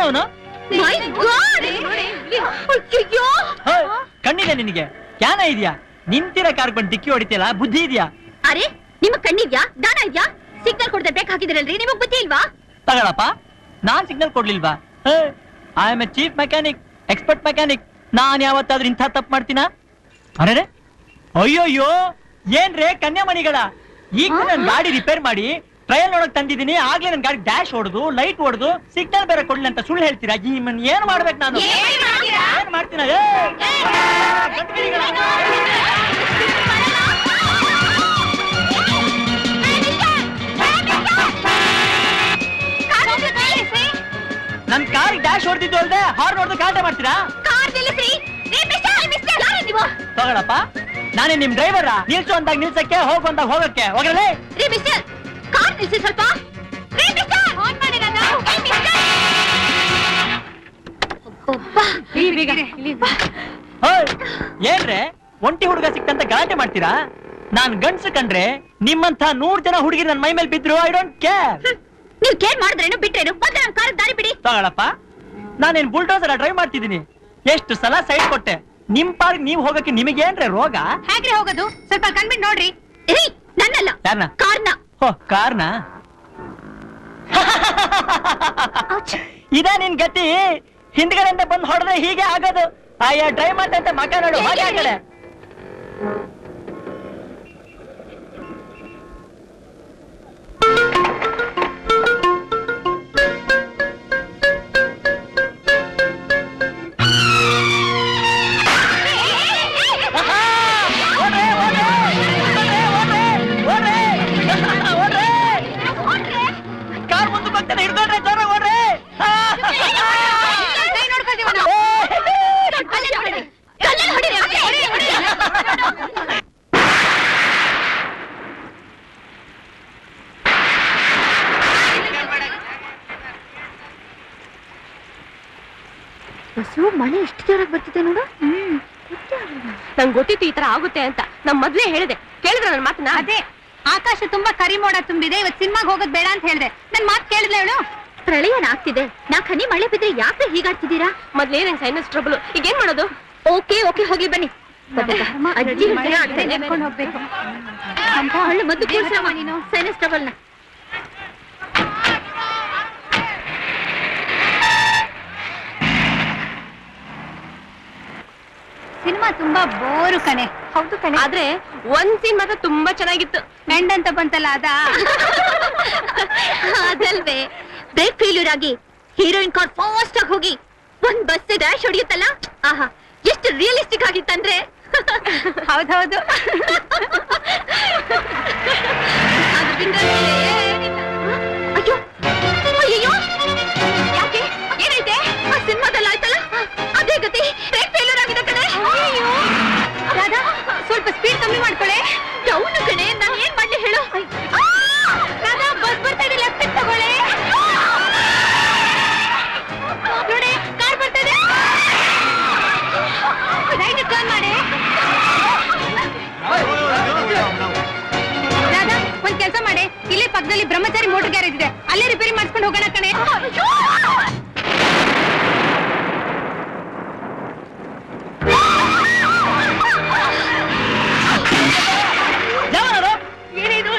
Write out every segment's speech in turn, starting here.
ಯಾವನವನು ಮೈ god ಅಯ್ಯೋ ಕಣ್ಣಿದೆ ನಿನಗೆ ಕ್ಯಾನ ಇದೆಯಾ ನಿಂತಿರ ಕಾರ್ ಬಂದು ಡಿಕ್ಕಿ ಹೊಡಿತಿಯಲ್ಲ ಬುದ್ಧಿ ಇದೆಯಾ ಅರೆ ನಿಮ್ಮ ಕಣ್ಣಿದ್ಯಾ ದಾನ ಇದ್ಯಾ ಸಿಗ್ನಲ್ ಕೊಡದೆ ಬ್ರೇಕ್ ಹಾಕಿದಿರಲ್ರಿ ನಿಮಗ್ ಬುದ್ಧಿ ಇಲ್ವಾ ತಗೊಳಪ್ಪ ನಾನ್ ಸಿಗ್ನಲ್ ಕೊಡ್ಲಿಲ್ವಾ I am a chief mechanic expert mechanic ನಾನ್ ಯಾವತ್ತಾದ್ರೂ ಇಂಥ ತಪ್ಪು ಮಾಡ್ತೀನಾ ಅರೆ ಅಯ್ಯೋಯ್ಯೋ ಏನ್ರೇ ಕನ್ಯಾಮಣಿಗಳ ಈಗ ನನ್ ಗಾಡಿ ರಿಪೇರ್ ಮಾಡಿ ಟ್ರಯಲ್ ನೋಡಕ್ ತಂದಿದ್ದೀನಿ ಆಗ್ಲೇ ನನ್ ಗಾಡಿ ಡ್ಯಾಶ್ ಹೊಡೆದು ಲೈಟ್ ಹೊಡೆದು ಸಿಗ್ನಲ್ ಬೇರೆ ಕೊಡ್ಲಿ ಅಂತ ಸುಳ್ಳು ಹೇಳ್ತೀರಾ ಈ ಮನ್ ಏನ್ ಮಾಡ್ಬೇಕು ನಾನು ಏನ್ ಮಾಡ್ತೀರಾ? ಏನ್ ಮಾಡ್ತೀನ ಏ! ಗಂಟ್ಗಿರಿಗಳ. ನನ್ ಕಾರ್ ಡ್ಯಾಶ್ ಹೊಡೆದಿದ್ದು ಅಲ್ದೆ ಹಾರ್ ನೋಡ್ದು ಕಾಟೆ ಮಾಡ್ತೀರಾ ಕಾರ್ ನಿಲ್ಲಿಸಿ ರೀ ಮಿಸ್ಟರ್ ಮಿಸ್ಟರ್ ಯಾರು ನೀವು ತಗೊಳಪ್ಪ ನಾನೇ ನಿಮ್ ಡ್ರೈವರ ನಿಲ್ಸು ಅಂದಾಗ ನಿಲ್ಸಕ್ಕೆ ಹೋಗು ಅಂದಾಗ ಹೋಗಕ್ಕೆ ಹೋಗಲೇ ರೀ ಮಿಸ್ಟರ್ ಕಾರ್ ನಿಲ್ಲಿಸಿ ಸ್ವಲ್ಪ ರೀ ಮಿಸ್ಟರ್ ಆನ್ ಮಾಡಿ ನಾನು ಏ ಮಿಸ್ಟರ್ ಒಬ್ಬ ಏನ್ರೆ ಒಂಟಿ ಹುಡುಗ ಸಿಕ್ತಂತ ಗಲಾಟೆ ಮಾಡ್ತೀರಾ ನಾನ್ ಗಂಡ್ಸು ಕಂಡ್ರೆ ನಿಮ್ಮಂತ ನೂರ್ ಜನ ಹುಡುಗಿ ನನ್ ಮೈ ಮೇಲೆ ಬಿದ್ರು ಐ ಡೋಂಟ್ ಕೇರ್ ನೀವು ಕೇರ್ ಮಾಡಿದ್ರೇನು ಬಿಟ್ರೇನು ಮೊದಲು ನನ್ನ ಕಾರ್ ದಾರಿ ಬಿಡಿ ತಗೊಳಪ್ಪ ನಾನೇನ್ ಬುಲ್ಡೋಸರ್ ಡ್ರೈವ್ ಮಾಡ್ತಿದ್ದೀನಿ ಎಷ್ಟು ಸಲ ಸೈಡ್ ಕೊಟ್ಟೆ ನಿಮ್ ಪಾರ್ಕ್ ನೀವ್ ಹೋಗಕ್ಕೆ ನಿಮಗೇನ್ರೆ ರೋಗ ಹೇಗ್ರಿ ಹೋಗೋದು ಸ್ವಲ್ಪ ಕಣ್ಬಿಟ್ಟು ನೋಡ್ರಿ ರೀ ನನ್ನಲ್ಲ ಯಾರ್ನ ಕಾರ್ನ ಹೋ ಕಾರ್ನ ಇದ ನಿನ್ ಗತಿ ಹಿಂದ್ಗಡೆಯಿಂದ ಬಂದು ಹೊಡೆದ್ರೆ ಹೀಗೆ ಆಗೋದು ಅಯ್ಯ ಡ್ರೈವ್ ಮಾಡ್ತಂತ ಮಕ ನೋಡು ಹೋಗಿ ಆ ಕಡೆ ಓಡ್ರೆ, ಓಡ್ರೆ, ಓಡ್ರೆ, ಓಡ್ರೆ, ಓಡ್ರೆ, ಓಡ್ರೆ. ಕಾರ್ ಮುಂದಕ್ಕೆ ಹೋಗ್ತಾನೆ ಹಿಡ್ಕೊಂಡ್ರೆ ಜೋರಾಗಿ ಓಡ್ರಿ ಆ. ಕೈ ನೋಡ್ಕೊಳ್ತೀವಿ ಏ, ಕಲ್ಲಲ್ಲಿ ಹೊಡೀರಿ. ಕಲ್ಲಲ್ಲಿ ಹೊಡೀರಿ, ಹೊಡೀರಿ, ಹೊಡೀರಿ. ಬಸ್ಸು ಮಳೆ ಎಷ್ಟು ಜೋರಾಗಿ ಬರ್ತಿದೆ ನೋಡು ನಂಗೆ ಗೊತ್ತಿತ್ತು ಈ ತರ ಆಗುತ್ತೆ ಅಂತ ನಮ್ ಮೊದ್ಲೇ ಹೇಳಿದೆ ಕೇಳಿದ್ರ ನನ್ನ ಮಾತನ್ನ ಅದೇ ಆಕಾಶ ತುಂಬಾ ಕರಿ ಮೋಡ ತುಂಬಿದೆ ಇವತ್ ಸಿನಿಮಾಗ್ ಹೋಗೋದ್ ಬೇಡ ಅಂತ ಹೇಳ್ದೆ ನನ್ ಮಾತ್ ಕೇಳಿದ್ಲ ಹೇಳು ಪ್ರಳಯನ ಆಗ್ತಿದೆ ನಾ ಖನಿ ಮಳೆ ಬಿದ್ರೆ ಯಾಕೆ ಹೀಗಾಡ್ತಿದ್ದೀರಾ ಮೊದ್ಲೇ ನಂಗೆ ಸೈನಸ್ ಟ್ರಬಲ್ ಈಗ ಏನ್ ಮಾಡೋದು ಓಕೆ ಓಕೆ ಹೋಗ್ಲಿ ಬನ್ನಿ ಅಜ್ಜಿ ಒಂಥರ ಆಗ್ತಾ ಇದೆ. ಒಳ್ಳೆ ಮದ್ದು ಕೂರ್ಸಮ್ಮ ನೀನು ಸೈನಸ್ ಟ್ರಬಲ್ನ ಸಿನಿಮಾ ತುಂಬಾ ಬೋರು ಕಣೆ ಹೌದು ಕಣೆ ಆದ್ರೆ ಒಂದ್ ಸೀನ್ ಮಾತ್ರ ತುಂಬಾ ಚೆನ್ನಾಗಿತ್ತು ಎಂಡ್ ಅಂತ ಬಂತಲ್ಲ ಅದ ಅದಲ್ವೇ ಬ್ರೇಕ್ ಫೇಲ್ಯೂರ್ ಆಗಿ ಹೀರೋಯಿನ್ ಕಾರ್ ಫಾಸ್ಟ್ ಆಗಿ ಹೋಗಿ ಒಂದ್ ಬಸ್ ಡ್ಯಾಶ್ ಹೊಡಿಯುತ್ತಲ್ಲ ಆಹಾ ಎಷ್ಟು ರಿಯಲಿಸ್ಟಿಕ್ ಆಗಿತ್ತಂದ್ರೆ ಹೌದೌದು ಅದು ಬಿಟ್ರೆ ಏನಿಲ್ಲ. ಅಯ್ಯೋ ಅಯ್ಯಯ್ಯೋ ಯಾಕೆ ಏನೈತೆ ಆ ಸಿನಿಮಾದಲ್ಲಿ ಆಯ್ತಲ್ಲ ಅದೇ ಗತಿ ಬ್ರೇಕ್ ಫೇಲ್ಯೂರ್ ಆಗಿದೆ ಕಣೆ ರಾಧಾ ಸ್ವಲ್ಪ ಸ್ಪೀಡ್ ಕಮ್ಮಿ ಮಾಡ್ಕೊಳೆ ಡೌನ್ ಕಣೆ ನಾನು ಏನ್ ಮಾಡ್ಲಿ ಹೇಳು ಆ! ರಾಧಾ ಬಸ್ ಬರ್ತಾ ಇದೆ ಲೆಫ್ಟ್ ತಗೊಳ್ಳೆ ನೋಡಿ ಕಾರ್ ಬರ್ತಾ ಇದೆ ರೈಟ್ ಟರ್ನ್ ಮಾಡಿ ರಾಧಾ ಒಂದ್ ಕೆಲಸ ಮಾಡಿ ಇಲ್ಲೇ ಪಕ್ಕದಲ್ಲಿ ಬ್ರಹ್ಮಚಾರಿ ಮೋಟರ್ ಗ್ಯಾರೇಜ್ ಇದೆ ಅಲ್ಲೇ ರಿಪೇರಿ ಮಾಡಿಸ್ಕೊಂಡು ಹೋಗೋಣ ಕಣೆ ಯಾವನದು? ಏನಿದು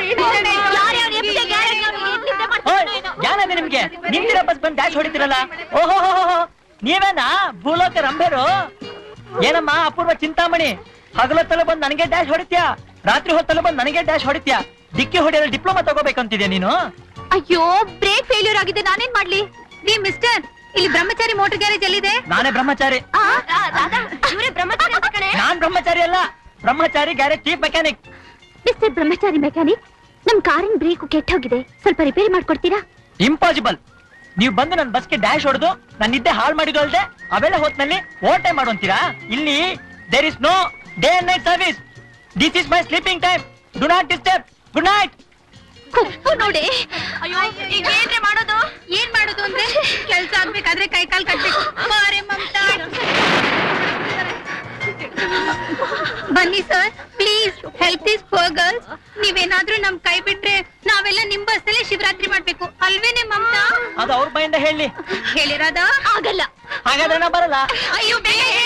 ಓಯ್, ಯಾನದೆ ನಿಮ್ಗೆ ನಿಂತಿರೋ ಬಸ್ ಬಂದು ಡ್ಯಾಶ್ ಹೊಡಿತಿರಲ್ಲ ಓಹೋ ನೀವೇನಾ ಭೂಲೋಕ ರಂಭೆರು ಏನಮ್ಮ ಅಪೂರ್ವ ಚಿಂತಾಮಣಿ ಹಗಲೊತ್ತಲ್ಲ ಬಂದು ನನಗೆ ಡ್ಯಾಶ್ ಹೊಡಿತ್ಯಾ ರಾತ್ರಿ ಹೊತ್ತಲ್ಲ ಬಂದು ನನಗೆ ಡ್ಯಾಶ್ ಹೊಡಿತ್ಯಾ ಡಿಕ್ಕಿ ಹೊಡೆಯಲು ಡಿಪ್ಲೊಮಾ ತಗೋಬೇಕಂತಿದ್ಯಾ ನೀನು ಅಯ್ಯೋ ಬ್ರೇಕ್ ಫೇಲ್ಯೂರ್ ಆಗಿದೆ ನಾನೇನ್ ಮಾಡ್ಲಿ ರೀ ಮಿಸ್ಟರ್ ಇಲ್ಲಿ ಬ್ರಹ್ಮಚಾರಿ ಮೋಟರ್ ಗ್ಯಾರೇಜ್ ಎಲ್ಲಿದೆ ನಾನೇ ಬ್ರಹ್ಮಚಾರಿ ಇವರೇ ಬ್ರಹ್ಮಚಾರಿ ಅಂತ ಕಣೆ ನಾನ್ ಬ್ರಹ್ಮಚಾರಿ ಅಲ್ಲ Brahmachari garage chief mechanic mister Brahmachari mechanic ನಮ್ ಕಾರಿನ ಬ್ರೇಕ್ ಕೆಟ್ಟೋಗಿದೆ ಸ್ವಲ್ಪ ರಿಪೇರಿ ಮಾಡ್ಕೊಡ್ತೀರಾ ಇಂಪಾಸಿಬಲ್ ನೀವು ಬಂದು ನನ್ನ ಬಸ್ಗೆ ಡ್ಯಾಶ್ ಹೊಡೆದು ನನ್ನ ನಿದ್ದೆ ಹಾಳು ಮಾಡಿದ್ದು ಅಲ್ದೆ ಅವೆಲ್ಲ ಹೊತ್ನಲ್ಲಿ ಓವರ್ ಟೈಮ್ ಮಾಡುವಂತೀರಾ ಇಲ್ಲಿ there is no day and night service this is my sleeping time do not disturb good night Kuppu ನೋಡಿ ಅಯ್ಯೋ ಈಗ ಏನ್ರಿ ಮಾಡೋದು ಏನ್ ಮಾಡೋದು ಅಂದ್ರೆ ಕೆಲ್ಸ ಆಗ್ಬೇಕಾದ್ರೆ ಕೈ ಕಾಲ್ ಕಟ್ಬೇಕು ಬಾರೆ ಮಮತಾ ಬನ್ನಿ sir please help this four girls ನೀವೇನಾದ್ರೂ ನಮ್ ಕೈ ಬಿಟ್ರೆ ನಾವೆಲ್ಲ ನಿಮ್ ಬಸ್ಸಲ್ಲೇ ಶಿವರಾತ್ರಿ ಮಾಡ್ಬೇಕು ಅಲ್ವೇನೆ ಮಮತಾ ಅದು ಅವ್ರ ಬಾಯಿಂದ ಹೇಳಿ ಹೇಳಿರೋದ ಆಗಲ್ಲ ಹಾಗಾದ್ರೆ ನಾ ಬರಲ್ಲ ಅಯ್ಯೋ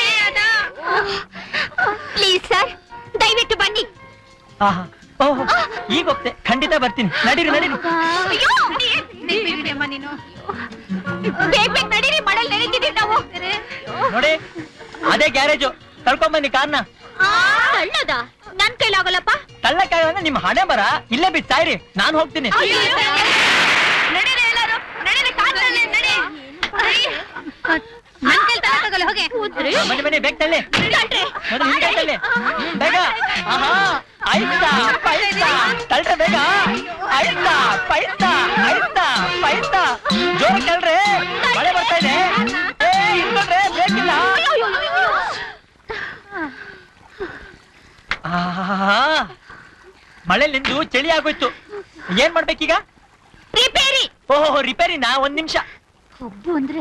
ಪ್ಲೀಸ್ ಸರ್ ದಯವಿಟ್ಟು ಬನ್ನಿ ಆಹಾ. ಓಹ್ ಈಗ ಹೋಗ್ತೆ ಖಂಡಿತ ಬರ್ತೀನಿ ನಡೀರಿ ನಡೀರಿ ಅಯ್ಯೋ ನೀನು ಬೇಗ ಬೇಗ ನಡೀರಿ ಮಳೆಲ್ ನೆನೆದಿದ್ದೀವಿ ನಾವು ನೋಡಿ ಅದೇ ಗ್ಯಾರೇಜು ಕರ್ಕೊಂಡ್ ಬನ್ನಿ ಕಾರ್ನ ತಳ್ಳದ ನನ್ ಕೈಲಾಗಲ್ಲಪ್ಪ ತಳ್ಳಕ್ಕಾಗ ನಿಮ್ ಹಣೆ ಬರ ಇಲ್ಲೇ ಬಿಟ್ಟು ಸಾಯ್ರಿ ನಾನು ಹೋಗ್ತೀನಿ ನಡೀರಿ ಎಲ್ಲರೂ ನಡೀರಿ ಕಾರ್ನಲ್ಲಿ ನಡಿ ನನ್ ಕೈಲ್ ತಗೊಳಕ್ಕಾಗಲ್ಲ, ಹೋಗೆ ಹಾ, ಬನ್ನಿ ಬನ್ನಿ ಬೇಗ ತಳ್ಳಿ ಕಣ್ರಿ. ಮೊದಲು ಹಿಂದೆ ತಳ್ಳಿ ಹ್ಮ್, ಬೇಗ ಆಹಾ ಐತಾ ಪೈತಾ ತಳ್ರೆ ಬೇಗ ಐತಾ ಪೈತಾ ಐತಾ ಪೈತಾ ಜೋರ ತಳ್ರೆ ಮಳೆ ಬರ್ತಾ ಇದೆ ಏ ಇಟ್ಕೊಳ್ರೆ ಬ್ರೇಕ್ ಇಲ್ಲ ಆಹಾ ಮಳೆ ನಿಂದು ಚಳಿ ಆಗೋಯ್ತು ಏನ್ ಮಾಡ್ಬೇಕೀಗ ರಿಪೇರಿ ಓಹೋ ರಿಪೇರಿನಾ ಒಂದ್ ನಿಮಿಷ ಒಬ್ಬು ಅಂದ್ರೆ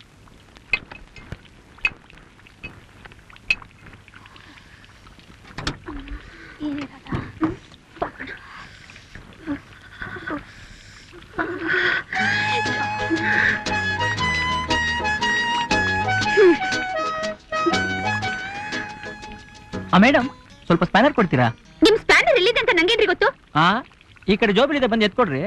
ಮೇಡಮ್ ಸ್ವಲ್ಪ ಸ್ಪ್ಯಾನರ್ ಕೊಡ್ತೀರಾ ನಿಮ್ ಸ್ಪ್ಯಾನರ್ ಎಲ್ಲಿದೆ ಅಂತ ನಂಗೇನ್ರಿ ಗೊತ್ತು ಆ ಈ ಕಡೆ ಜೋಬಿಲಿದೆ ಬಂದು ಎತ್ಕೊಡ್ರಿ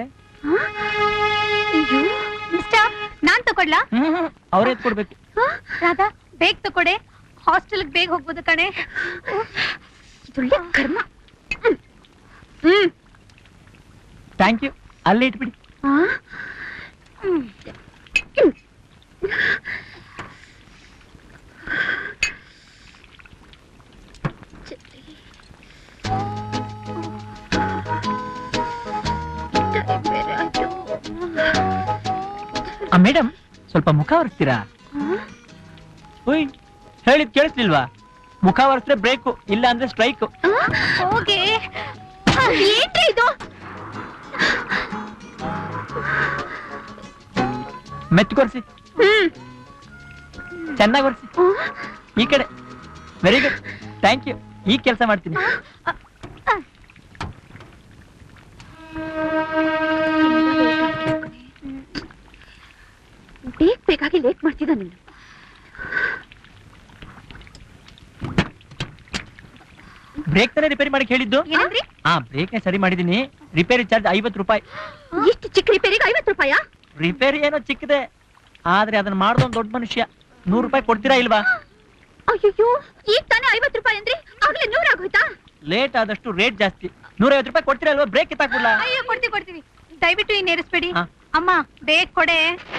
ಮಿಸ್ಟರ್ ನಾನ್ ತಗೊಳ್ಲಾ ಹ್ಮ್ ಅವ್ರೇ ಎತ್ಕೊಡ್ಬೇಕು ರಾಧಾ ಬೇಗ ತಕೊಡೆ ಹಾಸ್ಟೆಲ್ ಬೇಗ ಹೋಗ್ಬೋದು ಕಣೆ ಇದೊಳ್ಳೆ ಕರ್ಮ ಹ್ಮ್. ಹ್ಮ್ ಥ್ಯಾಂಕ್ ಯು ಅಲ್ಲೇ ಇಟ್ಬಿಡಿ ಆ? ಹ್ಮ್. ಹ್ಮ್. ಬೇರೆ ಆಯ್ತು. ಆ ಮೇಡಮ್ ಸ್ವಲ್ಪ ಮುಖ ಒರೆಸ್ತೀರಾ ಉಯ್ ಹೇಳಿದ್ ಕೇಳಿಸ್ಲಿಲ್ವಾ ಮುಖ ಒರೆಸಿದ್ರೆ ಬ್ರೇಕು ಇಲ್ಲ ಅಂದ್ರೆ ಸ್ಟ್ರೈಕ್ ಆ? ಹೋಗೆ ಆ, ಏನ್ರಿ ಇದು ಮೆತ್ಕೊರ್ಸಿ ಹ್ಮ್ ಚೆನ್ನಾಗಿ ಒರೆಸಿ ಆ? ಈ ಕಡೆ ವೆರಿ ಗುಡ್ ಥ್ಯಾಂಕ್ ಯು ಈ ಕೆಲಸ ಮಾಡ್ತೀನಿ ಆ, ಆ. ಬೇಗ ಬೇಕಾಗಿ ಲೇಟ್ ಮಾಡ್ತಿದ್ದ ನೀನು ಬ್ರೇಕ್ ತಾನೇ ರಿಪೇರಿ ಮಾಡಿ ಹೇಳಿದ್ದು ಏನಂದ್ರಿ ಹಾ ಬ್ರೇಕ್ ಸರಿ ಮಾಡಿದೀನಿ ರಿಪೇರಿ ಚಾರ್ಜ್ ಐವತ್ತು ರೂಪಾಯಿ ಇಷ್ಟು ಚಿಕ್ಕ ರಿಪೇರಿಗೆ ಐವತ್ತು ರೂಪಾಯಾ ರಿಪೇರಿ ಏನೋ ಚಿಕ್ಕದೆ ಆದ್ರೆ ಅದನ್ನ ಮಾಡ್ದ ಒಂದ್ ದೊಡ್ಡ ಮನುಷ್ಯ ನೂರು ರೂಪಾಯಿ ಕೊಡ್ತೀರಾ ಇಲ್ವಾ ಅಯ್ಯೋ ಈಗ ತಾನೇ ಐವತ್ತು ರೂಪಾಯಿ ಅಂದ್ರಿ ಆಗ್ಲೇ ನೂರ ಆಗೋಯ್ತಾ ಲೇಟ್ ಆದಷ್ಟು ರೇಟ್ ಜಾಸ್ತಿ ನೂರೈವತ್ತು ರೂಪಾಯಿ ಕೊಡ್ತೀರಾ ಇಲ್ವಾ ಬ್ರೇಕ್ ಕಿತ್ತಾಕ್ಬಿಡ್ಲಾ ಅಯ್ಯೋ ಕೊಡ್ತೀವಿ ಕೊಡ್ತೀವಿ ದಯವಿಟ್ಟು ಈ ನೇರಿಸ್ಬೇಡಿ ಹಾ. ಅಮ್ಮ ಬೇಗ ಕೊಡೆ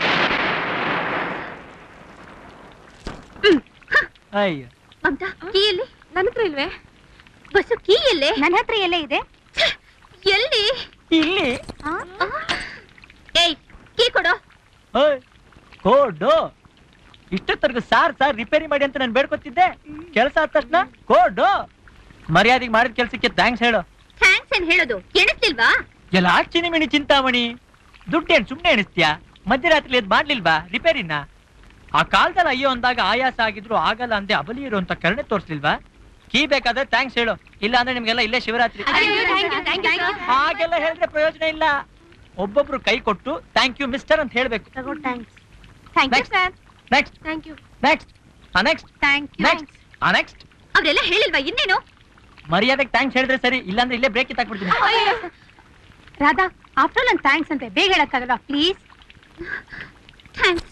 ಅಯ್ಯೋ ಮಮತಾ ಕೀ ಎಲ್ಲಿ ನನ್ನ ಹತ್ರ ಇಲ್ವೇ ಬಸ್ಸು ಕೀ ಎಲ್ಲೇ ನನ್ನ ಹತ್ರ ಎಲ್ಲೇ ಇದೆ ಎಲ್ಲಿ ಇಲ್ಲಿ ಆ? ಆ? ಏಯ್ ಕೀ ಕೊಡು ಓಯ್ ಕೋಡು ಇಷ್ಟೊತ್ತರ್ಗು ಸಾರ್ ಸಾರ್ ರಿಪೇರಿ ಮಾಡಿ ಅಂತ ನಾನು ಬೇಡ್ಕೊತಿದ್ದೆ ಕೆಲಸ ಆದ ತಕ್ಷಣ ಕೋಡು ಮರ್ಯಾದೆಗೆ ಮಾಡಿದ ಕೆಲ್ಸಕ್ಕೆ ಥ್ಯಾಂಕ್ಸ್ ಹೇಳು ಥ್ಯಾಂಕ್ಸ್ ಏನ್ ಹೇಳೋದು ಎಣಿಸ್ಲಿಲ್ವಾ ಎಲ್ಲ ಚಿನಿಮಿನಿ ಚಿಂತಾಮಣಿ ದುಡ್ಡೇನ್ ಸುಮ್ನೆ ಎಣಿಸ್ತೀಯಾ ಮಧ್ಯರಾತ್ರಿ ಎದ್ ಮಾಡ್ಲಿಲ್ವಾ ರಿಪೇರಿನ ಆ ಕಾಲದಲ್ಲಿ ಅಯ್ಯೋ ಅಂದಾಗ ಆಯಾಸ ಆಗಿದ್ರು ಆಗಲ್ಲ ಅಂದೆ ಅಬಲಿ ಇರುವಂತ ಕರುಣೆ ತೋರಿಸ್ಲಿಲ್ವಾ ಕೀ ಬೇಕಾದ್ರೆ ಥ್ಯಾಂಕ್ಸ್ ಹೇಳು ಇಲ್ಲ ಅಂದ್ರೆ ನಿಮ್ಗೆಲ್ಲ ಇಲ್ಲೇ ಶಿವರಾತ್ರಿ ಹಾಗೆಲ್ಲ ಹೇಳಿದ್ರೆ ಪ್ರಯೋಜನ ಇಲ್ಲ ಒಬ್ಬೊಬ್ರು ಕೈ ಕೊಟ್ಟು ಥ್ಯಾಂಕ್ ಯು ಮಿಸ್ಟರ್ ಅಂತ ಹೇಳ್ಬೇಕು thanks thank you Next. Sir next thank you next next thank you next next ಅವರೆಲ್ಲ ಹೇಳಿಲ್ವಾ ಇನ್ನೇನು ಮರ್ಯಾದೆಗೆ ಥ್ಯಾಂಕ್ಸ್ ಹೇಳಿದ್ರೆ ಸರಿ ಇಲ್ಲಾಂದ್ರೆ ಇಲ್ಲೇ ಬ್ರೇಕ್ ಕಿತ್ತಾಕ್ಬಿಡ್ತೀನಿ ರಾಧಾ ಆಫ್ಟರ್ ನನ್ ಥ್ಯಾಂಕ್ಸ್ ಅಂತೆ ಬೇಗ ಹೇಳಕ್ಕಾಗಲ್ಲ please thanks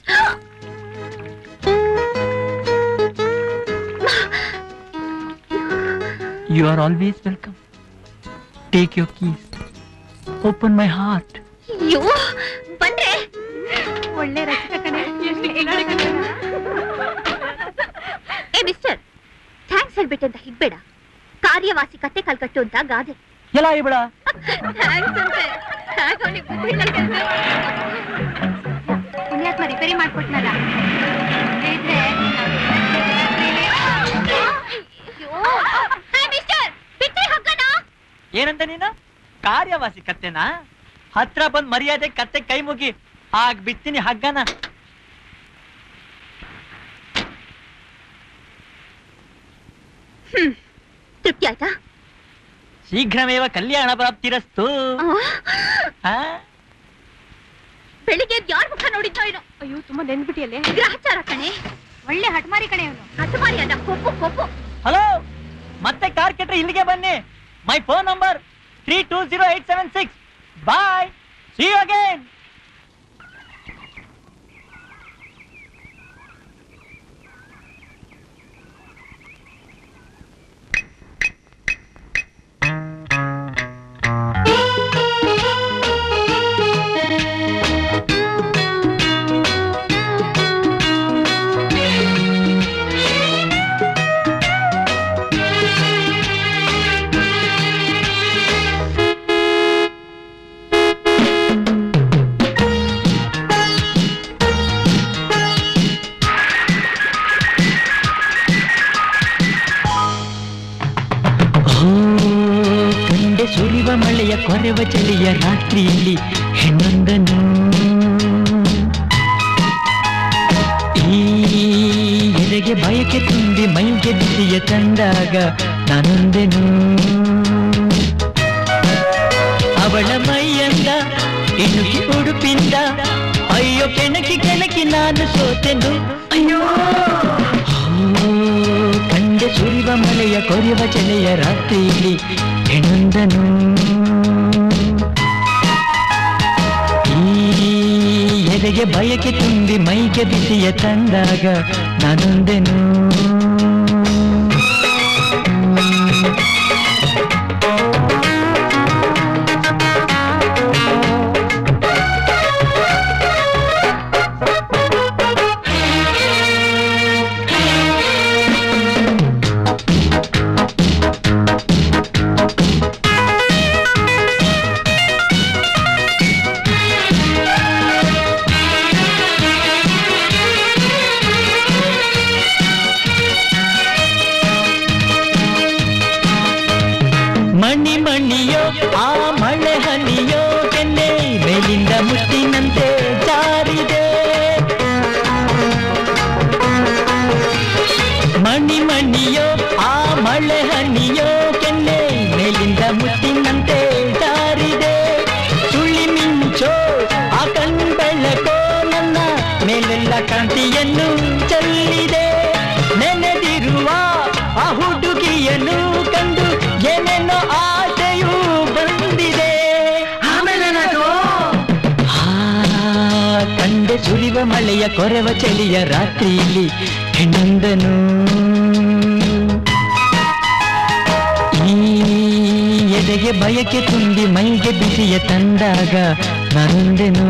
you are always welcome take your keys open my heart ಅಯ್ಯೋ ಬಂದ್ರೆ ಒಳ್ಳೆ ರಸಿಕ ಕಣೆ ಏ ಮಿಸ್ಟರ್ ಥ್ಯಾಂಕ್ಸ್ ಹೇಳ್ಬಿಟ್ಟೆ ಅಂತ ಹಿಗ್ಬೇಡ ಕಾರ್ಯವಾಸಿ ಕತ್ತೆ ಕಲ್ಕಟ್ಟು ಅಂತ ಗಾದೆ ಎಲ್ಲ ಬಿಡ ಥ್ಯಾಂಕ್ಸ್ ಅಂತೆ ಹೇಗ್ ಅವ್ನಿಗ್ ಬುದ್ಧಿ ಇಲ್ಲ ಕಣ್ರೀ. ಪುಣ್ಯಾತ್ಮ ರಿಪೇರಿ ಮಾಡ್ಕೊಟ್ನಲ್ಲ ಇದ್ರೆ ಅಯ್ಯೋ. ಏ ಮಿಸ್ಟರ್ ಬಿಟ್ರಿ ಹಗ್ಗನ ಏನಂತ ನೀನು ಕಾರ್ಯವಾಸಿ ಕತ್ತೆನಾ ಹತ್ರ ಬಂದ್ ಮರ್ಯಾದೆ ಕತ್ತೆ ಕೈ ಮುಗಿ ಆಗ್ ಬಿಡ್ತೀನಿ ಹಗ್ಗನ ಹ್ಮ್ ತೃಪ್ತಿ ಆಯ್ತಾ ಶೀಘ್ರಮೇವ ಕಲ್ಯಾಣ ಪ್ರಾಪ್ತಿರಸ್ತು ಆ, ಆ? ಬೆಳಿಗ್ಗೆ ಯಾರ ಮುಖ ತುಂಬಾ ನೆನ್ಬಿಟ್ಟಿಯಲ್ಲೇ ಗ್ರಹಚಾರ ಕಣೆ ಒಳ್ಳೆ ಹಟ್ಮಾರಿ ಕಣೆ ಅವನು ಹಠಮಾರಿ ಅದ ಕೊಬ್ಬು ಕೊಬ್ಬು ಹಲೋ ಮತ್ತೆ ಕಾರ್ ಕೆಟ್ರೆ ಇಲ್ಲಿಗೆ ಬನ್ನಿ my phone number three two zero eight seven six bye see you again ಕಂಡೆ ಸುರಿವ ಮಳೆಯ ಕೊರೆವ ಚಳಿಯ ರಾತ್ರಿಯಲ್ಲಿ ಹೆಣ್ಣೊಂದನು ಈ ಎದೆಗೆ ಬಯಕೆ ತುಂಬಿ ಮೈಗೆ ಬಿಸಿಯ ತಂದಾಗ ನಾನೊಂದೆನು ಅವಳ ಮೈಯಂದ ಇಣುಕಿ ಉಡುಪಿಂದ ಅಯ್ಯೋ ಕೆಣಕಿ ಕೆಣಕಿ ನಾನು ಸೋತೆನು ಅಯ್ಯೋ ಕಂಡೆ ಸುರಿವ ಮಳೆಯ ಕೊರೆಯುವ ಚಳಿಯ ರಾತ್ರಿಯಲ್ಲಿ ಹೆಣ್ಣೊಂದನು ಈ ಎದೆಗೆ ಬಯಕೆ ತುಂಬಿ ಮೈಗೆ ಬಿಸಿಯ ತಂದಾಗ ನಾನೊಂದೆನು ಮಣಿ ಮಣಿಯೋ ಆ ಮಳೆ ಹನಿಯೋ ಕೆನ್ನೆ ಮೇಲಿಂದ ಮುತ್ತಿನಂತೆ ಜಾರಿದೆ ಮಣಿ ಮಣಿಯೋ ಆ ಮಳೆ ಹನಿಯೋ ಕೆನ್ನೆ ಮೇಲಿಂದ ಮುತ್ತಿನಂತೆ ಜಾರಿದೆ ಸುಳಿ ಮಿಂಚೋ ಆ ಕಣ್ಬೆಳಕೋ ನನ್ನ ಮೇಲೆಲ್ಲ ಕಾಂತಿಯನ್ನು ಚೆಲ್ಲಿದೆ ನೆನೆದಿರುವ ಆ ಹುಡುಗಿಯನ್ನು ಕಂಡು ಏನೇನೋ ಆಸೆಯೂ ಬಂದಿದೆ ಆಮೇಲೆ ಕಂಡೆ ಸುರಿವ ಮಳೆಯ ಕೊರೆವ ಚಳಿಯ ರಾತ್ರಿಯಲ್ಲಿ ಹೆಣ್ಣೊಂದನು ಈ ಎದೆಗೆ ಬಯಕೆ ತುಂಬಿ ಮೈಗೆ ಬಿಸಿಯ ತಂದಾಗ ನಾನೊಂದೆನು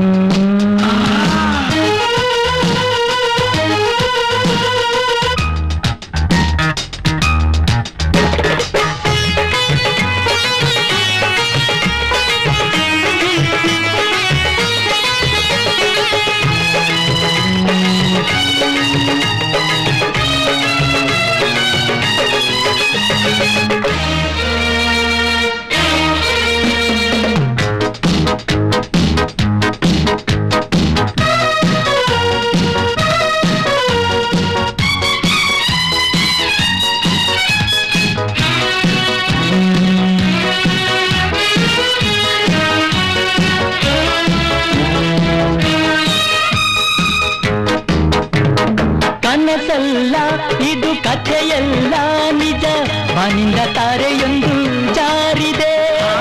ಕನಸಲ್ಲ ಇದು ಕಥೆಯಲ್ಲ ನಿಜ ಬಾನಿಂದ ತಾರೆಯೊಂದು ಜಾರಿದೆ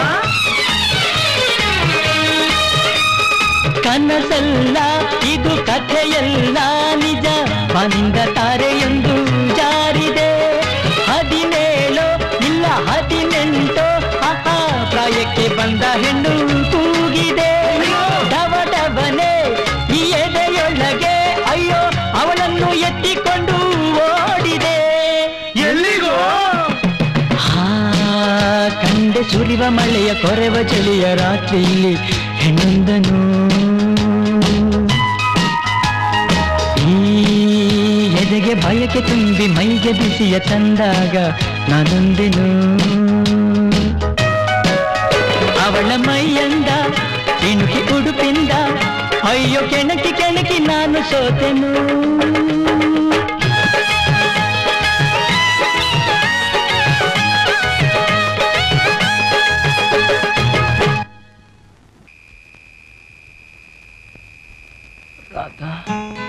ಕನಸಲ್ಲ ಇದು ಕಥೆಯಲ್ಲ ನಿಜ ಬಾನಿಂದ ತಾರೆಯೊಂದು ಜಾರಿದೆ ಹದಿನೇಳು ಇಲ್ಲ ಹದಿನೆಂಟು ಆಹಾ ಪ್ರಾಯಕ್ಕೆ ಬಂದ ಹೆಣ್ಣು ಕೂಗಿದೆ ಡವ ಡವನೆ ಈ ಎದೆಯೊಳಗೆ ಅಯ್ಯೋ ಅವಳನ್ನು ಎತ್ತಿಕೊಂಡು ಓಡಿದೆ ಎಲ್ಲಿಗೋ ಹಾ ಕಂಡೆ ಸುರಿವ ಮಳೆಯ ಕೊರೆವ ಚಳಿಯ ರಾತ್ರಿಯಲ್ಲಿ ಹೆಣ್ಣೊಂದನು ಈ ಎದೆಗೆ ಬಯಕೆ ತುಂಬಿ ಮೈಗೆ ಬಿಸಿಯ ತಂದಾಗ ನಾನೊಂದೆನು ಅವಳ ಮೈಯಂದ ಇಣುಕಿ ಉಡುಪಿಂದ ಅಯ್ಯೋ ಕೆಣಕಿ ಕೆಣಕಿ ನಾನು ಸೋತೆನು Radha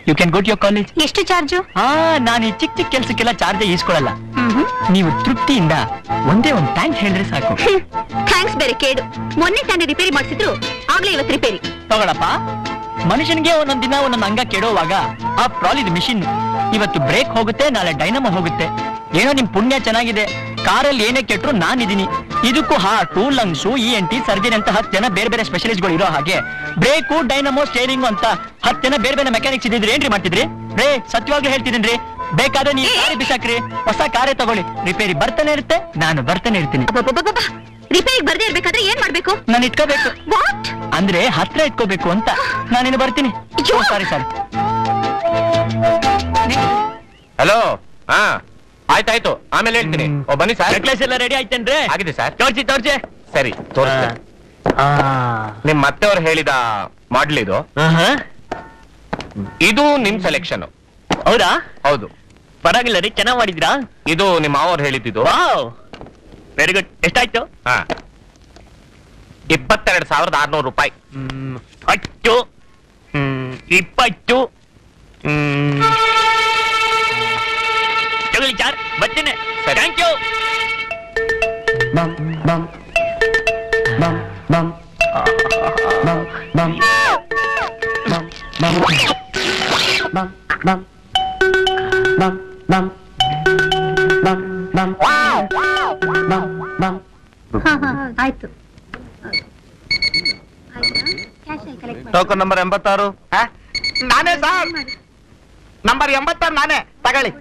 you can go to your college ಎಷ್ಟು ಚಾರ್ಜು ಹಾ ನಾನು ಈ ಚಿಕ್ಕ ಚಿಕ್ಕ ಕೆಲ್ಸಕ್ಕೆಲ್ಲ ಚಾರ್ಜ್ ಈಸ್ಕೊಳಲ್ಲ ನೀವು ತೃಪ್ತಿಯಿಂದ ಒಂದೇ ಒಂದು ಥ್ಯಾಂಕ್ಸ್ ಹೇಳಿದ್ರೆ ಸಾಕು ಥ್ಯಾಂಕ್ಸ್ ಬೇರೆ ಕೇಡು ಮೊನ್ನೆ ತಾನೇ ರಿಪೇರಿ ಮಾಡಿಸಿದ್ರು ಆಗ್ಲೇ ಇವತ್ತು ರಿಪೇರಿ ತಗೊಳಪ್ಪ ಮನುಷ್ಯನಿಗೆ ಒಂದೊಂದ್ ದಿನ ಒಂದೊಂದು ಅಂಗ ಕೆಡೋವಾಗ ಆ ಪ್ರಾಲ್ ಇದು ಮಿಷಿನ್ ಇವತ್ತು ಬ್ರೇಕ್ ಹೋಗುತ್ತೆ ನಾಳೆ ಡೈನಮೋ ಹೋಗುತ್ತೆ ಏನೋ ನಿಮ್ ಪುಣ್ಯ ಚೆನ್ನಾಗಿದೆ ಕಾರಲ್ಲಿ ಏನೇ ಕೆಟ್ಟರು ನಾನಿದ್ದೀನಿ ಇದಕ್ಕೂ heart lungs E N T surgery ಅಂತ ಹತ್ತು ಜನ ಬೇರೆ ಬೇರೆ ಸ್ಪೆಷಲಿಸ್ಟ್ಗಳು ಇರೋ ಹಾಗೆ ಬ್ರೇಕು ಡೈನಮೋ ಸ್ಟೇರಿಂಗು ಅಂತ ಹತ್ತು ಜನ ಬೇರೆ ಬೇರೆ ಮೆಕ್ಯಾನಿಕ್ಸ್ ಇದ್ದಿದ್ರೆ ಏನ್ರಿ ಮಾಡ್ತಿದ್ರಿ ರೇ ಸತ್ಯವಾಗ್ಲೂ ಹೇಳ್ತಿದ್ದೀನಿ ಬೇಕಾದ್ರೆ ನೀವು ಕಾರಿ ಬಿಸಾಕ್ರಿ ಹೊಸ ಕಾರೇ ತಗೊಳ್ಳಿ ರಿಪೇರಿ ಬರ್ತಾನೆ ಇರುತ್ತೆ ನಾನು ಬರ್ತಾನೆ ಇರ್ತೀನಿ ರಿಪೇರಿಗೆ ಬರ್ದೇ ಇರ್ಬೇಕಾದ್ರೆ ಏನ್ ಮಾಡ್ಬೇಕು ನಾನು ಇಟ್ಕೋಬೇಕು ವಾಟ್ ಅಂದ್ರೆ ಹತ್ರ ಇಟ್ಕೋಬೇಕು ಅಂತ ನಾನಿನ್ನು ಬರ್ತೀನಿ ಅಯ್ಯೋ! ಸಾರಿ ಸಾರಿ ಹಲೋ ಹಾ ಆಯ್ತಾಯ್ತು ಆಮೇಲೆ ಹೇಳ್ತೀನಿ ಓ ಬನ್ನಿ ಸರ್ ನೆಕ್ಲೆಸ್ ಎಲ್ಲ ರೆಡಿ ಆಯ್ತೇನ್ರಿ ಆಗಿದೆ ಸರ್ ತೋರ್ಸಿ ತೋರ್ಸಿ ಸರಿ ತೋರಿಸ್ತೇನೆ ನಿಮ್ ಮತ್ತೆಯವ್ರು ಹೇಳಿದ ಮಾಡ್ಲ್ ಇದು ಇದು ನಿಮ್ ಸೆಲೆಕ್ಷನ್ ಹೌದಾ ಹೌದು ಪರವಾಗಿಲ್ಲ ರೀ ಚೆನ್ನಾಗ್ ಮಾಡಿದ್ರಾ ಇದು ನಿಮ್ಮ ಮಾವವ್ರು ಹೇಳಿದ್ದು ವಾವ್ ವೆರಿ ಗುಡ್ ಎಷ್ಟಾಯ್ತು ಹಾ ಇಪ್ಪತ್ತೆರಡು ಸಾವಿರದ ಆರ್ನೂರು ರೂಪಾಯಿ ಹ್ಮ್, ಹತ್ತು ಹ್ಮ್, ಇಪ್ಪತ್ತು ಹ್ಮ್. ತಗೊಳ್ಳಿ ಚಾರ್ ಬರ್ತೀನಿ ಸರಿ. ಥ್ಯಾಂಕ್ ಯು ಆಯ್ತು ಟೋಕನ್ ನಂಬರ್ ಎಂಬತ್ತಾರು ನಾನೇ ಸರ್ ನಂಬರ್ ಎಂಬತ್ತಾರು ನಾನೇ ತಗೊಳ್ಳಿ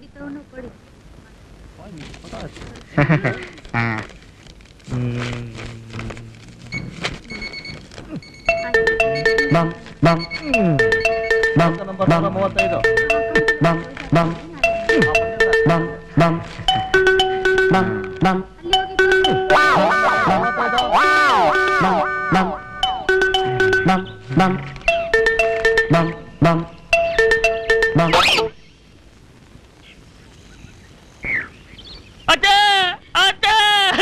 ಅತ್ತೆ ಅತ್ತೆ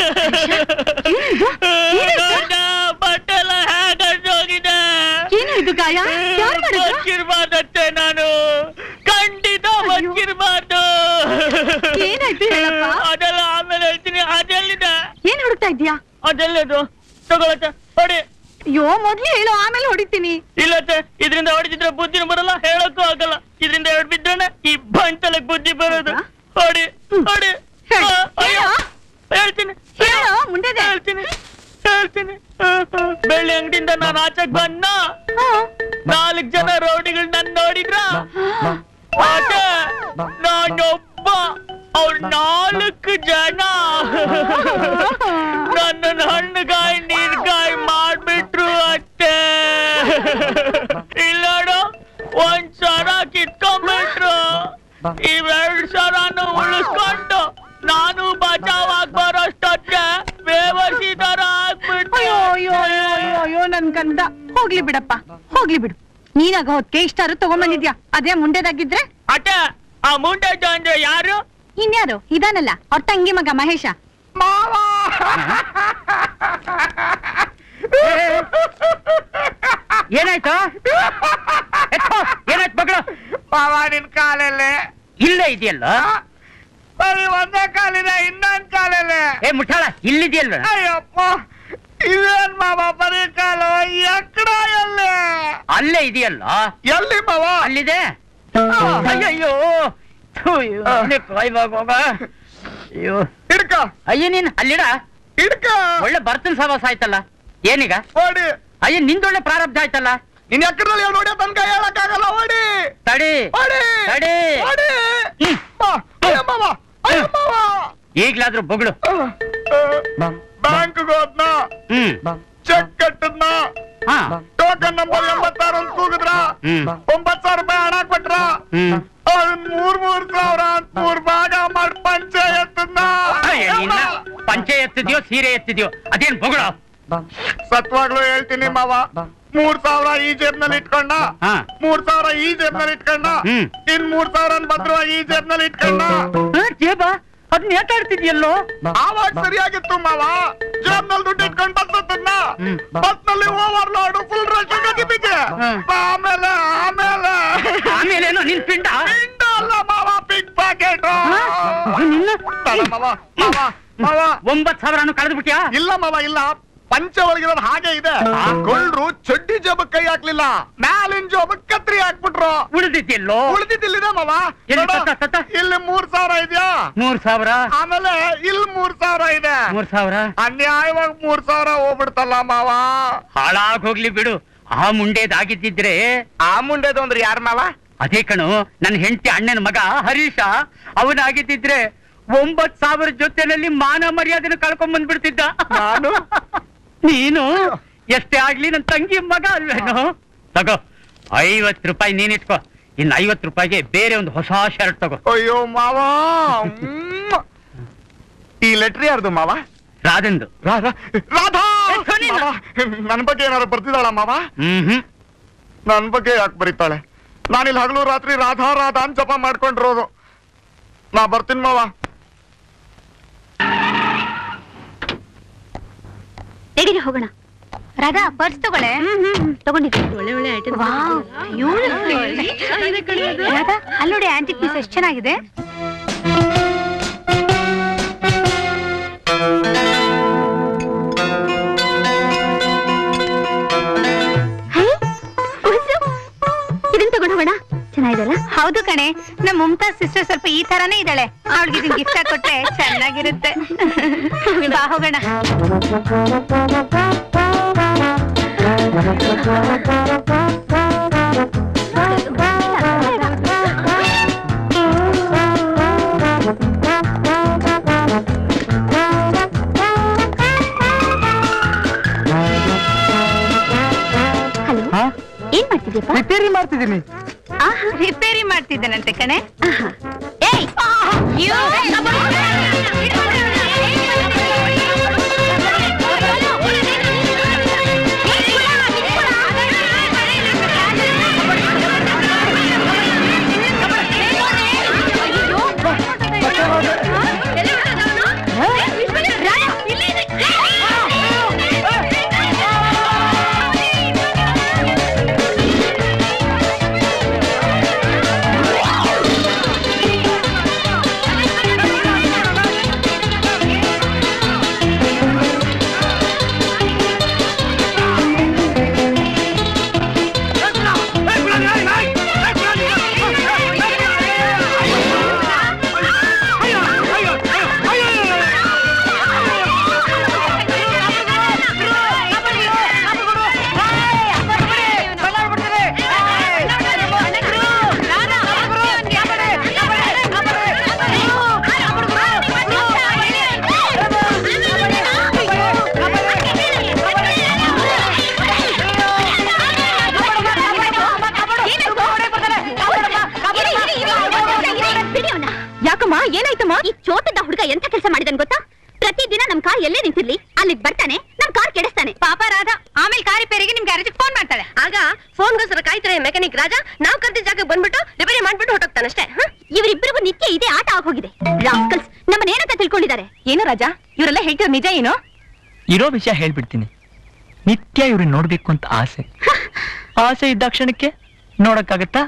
ಗಂಡ ಬಟ್ಟೆ ಎಲ್ಲ ಹೇಗೋಗಿದೆ ಏನು ಇದು ಗಾಯ ಯಾರು ಮಾಡಿದ್ರು ಬಚ್ಚಿರ್ಬಾರ್ದತ್ತೆ ನಾನು ಖಂಡಿತ ಬಚ್ಚಿರ್ಬಾರ್ದು ಏನಾಯ್ತು ಹೇಳಪ್ಪ? ಅದೆಲ್ಲ ಆಮೇಲೆ ಹೇಳ್ತೀನಿ ಅದೆಲ್ಲಿದೆ ಏನ್ ಹುಡುಕ್ತಾ ಇದ್ಯಾ ಅದೆಲ್ಲದು ತಗೊಳತ್ತೆ ಹೊಡಿ ಅಯ್ಯೋ ಮೊದ್ಲು ಹೇಳು ಆಮೇಲೆ ಹೊಡಿತೀನಿ ಇಲ್ಲತ್ತೆ ಇದರಿಂದ ಹೊಡಿತಿದ್ರೆ ಬುದ್ಧಿನೂ ಬರಲ್ಲ ಹೇಳಕ್ಕೂ ಆಗಲ್ಲ ಇದರಿಂದ ಎರಡು ಬಿದ್ರೇನೆ ಈ ಬಂಟಲಕ್ ಬುದ್ಧಿ ಬರೋದು ಹೌದಾ? ಹೊಡಿ ಹೊಡಿ ಹೇಳು, ಆ, ಅಯ್ಯೋ. ಹೇಳು. ಹೇಳ್ತೀನಿ ಹೇಳು ಮುಂದೆ ಹೇಳ್ತೀನಿ ಹೇಳ್ತೀನಿ ಬೆಳ್ಳಿ ಅಂಗಡಿಯಿಂದ ನಾನು ಆಚೆಗ್ ಬಂದ ನಾಲ್ಕು ಜನ ರೌಡಿಗಳು ನನ್ ನೋಡಿದ್ರ ಆಚೆ ನಾನೊಬ್ಬ ಅವ್ರ ನಾಲ್ಕು ಜನ ನನ್ನ ಹಣ್ಣುಗಾಯಿ ನೀರ್ಗಾಯಿ ಮಾಡ್ಬಿಟ್ರು ಅತ್ತೆ ಇಲ್ಲೋಡು ಒಂದ್ ಸರ ಕಿತ್ಕೊಂಡ್ಬಿಟ್ರು ಇವೆರಡ್ ಸರನು ಉಳಿಸ್ಕೊಂಡು ನಾನು ಬಚಾವಾಗ್ ಬರೋಷ್ಟೊತ್ತೆ ಬೇವಸಿ ತರ ಅಯ್ಯೋ ಅಯ್ಯೋ ಅಯ್ಯೋ ಅಯ್ಯೋ ಅಯ್ಯೋ ನನ್ ಗಂಡ ಹೋಗ್ಲಿ ಬಿಡಪ್ಪ ಹೋಗ್ಲಿ ಬಿಡು ನೀನಾಗ ಹೊತ್ಕೆ ಇಷ್ಟಾರು ತಗೊಂಬಂದಿದ್ಯಾ ಅದೇ ಮುಂಡೆದಾಗಿದ್ರೆ ಅತ್ತೆ ಆ ಮುಂಡೆ ಅಂದ್ರೆ ಯಾರು ಇನ್ಯಾರು ಇದಾನಲ್ಲ ಅವ್ರ ತಂಗಿ ಮಗ ಮಹೇಶ ಏನಾಯ್ತು ಎತ್ಕೋ, ಏನಾಯ್ತು ಮಗಳು ಮಾವ ನಿನ್ ಕಾಲಲ್ಲೇ ಇಲ್ಲೇ ಇದೆಯಲ್ಲ ಬರೀ ಒಂದೇ ಕಾಲಿನ ಇನ್ನೊಂದ್ ಕಾಲಲ್ಲೇ ಏ ಮುಠಾಳ ಇಲ್ಲಿದೆಯಲ್ಲ ಅಯ್ಯಪ್ಪ ಇದೇನ್ ಮಾವ ಬರೀ ಕಾಲು ಎಕ್ಕಡ ಎಲ್ಲಿ ಅಲ್ಲೇ ಇದೆಯಲ್ಲ ಎಲ್ಲಿ ಮಾವ ಅಲ್ಲಿದೆ ಅಯ್ಯಯ್ಯೋ ಥು, ಇವನೇ ಕಾಯ್ವಾಗ ಹೋಗ. ಅಯ್ಯೋ ಹಿಡ್ಕ ಅಯ್ಯ ನೀನ್ ಅಲ್ಲಿಡ ಹಿಡ್ಕ ಒಳ್ಳೆ ಬರ್ತನ್ ಸವಾಸ ಆಯ್ತಲ್ಲ ಏನೀಗ ಓಡಿ ಅಯ್ಯ ನಿಂದೊಳ್ಳೆ ಪ್ರಾರಬ್ಧ ಆಯ್ತಲ್ಲ ನಿನ್ ಎಕ್ಕಡದಲ್ಲಿ ಯಾವ ನೋಡಿಯ ತನಕ ಹೇಳಕ್ಕಾಗಲ್ಲ ಓಡಿ ತಡಿ ಓಡಿ ತಡಿ. ಓಡಿ ಹ್ಮ್. ಮಾ, ಅಯ್ಯ ಮಾವ ಅಯ್ಯ ಮಾವ ಈಗ್ಲಾದ್ರೂ ಬೊಗಳು ಬ್ಯಾಂಕ್ ಹೋದ್ನ ಹ್ಮ್ ಚೆಕ್ ಕಟ್ಟದ್ನ ಹಾ ಟೋಕನ್ ನಂಬರ್ ಎಂಬತ್ತಾರು ಅಂತ ಕೂಗಿದ್ರ ಹ್ಮ್ ಒಂಬತ್ ಸಾವಿರ ರೂಪಾಯಿ ಹಣ ಕೊಟ್ರ ಹ್ಮ್ ಅದನ್ ಮೂರ್ ಮೂರ್ ಸಾವಿರ ಅಂತ ಮೂರ್ ಭಾಗ ಮಾಡಿ ಪಂಚಾಯತ್ನ ಅಯ್ಯ, ನಿನ್ನ ಪಂಚೆ ಎತ್ತಿದ್ಯೋ ಸೀರೆ ಎತ್ತಿದ್ಯೋ ಅದೇನ್ ಬೊಗಳು ಸತ್ವಾಗ್ಲೂ ಹೇಳ್ತೀನಿ ಮಾವ ಮೂರ್ ಸಾವಿರ ಈ ಜೇಬ್ನಲ್ಲಿ ಇಟ್ಕೊಂಡ ಹಾ ಮೂರ್ ಸಾವಿರ ಈ ಜೇಬ್ನಲ್ಲಿ ಇಟ್ಕೊಂಡ ಹ್ಮ್. ಇನ್ ಮೂರ್ ಸಾವಿರ ಭದ್ರವಾಗಿ ಈ ಜೇಬ್ನಲ್ಲಿ ಇಟ್ಕೊಂಡ ಜೇಬ ಅದ್ ನೇತಾಡ್ತಿದ್ಯಲ್ಲೋ ಆವಾಗ ಸರಿಯಾಗಿತ್ತು ಮಾವ ಜೇಬ್ನಲ್ಲಿ ದುಡ್ಡು ಇಟ್ಕೊಂಡು ಬಸ್ ಹತ್ತದ್ನ ಬಸ್ ನಲ್ಲಿ ಓವರ್ ಲೋಡ್ ಫುಲ್ ರಶ್ ಗಜಿಬಿಜಿ ಆಮೇಲೆ ಆಮೇಲೆ ಆಮೇಲೇನು ನಿನ್ ಪಿಂಡ ಪಿಂಡ ಅಲ್ಲ ಮಾವ ಪಿಕ್ ಪಾಕೆಟ್ ನಿನ್ನ ಮಾವ ಮಾವ ಮಾವ ಒಂಬತ್ ಸಾವಿರನು ಕಳೆದು ಬಿಟ್ಯಾ ಇಲ್ಲ ಮಾವ ಇಲ್ಲ ಪಂಚ ಒಳಗಿರೋದು ಹಾಗೆ ಇದೆ ಕೊಳ್ಳರು ಚಡ್ಡಿ ಜೋಬಕ್ ಕೈ ಹಾಕ್ಲಿಲ್ಲ ಮ್ಯಾಲಿನ ಜೋಬಕ್ ಕತ್ರಿ ಹಾಕ್ಬಿಟ್ರು ಉಳಿದಿದ್ದೆಲ್ಲೋ ಉಳಿದಿದ್ದಿಲ್ಲಿದೆ ಮಾವ ಎಲ್ಲಿ ನೋಡು, ತತ್ತ, ತತ್ತ? ಇಲ್ಲಿ ಮೂರ್ ಸಾವಿರ ಇದೆಯಾ ಮೂರ್ ಸಾವಿರ ಆಮೇಲೆ ಇಲ್ಲಿ ಮೂರ್ ಸಾವಿರ ಇದೆ ಮೂರ್ ಸಾವಿರ ಅನ್ಯಾಯವಾಗಿ ಮೂರ್ ಸಾವಿರ ಹೋಗ್ಬಿಡ್ತಲ್ಲ ಮಾವ ಹಾಳಾಗ್ ಹೋಗ್ಲಿ ಬಿಡು ಆ ಮುಂಡೇದಾಗಿದ್ದಿದ್ರೆ ಆ ಮುಂಡೆದು ಅಂದ್ರೆ ಯಾರ ಮಾವ ಅದೇ ಕಣು ನನ್ನ ಹೆಂಡತಿ ಅಣ್ಣನ ಮಗ ಹರೀಶ ಅವನಾಗಿದ್ದಿದ್ರೆ ಒಂಬತ್ ಸಾವಿರ ಜೊತೆನಲ್ಲಿ ಮಾನ ಮರ್ಯಾದೆನ ಕಳ್ಕೊಂಡ್ ಬಂದ್ಬಿಡ್ತಿದ್ದ ನಾನು? ನೀನು ಎಷ್ಟೇ ಆಗ್ಲಿ ನನ್ ತಂಗಿ ಮಗ ಅಲ್ವೇನು ತಗೋ ಐವತ್ ರೂಪಾಯಿ ನೀನ್ ಇಟ್ಕೋ ಇನ್ ಐವತ್ ರೂಪಾಯಿಗೆ ಬೇರೆ ಒಂದು ಹೊಸ ಶರ್ಟ್ ತಗೋ ಅಯ್ಯೋ ಮಾವ ಮ್ಮ್. ಈ ಲೆಟ್ರ್ ಯಾರ್ದು ಮಾವ ರಾಧಂದು ರಾಧಾ ರಾಧಾ ಎಷ್ಟೋ ನೀನು? ಮಾವ, ನನ್ ಬಗ್ಗೆ ಏನಾದ್ರು ಬರ್ತಿದ್ದಾಳ ಮಾವ ಹ್ಮ್ ಹ್ಮ್ ನನ್ ಬಗ್ಗೆ ಯಾಕೆ ಬರೀತಾಳೆ ನಾನಿಲ್ಲಿ ಹಗಲು ರಾತ್ರಿ ರಾಧಾ ರಾಧಾ ಅಂತ ಜಪ ಮಾಡ್ಕೊಂಡಿರೋದು ನಾ ಬರ್ತೀನಿ ಮಾವ ನಡೀರಿ ಹೋಗೋಣ ರಾಧಾ ಪರ್ಸ್ ತಗೊಳ್ಳೆ ತಗೊಂಡಿದ್ದೆ ಒಳ್ಳೆ ಒಳ್ಳೆ ರಾಧಾ ಅಲ್ಲಿ ನೋಡಿ ಆಂಟಿಕ್ ಪೀಸ್ ಎಷ್ಟು ಚೆನ್ನಾಗಿದೆ ಇದನ್ನ ತಗೊಂಡು ಹೋಗೋಣ ಚೆನ್ನಾಗಿದೆಲ್ಲ ಹೌದು ಕಣೆ ನಮ್ಮ ಮುಮ್ತಾಜ್ ಸಿಸ್ಟರ್ ಸ್ವಲ್ಪ ಈ ತರಾನೇ ಇದ್ದಾಳೆ ಅವಳಿಗೆ ಇದನ್ನ ಗಿಫ್ಟ್ ಕೊಟ್ರೆ ಚೆನ್ನಾಗಿರುತ್ತೆ ಬಾ ಹೋಗೋಣ ಹಲೋ ಏನ್ ಮಾಡ್ತಿದ್ಯಪ್ಪ ರಿಪೇರಿ ಮಾಡ್ತಿದ್ದೀನಿ ರಿಪೇರಿ ಮಾಡ್ತಿದ್ದಾನಂತೆ ಕಣೆ ಏಯ್ you- ಯಾಕಮ್ಮ ಏನಾಯ್ತಮ್ಮ ಈ ಚೋಟದ ಹುಡುಗ ಎಂತ ಕೆಲಸ ಮಾಡಿದನ್ ಗೊತ್ತಾ ಪ್ರತಿದಿನ ನಮ್ ಕಾರ್ ಎಲ್ಲೇ ನಿಂತಿರ್ಲಿ ಅಲ್ಲಿಗೆ ಬರ್ತಾನೆ ನಮ್ ಕಾರ್ ಕೆಡಿಸ್ತಾನೆ ಪಾಪ ರಾಧಾ ಆಮೇಲೆ ಕಾರ್ ರಿಪೇರಿಗೆ ನಿಮ್ ಗ್ಯಾರೇಜ್ ಫೋನ್ ಮಾಡ್ತಾಳೆ ಆಗ ಫೋನ್ಗೋಸ್ಕರ ಕಾಯ್ತಾರೆ ಮೆಕ್ಯಾನಿಕ್ ರಾಜ ನಾವ್ ಕರ್ದ ಜಾಗಕ್ಕೆ ಬಂದ್ಬಿಟ್ಟು ರಿಪೇರಿ ಮಾಡ್ಬಿಟ್ಟು ಹೊಟ್ಟೋಗ್ತಾನಷ್ಟೇ ಇವರಿಬ್ಬರಿಗೂ ನಿತ್ಯ ಇದೇ ಆಟ ಆಗೋಗಿದೆ ರಾಸ್ಕಲ್ಸ್ ನಮ್ಮನ್ನ ಏನಂತ ತಿಳ್ಕೊಂಡಿದ್ದಾರೆ ಏನು ರಾಜ ಇವರೆಲ್ಲ ಹೇಳ್ತಿರೋ ನಿಜ ಏನು ಇರೋ ವಿಷಯ ಹೇಳ್ಬಿಡ್ತೀನಿ ನಿತ್ಯ ಇವ್ರನ್ನ ನೋಡ್ಬೇಕು ಅಂತ ಆಸೆ ಆಸೆ ಇದ್ದ ಕ್ಷಣಕ್ಕೆ ನೋಡಕ್ಕಾಗತ್ತಾ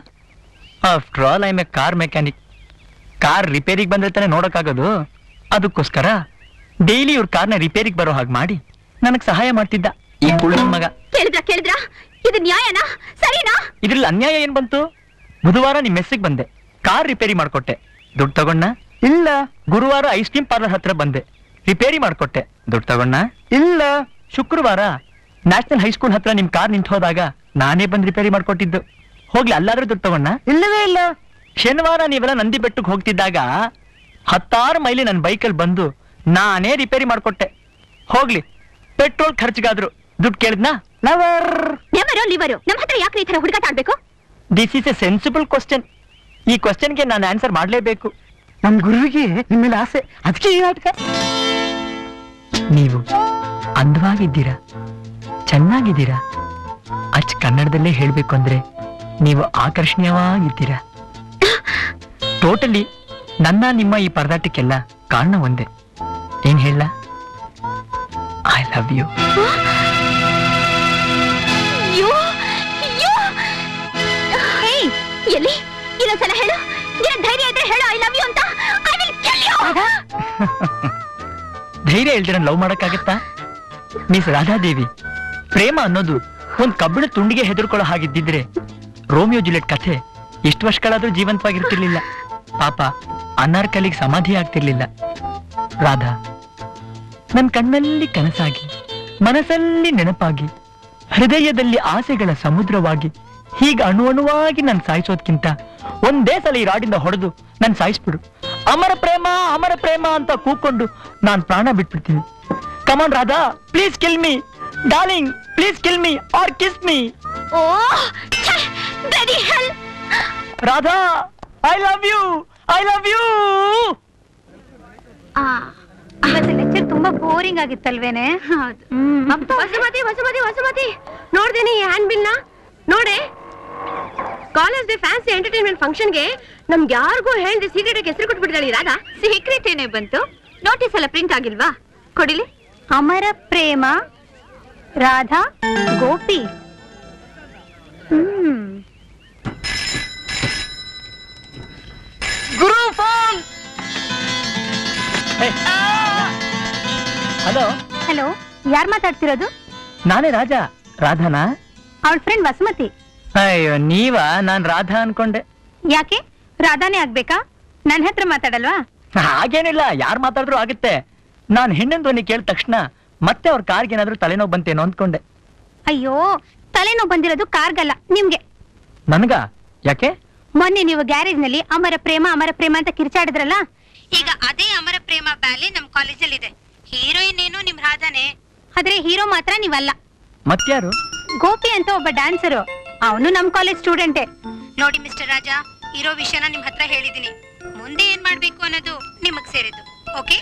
after all I am a car mechanic car ರಿಪೇರಿಗೆ ಬಂದ್ರೆ ತಾನೇ ನೋಡಕ್ಕಾಗೋದು ಅದಕ್ಕೋಸ್ಕರ ಡೈಲಿ ಇವ್ರ ಕಾರ್ನ ರಿಪೇರಿಗೆ ಬರೋ ಹಾಗೆ ಮಾಡಿ ನನಗ್ ಸಹಾಯ ಮಾಡ್ತಿದ್ದ ಈ ಕುಳ್ಳ ಮಗ ಕೇಳಿದ್ರ ಕೇಳಿದ್ರ ಇದು ನ್ಯಾಯನಾ ಸರಿನಾ ಇದ್ರಲ್ಲಿ ಅನ್ಯಾಯ ಏನ್ ಬಂತು ಬುಧವಾರ ನಿಮ್ ಮೆಸ್ಸಿಗೆ ಬಂದೆ ಕಾರ್ ರಿಪೇರಿ ಮಾಡ್ಕೊಟ್ಟೆ ದುಡ್ಡು ತಗೊಂಡ ಇಲ್ಲ ಗುರುವಾರ ಐಸ್ ಕ್ರೀಮ್ ಪಾರ್ಲರ್ ಹತ್ರ ಬಂದೆ ರಿಪೇರಿ ಮಾಡ್ಕೊಟ್ಟೆ ದುಡ್ಡು ತಗೊಂಡ ಇಲ್ಲ ಶುಕ್ರವಾರ ನ್ಯಾಷನಲ್ ಹೈಸ್ಕೂಲ್ ಹತ್ರ ನಿಮ್ ಕಾರ್ ನಿಂತು ಹೋದಾಗ ನಾನೇ ಬಂದ್ ರಿಪೇರಿ ಮಾಡ್ಕೊಟ್ಟಿದ್ದು ಹೋಗ್ಲಿ ಅಲ್ಲಾದ್ರೂ ದುಡ್ಡು ತಗೊಂಡ ಇಲ್ಲವೇ ಇಲ್ಲ ಶನಿವಾರ ನೀವೆಲ್ಲ ನಂದಿ ಬೆಟ್ಟಕ್ಕೆ ಹೋಗ್ತಿದ್ದಾಗ ಹತ್ತಾರು ಮೈಲಿ ನನ್ನ ಬೈಕಲ್ಲಿ ಬಂದು ನಾನೇ ರಿಪೇರಿ ಮಾಡ್ಕೊಟ್ಟೆ ಹೋಗ್ಲಿ ಪೆಟ್ರೋಲ್ ಖರ್ಚಿಗಾದ್ರು ದುಡ್ಡು ಕೇಳಿದ್ನಾ ಲವರ್ ನೆವರೋ ಲಿವರೋ ನಮ್ಮ ಹತ್ರ ಯಾಕೆ ಈ ತರ ಹುಡುಗಾಟ ಆಡ್ಬೇಕು this is a sensible question ಈ ಕ್ವಶನ್ಗೆ ನಾನು ಆನ್ಸರ್ ಮಾಡಲೇಬೇಕು ನಮ್ ಗುರುವಿಗೆ ನಿಮ್ಮೇಲೆ ಆಸೆ ಅದಕ್ಕೆ ಈ ನಾಟಕ ನೀವು ಅಂದವಾಗಿದ್ದೀರಾ ಚೆನ್ನಾಗಿದ್ದೀರಾ ಅಚ್ಚ ಕನ್ನಡದಲ್ಲೇ ಹೇಳ್ಬೇಕು ಅಂದ್ರೆ ನೀವು ಆಕರ್ಷಣೀಯವಾಗಿದ್ದೀರಾ ಟೋಟಲಿ ನನ್ನ ನಿಮ್ಮ ಈ ಪರದಾಟಕ್ಕೆಲ್ಲ ಕಾರಣ ಒಂದೇ ಏನ್ ಹೇಳ ಲವ್ ಯು ಯೋ ಯೋ ಹೇಯ್ ಎಲ್ಲಿ ಇನ್ನೊಂದ್ಸಲ ಹೇಳು ನಿನ್ನ ಧೈರ್ಯ ಇದ್ರೆ ಹೇಳು ಐ ಲವ್ ಯು ಅಂತ ಐ ವಿಲ್ ಕಿಲ್ ಯು ಧೈರ್ಯ ಇಲ್ದಿರ ಲವ್ ಮಾಡಕ್ಕಾಗತ್ತಾ ಮಿಸ್ ರಾಧಾದೇವಿ ಪ್ರೇಮ ಅನ್ನೋದು ಒಂದ್ ಕಬ್ಬಿಣ ತುಂಡಿಗೆ ಹೆದರ್ಕೊಳ್ಳೋ ಹಾಗಿದ್ದಿದ್ರೆ ರೋಮಿಯೋ ಜುಲೆಟ್ ಕಥೆ ಎಷ್ಟು ವರ್ಷಗಳಾದ್ರೂ ಜೀವಂತವಾಗಿರ್ತಿರ್ಲಿಲ್ಲ ಪಾಪ ಅನಾರ್ಕಲಿಗೆ ಸಮಾಧಿ ಆಗ್ತಿರ್ಲಿಲ್ಲ ರಾಧಾ ನನ್ ಕಣ್ಣಲ್ಲಿ ಕನಸಾಗಿ ಮನಸ್ಸಲ್ಲಿ ನೆನಪಾಗಿ ಹೃದಯದಲ್ಲಿ ಆಸೆಗಳ ಸಮುದ್ರವಾಗಿ ಹೀಗ ಅಣು ಅಣುವಾಗಿ ನನ್ ಸಾಯಿಸೋದ್ಕಿಂತ ಒಂದೇ ಸಲ ಈ ರಾಡಿಂದ ಹೊಡೆದು ನನ್ ಸಾಯಿಸ್ಬಿಡು ಅಮರ ಪ್ರೇಮ ಅಮರ ಪ್ರೇಮ ಅಂತ ಕೂಕೊಂಡು ನಾನ್ ಪ್ರಾಣ ಬಿಟ್ಬಿಡ್ತೀನಿ come on Radha please kill me darling please kill me or kiss me oh bloody hell Radha I love you I love you ಇವತ್ತು ಲೆಕ್ಚರ್ ತುಂಬಾ ಬೋರಿಂಗ್ ಆಗಿತ್ತಲ್ವೇನೆ ವಸುಮತಿ ವಸುಮತಿ ವಸುಮತಿ ನೋಡ್ದೇನೆ ಈ ಹ್ಯಾಂಡ್ ಬಿಲ್ ನ ನೋಡೆ ಕಾಲೇಜ್ ಡೇ ಫ್ಯಾನ್ಸಿ ಎಂಟರ್ಟೈನ್ಮೆಂಟ್ ಫಂಕ್ಷನ್ಗೆ ನಮ್ಗೆ ಯಾರಿಗೂ ಹೇಳ್ದೆ ಸೀಕ್ರೆಟ್ ಆಗಿ ಹೆಸರು ಕೊಟ್ಬಿಟ್ಟಿದ್ದಾಳೆ ಈ ರಾಧಾ ಸೀಕ್ರೆಟ್ ಏನೇ ಬಂತು ನೋಟಿಸ್ ಎಲ್ಲ ಪ್ರಿಂಟ್ ಆಗಿಲ್ವಾ ಕೊಡಿಲಿ ಅಮರ ಪ್ರೇಮ ರಾಧಾ ಗೋಪಿ ಹ್ಮ್ ಗುರು ಫೋನ್ ಹಲೋ ಹಲೋ ಯಾರ್ ಮಾತಾಡ್ತಿರೋದು ನಾನೇ ರಾಜಾ ರಾಧಾನಾ ಅವಳ ಫ್ರೆಂಡ್ ವಸುಮತಿ ಅಯ್ಯೋ ನೀವಾ ನಾನ್ ರಾಧಾ ಅನ್ಕೊಂಡೆ ಯಾಕೆ ರಾಧಾನೇ ಆಗ್ಬೇಕಾ ನನ್ನ ಹತ್ರ ಮಾತಾಡಲ್ವಾ ಹಾಗೇನಿಲ್ಲ ಯಾರು ಮಾತಾಡಿದ್ರು ಆಗುತ್ತೆ ನಾನ್ ಹೆಣ್ಣಿನ ಧ್ವನಿ ಕೇಳಿದ ತಕ್ಷಣ ಮತ್ತೆ ಅವ್ರ ಕಾರ್ಗೆ ಏನಾದ್ರೂ ತಲೆನೋವು ಬಂತೇನೋ ಅಂದ್ಕೊಂಡೆ ಅಯ್ಯೋ ತಲೆನೋವು ಬಂದಿರೋದು ಕಾರ್ಗಲ್ಲ ನಿಮ್ಗೆ ನನ್ಗ ಯಾಕೆ ಮೊನ್ನೆ ನೀವು ಗ್ಯಾರೇಜ್ ನಲ್ಲಿ ಅಮರ ಪ್ರೇಮ ಅಮರ ಪ್ರೇಮ ಅಂತ ಕಿರ್ಚಾಡಿದ್ರಲ್ಲ ಈಗ ಅದೇ ಅಮರ ಪ್ರೇಮ ಬ್ಯಾಲೆ ನಮ್ ಕಾಲೇಜಲ್ಲಿ ಇದೆ ಹೀರೋಯಿನ್ ಏನು ನಿಮ್ ರಾಧಾನೆ ಆದ್ರೆ ಹೀರೋ ಮಾತ್ರ ನೀವಲ್ಲ ಮತ್ಯಾರು ಗೋಪಿ ಅಂತ ಒಬ್ಬ ಡ್ಯಾನ್ಸರು ಅವನು ನಮ್ ಕಾಲೇಜ್ ಸ್ಟೂಡೆಂಟೇ ನೋಡಿ ಮಿಸ್ಟರ್ ರಾಜಾ ಇರೋ ವಿಷಯನ ನಿಮ್ ಹತ್ರ ಹೇಳಿದೀನಿ ಮುಂದೆ ಏನ್ ಮಾಡ್ಬೇಕು ಅನ್ನೋದು ನಿಮಗ್ ಸೇರಿದ್ದು ಓಕೆ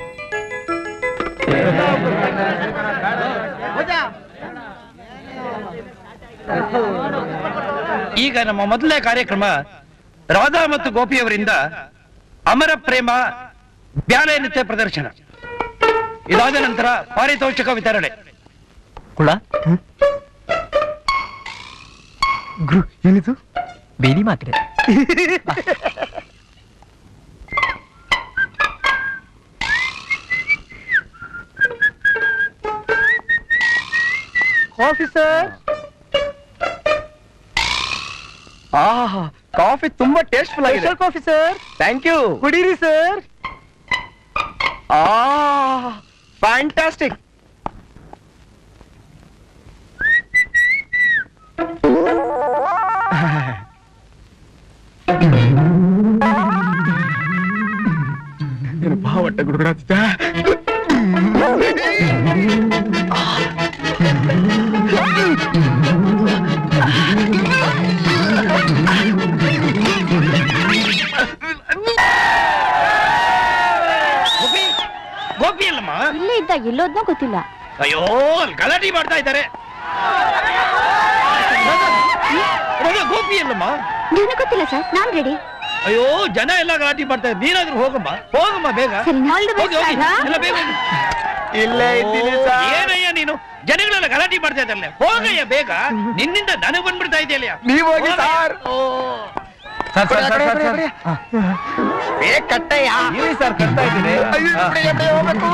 ಈಗ ನಮ್ಮ ಮೊದಲನೇ ಕಾರ್ಯಕ್ರಮ ರಾಧಾ ಮತ್ತು ಗೋಪಿಯವರಿಂದ ಅಮರ ಪ್ರೇಮ ಬ್ಯಾಲೆ ನೃತ್ಯ ಪ್ರದರ್ಶನ ಇದಾದ ನಂತರ ಪಾರಿತೋಷಕ ವಿತರಣೆ ಕುಳ ಗುರು ಏನಿದು ಬೇದಿ ಮಾತ್ರೆ ಆಫೀಸರ್ ಆಹಾ ಕಾಫಿ ತುಂಬಾ ಟೇಸ್ಟ್ಫುಲ್ ಆಗಿದೆ ಕಾಫಿ ಸರ್ ಥ್ಯಾಂಕ್ ಯು ಕುಡೀರಿ ಸರ್ ಆ ಫ್ಯಾಂಟಾಸ್ಟಿಕ್ ಭಾವಟ್ಟ ಗುಡುಗುಡಾತಿದ್ದ ಗೋಪಿ ಗೋಪಿ ಅಲ್ಲಮ್ಮ ಇಲ್ಲೇ ಇದ್ದ ಎಲ್ಲೋದ್ನೋ ಗೊತ್ತಿಲ್ಲ ಅಯ್ಯೋ ಅಲ್ಲಿ ಗಲಾಟೆ ಮಾಡ್ತಾ ಇದ್ದಾರೆ ರಾಧಾ, ಗೋಪಿ ಅಲ್ಲಮ್ಮ ನನಗೆ ಗೊತ್ತಿಲ್ಲ ಸರ್ ನಾನ್ ರೆಡಿ ಅಯ್ಯೋ ಜನ ಎಲ್ಲ ಗಲಾಟೆ ಮಾಡ್ತಾ ಇದ್ದಾರೆ ನೀನಾದ್ರೂ ಹೋಗಮ್ಮ ಹೋಗಮ್ಮ ಬೇಗ ಸರಿ ಆಲ್ ದಿ ಹೋಗಿ ಹೋಗಿ ಎಲ್ಲ ಬೇಗ ಹೋಗಿ. ಇಲ್ಲೇ ಇದ್ದೀನಿ ಸರ್ ಏನಯ್ಯ ನೀನು ಜನಗಳೆಲ್ಲ ಗಲಾಟೆ ಮಾಡ್ತಾ ಇದ್ದಾರಲ್ಲ ಹೋಗಯ್ಯ ಬೇಗ ನಿನ್ನಿಂದ ನನಗೆ ಬಂದ್ಬಿಡ್ತಾ ಇದೆಯಲ್ಲ ನೀವ್ ಹೋಗಿ sir sir sir, sir, sir, sir. ಬೇಗ ಕಟ್ಟಯ್ಯ ಇರಿ ಸರ್ ಕಟ್ತಾ ಇದ್ದೀನಿ ಅಯ್ಯೋ, ಬಿಡಿ, ಬಿಡಿ, ಹೋಗ್ಬೇಕು.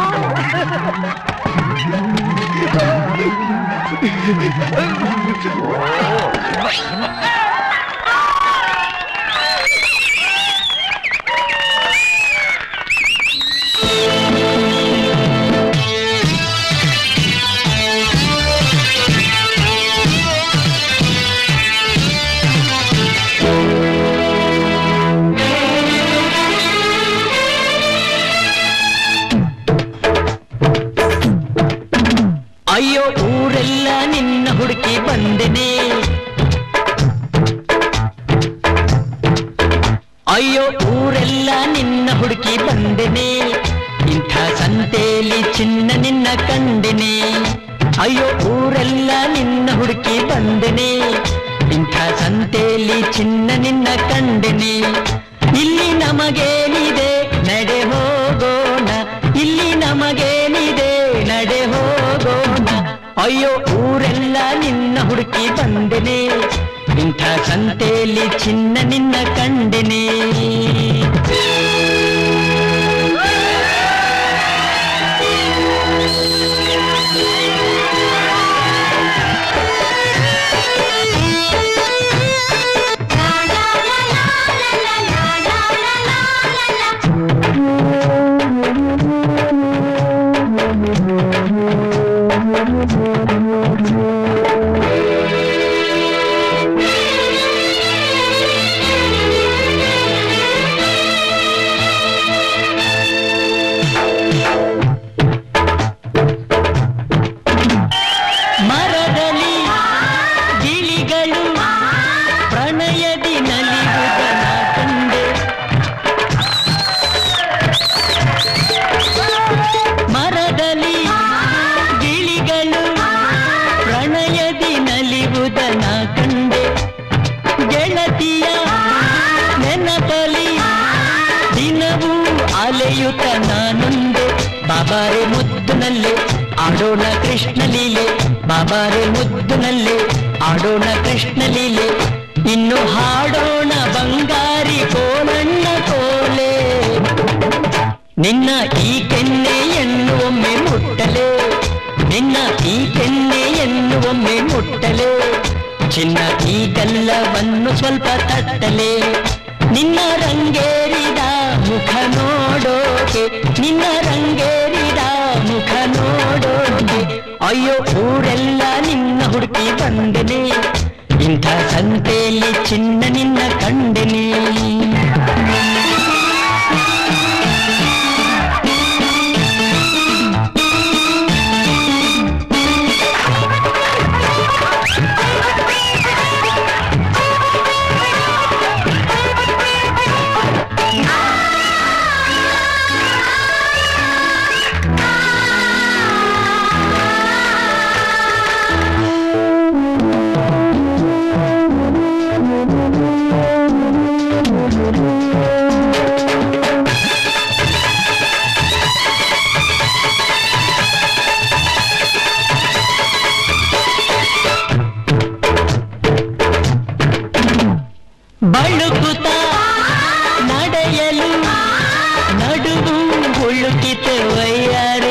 ಅಯ್ಯೋ ಊರೆಲ್ಲ ನಿನ್ನ ಹುಡುಕಿ ಬಂದೆನೆ ಅಯ್ಯೋ ಊರೆಲ್ಲ ನಿನ್ನ ಹುಡುಕಿ ಬಂದೆನೆ ಇಂಥ ಸಂತೆಯಲ್ಲಿ ಚಿನ್ನ ನಿನ್ನ ಕಂಡೆನೆ ಅಯ್ಯೋ ಊರೆಲ್ಲ ನಿನ್ನ ಹುಡುಕಿ ಬಂದೆನೆ ಇಂಥ ಸಂತೆಯಲ್ಲಿ ಚಿನ್ನ ನಿನ್ನ ಕಂಡೆನೆ ಇಲ್ಲಿ ನಮಗೇನಿದೆ ನಡೆ ಹೋಗೋಣ ಇಲ್ಲಿ ನಮಗೇನಿದೆ ನಡೆ ಹೋಗೋಣ ಅಯ್ಯೋ ಊರೆಲ್ಲ ನಿನ್ನ ಹುಡುಕಿ ಬಂದೆನೆ ಇಂಥ ಸಂತೆಯಲ್ಲಿ ಚಿನ್ನ ನಿನ್ನ ಕಂಡೆನೆ ಮರದಲ್ಲಿ ಗಿಳಿಗಳು ಪ್ರಣಯದಿ ನಲಿಯುವುದನ ಕಂಡೆ ಮರದಲ್ಲಿ ಗಿಳಿಗಳು ಪ್ರಣಯದಿ ನಲಿಯುವುದನ ಕಂಡೆ ಗೆಳತಿಯ ನೆನಪಲಿ ದಿನವೂ ಅಲೆಯುತ್ತ ನಾನೊಂದೆ ಬಾಬಾರೆ ಮುದ್ದುನಲ್ಲೇ ಆಡೋಣ ಕೃಷ್ಣ ಲೀಲೆ ಬಾಬಾರೆ ಮುದ್ದುನಲ್ಲೇ ಆಡೋಣ ಕೃಷ್ಣ ಲೀಲೆ ಇನ್ನು ಹಾಡೋಣ ಬಂಗಾರಿ ಕೋಲಣ್ಣ ಕೋಲೆ ನಿನ್ನ ಈ ಕೆನ್ನೆಯನ್ನು ಒಮ್ಮೆ ಮುಟ್ಟಲೆ ನಿನ್ನ ಈ ಕೆನ್ನೆಯನ್ನು ಒಮ್ಮೆ ಮುಟ್ಟಲೆ ಚಿನ್ನ ಈ ಗಲ್ಲವನ್ನು ಸ್ವಲ್ಪ ತಟ್ಟಲೆ ನಿನ್ನ ರಂಗೇರಿದ ಮುಖ ನೋಡೋಕೆ ನಿನ್ನ ರಂಗೇರಿದ ಮುಖ ನೋಡೋಕೆ ಅಯ್ಯೋ ಊರೆಲ್ಲ ನಿನ್ನ ಹುಡುಕಿ ಬಂದೆನೆ ಇಂಥ ಸಂತೆಯಲ್ಲಿ ಚಿನ್ನ ನಿನ್ನ ಕಂಡೆನೆ ಬಳುಕುತ ನಡೆಯಲು ನಡುವು ಉಳುಕಿತೆ ವಯ್ಯಾರೆ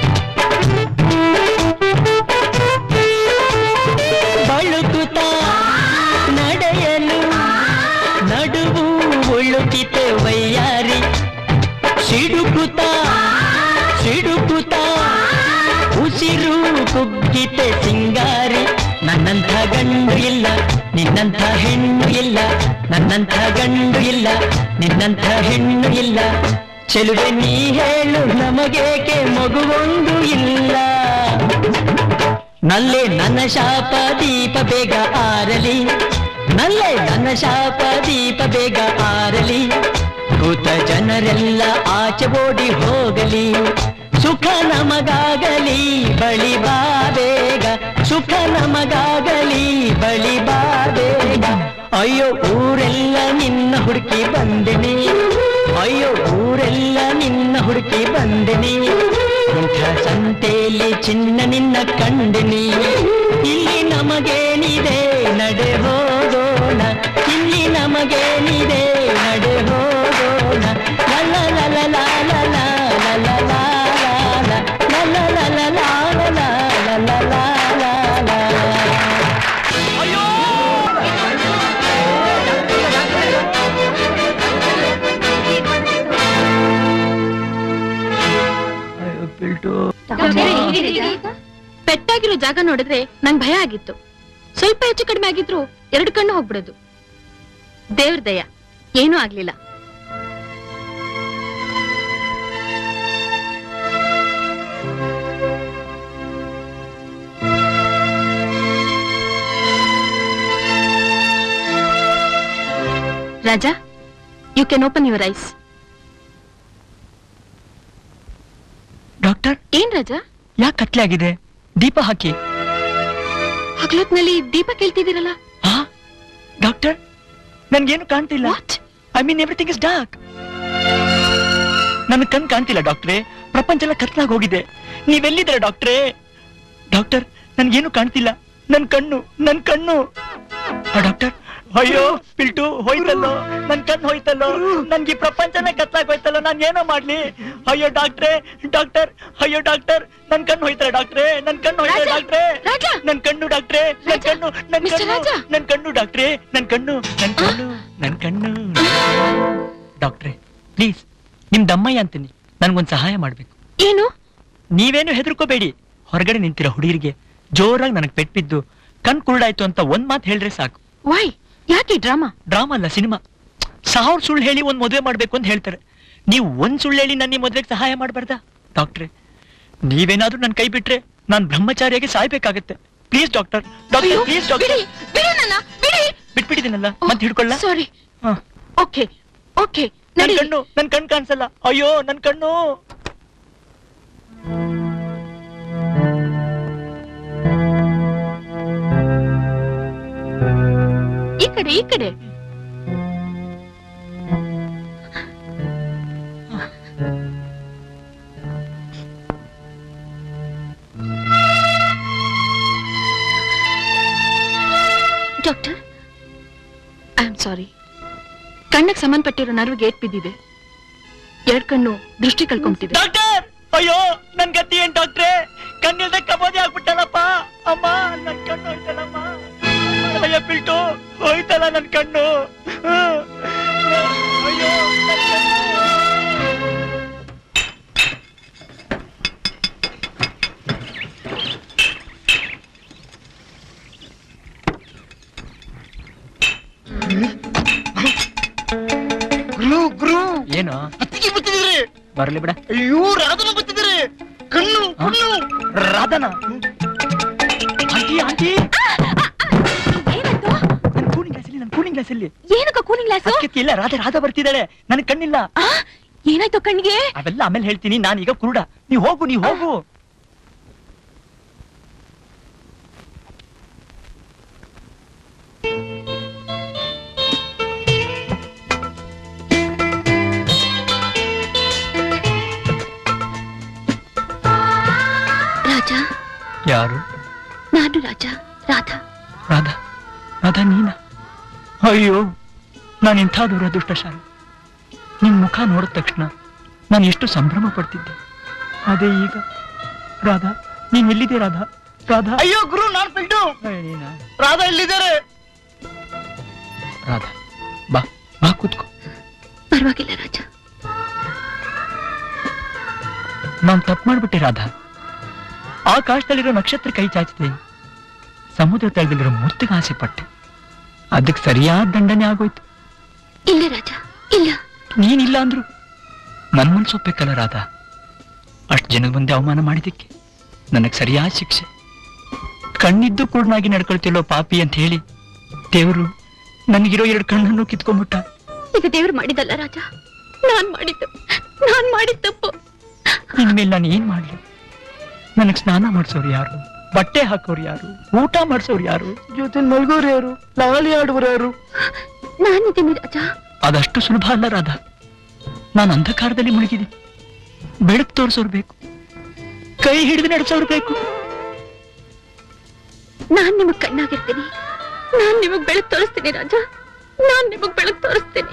ಬಳುಕುತ ನಡೆಯಲು ನಡುವು ಉಳುಕಿತೆ ವಯ್ಯಾರಿ ಸಿಡುಕುತ ಸಿಡುಕುತ ಉಸಿರು ಕುಗ್ಗಿತೆ ಸಿಂಗಾರಿ ನನ್ನಂಥ ಗಂಡು ಇಲ್ಲ ನಿನ್ನಂಥ ಹೆಣ್ಣು ಇಲ್ಲ ನನ್ನಂಥ ಗಂಡು ಇಲ್ಲ ನಿನ್ನಂಥ ಹೆಣ್ಣು ಇಲ್ಲ ಚೆಲುವೆ ನೀ ಹೇಳು ನಮಗೇಕೆ ಮಗುವೊಂದು ಇಲ್ಲ ನಲ್ಲೆ ನನ್ನ ಶಾಪ ದೀಪ ಬೇಗ ಆರಲಿ ನಲ್ಲೆ ನನ್ನ ಶಾಪ ದೀಪ ಬೇಗ ಆರಲಿ ಕೂತ ಜನರೆಲ್ಲ ಆಚೆ ಓಡಿ ಹೋಗಲಿ ಸುಖ ನಮಗಾಗಲಿ ಬಳಿ ಬಾ ಬೇಗ ಸುಖ ನಮಗಾಗಲಿ ಬಳಿ ಬಾ ಬೇಗ ಅಯ್ಯೋ ಊರೆಲ್ಲ ನಿನ್ನ ಹುಡುಕಿ ಬಂದೆನೆ ಅಯ್ಯೋ ಊರೆಲ್ಲ ನಿನ್ನ ಹುಡುಕಿ ಬಂದೆನೆ ಇಂಥ ಸಂತೆಯಲ್ಲಿ ಚಿನ್ನ ನಿನ್ನ ಕಂಡೆನಿ ಇಲ್ಲಿ ನಮಗೇನಿದೆ ನಡೆ ಹೋಗೋಣ ಇಲ್ಲಿ ನಮಗೇನಿದೆ ನಡೆ ಹೋಗೋಣ ಲಲ ಲಲ ಲಾಲ ಲಾಲ ಲಾಲ ಲಾಲ ಲಲ ಲಲ ಲಾಲ ಲಾಲ ಲಾಲ ಲಾಲ ಪೆಟ್ಟಾಗಿರೋ ಜಾಗ ನೋಡಿದ್ರೆ ನಂಗ್ ಭಯ ಆಗಿತ್ತು ಸ್ವಲ್ಪ ಹೆಚ್ಚು ಕಡಿಮೆ ಆಗಿದ್ರು ಎರಡು ಕಣ್ಣು ಹೋಗ್ಬಿಡೋದು ದೇವ್ರ ದಯ ಏನೂ ಆಗ್ಲಿಲ್ಲ Raja you can open your eyes doctor ಏನ್ ರಾಜಾ ಯಾಕೆ ಕತ್ಲೆ ಆಗಿದೆ ದೀಪ ಹಾಕಿ ಹಗಲೊತ್ನಲ್ಲಿ ದೀಪ ಕೇಳ್ತಿದ್ದೀರಲ್ಲ ಹಾ ಡಾಕ್ಟರ್ ನನ್ಗೇನು ಕಾಣ್ತಿಲ್ಲ what I mean everything is dark ನನ್ ಕಣ್ ಕಾಣ್ತಿಲ್ಲ ಡಾಕ್ಟ್ರೇ ಪ್ರಪಂಚ ಎಲ್ಲ ಕತ್ಲಾಗ್ ಹೋಗಿದೆ ನೀವೆಲ್ಲಿದ್ದೀರ ಡಾಕ್ಟ್ರೇ ಡಾಕ್ಟರ್ ನನ್ಗೇನು ಕಾಣ್ತಿಲ್ಲ ನನ್ ಕಣ್ಣು ನನ್ ಕಣ್ಣು ಆ ಡಾಕ್ಟರ್ ಅಯ್ಯೋ ಪಿಲ್ಟು ಹೋಯ್ತಲ್ಲೋ ನನ್ ಕಣ್ಣು ಹೋಯ್ತಲ್ಲೋ ನನ್ಗೆ ಈ ಪ್ರಪಂಚನೇ ಕತ್ಲಾಗೋಯ್ತಲ್ಲೋ ನಾನ್ ಏನೋ ಮಾಡ್ಲಿ ಅಯ್ಯೋ ಡಾಕ್ಟ್ರೇ ಡಾಕ್ಟರ್ ಅಯ್ಯೋ ಡಾಕ್ಟರ್ ನನ್ ಕಣ್ಣು ಹೋಯ್ತಲ್ಲ ಡಾಕ್ಟ್ರೇ ನನ್ ಕಣ್ಣು ಹೋಯ್ತಲ್ಲ ರಾಜ, ಡಾಕ್ಟ್ರೇ ರಾಜ. ನನ್ ಕಣ್ಣು ಡಾಕ್ಟ್ರೇ ನನ್ ರಾಜ, ಕಣ್ಣು ನನ್ ಮಿಸ್ಟರ್ ಕಣ್ಣು ರಾಜ. ನನ್ ಕಣ್ಣು ಡಾಕ್ಟ್ರೇ ನನ್ ಕಣ್ಣು ನನ್ ಕಣ್ಣು ನನ್ ಕಣ್ಣು ಡಾಕ್ಟ್ರೇ ಪ್ಲೀಸ್ ನಿಮ್ ದಮ್ಮಯ್ಯ ಅಂತೀನಿ ನನ್ಗೊಂದ್ ಸಹಾಯ ಮಾಡ್ಬೇಕು ಏನು ನೀವೇನು ಹೆದರ್ಕೋಬೇಡಿ ಹೊರಗಡೆ ನಿಂತಿರೋ ಹುಡುಗಿರಿಗೆ ಜೋರಾಗಿ ನನಗ್ ಪೆಟ್ಬಿದ್ದು ಕಣ್ ಕುರುಡಾಯ್ತು ಅಂತ ಒಂದ್ ಮಾತು ಹೇಳ್ರೆ ಸಾಕು ವೈ ಯಾಕೆ ಡ್ರಾಮಾ ಡ್ರಾಮಾ ಅಲ್ಲ ಸಿನಿಮಾ ಸಾವಿರ ಸುಳ್ಳು ಹೇಳಿ ಒಂದ್ ಮದುವೆ ಮಾಡ್ಬೇಕು ಅಂತ ಹೇಳ್ತಾರೆ ನೀವು ಒಂದ್ ಸುಳ್ಳು ಹೇಳಿ ನನ್ನ ಈ ಮದ್ವೆಗೆ ಸಹಾಯ ಮಾಡ್ಬಾರ್ದಾ ಡಾಕ್ಟ್ರೆ ನೀವೇನಾದ್ರೂ ನನ್ ಕೈ ಬಿಟ್ರೆ ನಾನ್ ಬ್ರಹ್ಮಚಾರಿಯಾಗಿ ಸಾಯ್ಬೇಕಾಗತ್ತೆ please doctor doctor please doctor ಬಿಡಿ ಬಿಡಿ ನನ್ನ ಬಿಡಿ ಬಿಟ್ಬಿಟ್ಟಿದ್ದೀನಲ್ಲ ಮತ್ತೆ ಹಿಡ್ಕೊಳ್ಳ ಸಾರಿ ಓಕೆ ಓಕೆ ನನ್ ನಡಿ ಕಣ್ಣು ನನ್ ಕಣ್ ಕಾಣಿಸಲ್ಲ ಅಯ್ಯೋ ನನ್ ಕಣ್ಣು ಈ ಕಡೆ ಈ ಕಡೆ ಡಾಕ್ಟರ್ ಐ ಆಮ್ ಸಾರಿ ಕಣ್ಣಿಗೆ ಸಂಬಂಧಪಟ್ಟಿರೋ ನರ್ವ್ ಗೇಟ್ ಬಿದ್ದಿದೆ ಎರಡ್ ಕಣ್ಣು ದೃಷ್ಟಿ ಕಳ್ಕೊಂಬಿಟ್ಟಿದೆ ಡಾಕ್ಟರ್ ಅಯ್ಯೋ ನನ್ ಗತಿ ಏನ್ ಡಾಕ್ಟ್ರೆ ಕಣ್ಣಿಲ್ದೆ ಕಬೋದಿ ಆಗ್ಬಿಟ್ಟಲ್ಲಪ್ಪ ಅಮ್ಮ ನನ್ ಕಣ್ಣು ಹೋಯ್ತಲ್ಲಮ್ಮ ಅಯ್ಯ ಬಿಲ್ಟು ಹೋಯ್ತಲ್ಲ ನನ್ ಕಣ್ಣು ಹ್ಮ್. ಅಯ್ಯೋ ನನ್ ಕಣ್ಣು. ಗುರು ಗುರು ಏನು ಅತ್ತಿಗೆ ಬರ್ತಿದ್ರಿ ಬರ್ಲಿ ಬಿಡ ಅಯ್ಯೋ ರಾಧನ ಬರ್ತಿದ್ರಿ ಕಣ್ಣು ಕಣ್ಣು ರಾಧನ ಆಂಟಿ ಆಂಟಿ ಏನಾಯ್ತು ನನ್ ಕೂಲಿಂಗ್ ಗ್ಲಾಸ್ ಇಲ್ಲಿ ನನ್ ಕೂಲಿಂಗ್ ಗ್ಲಾಸ್ ಇಲ್ಲಿ ಏನಕ್ಕ ಕೂಲಿಂಗ್ ಗ್ಲಾಸು ಅದಕ್ಕೆ ಇಲ್ಲ ರಾಧೆ ರಾಧಾ ಬರ್ತಿದ್ದಾಳೆ ನನ್ ಕಣ್ಣಿಲ್ಲ ಆ, ಏನಾಯ್ತು ಕಣ್ಣಿಗೆ ಅವೆಲ್ಲ ಆಮೇಲೆ ಹೇಳ್ತೀನಿ ನಾನ್ ಈಗ ಕುರುಡ ನೀ ಹೋಗು ನೀ ಹೋಗು ರಾಜ ಯಾರು ನಾನು ರಾಜ ರಾಧಾ ರಾಧಾ ರಾಧಾ ನೀನ ಅಯ್ಯೋ ನಾನು ಇಂಥ ದೂರ ದುಷ್ಟಶಾಲಿ ನಿನ್ ಮುಖ ನೋಡಿದ ತಕ್ಷಣ ನಾನು ಎಷ್ಟು ಸಂಭ್ರಮ ಪಡ್ತಿದ್ದೆ ಅದೇ ಈಗ ರಾಧಾ ನೀನ್ ಎಲ್ಲಿದೆ ರಾಧಾ ರಾಧಾ ಅಯ್ಯೋ ಗುರು ನಾನ್ ಪಿಲ್ಟು ಅಯ್ಯ, ನೀನಾ? ರಾಧಾ ಇಲ್ಲಿದ್ದಾರೆ ರಾಧಾ ಬಾ ಬಾ ಕೂತ್ಕೋ ಪರವಾಗಿಲ್ಲ ರಾಜ ನಾನ್ ತಪ್ಪು ಮಾಡ್ಬಿಟ್ಟೆ ರಾಧಾ ಆಕಾಶದಲ್ಲಿರೋ ನಕ್ಷತ್ರ ಕೈ ಚಾಚಿದೆ ಸಮುದ್ರ ತಳದಲ್ಲಿರೋ ಮೂರ್ತಿಗೆ ಆಸೆ ಪಟ್ಟೆ ಅದಕ್ಕೆ ಸರಿಯಾದ ದಂಡನೆ ಆಗೋಯ್ತು ಇಲ್ಲ ರಾಜ ಇಲ್ಲ ನೀನಿಲ್ಲ ಅಂದ್ರು ನನ್ ಮನ್ಸು ಒಪ್ಪಬೇಕಲ್ಲ ರಾಧಾ ಅಷ್ಟು ಜನದ ಮುಂದೆ ಅವಮಾನ ಮಾಡಿದ್ದಕ್ಕೆ ನನಗ್ ಸರಿಯಾದ ಶಿಕ್ಷೆ ಕಣ್ಣಿದ್ದು ಕೂಡ್ನಾಗಿ ನಡ್ಕೊಳ್ತಿಲ್ಲೋ ಪಾಪಿ ಅಂತ ಹೇಳಿ ದೇವರು ನನಗಿರೋ ಎರಡು ಕಣ್ಣನ್ನು ಕಿತ್ಕೊಂಡ್ಬಿಟ್ಟ ಇದು ದೇವ್ರು ಮಾಡಿದಲ್ಲ ರಾಜ ನಾನ್ ಮಾಡಿದ್ದು ನಾನ್ ಮಾಡಿದ ತಪ್ಪು ಇನ್ಮೇಲೆ ನಾನು ಏನ್ ಮಾಡ್ಲಿ ನನಗ್ ಸ್ನಾನ ಮಾಡ್ಸೋರು ಯಾರು ಬಟ್ಟೆ ಹಾಕೋರು ಯಾರು ಊಟ ಮಾಡ್ಸೋರು ಯಾರು ಜೊತೆ ಮಲ್ಗೋರು ಯಾರು ಲಾಲಿ ಆಡುವರು ಯಾರು ನಾನಿದ್ದೀನಿ ರಾಜ ಅದಷ್ಟು ಸುಲಭ ಅಲ್ಲ ರಾಧಾ ನಾನು ಅಂಧಕಾರದಲ್ಲಿ ಮುಳುಗಿದ್ದೀನಿ ಬೆಳಕು ತೋರಿಸೋರು ಬೇಕು ಕೈ ಹಿಡಿದು ನಡೆಸೋರು ಬೇಕು ನಾನ್ ನಿಮಗ್ ಕಣ್ಣಾಗಿರ್ತೀನಿ ನಾನ್ ನಿಮಗ್ ಬೆಳಕ್ ತೋರಿಸ್ತೀನಿ ರಾಜ ನಾನ್ ನಿಮಗ್ ಬೆಳಕ್ ತೋರಿಸ್ತೀನಿ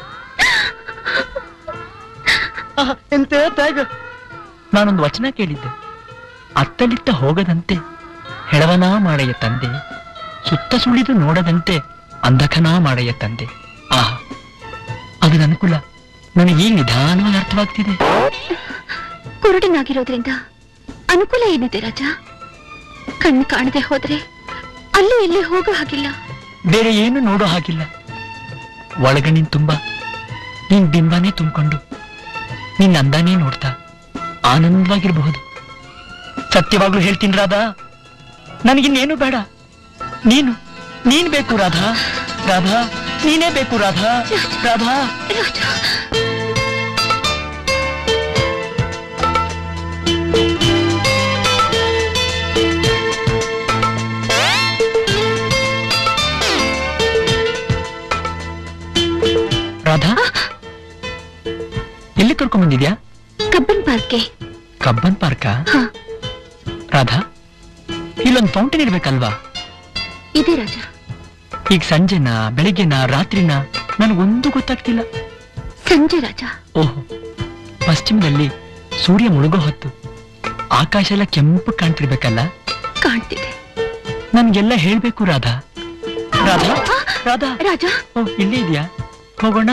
ಆಹ್, ಎಂತ ತ್ಯಾಗ ನಾನೊಂದು ವಚನ ಕೇಳಿದ್ದೆ ಅತ್ತಲಿತ್ತ ಹೋಗದಂತೆ ಹೆಳವನ ಮಾಡಯ್ಯ ತಂದೆ ಸುತ್ತ ಸುಳಿದು ನೋಡದಂತೆ ಅಂಧಕನ ಮಾಡಯ್ಯ ತಂದೆ ಆಹಾ ಅದರ ಅನುಕೂಲ ನನಗೆ ಈಗ ನಿಧಾನವಾಗಿ ಅರ್ಥವಾಗ್ತಿದೆ ಕುರುಡನಾಗಿರೋದ್ರಿಂದ ಅನುಕೂಲ ಏನಿದೆ ರಾಜ ಕಣ್ಣು ಕಾಣದೆ ಹೋದ್ರೆ ಅಲ್ಲಿ ಇಲ್ಲಿ ಹೋಗೋ ಹಾಗಿಲ್ಲ ಬೇರೆ ಏನು ನೋಡೋ ಹಾಗಿಲ್ಲ ಒಳಗಣ್ಣಿನ ತುಂಬ ನಿನ್ ಬಿಂಬನೇ ತುಂಬಿಕೊಂಡು ನಿನ್ ಅಂದಾನೇ ನೋಡ್ತಾ ಆನಂದವಾಗಿರಬಹುದು ಸತ್ಯವಾಗ್ಲೂ ಹೇಳ್ತೀನಿ ರಾಧಾ ನನಗಿನ್ನೇನು ಬೇಡ ನೀನು ನೀನ್ ಬೇಕು ರಾಧಾ ರಾಧಾ ನೀನೇ ಬೇಕು ರಾಧಾ ರಾಧಾ ರಾಜ ರಾಧಾ ಎಲ್ಲಿ ಕರ್ಕೊಂಡ್ ಬಂದಿದ್ಯಾ ಕಬ್ಬನ್ ಪಾರ್ಕ್ಗೆ ಕಬ್ಬನ್ ಪಾರ್ಕ ಹಾ ರಾಧಾ ಇಲ್ಲೊಂದು ಫೌಂಟೇನ್ ಇರ್ಬೇಕಲ್ವಾ ಇದೆ ರಾಜ ಈಗ ಸಂಜೆನಾ ಬೆಳಿಗ್ಗೆನಾ ರಾತ್ರಿನಾ ನನಗೊಂದು ಗೊತ್ತಾಗ್ತಿಲ್ಲ ಸಂಜೆ ರಾಜ ಓಹೋ ಪಶ್ಚಿಮದಲ್ಲಿ ಸೂರ್ಯ ಮುಳುಗೋ ಹೊತ್ತು ಆಕಾಶ ಎಲ್ಲ ಕೆಂಪು ಕಾಣ್ತಿರ್ಬೇಕಲ್ಲ ಕಾಣ್ತಿದೆ ನನ್ಗೆಲ್ಲ ಹೇಳ್ಬೇಕು ರಾಧಾ ರಾಧಾ ರಾಧಾ ರಾಜ ಓ ಇಲ್ಲೇ ಇದೆಯಾ ಹೋಗೋಣ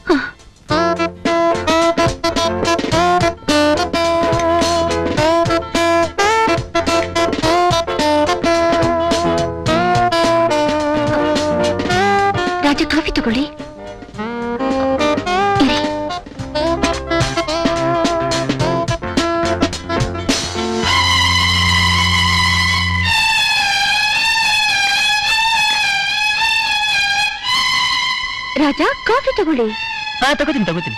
ರಾಜ ಕಾಫಿ ತಗೊಳ್ಳಿ ಇರಿ. ರಾಜ ಕಾಫಿ ತಗೊಳ್ಳಿ ಹಾ ತಗೋತೀನಿ ತಗೋತೀನಿ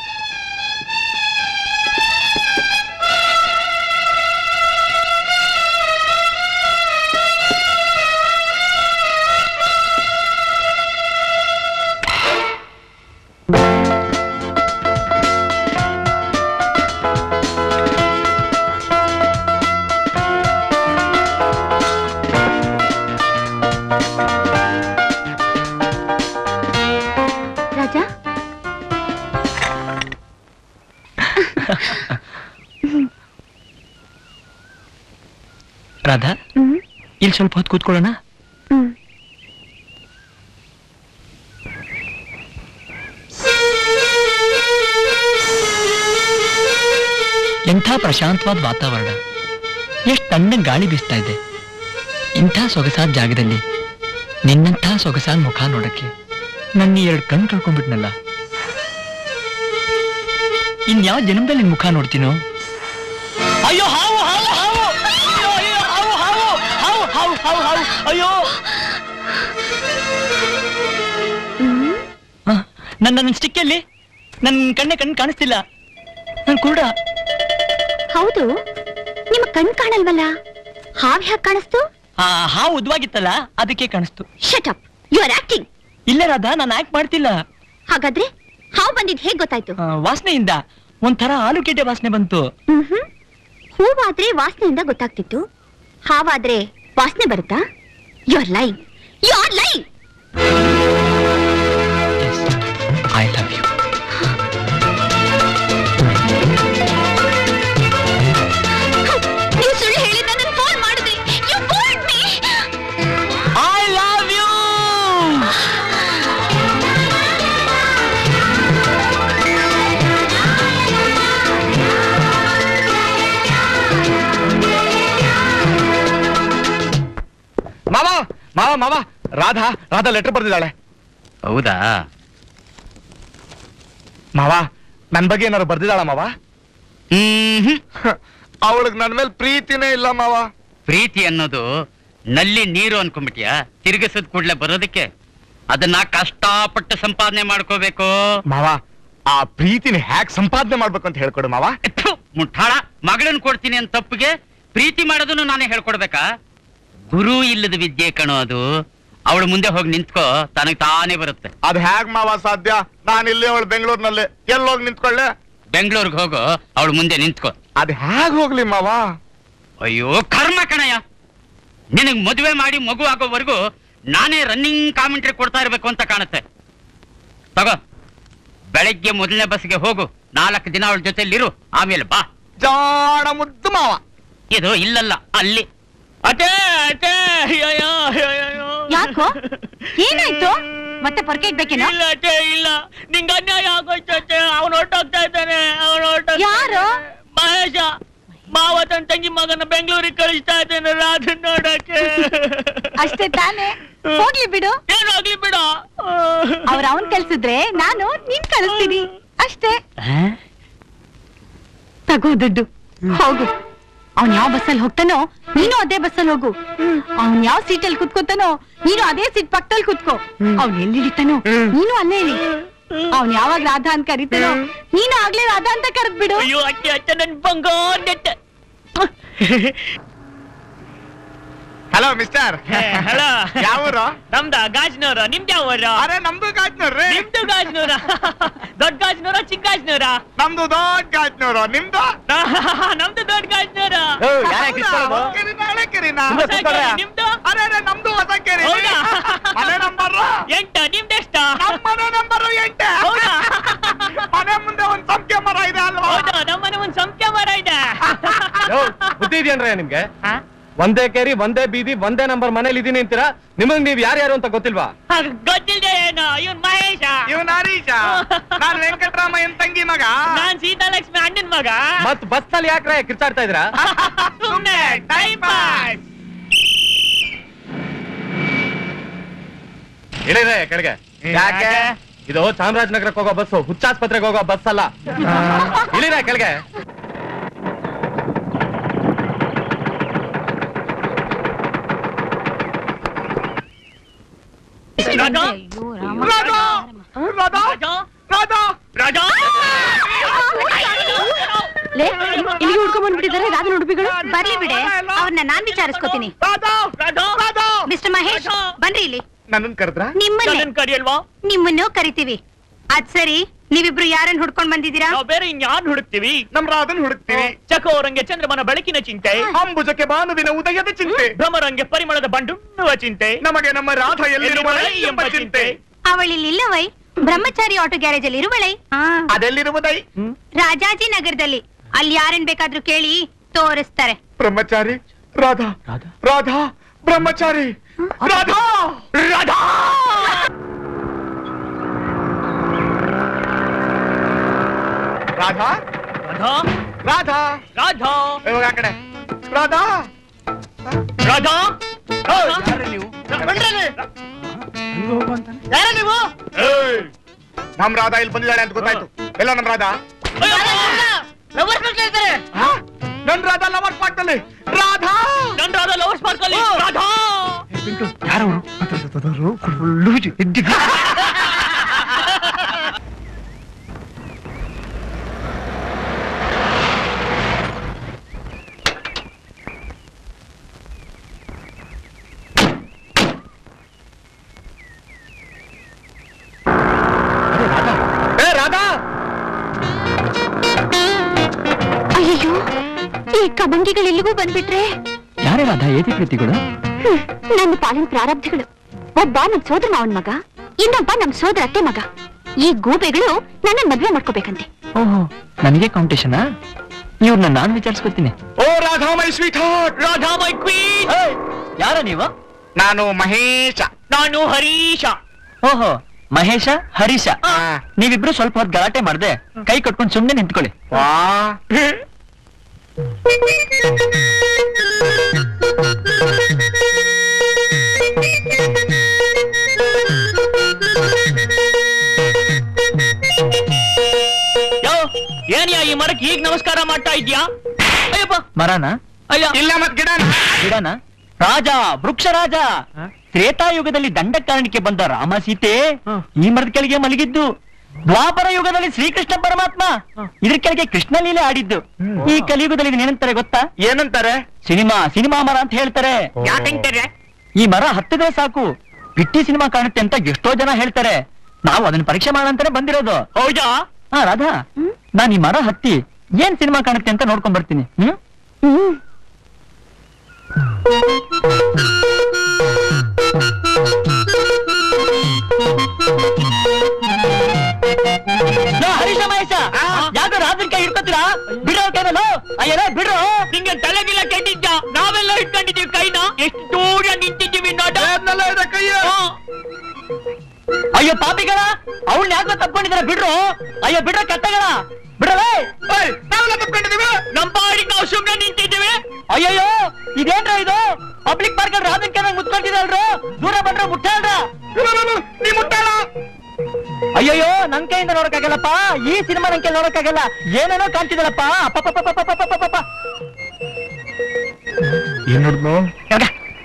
ರಾಜ ರಾಧಾ ಹ್ಮ್ ಇಲ್ಲಿ ಸ್ವಲ್ಪ ಹೊತ್ತು ಕೂತ್ಕೊಳ್ಳೋಣ ಹ್ಮ್ ಎಂಥ ಪ್ರಶಾಂತವಾದ ವಾತಾವರಣ ಎಷ್ಟು ತಣ್ಣಗೆ ಗಾಳಿ ಬೀಸ್ತಾ ಇದೆ ಇಂಥ ಸೊಗಸಾದ ಜಾಗದಲ್ಲಿ ನಿನ್ನಂಥ ಸೊಗಸಾದ ಮುಖ ನೋಡಕ್ಕೆ ನನ್ನ ಎರಡು ಕಣ್ ಕಳ್ಕೊಂಡ್ಬಿಟ್ನಲ್ಲ ಇನ್ಯಾವ ಜನ್ಮದಲ್ಲಿ ನಿನ್ ಮುಖ ನೋಡ್ತೀನೋ ಅಯ್ಯೋ ಹಾವು ಹಾವು ಹಾವು ಅಯ್ಯೋ ಅಯ್ಯೋ ಹಾವು ಹಾವು ಹಾವು ಹಾವು ಹಾವು ಹಾವು ಅಯ್ಯೋ ಆ, ನನ್ನ ನನ್ನ ಸ್ಟಿಕ್ಕಲ್ಲಿ ನನ್ನ ಕಣ್ಣೆ ಕಣ್ಣು ಕಾಣಿಸ್ತಿಲ್ಲ ನನ್ ಕೂಡ ಹೌದು ನಿಮ್ಮ ಕಣ್ ಕಾಣಲ್ವಲ್ಲ ಹಾವ್ ಹ್ಯಾಕ್ ಕಾಣಿಸ್ತು ಆ ಹಾವು ಉದ್ವಾಗಿತ್ತಲ್ಲ ಅದಕ್ಕೆ ಕಾಣಿಸ್ತು shut up you are acting ಇಲ್ಲ ರಾಧಾ ನಾನು ಆಕ್ಟ್ ಮಾಡ್ತಿಲ್ಲ ಹಾಗಾದ್ರೆ ಹಾವ್ ಬಂದಿದ್ ಹೇಗ್ ಗೊತ್ತಾಯ್ತು ಆ, ವಾಸನೆಯಿಂದ ಒಂಥರ ಆಲೂಗೆಡ್ಡೆ ವಾಸನೆ ಬಂತು ಹ್ಮ್ ಹೂವಾದ್ರೆ ವಾಸನೆಯಿಂದ ಗೊತ್ತಾಗ್ತಿತ್ತು ಹಾವಾದ್ರೆ ವಾಸನೆ ಬರುತ್ತಾ you are lying you are lying I love you ನೀವು ಸುಳ್ಳು ಹೇಳಿ ನನ್ನ ಫೋನ್ ಮಾಡಿದ್ರಿ you phone me I love you ಮಾವ ಮಾವ ಮಾವ ರಾಧಾ ರಾಧಾ ಲೆಟರ್ ಬರ್ದಿದ್ದಾಳೆ ಹೌದಾ ಮಾವ ನನ್ ಬಗ್ಗೆ ಏನಾರು ಬರ್ದಿದ್ದಾಳ ಮಾವ ಹ್ಮ್ ಅವಳಿಗೆ ನನ್ ಮೇಲೆ ಪ್ರೀತಿನೇ ಇಲ್ಲ ಮಾವ ಪ್ರೀತಿ ಅನ್ನೋದು ನಲ್ಲಿ ನೀರು ಅನ್ಕೊಂಡ್ಬಿಟ್ಯಾ ತಿರುಗಿಸಿದ ಕೂಡ್ಲೆ ಬರೋದಕ್ಕೆ ಅದನ್ನ ಕಷ್ಟಪಟ್ಟು ಸಂಪಾದನೆ ಮಾಡ್ಕೋಬೇಕು ಮಾವ ಆ ಪ್ರೀತಿನ ಹ್ಯಾಕ್ ಸಂಪಾದನೆ ಮಾಡ್ಬೇಕು ಅಂತ ಹೇಳ್ಕೊಡು ಮಾವ ಥು, ಮುಠಾಳ ಮಗಳನ್ ಕೊಡ್ತೀನಿ ಅಂತ ತಪ್ಪಿಗೆ ಪ್ರೀತಿ ಮಾಡೋದನ್ನು ನಾನೇ ಹೇಳ್ಕೊಡ್ಬೇಕಾ ಗುರು ಇಲ್ಲದ ವಿದ್ಯೆ ಕಣೋ ಅದು ಅವಳು ಮುಂದೆ ಹೋಗಿ ನಿಂತ್ಕೋ ತನಗ್ ತಾನೇ ಬರುತ್ತೆ ಅದ್ ಹ್ಯಾಗ್ ಮಾವ ಸಾಧ್ಯ ನಾನು ಇಲ್ಲಿ ಅವಳು ಬೆಂಗಳೂರಿನಲ್ಲಿ ಎಲ್ಲೋಗಿ ನಿಂತ್ಕೊಳ್ಳೆ ಬೆಂಗಳೂರಿಗೆ ಹೋಗೋ ಅವಳು ಮುಂದೆ ನಿಂತ್ಕೋ ಅದ್ ಹ್ಯಾಗ್ ಹೋಗ್ಲಿ ಮಾವ ಅಯ್ಯೋ ಕರ್ಮ ಕಣಯ್ಯ ನಿನಗ್ ಮದುವೆ ಮಾಡಿ ಮಗು ಆಗೋವರೆಗೂ ನಾನೇ ರನ್ನಿಂಗ್ ಕಾಮೆಂಟ್ರಿ ಕೊಡ್ತಾ ಇರ್ಬೇಕು ಅಂತ ಕಾಣುತ್ತೆ ತಗೋ ಬೆಳಗ್ಗೆ ಮೊದಲನೇ ಬಸ್ಗೆ ಹೋಗು ನಾಲ್ಕು ದಿನ ಅವಳ ಜೊತೆಲಿರು ಆಮೇಲೆ ಬಾ ಜಾಣ ಮುದ್ದು ಮಾವ ಇದು ಇಲ್ಲಲ್ಲ ಅಲ್ಲಿ ಅಟೇ ಅಟೇ ಅಯ್ಯಯ್ಯೋ, ಅಯ್ಯಯ್ಯೋ. ಯಾಕೋ? ಏನಾಯ್ತು? ಮತ್ತೆ ಪೊರ್ಕೆ ಇಡ್ಬೇಕೇನೋ? ಇಲ್ಲ ಅತ್ತೆ ಇಲ್ಲ ನಿಂಗ ಅನ್ಯಾಯ ಆಗೋಯ್ತು ಅತ್ತೆ ಅವನು ಹೊರಟೋಗ್ತಾ ಇದ್ದಾನೆ ಅವನು ಹೊರಟೋಗ್ತಾ ಯಾರು? ಮಹೇಶ ಮಾವ ತನ್ನ ತಂಗಿ ಮಗನ ಬೆಂಗಳೂರಿಗೆ ಕಳಿಸ್ತಾ ಇದ್ದೇನೆ ರಾಧನ್ ನೋಡಕ್ಕೆ ಅಷ್ಟೇ ತಾನೇ ಹೋಗ್ಲಿ ಬಿಡು ಏನಾಗ್ಲಿ ಬಿಡ ಅವ್ರ ಅವನ್ ಕಳ್ಸಿದ್ರೆ ನಾನು ನೀನ್ ಕಳಿಸ್ತೀನಿ ಅಷ್ಟೇ ತಗೋ ದುಡ್ಡು ಹೋಗು ಅವ್ನ್ ಯಾವ ಬಸ್ಸಲ್ಲಿ ಹೋಗ್ತಾನೋ ನೀನು ಅದೇ ಬಸ್ಸಲ್ಲಿ ಹೋಗು ಅವ್ನ್ ಯಾವ ಸೀಟಲ್ಲಿ ಕುತ್ಕೋತಾನೋ ನೀನು ಅದೇ ಸೀಟ್ ಪಕ್ಕದಲ್ಲಿ ಕುತ್ಕೋ ಅವ್ನ್ ಎಲ್ಲಿ ಇಳಿತಾನೋ ನೀನು ಅಲ್ಲೇ ಇಳಿ ಅವ್ನ್ ಯಾವಾಗ ರಾಧಾ ಅಂತ ಕರಿತಾನೋ ನೀನು ಆಗ್ಲೇ ರಾಧಾ ಅಂತ ಕರೆದ್ ಬಿಡು ಅಯ್ಯೋ ಅತ್ತೆ ಅತ್ತೆ ನನ್ ಬಂಗಾರದತ್ತೆ ಹಲೋ ಮಿಸ್ಟರ್ ಹಲೋ ಯಾವೂರು ನಮ್ದ ಗಾಜ್ನವ್ರ ನಿಮ್ದು ಯಾವ ಊರು? ಅರೆ ನಮ್ದು ಗಾಜ್ನವ್ರಿ ನಿಮ್ದು ಗಾಜ್ನೂರ ದೊಡ್ಡ ಗಾಜ್ನೂರ ಚಿಕ್ಕ ಗಾಜ್ನೂರ ನಮ್ದು ದೊಡ್ಡ ಗಾಜ್ನವ್ರು ನಿಮ್ದು ನಮ್ದು ದೊಡ್ಡ ಗಾಜ್ನೂರ ಹೌದಾ? ಹೋಗ್ತೀನಿ ನಾಳೆ ಕೆರಿನಾ ಹೊಸ ಕೆರೆ, ನಿಮ್ದು? ಅರೆ ಅರೆ, ನಮ್ದು ಹೊಸ ಕೆರೆ ಹೌದಾ? ಮನೆ ನಂಬರ್ ಎಂಟ ನಿಮ್ದೆಷ್ಟ ನಮ್ಮ ಮನೆ ನಂಬರ್ ಎಂಟೆ ಹೌದಾ? ಮನೆ ಮುಂದೆ ಒಂದ್ ಸಂಖ್ಯೆ ಮರ ಇದೆ ಅಲ್ವಾ ಹೌದಾ ನಮ್ಮನೆ ಒಂದ್ ಸಂಖ್ಯೆ ಮರ ಇದೆ ಬುದ್ಧಿ ಇದೆಯನ್ರ ನಿಮ್ಗೆ ಒಂದೇ ಕೇರಿ ಒಂದೇ ಬೀದಿ ಒಂದೇ ನಂಬರ್ ಮನೇಲಿ ಇದೀನಿ ಅಂತೀರಾ ನಿಮಗ್ ನೀವ್ ಯಾರ್ಯಾರು ಅಂತ ಗೊತ್ತಿಲ್ವಾ ಗೊತ್ತಿಲ್ದೆ ಏನು ಇವನ್ ಮಹೇಶ ಇವನ್ ಹರೀಶ ನಾನ್ ವೆಂಕಟರಾಮಯ್ಯನ್ ತಂಗಿ ಮಗ ನಾನ್ ಸೀತಾಲಕ್ಷ್ಮಿ ಅಣ್ಣನ್ ಮಗ ಮತ್ ಬಸ್ ನಲ್ಲಿ ಯಾಕ್ರೆ ಕಿರ್ಚಾಡ್ತಾ ಇದ್ರಾ ಸುಮ್ನೆ ಟೈಮ್ ಪಾಸ್ ಇಳಿರೆ ಕೆಳಗೆ ಯಾಕೆ? ಇದು ಚಾಮರಾಜನಗರಕ್ಕೆ ಹೋಗೋ ಬಸ್ಸು ಹುಚ್ಚಾಸ್ಪತ್ರೆಗೆ ಹೋಗೋ ಬಸ್ ಅಲ್ಲ ಇಳಿರ ಕೆಳಗೆ ರಾಜಾ ರಾಧಾ ರಾಧಾ ರಾಧಾ ರಾಜಾ ಲೇ ಇಲ್ಲಿಗೆ ಹುಡ್ಕೊಂಡ್ ಬಂದ್ಬಿಟ್ಟಿದ್ದಾರೆ ರಾಧನ ಉಡುಪಿಗಳು ಬರ್ಲಿ ಬಿಡೆ ಅವ್ರನ್ನ ನಾನ್ ವಿಚಾರಿಸ್ಕೋತೀನಿ ರಾಧಾ ರಾಧಾ ರಾಧಾ ಮಿಸ್ಟರ್ ಮಹೇಶ್ ಬನ್ರಿ ಇಲ್ಲಿ ನನ್ನನ್ ಕರೆದ್ರ ನಿಮ್ಮನ್ನೇ ನನ್ನನ್ ಕರಿಯಲ್ವಾ ನಿಮ್ಮನ್ನು ಕರಿತೀವಿ ಅದ್ ಸರಿ ನೀವಿಬ್ರು ಯಾರನ್ನ ಹುಡ್ಕೊಂಡ್ ಬಂದಿದ್ದೀರಾ ನಾವು ಬೇರೆ ಇನ್ಯಾನ್ ಹುಡುಕ್ತಿವಿ ನಮ್ ರಾಧನ್ ಹುಡುಕ್ತೀವಿ ಚಕೋರಂಗೆ ಚಂದ್ರಮನ ಬೆಳಕಿನ ಚಿಂತೆ ಅಂಬುಜಕ್ಕೆ ಭಾನುವಿನ ಉದಯದ ಚಿಂತೆ ಭ್ರಮರಂಗೆ ಪರಿಮಳದ ಬಂಡುಣ್ಣುವ ಚಿಂತೆ ನಮಗೆ ನಮ್ಮ ರಾಧ ಎಲ್ಲಿರುವಳೆ ಎಂಬ ಚಿಂತೆ ಅವಳಿಲ್ಲಿಲ್ಲವೈ ಬ್ರಹ್ಮಚಾರಿ ಆಟೋ ಗ್ಯಾರೇಜ್ ಅಲ್ಲಿ ಇರುವಳೈ ಅದೆಲ್ಲಿರುವುದೈ ರಾಜಾಜಿ ನಗರದಲ್ಲಿ ಅಲ್ಲಿ ಯಾರನ್ ಬೇಕಾದ್ರೂ ಕೇಳಿ ತೋರಿಸ್ತಾರೆ ಬ್ರಹ್ಮಚಾರಿ ರಾಧಾ ರಾಧಾ ಬ್ರಹ್ಮಚಾರಿ ರಾಧಾ ರಾಧಾ ರಾಧಾ ರಾಧಾ ರಾಧಾ ರಾಧಾ ಇವಾಗ ಆ ಕಡೆ ರಾಧಾ ರಾಧಾ ಯಾರ ನೀವು ನಮ್ ರಾಧಾ ಇಲ್ಲಿ ಬಂದಿದ್ದಾಳೆ ಅಂತ ಗೊತ್ತಾಯ್ತು ಎಲ್ಲ ನಮ್ ರಾಧಾ ಹಾ? ನನ್ ರಾಧಾ ಲವರ್ ಪಾಟ್ನಲ್ಲಿ ರಾಧಾ ನನ್ ರಾಧಾ ಲವರ್ಸ್ ಪಾರ್ಕಲ್ಲಿ ರಾಧಾ ಏ ರಾಧಾ ಅಯ್ಯೋ ಈ ಕಬಂಗಿಗಳು ಇಲ್ಲಿಗೂ ಬಂದ್ಬಿಟ್ರೆ ಯಾರೇ ರಾಧಾ ಏತಿ ಪ್ರೀತಿಗಳು ಹ್ಮ್, ನನ್ನ ಪಾಲಿನ ಪ್ರಾರಬ್ಧಗಳು ಒಬ್ಬ ನಮ್ ಸೋದರ ಮಾವನ್ ಮಗ ಇನ್ನೊಬ್ಬ ನಮ್ ಸೋದರ ಅತ್ತೆ ಮಗ ಈ ಗೂಬೆಗಳು ನನ್ನ ಮದ್ವೆ ಮಾಡ್ಕೋಬೇಕಂತೆ ಓಹೋ ನನಗೆ ಕಾಂಪಿಟೇಷನಾ ಇವ್ರನ್ನ ನಾನು ವಿಚಾರಿಸ್ಕೊತೀನಿ ಓ Radha my sweetheart Radha my queen ಯಾರ ನೀವು ನಾನು ಮಹೇಶ ನಾನು ಹರೀಶ ಓಹೋ ಮಹೇಶ ಹರೀಶ ನೀವಿಬ್ರು ಸ್ವಲ್ಪ ಹೊತ್ತು ಗಲಾಟೆ ಮಾಡ್ದೆ ಕೈ ಕಟ್ಕೊಂಡು ಸುಮ್ನೆ ನಿಂತ್ಕೊಳ್ಳಿ ವಾ ಯೋ ಏನ್ಯಾ ಈ ಮರಕ್ಕೆ ಈಗ ನಮಸ್ಕಾರ ಮಾಡ್ತಾ ಇದ್ಯಾ ಅಯ್ಯಪ್ಪ ಮರನ ಅಯ್ಯ ಇಲ್ಲ ಮತ್ ಗಿಡ ಗಿಡನ ರಾಜ ವೃಕ್ಷ ರಾಜ ತ್ರೇತಾಯುಗದಲ್ಲಿ ದಂಡಕಾರಣಕ್ಕೆ ಬಂದ ರಾಮ ಸೀತೆ ಈ ಮರದ ಕೆಳಗೆ ಮಲಗಿದ್ದು ದ್ವಾಪರ ಯುಗದಲ್ಲಿ ಶ್ರೀಕೃಷ್ಣ ಪರಮಾತ್ಮ ಇದ್ರ ಕೆಳಗೆ ಕೃಷ್ಣ ಲೀಲೆ ಆಡಿದ್ದು ಈ ಕಲಿಯುಗದಲ್ಲಿ ಇದನ್ನ ಏನಂತಾರೆ ಗೊತ್ತಾ ಏನಂತಾರೆ ಸಿನಿಮಾ ಸಿನಿಮಾ ಮರ ಅಂತ ಹೇಳ್ತಾರೆ ಯಾಕಂತಾರೆ ಈ ಮರ ಹತ್ತಿದ್ರೆ ಸಾಕು ಬಿಟ್ಟಿ ಸಿನಿಮಾ ಕಾಣುತ್ತೆ ಅಂತ ಎಷ್ಟೋ ಜನ ಹೇಳ್ತಾರೆ ನಾವು ಅದನ್ನ ಪರೀಕ್ಷೆ ಮಾಡೋಣ ಅಂತಾನೆ ಬಂದಿರೋದು ಹೌದಾ ಹಾ ರಾಧಾ ನಾನ್ ಈ ಮರ ಹತ್ತಿ ಏನ್ ಸಿನಿಮಾ ಕಾಣುತ್ತೆ ಅಂತ ನೋಡ್ಕೊಂಡ್ ಬರ್ತೀನಿ ಹ್ಮ್ ಹ್ಮ್ ಲೋ, ಹರೀಶ ಮಹೇಶ ಯಾಕ ರಾತ್ರಿ ಕೈ ಹಿಡ್ಕೊತೀರಾ ಬಿಡೋ ಕೈನಲ್ಲ ಅಯ್ಯಲ್ಲ ಬಿಡ್ರೋ ನಿಂಗೆ ತಲೆಗಿಲ್ಲ ಕೆಟ್ಟಿದ್ದ ನಾವೆಲ್ಲ ಇಟ್ಕೊಂಡಿದೀವಿ ಕೈನ ಎಷ್ಟು ದೂರ ನಿಂತಿದ್ದೀವಿ ನೋಡ ಅಯ್ಯೋ ಪಾಪಿಗಳ ಅವಳನ್ನ ಯಾಕೋ ತಪ್ಕೊಂಡಿದಾರ ಬಿಡ್ರು ಅಯ್ಯೋ ಬಿಡ್ರ ಕತ್ತಗಳ ಬಿಡ್ರಲೇ ನಮ್ ಪಾಡಿಗೆ ನಾವು ಸುಮ್ನೆ ನಿಂತಿದ್ದೀವಿ ಅಯ್ಯಯ್ಯೋ ಇದೇನ್ರ ಇದು ಪಬ್ಲಿಕ್ ಪಾರ್ಕ್ ಅಲ್ಲಿ ರಾಧನ್ ಕೆನ ಮುತ್ಕೊಂಡಿದಲ್ರು ದೂರ ಬಂದ್ರೆ ಮುಟ್ಟಾಳ್ರ ನೀ ಮುಟ್ಟಾಳ ಅಯ್ಯಯ್ಯೋ ನನ್ ಕೈಯಿಂದ ನೋಡಕ್ಕಾಗಲ್ಲಪ್ಪ ಈ ಸಿನಿಮಾ ನನ್ ಕೈ ನೋಡಕ್ಕಾಗಲ್ಲ ಏನೇನೋ ಕಾಣ್ತಿದಲ್ಲಪ್ಪ ಅಪ್ಪಪ್ಪಪ್ಪಪ್ಪಪ್ಪಪ್ಪಪ್ಪಪ್ಪ. ಏನ್ ನೋಡ್ನು ಯಾಕ?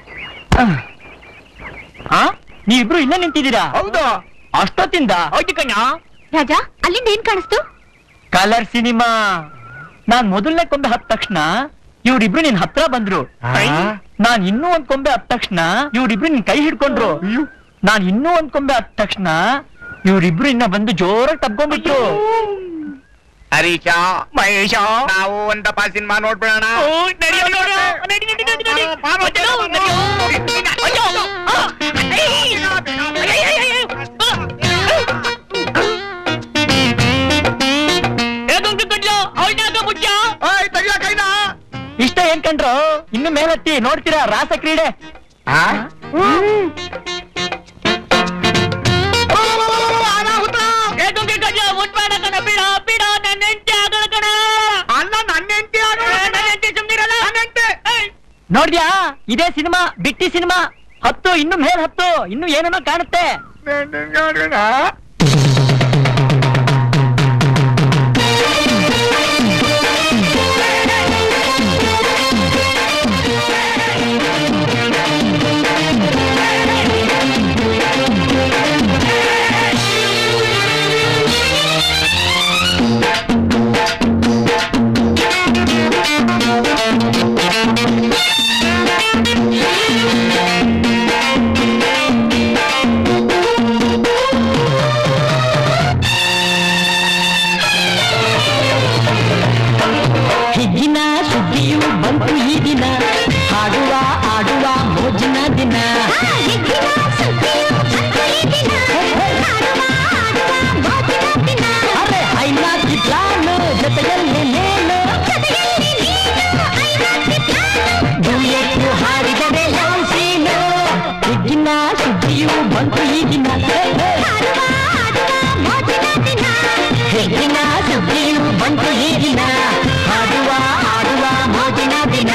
ಆ ನೀವಿಬ್ರು ಇಲ್ಲೇ ನಿಂತಿದ್ದೀರಾ ಹೌದಾ ಅಷ್ಟೊತ್ತಿಂದ ಹೌದು ಕಣ್ಣ ರಾಜಾ ಅಲ್ಲಿಂದ ಏನ್ ಕಾಣಿಸ್ತು ಕಲರ್ ಸಿನಿಮಾ ನಾನ್ ಮೊದಲನೇ ಕೊಂಬೆ ಹತ್ತ ತಕ್ಷಣ ಇವ್ರಿಬ್ರು ನಿನ್ ಹತ್ರ ಬಂದ್ರು ನಾನ್ ಇನ್ನೂ ಒಂದ್ ಕೊಂಬೆ ಹತ್ತ ತಕ್ಷಣ ಇವ್ರಿಬ್ರು ನಿನ್ ಕೈ ಹಿಡ್ಕೊಂಡ್ರು ನಾನ್ ಇನ್ನೂ ಒಂದ್ ಕೊಂಬೆ ಹತ್ತ ತಕ್ಷಣ ಇವ್ರಿಬ್ರು ಇನ್ನ ಬಂದು ಜೋರಾಗಿ ತಬ್ಕೊಂಡ್ಬಿಟ್ರು ಹರೀಶ ಮಹೇಶ ನಾವು ಒಂದಪ್ಪ ಸಿನಿಮಾ ನೋಡ್ಬಿಡೋಣ ಇಷ್ಟ ಏನ್ ಕಂಡ್ರು ಇನ್ನು ಮೇಲತ್ತಿ ನೋಡ್ತೀರಾ ರಾಸ ಕ್ರೀಡೆ ನೋಡ್ದ್ಯಾ ಇದೇ ಸಿನಿಮಾ ಬಿಟ್ಟಿ ಸಿನಿಮಾ ಹತ್ತು ಇನ್ನು ಮೇಲ್ ಹತ್ತು ಇನ್ನು ಏನೇನೋ ಕಾಣುತ್ತೆ ಹಿಗ್ಗಿನ ಸುದ್ದಿಯು ಬಂತು ಈ ದಿನ ಹಾಡುವ ಆಡುವ ಮೋಜಿನ ದಿನ ಅರೆ ಐನಾಕಿ ಪ್ಲಾನ್ ಜೊತೆಯಲ್ಲಿ ನೇನು ಡುಯೆಟ್ಟು ಹಾಡಿದರೆ ಯಾವ ಸೀನು ಹಿಗ್ಗಿನ ಸುದ್ದಿಯು ಬಂತು ಈ ದಿನ ಹಿಗ್ಗಿನ ಸುದ್ದಿಯು ಬಂತು ಈ ದಿನ ಹಾಡುವ ಆಡುವ ಮೋಜಿನ ದಿನ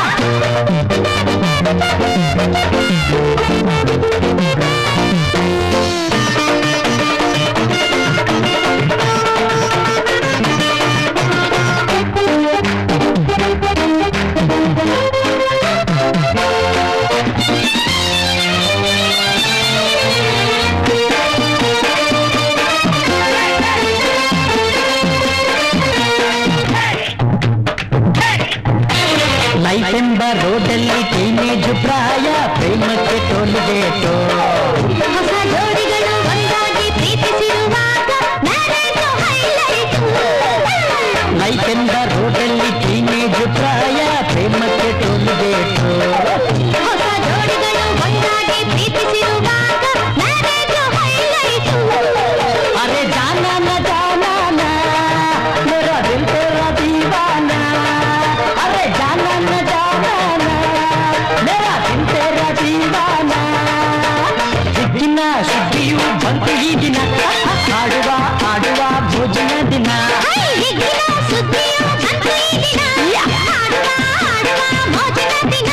ಲೈಫ್ ಎಂಬ ರೋಡಲ್ಲಿ ಟೀನೇಜ್ ಪ್ರಾಯ ಪ್ರೇಮಕ್ಕೆ ಟೋಲ್ಗೇಟು ಹೊಸ ಜೋಡಿಗಳು ಒಂದಾಗಿ ಪ್ರೀತಿಸಿರುವಾಗ ಮ್ಯಾರೇಜ್ ಹೈಲೈಟ್ ಲೈಫ್ ಎಂಬ ರೋಡಲ್ಲಿ ಟೀನೇಜ್ ಪ್ರಾಯ ಪ್ರೇಮಕ್ಕೆ ಟೋಲ್ಗೇಟು ಹೊಸ ಜೋಡಿಗಳು ಒಂದಾಗಿ ಪ್ರೀತಿಸಿರುವಾಗ ಮ್ಯಾರೇಜ್ ಹೈಲೈಟ್ ಅರೆ ಜಾನನ ಜಾನನ ಮೇರಾ ದಿಲ್ ತೇರಾ ದೀವಾನಾ ಅರೆ ಜಾನನ ಜಾನನ ಮೇರಾ ದಿಲ್ ತೇರಾ ದೀವಾನಾ ಹಿಗ್ಗಿನ ಸುದ್ದಿಯು ಬಂತು ಈ ದಿನ ಆಡುವ ಆಡುವ ಭೋಜನ ದಿನ ಹಿಗ್ಗಿನ ಸುದ್ದಿಯು ಬಂತು ಈ ದಿನ ಹಾಡುವ ಹಾಡುವ ಮೋಜಿನ ದಿನ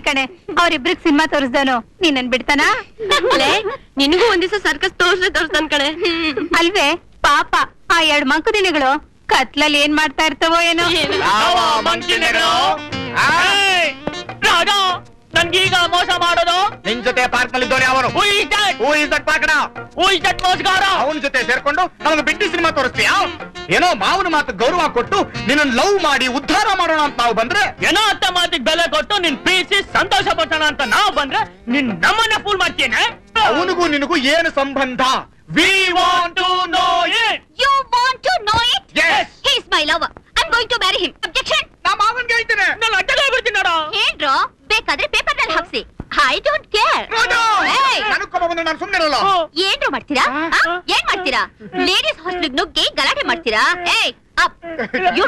ಕಣೆ ಅವ್ರಿಬ್ರಿಗೆ ಸಿನಿಮಾ ತೋರಿಸ್ದನು ನೀನನ್ ಬಿಡ್ತಾನ ಲೇ, ನಿನಗೂ ಒಂದ್ ದಿವಸ ಸರ್ಕಸ್ ತೋರ್ಸ್ರೆ ತೋರ್ಸ್ತಾನ್ ಕಣೆ ಅಲ್ವೇ ಪಾಪ ಆ ಎರಡ್ ಮಂಕು ದಿನಗಳು ಕತ್ಲಲ್ಲಿ ಏನ್ ಮಾಡ್ತಾ ಇರ್ತವೋ ಏನೋ ರಾಜ ನನ್ಗೀಗ ಮೋಸ ಮಾಡೋದು ನಿನ್ ಜೊತೆ ಪಾರ್ಕ್ ನಲ್ಲಿ ಇದ್ದವನು ಅವನು Who is that? Who is that ಪಾರ್ಕಣ Who is that ಮೋಸಗಾರ ಅವನ ಜೊತೆ ಸೇರ್ಕೊಂಡು ನಮಗೆ ಬಿಟ್ಟಿ ಸಿನಿಮಾ ತೋರಿಸ್ತೀಯಾ ಏನೋ ಮಾವನ ಮಾತು ಗೌರವ ಕೊಟ್ಟು ನಿನ್ನ ಲವ್ ಮಾಡಿ ಉದ್ಧಾರ ಮಾಡೋಣ ಅಂತ ನಾವು ಬಂದ್ರೆ ಏನೋ ಅತ್ತ ಮಾತಿಗೆ ಬೆಲೆ ಕೊಟ್ಟು ನಿನ್ ಪ್ರೀತಿ ಸಂತೋಷ ಪಟ್ಟಣ ಅಂತ ನಾವು ಬಂದ್ರೆ ನಿನ್ ನಮ್ಮನ್ನ ಫೂಲ್ ಮಾಡ್ತೇನೆ ಅವನಿಗೂ ನಿನಗೂ ಏನು ಸಂಬಂಧ we want to know it you want to know it Yes. He is my lover I am going to marry him objection ನಾ ಮಾವನ್ಗೆ ಹೇಳ್ತೇನೆ ನಾನು ಅಡ್ಡಲೇ ಬಿಡ್ತೀನಿ ನೋಡ ಏನ್ರೋ ಬೇಕಾದ್ರೆ ಪೇಪರ್ ನಲ್ಲಿ ಹಾಕ್ಸಿ ಐ ಡೋಂಟ್ ಕೇರ್ ನನಗೊಬ್ಬ ಬಂದ್ರೆ ನಾನು ಸುಮ್ಮನೆ ಇರಲ್ಲ ಏನ್ರೋ ಮಾಡ್ತೀರಾ ಆ? ಏನ್ ಮಾಡ್ತೀರಾ ಲೇಡೀಸ್ ಹಾಸ್ಟೆಲ್ ನುಗ್ಗಿ ಗಲಾಟೆ ಮಾಡ್ತೀರಾ ಏಯ್ ಅಪ್ ಯು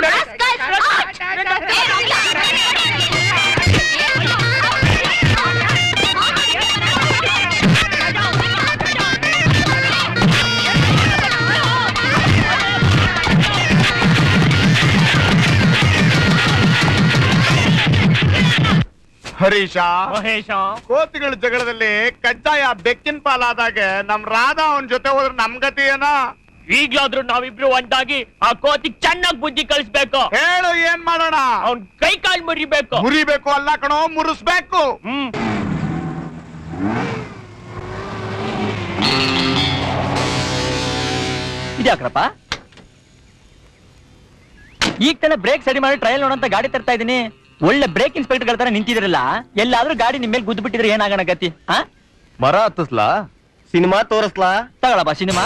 ಹರೀಶ ಮಹೇಶ ಕೋತಿಗಳ ಜಗಳದಲ್ಲಿ ಕಜ್ಜಾಯ ಬೆಕ್ಕಿನ ಪಾಲಾದಾಗ ನಮ್ ರಾಧಾ ಅವನ್ ಜೊತೆ ಹೋದ್ರೆ ನಮ್ ಗತಿ ಏನ ಈಗ್ಲಾದ್ರೂ ನಾವಿಬ್ರು ಒಂದಾಗಿ ಆ ಕೋತಿಗ್ ಚೆನ್ನಾಗ್ ಬುದ್ಧಿ ಕಳಿಸ್ಬೇಕು ಹೇಳು ಏನ್ ಮಾಡೋಣ ಅವ್ನ್ ಕೈ ಕಾಲ್ ಮುರಿಬೇಕು ಮುರಿಬೇಕು ಅಲ್ಲ ಕಣೋ ಮುರಿಸ್ಬೇಕು ಹ್ಮ್ ಇದ್ಯಾಕ್ರಪ್ಪ ಈಗ ತಾನೇ ಬ್ರೇಕ್ ಸರಿ ಮಾಡಿ ಟ್ರಯಲ್ ನೋಡಂತ ಗಾಡಿ ತರ್ತಾ ಇದೀನಿ ಒಳ್ಳೆ ಬ್ರೇಕ್ ಇನ್ಸ್ಪೆಕ್ಟರ್ ತರ ನಿಂತಿದ್ರಲ್ಲ ಎಲ್ಲಾದ್ರೂ ಗಾಡಿ ನಿಮ್ ಮೇಲೆ ಗುದ್ದು ಬಿಟ್ಟಿದ್ರೆ ಏನಾಗಣ ಗತಿ ಹಾ ಮರ ಹತ್ತಿಸ್ಲಾ ಸಿನಿಮಾ ತೋರಿಸ್ಲಾ ತಗೊಳಪ್ಪ ಸಿನಿಮಾ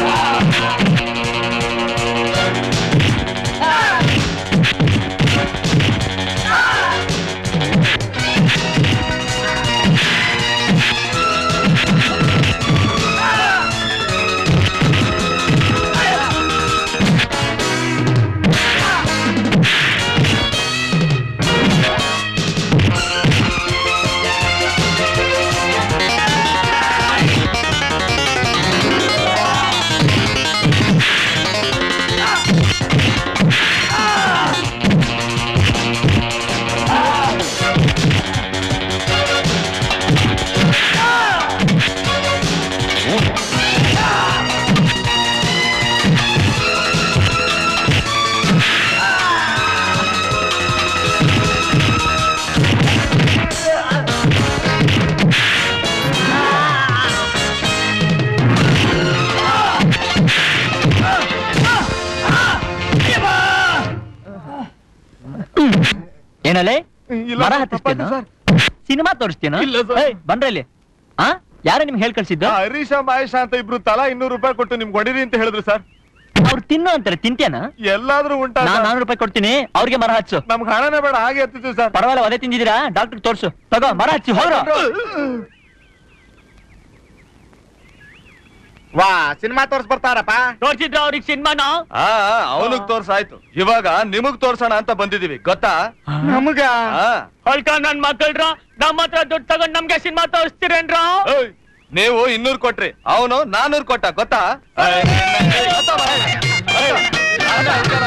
ಏನಲ್ಲೇ ಮರ ಹತ್ತಿಸ್ತೇನ ಸಿನಿಮಾ ತೋರಿಸ್ತೇನ ಇಲ್ಲ ಸರ್. ಬಂದ್ರಲ್ಲಿ ಆ ಯಾರ ನಿಮ್ಗೆ ಹೇಳ್ ಕಳ್ಸಿದ್ದು ಹರೀಶ ಮಹೇಶ ಅಂತ ಇಬ್ರು ತಲಾ ಇನ್ನೂರು ರೂಪಾಯಿ ಕೊಟ್ಟು ನಿಮ್ಗೆ ಹೊಡಿರಿ ಅಂತ ಹೇಳಿದ್ರು ಸರ್ ಅವ್ರು ತಿನ್ನು ಅಂತಾರೆ ತಿಂತ್ಯಾನ ಎಲ್ಲಾದ್ರೂ ಉಂಟಾ ನಾನ್ ನಾನೂರು ರೂಪಾಯಿ ಕೊಡ್ತೀನಿ ಅವ್ರಿಗೆ ಮರ ಹಚ್ಚು ನಮ್ಗೆ ಹಣನೇ ಬೇಡ ಹಾಗೆ ಹತ್ತಿದ್ವಿ ಸರ್ ಪರವಾಗಿಲ್ಲ ಅದೇ ತಿಂದಿದ್ದೀರಾ ಡಾಕ್ಟರ್ ತೋರ್ಸು ತಗೋ ಮರ ಹಚ್ಚಿ ಹೋಗ್ರು ವಾ ಸಿನಿಮಾ ತೋರ್ಸ್ ಬರ್ತಾರಪ್ಪ ತೋರ್ಸಿದ್ರ ಅವ್ರಿಗೆ ಸಿನಿಮಾನ ಆ ಅವನಿಗೆ ತೋರ್ಸಾಯ್ತು ಇವಾಗ ನಿಮಗ್ ತೋರ್ಸೋಣ ಅಂತ ಬಂದಿದೀವಿ ಗೊತ್ತಾ ನಮಗ ಆ, ಹೊಲ್ಕ ನನ್ ಮಕ್ಕಳ್ರ ನಮ್ಮ ಹತ್ರ ದುಡ್ಡು ತಗೊಂಡ್ ನಮ್ಗೆ ಸಿನಿಮಾ ತೋರಿಸ್ತೀರೇನ್ರ ಓಯ್, ನೀವು ಇನ್ನೂರ್ ಕೊಟ್ರಿ ಅವನು ನಾನೂರ್ ಕೊಟ್ಟ ಗೊತ್ತಾ ಏಯ್, ಏಯ್, ಗೊತ್ತಾ ಬಾ? ಗೊತ್ತಾ?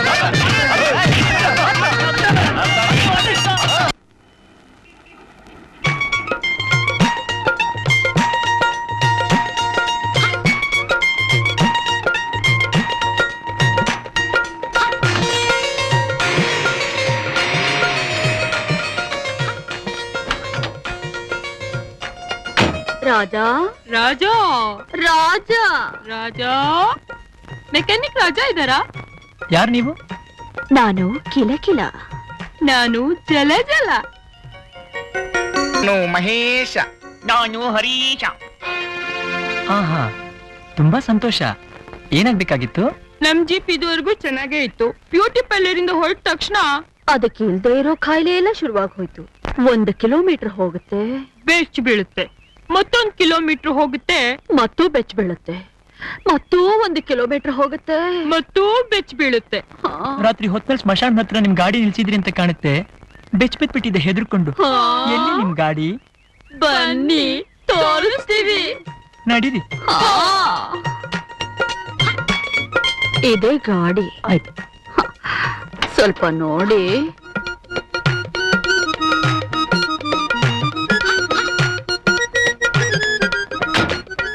ರಾಜಾ ರಾಜಾ ರಾಜಾ ರಾಜಾ ಮೆಕ್ಯಾನಿಕ್ ರಾಜಾ ಇದ್ದಾರಾ ಯಾರು ನೀವು ನಾನು ಕಿಲಕಿಲ ನಾನು ಜಲ ಜಲ ನಾನು ಮಹೇಶ ನಾನು ಹರೀಶ ಹಾ ಹಾ ತುಂಬಾ ಸಂತೋಷ ಏನಾಗ್ಬೇಕಾಗಿತ್ತು ನಮ್ ಜೀಪ್ ಇದುವರೆಗೂ ಚೆನ್ನಾಗೇ ಇತ್ತು ಬ್ಯೂಟಿ ಪಾರ್ಲರ್ ಇಂದ ಹೊರಟ ತಕ್ಷಣ ಅದಕ್ಕೆ ಇಲ್ದೇ ಇರೋ ಕಾಯಿಲೆ ಎಲ್ಲ ಶುರುವಾಗಿ ಹೋಯ್ತು ಒಂದು ಕಿಲೋಮೀಟರ್ ಹೋಗುತ್ತೆ ಬೆಚ್ಚ ಬೀಳುತ್ತೆ ಮತ್ತೊಂದ್ ಕಿಲೋಮೀಟರ್ ಹೋಗುತ್ತೆ ಮತ್ತೂ ಬೆಚ್ಚ ಬೀಳುತ್ತೆ ಮತ್ತೂ ಒಂದು ಕಿಲೋಮೀಟರ್ ಹೋಗುತ್ತೆ ಮತ್ತೂ ಬೆಚ್ಚ ಬೀಳುತ್ತೆ ಹಾ. ರಾತ್ರಿ ಹೊತ್ತಲ್ಲಿ ಸ್ಮಶಾನದ ಹತ್ರ ನಿಮ್ ಗಾಡಿ ನಿಲ್ಸಿದ್ರಿ ಅಂತ ಕಾಣುತ್ತೆ ಬೆಚ್ ಬಿಟ್ಟಿದ್ದೆ ಹೆದರ್ಕೊಂಡು ಹಾ. ಎಲ್ಲಿ ನಿಮ್ ಗಾಡಿ ಬನ್ನಿ ತೋರಿಸ್ತೀವಿ ನಡೀರಿ ಹಾ. ಇದೇ ಗಾಡಿ ಆಯ್ತು ಸ್ವಲ್ಪ ನೋಡಿ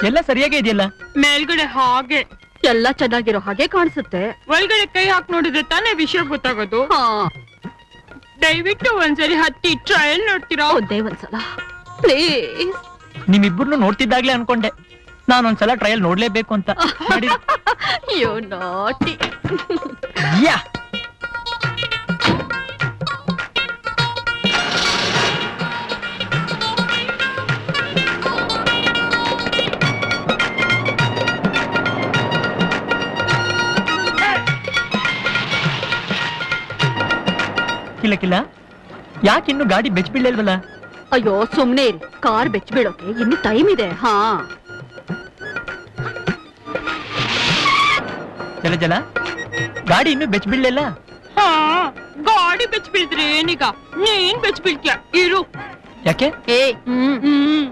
ಎಲ್ಲ ಸರಿಯಾಗೇ ಇದೆಯಲ್ಲ ಮೇಲ್ಗಡೆ ಹಾಗೆ ಎಲ್ಲ ಚೆನ್ನಾಗಿರೋ ಹಾಗೆ ಕಾಣಿಸುತ್ತೆ ಒಳಗಡೆ ಕೈ ಹಾಕಿ ನೋಡಿದ್ರೆ ತಾನೇ ವಿಷಯ ಗೊತ್ತಾಗೋದು ದಯವಿಟ್ಟು ಒಂದ್ಸರಿ ಹತ್ತಿ ಟ್ರಯಲ್ ನೋಡ್ತೀರಾ ಒಂದೇ ಒಂದ್ಸಲ ಪ್ಲೀಸ್ ನಿಮ್ಮಿಬ್ಬರನ್ನು ನೋಡ್ತಿದ್ದಾಗ್ಲೇ ಅನ್ಕೊಂಡೆ ನಾನೊಂದ್ಸಲ ಟ್ರಯಲ್ ನೋಡ್ಲೇಬೇಕು ಅಂತ ಮಾಡಿ ಯು ನಾಟಿ ಯಾ ಕಿಲ್ಲ ಕಿಲ್ಲ ಯಾಕಿನ್ನು ಗಾಡಿ ಬೆಚ್ಚ ಬೀಳಲ್ವಲ್ಲ ಅಯ್ಯೋ ಸುಮ್ನೆ ಇರಿ ಕಾರ್ ಬೆಚ್ಚ ಬೀಳೋಕೆ ಇನ್ನು ಟೈಮ್ ಇದೆ ಹಾ ಜಲ ಜಲ ಗಾಡಿ ಇನ್ನು ಬೆಚ್ಚ ಬೀಳಲಿಲ್ಲ ಹಾ ಗಾಡಿ ಬೆಚ್ಚ ಬೀಳ್ತ್ರಿ ಏನೀಗ ನೀನ್ ಬೆಚ್ಚ ಬೀಳ್ತೀಯ ಇರು ಯಾಕೆ ಏ ಹ್ಮ್ ಹ್ಮ್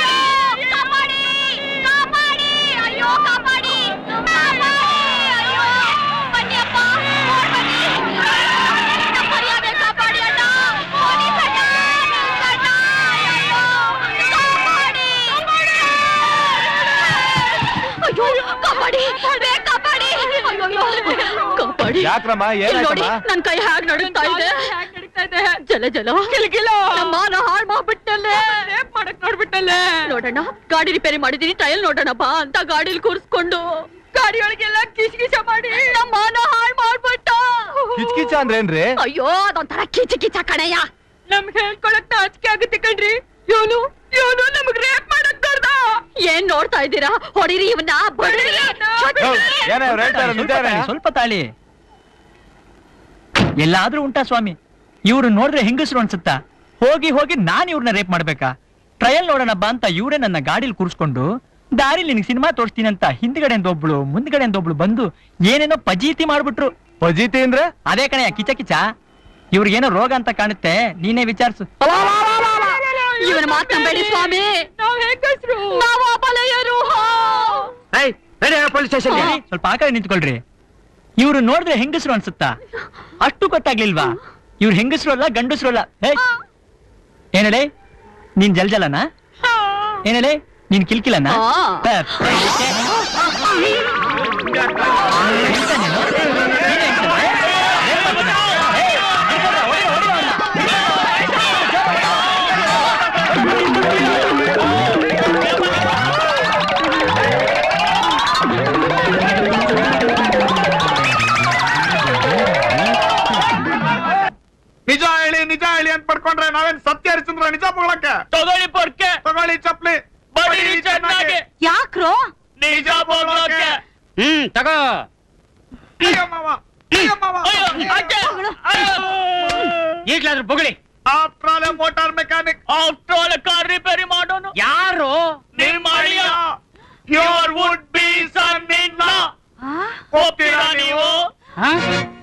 ಅಯ್ಯೋ ಕಾಪಾಡಿ ಬೇಗ ಕಾಪಾಡಿ ಅಯ್ಯೋ ಕಾಪಾಡಿ ಯಾಕ್ರಮ್ಮ ಇಲ್ಲಿ ನೋಡಿ ಏನಾಯ್ತಮ್ಮ ನನ್ ಕೈ ಹೇಗ್ ನಡುಗ್ತಾ ಇದೆ ಹ್ಯಾಗ್ ನಡೀತಾ ಇದೆ? ಜಲ ಜಲ ಕಿಲ್ಕಿಲ. ನಮ್ಮ ಮಾನ ಹಾಳ್ ಮಾಡ್ಬಿಟ್ಟಲ್ಲೇ ರೇಪ್ ಮಾಡಕ್ ನೋಡ್ಬಿಟ್ಟಲ್ಲೇ ನೋಡೋಣ ಗಾಡಿ ರಿಪೇರಿ ಮಾಡಿದೀನಿ ಟ್ರಯಲ್ ನೋಡೋಣ ಬಾ ಅಂತ ಗಾಡಿಲಿ ಕೂರಿಸ್ಕೊಂಡು ಗಾಡಿ ಒಳಗೆಲ್ಲ ಕಿಸ್ ಕಿಸ ಮಾಡಿ ನಮ್ಮ ಮಾನ ಹಾಳ್ ಮಾಡ್ಬಿಟ್ಟ ಕಿಚ್ಕಿಚ ಅಂದ್ರೇನ್ರಿ ಅಯ್ಯೋ ಅದೊಂಥರ ಕಿಚ ಕಿಚ ಕಣಯ್ಯ ನಮ್ಗೆ ಹೇಳ್ಕೊಳಕ್ ನಾಚಿಕೆ ಆಗುತ್ತೆ ಕಣ್ರಿ ಇವನು ಇವನು ನಮಗ್ ರೇಪ್ ಮಾಡಕ್ ನೋಡ್ದ ಏನ್ ನೋಡ್ತಾ ಇದ್ದೀರಾ ಹೊಡಿರಿ ಇವನ್ನ ಬಡಿರಿ ಏನೇ ಅವ್ರು ಹೇಳ್ತಾರೆ ಸ್ವಲ್ಪ ನಿಜಾನೇ ತಾಳಿ, ಸ್ವಲ್ಪ ತಾಳಿ ಎಲ್ಲಾದ್ರೂ ಉಂಟಾ ಸ್ವಾಮಿ ಇವ್ರು ನೋಡಿದ್ರೆ ಹೆಂಗಸರು ಅನ್ಸುತ್ತಾ ಹೋಗಿ ಹೋಗಿ ನಾನ್ ಇವ್ರನ್ನ ರೇಪ್ ಮಾಡ್ಬೇಕಾ ಟ್ರಯಲ್ ನೋಡೋಣ ಬಾ ಅಂತ ಇವರೇ ನನ್ನ ಗಾಡಿಲಿ ಕೂರಿಸ್ಕೊಂಡು ದಾರಿಲಿ ನಿನಗೆ ಸಿನಿಮಾ ತೋರಿಸ್ತೀನಿ ಅಂತ ಹಿಂದ್ಗಡೆಯಿಂದ ಒಬ್ಳು ಮುಂದ್ಗಡೆಯಿಂದ ಒಬ್ಳು ಬಂದು ಏನೇನೋ ಪಜೀತಿ ಮಾಡ್ಬಿಟ್ರು ಪಜೀತಿ ಅಂದ್ರೆ ಅದೇ ಕಣಯ್ಯ ಕಿಚ ಕಿಚ ಇವ್ರಿಗೇನೋ ರೋಗ ಅಂತ ಕಾಣುತ್ತೆ ನೀನೇ ವಿಚಾರಿಸು ಇವನ ಮಾತಂಬೇಡಿ ಸ್ವಾಮಿ ನಾವ್ ಹೆಂಗಸ್ರು ನಾವು ಅಪಲಯರು ಪೊಲೀಸ್ ಸ್ಟೇಷನ್ ಏ, ಸ್ವಲ್ಪ ಆ ಕಡೆ ನಿಂತ್ಕೊಳ್ರಿ ಇವ್ರು ನೋಡಿದ್ರೆ ಹೆಂಗಸರು ಅನ್ಸುತ್ತಾ ಅಷ್ಟು ಗೊತ್ತಾಗ್ಲಿಲ್ವಾ ಇವ್ರು ಹೆಂಗಸರು ಅಲ್ಲ ಗಂಡಸರು ಅಲ್ಲ ಹೇ ಏನಲೇ ನೀನ್ ಜಲ್ಜಲನ ಏನಲೇ ನೀನ್ ಕಿಲ್ಕಿಲನ ಆ. ಹೇ, ಹೇ, ಹೇ. ಎಂತ ನೀನು? ನೀನೇ ಎಂತದ? ಏನ್ ಮಾಡ್ತಿದ್ದ? ಹೇ, ಹಿಡ್ಕೊಳ್ರ, ಹೊಡಿ, ಹೊಡಿ ಅವ್ನ. ನಿಜ ಹೇಳಿ ನಿಜ ಹೇಳಿ ಅಂತ ಪಡ್ಕೊಂಡ್ರೆ ನಾವೇನ್ ಸತ್ಯ ಹರಿಚಂದ್ರ ನಿಜ ಪೊಗಳಕ್ಕೆ ತಗೊಳ್ಳಿ ಪೊರ್ಕೆ ತಗೊಳ್ಳಿ ಚಪ್ಲಿ ಬಡೀರಿ ಚೆನ್ನಾಗಿ. ಯಾಕ್ರೋ ನಿಜ ಬೋಲೋಕೆ. ಹ್ಮ್ ತಗೋ ಅಯ್ಯೋ ಮಾವ ಅಯ್ಯೋ ಮಾವ ಅಯ್ಯೋ, ಅಜ್ಜ. ಅಯ್ಯೋ. ಈಗ್ಲಾದ್ರೂ ಬೊಗಳಿ after all motor mechanic After all, car repair ಮಾಡೋನು ಯಾರು ನಿಮ್ಮ ಅಳಿಯ your would be son in ಹೋಗ್ತೀರಾ ನೀವು ಹ?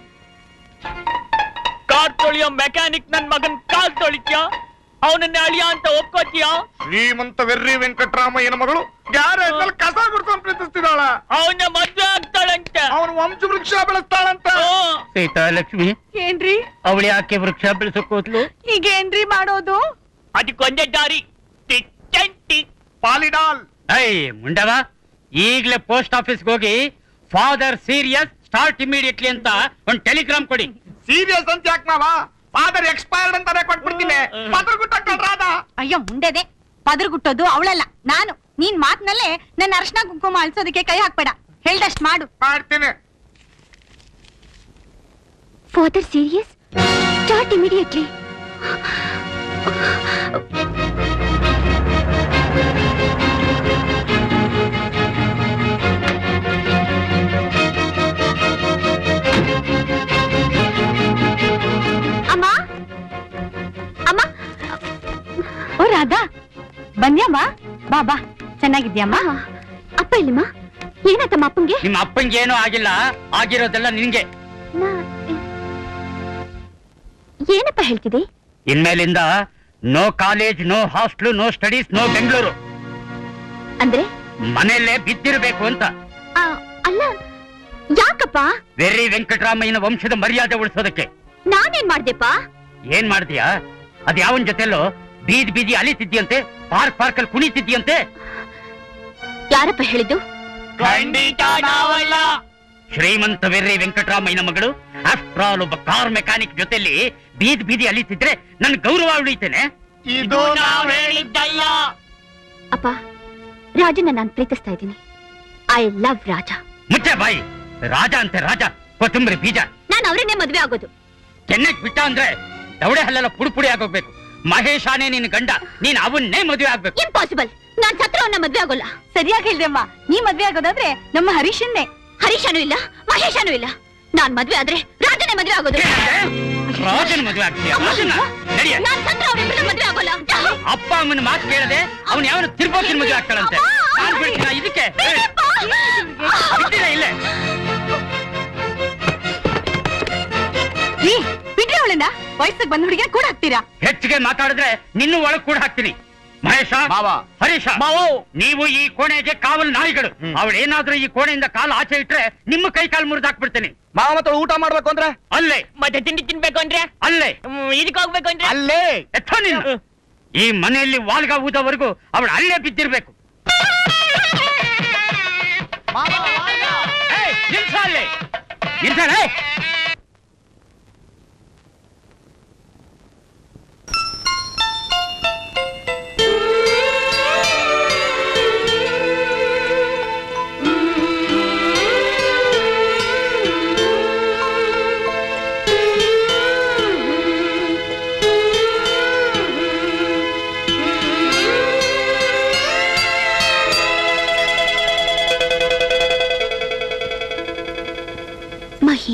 ಕಾರ್ ತೊಳಿಯೋ ಮೆಕ್ಯಾನಿಕ್ ನನ್ ಮಗನ್ ಕಾಲ್ ತೊಳಿತ್ಯಾ ಅವನನ್ನ ಅಳಿಯ ಅಂತ ಒಪ್ಕೋತೀಯಾ ಶ್ರೀಮಂತ ವೆರ್ರಿ ವೆಂಕಟರಾಮಯ್ಯನ ಮಗಳು ಗ್ಯಾರೇಜ್ ನಲ್ಲಿ ಕಸ ಗುಡ್ಕೊಂಡು ಪ್ರೀತಿಸ್ತಿದ್ದಾಳ ಅವನ ಮದ್ವೆ ಆಗ್ತಾಳಂತೆ ಅವನು ವಂಶ ವೃಕ್ಷ ಬೆಳೆಸ್ತಾಳಂತ ಸೀತಾಲಕ್ಷ್ಮಿ ಏನ್ರಿ ಅವಳು ಯಾಕೆ ವೃಕ್ಷ ಬೆಳೆಸೋಕೋದ್ಲು ಈಗೇನ್ರಿ ಮಾಡೋದು ಅದಕ್ಕೊಂದೇ ದಾರಿ ಟಿಚ್ಚಂಟಿ ಪಾಲಿಡಾಲ್ ಐ ಮುಂಡವ ಈಗ್ಲೇ ಪೋಸ್ಟ್ ಆಫೀಸ್ಗೆ ಹೋಗಿ ಫಾದರ್ ಸೀರಿಯಸ್ ಸ್ಟಾರ್ಟ್ ಇಮಿಡಿಯೇಟ್ಲಿ ಅಂತ ಒಂದ್ ಟೆಲಿಗ್ರಾಮ್ ಕೊಡಿ ಸೀರಿಯಸ್ ಅಂತ ಯಾಕೆ ಮಾವ ಫಾದರ್ ಎಕ್ಸ್ಪೈರ್ಡ್ ಅಂತಾನೆ ಕೊಟ್ಬಿಡ್ತೀನಿ ಪತ್ರ ಗುಟ್ಟಾಡ ಅಯ್ಯೋ ಮುಂಡೆದೆ ಪದರ್ಗುಟ್ಟೋದು ಅವಳಲ್ಲ ನಾನು ನೀನ್ ಮಾತ್ನಲ್ಲೇ ನನ್ನ ಅರ್ಶನ ಕುಂಕುಮ ಅಳ್ಸೋದಕ್ಕೆ ಕೈ ಹಾಕ್ಬೇಡ ಹೇಳ್ದಷ್ಟ್ ಮಾಡು ಮಾಡ್ತೀನಿ ಫಾದರ್ ಸೀರಿಯಸ್ ಸ್ಟಾರ್ಟ್ ಇಮಿಡಿಯೇಟ್ಲಿ ಅಮ್ಮ ಅಮ್ಮ ಓ ರಾಧಾ ಬನ್ಯಮ್ಮ ಬಾ ಬಾ ಚೆನ್ನಾಗಿದ್ಯಮ್ಮ ಅಪ್ಪ ಇಲ್ಲಮ್ಮ ಏನಾಯ್ತಮ್ಮ ಅಪ್ಪಂಗೆ ನಿಮ್ಮ ಅಪ್ಪಂಗೆ ಏನೂ ಆಗಿಲ್ಲ ಆಗಿರೋದೆಲ್ಲ ನಿನ್ಗೆ ನಾ- ಏನಪ್ಪ ಹೇಳ್ತಿದೆ ಇನ್ಮೇಲಿಂದ no college no hostel no studies no Bengaluru ಅಂದ್ರೆ ಮನೆಯಲ್ಲೇ ಬಿದ್ದಿರಬೇಕು ಅಂತ ಆ, ಅಲ್ಲ ಯಾಕಪ್ಪ ವೆರ್ರಿ ವೆಂಕಟರಾಮಯ್ಯನ ವಂಶದ ಮರ್ಯಾದೆ ಉಳಿಸೋದಕ್ಕೆ ನಾನೇನ್ ಮಾಡ್ದೆಪ್ಪ ಏನ್ ಮಾಡ್ತೀಯಾ ಅದ್ ಯಾವನ್ ಜೊತೆಲೋ ಬೀದಿ ಬೀದಿ ಅಲಿತಿದ್ಯಂತೆ ಪಾರ್ಕ್ ಪಾರ್ಕ್ ಅಲ್ಲಿ ಕುಣಿತಿದ್ಯಂತೆ ಯಾರಪ್ಪ ಹೇಳಿದ್ದು ಖಂಡಿತ ನಾವಲ್ಲ ಶ್ರೀಮಂತ ವೆರ್ರಿ ವೆಂಕಟರಾಮಯ್ಯನ ಮಗಳು ಆಫ್ಟರ್ ಆಲ್ ಒಬ್ಬ ಕಾರ್ ಮೆಕ್ಯಾನಿಕ್ ಜೊತೆಲಿ ಬೀದಿ ಬೀದಿ ಅಲಿತಿದ್ರೆ ನನ್ ಗೌರವ ಉಳಿತೇನೆ ಇದು ನಾವ್ ಹೇಳಿದ್ದಲ್ಲ ಅಪ್ಪ ರಾಜನ ನಾನು ಪ್ರೀತಿಸ್ತಾ ಇದ್ದೀನಿ ಐ ಲವ್ ರಾಜ ಮುಚ್ಚೆ ಬಾಯಿ ರಾಜ ಅಂತೆ ರಾಜ ಕೊತ್ತಂಬರಿ ಬೀಜ ನಾನು ಅವರನ್ನೇ ಮದ್ವೆ ಆಗೋದು ಕೆನ್ನಕ್ ಬಿಟ್ಟ ಅಂದ್ರೆ ದವಡೆ ಹಲ್ಲೆಲ್ಲ ಪುಡಿ ಪುಡಿ ಆಗೋಗ್ಬೇಕು ಮಹೇಶಾನೇ ನಿನ್ ಗಂಡ ನೀನ್ ಅವನ್ನೇ ಮದುವೆ ಆಗ್ಬೇಕು ಇಂಪಾಸಿಬಲ್ ನಾನ್ ಸತ್ರ ಅವನ್ನ ಮದ್ವೆ ಆಗೋಲ್ಲ ಸರಿಯಾಗಿ ಹೇಳ್ದೆ ಅಮ್ಮ ನೀ ಮದ್ವೆ ಆಗೋದಾದ್ರೆ ನಮ್ಮ ಹರೀಶನ್ನೇ ಹರೀಶನೂ ಇಲ್ಲ ಮಹೇಶನೂ ಇಲ್ಲ ನಾನ್ ಮದ್ವೆ ಆದ್ರೆ ರಾಜನೇ ಮದ್ವೆ ಆಗೋದು ಏನಂದೆ? ರಾಜನ ಮದುವೆ ಆಗ್ತೀಯ ರಾಜನ ನಡಿಯ ನಾನ್ ಸತ್ರ ಅವ್ರಿಬ್ರು ಮದ್ವೆ ಆಗೋಲ್ಲ ಅಪ್ಪ ಅಮ್ಮನ ಮಾತು ಕೇಳದೆ ಅವನ್ ಯಾವ ತಿರ್ಬೋಕಿನ ಮದುವೆ ಆಗ್ತಾಳಂತೆ ನಾನ್ ಬಿಡ್ತೀನ ಇದಕ್ಕೆ ಬಿಟ್ಟಿಲ್ಲ ಇಲ್ಲೇ ರೀ ಬಿಡ್ರಿ ಅವಳನ್ನ ವಯಸ್ಸಿಗೆ ಬಂದ ಹುಡುಗಿನ ಕೂಡ ಹಾಕ್ತೀರಾ ಹೆಚ್ಚಿಗೆ ಮಾತಾಡಿದ್ರೆ ನಿನ್ನೂ ಒಳಗ್ ಕೂಡ ಹಾಕ್ತೀನಿ ಮಹೇಶ ಮಾವ. ಹರೀಶ ನೀವು ಈ ಕೋಣೆಗೆ ಕಾವಲು ನಾಯಿಗಳು ಅವಳೇನಾದ್ರೂ ಈ ಕೋಣೆಯಿಂದ ಕಾಲು ಆಚೆ ಇಟ್ರೆ ನಿಮ್ಮ ಕೈ ಕಾಲು ಮುರಿದು ಹಾಕ್ಬಿಡ್ತೀನಿ ಮಾವ ಮತ್ತೆ ಊಟ ಮಾಡ್ಬೇಕು ಅಂದ್ರೆ ಅಲ್ಲೇ ಮತ್ತೆ ತಿಂಡಿ ತಿನ್ಬೇಕು ಅಂದ್ರೆ ಅಲ್ಲೇ ಇದಕ್ಕೆ ಹೋಗ್ಬೇಕು ಅಂದ್ರೆ ಅಲ್ಲೇ ಎತ್ತ ನೀನು ಈ ಮನೆಯಲ್ಲಿ ವಾಲ್ಗ ಊದವರೆಗೂ ಅವಳು ಅಲ್ಲೇ ಬಿದ್ದಿರ್ಬೇಕು ಏಯ್, ನಿಲ್ಸ ಅಲ್ಲಿ ನಿಲ್ಸಲೇ ಮಹಿ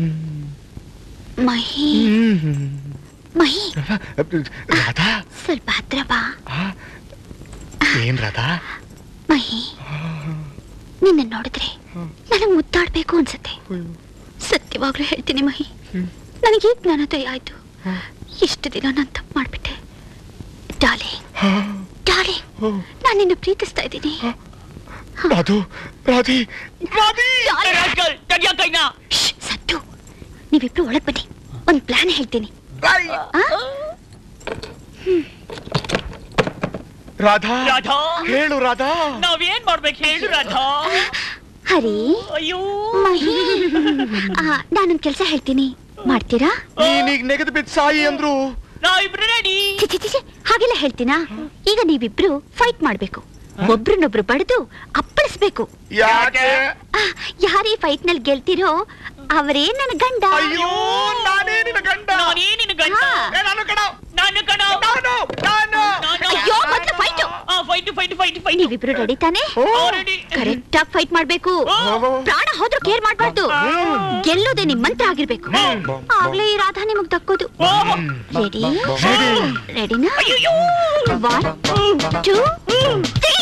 ಮಹಿ ಮಹಿ ರಾಧಾ ಸ್ವಲ್ಪ ಹತ್ರ ಬಾ ಏನ್ ರಾಧಾ ಮಹಿ ನಿನ್ನ ನೋಡಿದ್ರೆ ನನಗ್ ಮುದ್ದಾಡ್ಬೇಕು ಅನ್ಸುತ್ತೆ ಸತ್ಯವಾಗ್ಲೂ ಹೇಳ್ತೀನಿ ಮಹಿ ನನಗೆ ಈಗ ಜ್ಞಾನೋದಯ ಆಯ್ತು ಎಷ್ಟು ದಿನ ನಾನು ತಪ್ಪು ಮಾಡ್ಬಿಟ್ಟೆ ಡಾರ್ಲಿಂಗ್ ಡಾರ್ಲಿಂಗ್ ನಾನು ನಿನ್ನ ಪ್ರೀತಿಸ್ತಾ ಇದ್ದೀನಿ ರಾಧು ರಾಧಿ ರಾಸ್ಕಲ್, ತೆಗ್ಯೋ ಕೈನ ಶ್ಶ್, ಸತ್ತು ನೀವಿಬ್ರು ಒಳಗ್ ಬನ್ನಿ ಒಂದ್ ಪ್ಲಾನ್ ಹೇಳ್ತೀನಿ ಆ? ರಾಧಾ ರಾಧಾ ಹೇಳು ರಾಧಾ ನಾವೇನ್ ಮಾಡ್ಬೇಕು ಹೇಳು ರಾಧಾ ಹರಿ ಅಯ್ಯೋ ಮಹಿ ಆ, ನಾನೊಂದ್ ಕೆಲ್ಸ ಹೇಳ್ತೀನಿ ಮಾಡ್ತೀರಾ ನೀನೀಗ ನೆಗೆದು ಬಿದ್ದು ಸಾಯಿ ಅಂದ್ರು ನಾವಿಬ್ರು ರೆಡಿ ಛೆ, ಛೆ, ಛೆ, ಛೆ, ಹಾಗೆಲ್ಲ ಹೇಳ್ತೀನಾ ಈಗ ನೀವಿಬ್ರು ಫೈಟ್ ಮಾಡ್ಬೇಕು ಒಬ್ರನ್ನೊಬ್ರು ಬಡ್ದು ಅಪ್ಪಳಿಸ್ಬೇಕು ಯಾಕೆ ಆ, ಯಾರೀ ಫೈಟ್ ನಲ್ಲಿ ಗೆಲ್ತಿರೋ ಅವರೇ ನನ್ನ ಗಂಡ ಅಯ್ಯೋ ನಾನೇ ನಿನ್ನ ಗಂಡ ನಾನೇ ನಿನ್ನ ಗಂಡ ಹಾ. ಏ, ನಾನು ಕಣ ನಾನು ಕಣ ನಾನು ನಾನು ಅಯ್ಯೋ ಮೊದ್ಲು fight fight fight fight fight ನೀವಿಬ್ರು ರೆಡಿ ತಾನೆ ರೆಡಿ ಕರೆಕ್ಟ್ ಆಗಿ ಫೈಟ್ ಮಾಡ್ಬೇಕು ಪ್ರಾಣ ಹೋದ್ರೂ ಕೇರ್ ಮಾಡ್ಬಾರ್ದು ಗೆಲ್ಲೋದೇ ನಿಮ್ ಮಂತ್ರ ಆಗಿರ್ಬೇಕು ಆಗ್ಲೇ ಈ ರಾಧಾ ನಿಮಗ್ ದಕ್ಕೋದು ರೆಡಿ ರೆಡಿನಾ one two three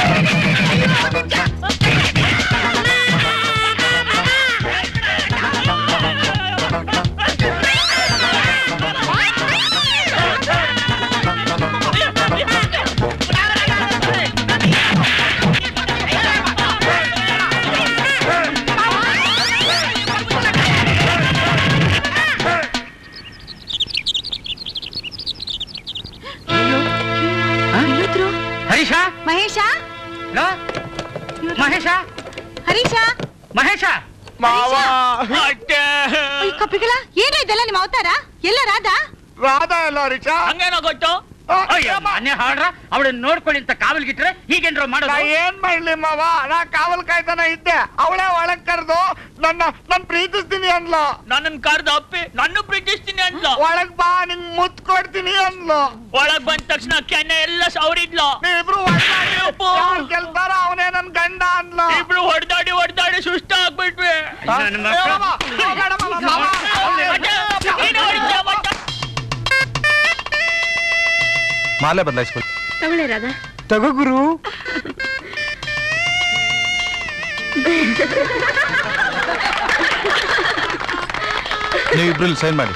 Harisha Mahesha ಲೋ, ಮಹೇಶ ಹರೀಶ ಮಹೇಶ ಮಾವ ಅಯ್ಯ್, ಕಪ್ಪಿಗಳ ಏನೋ ಇದೆಲ್ಲ ನಿಮ್ಮ ಅವತಾರ ಎಲ್ಲ ರಾಧಾ ರಾಧಾ ಎಲ್ಲ ರಿಚಾ ಹಂಗೇನೋ ಗೊತ್ತು ಅಯ್ಯೋ ಮನೆ ಹಾಡ್ರ ಅವಳನ್ನ ನೋಡ್ಕೊಳ್ಳಿ ಅಂತ ಕಾವಲ್ಗಿಟ್ರೆ ಹೀಗೇನ್ರ ನಾ ಮಾಡೋದು ಏನ್ ಮಾಡ್ಲಿ ಮಾವ ನಾ ಕಾವಲ್ ಕಾಯ್ತಾನ ಇದ್ದೆ ಅವಳೇ ಒಳಗ್ ಕರೆದು ನನ್ನ ನನ್ ಪ್ರೀತಿಸ್ತೀನಿ ಅನ್ಲು ನನ್ನನ್ ಕರ್ದ ಅಪ್ಪಿ ನನ್ನ ಪ್ರೀತಿಸ್ತೀನಿ ಅಂದ್ಲ ಒಳಗ್ ಬಾ ನಿಂಗ್ ಮುತ್ ಕೊಡ್ತೀನಿ ಅನ್ಲು ಒಳಗ್ ಬಂದ ತಕ್ಷಣ ಕೆನ್ನೆ ಎಲ್ಲ ಸೌರಿದ್ಲ ನೀವಿಬ್ರು ಅಪ್ಪ. ಗೆಲ್ತಾರ ಅವನೇ ನನ್ ಗಂಡ ಅನ್ಲು ಇಬ್ರು ಹೊಡ್ದಾಡಿ ಹೊಡ್ದಾಡಿ ಸುಸ್ತ ಆಗ್ಬಿಟ್ವಿ ನನ್ನ ಮಕ್ಕಳು. ಏ ಮಾವ, ಹೋಗ್ಬೇಡ ಮಾವ, ಮಾವ. ಮತ್ತೆ ನೀನು ಹೊಡಿತೀಯ ಮತ್ತೆ? ಮಾಲೆ ಬದಲಾಯಿಸ್ಕೊಳ್ಳಿ ತಗೊಳ್ಳಿ ರಾಧಾ ತಗೋ ಗುರು ನೀವಿಬ್ರಲ್ಲಿ ಸೈನ್ ಮಾಡಿ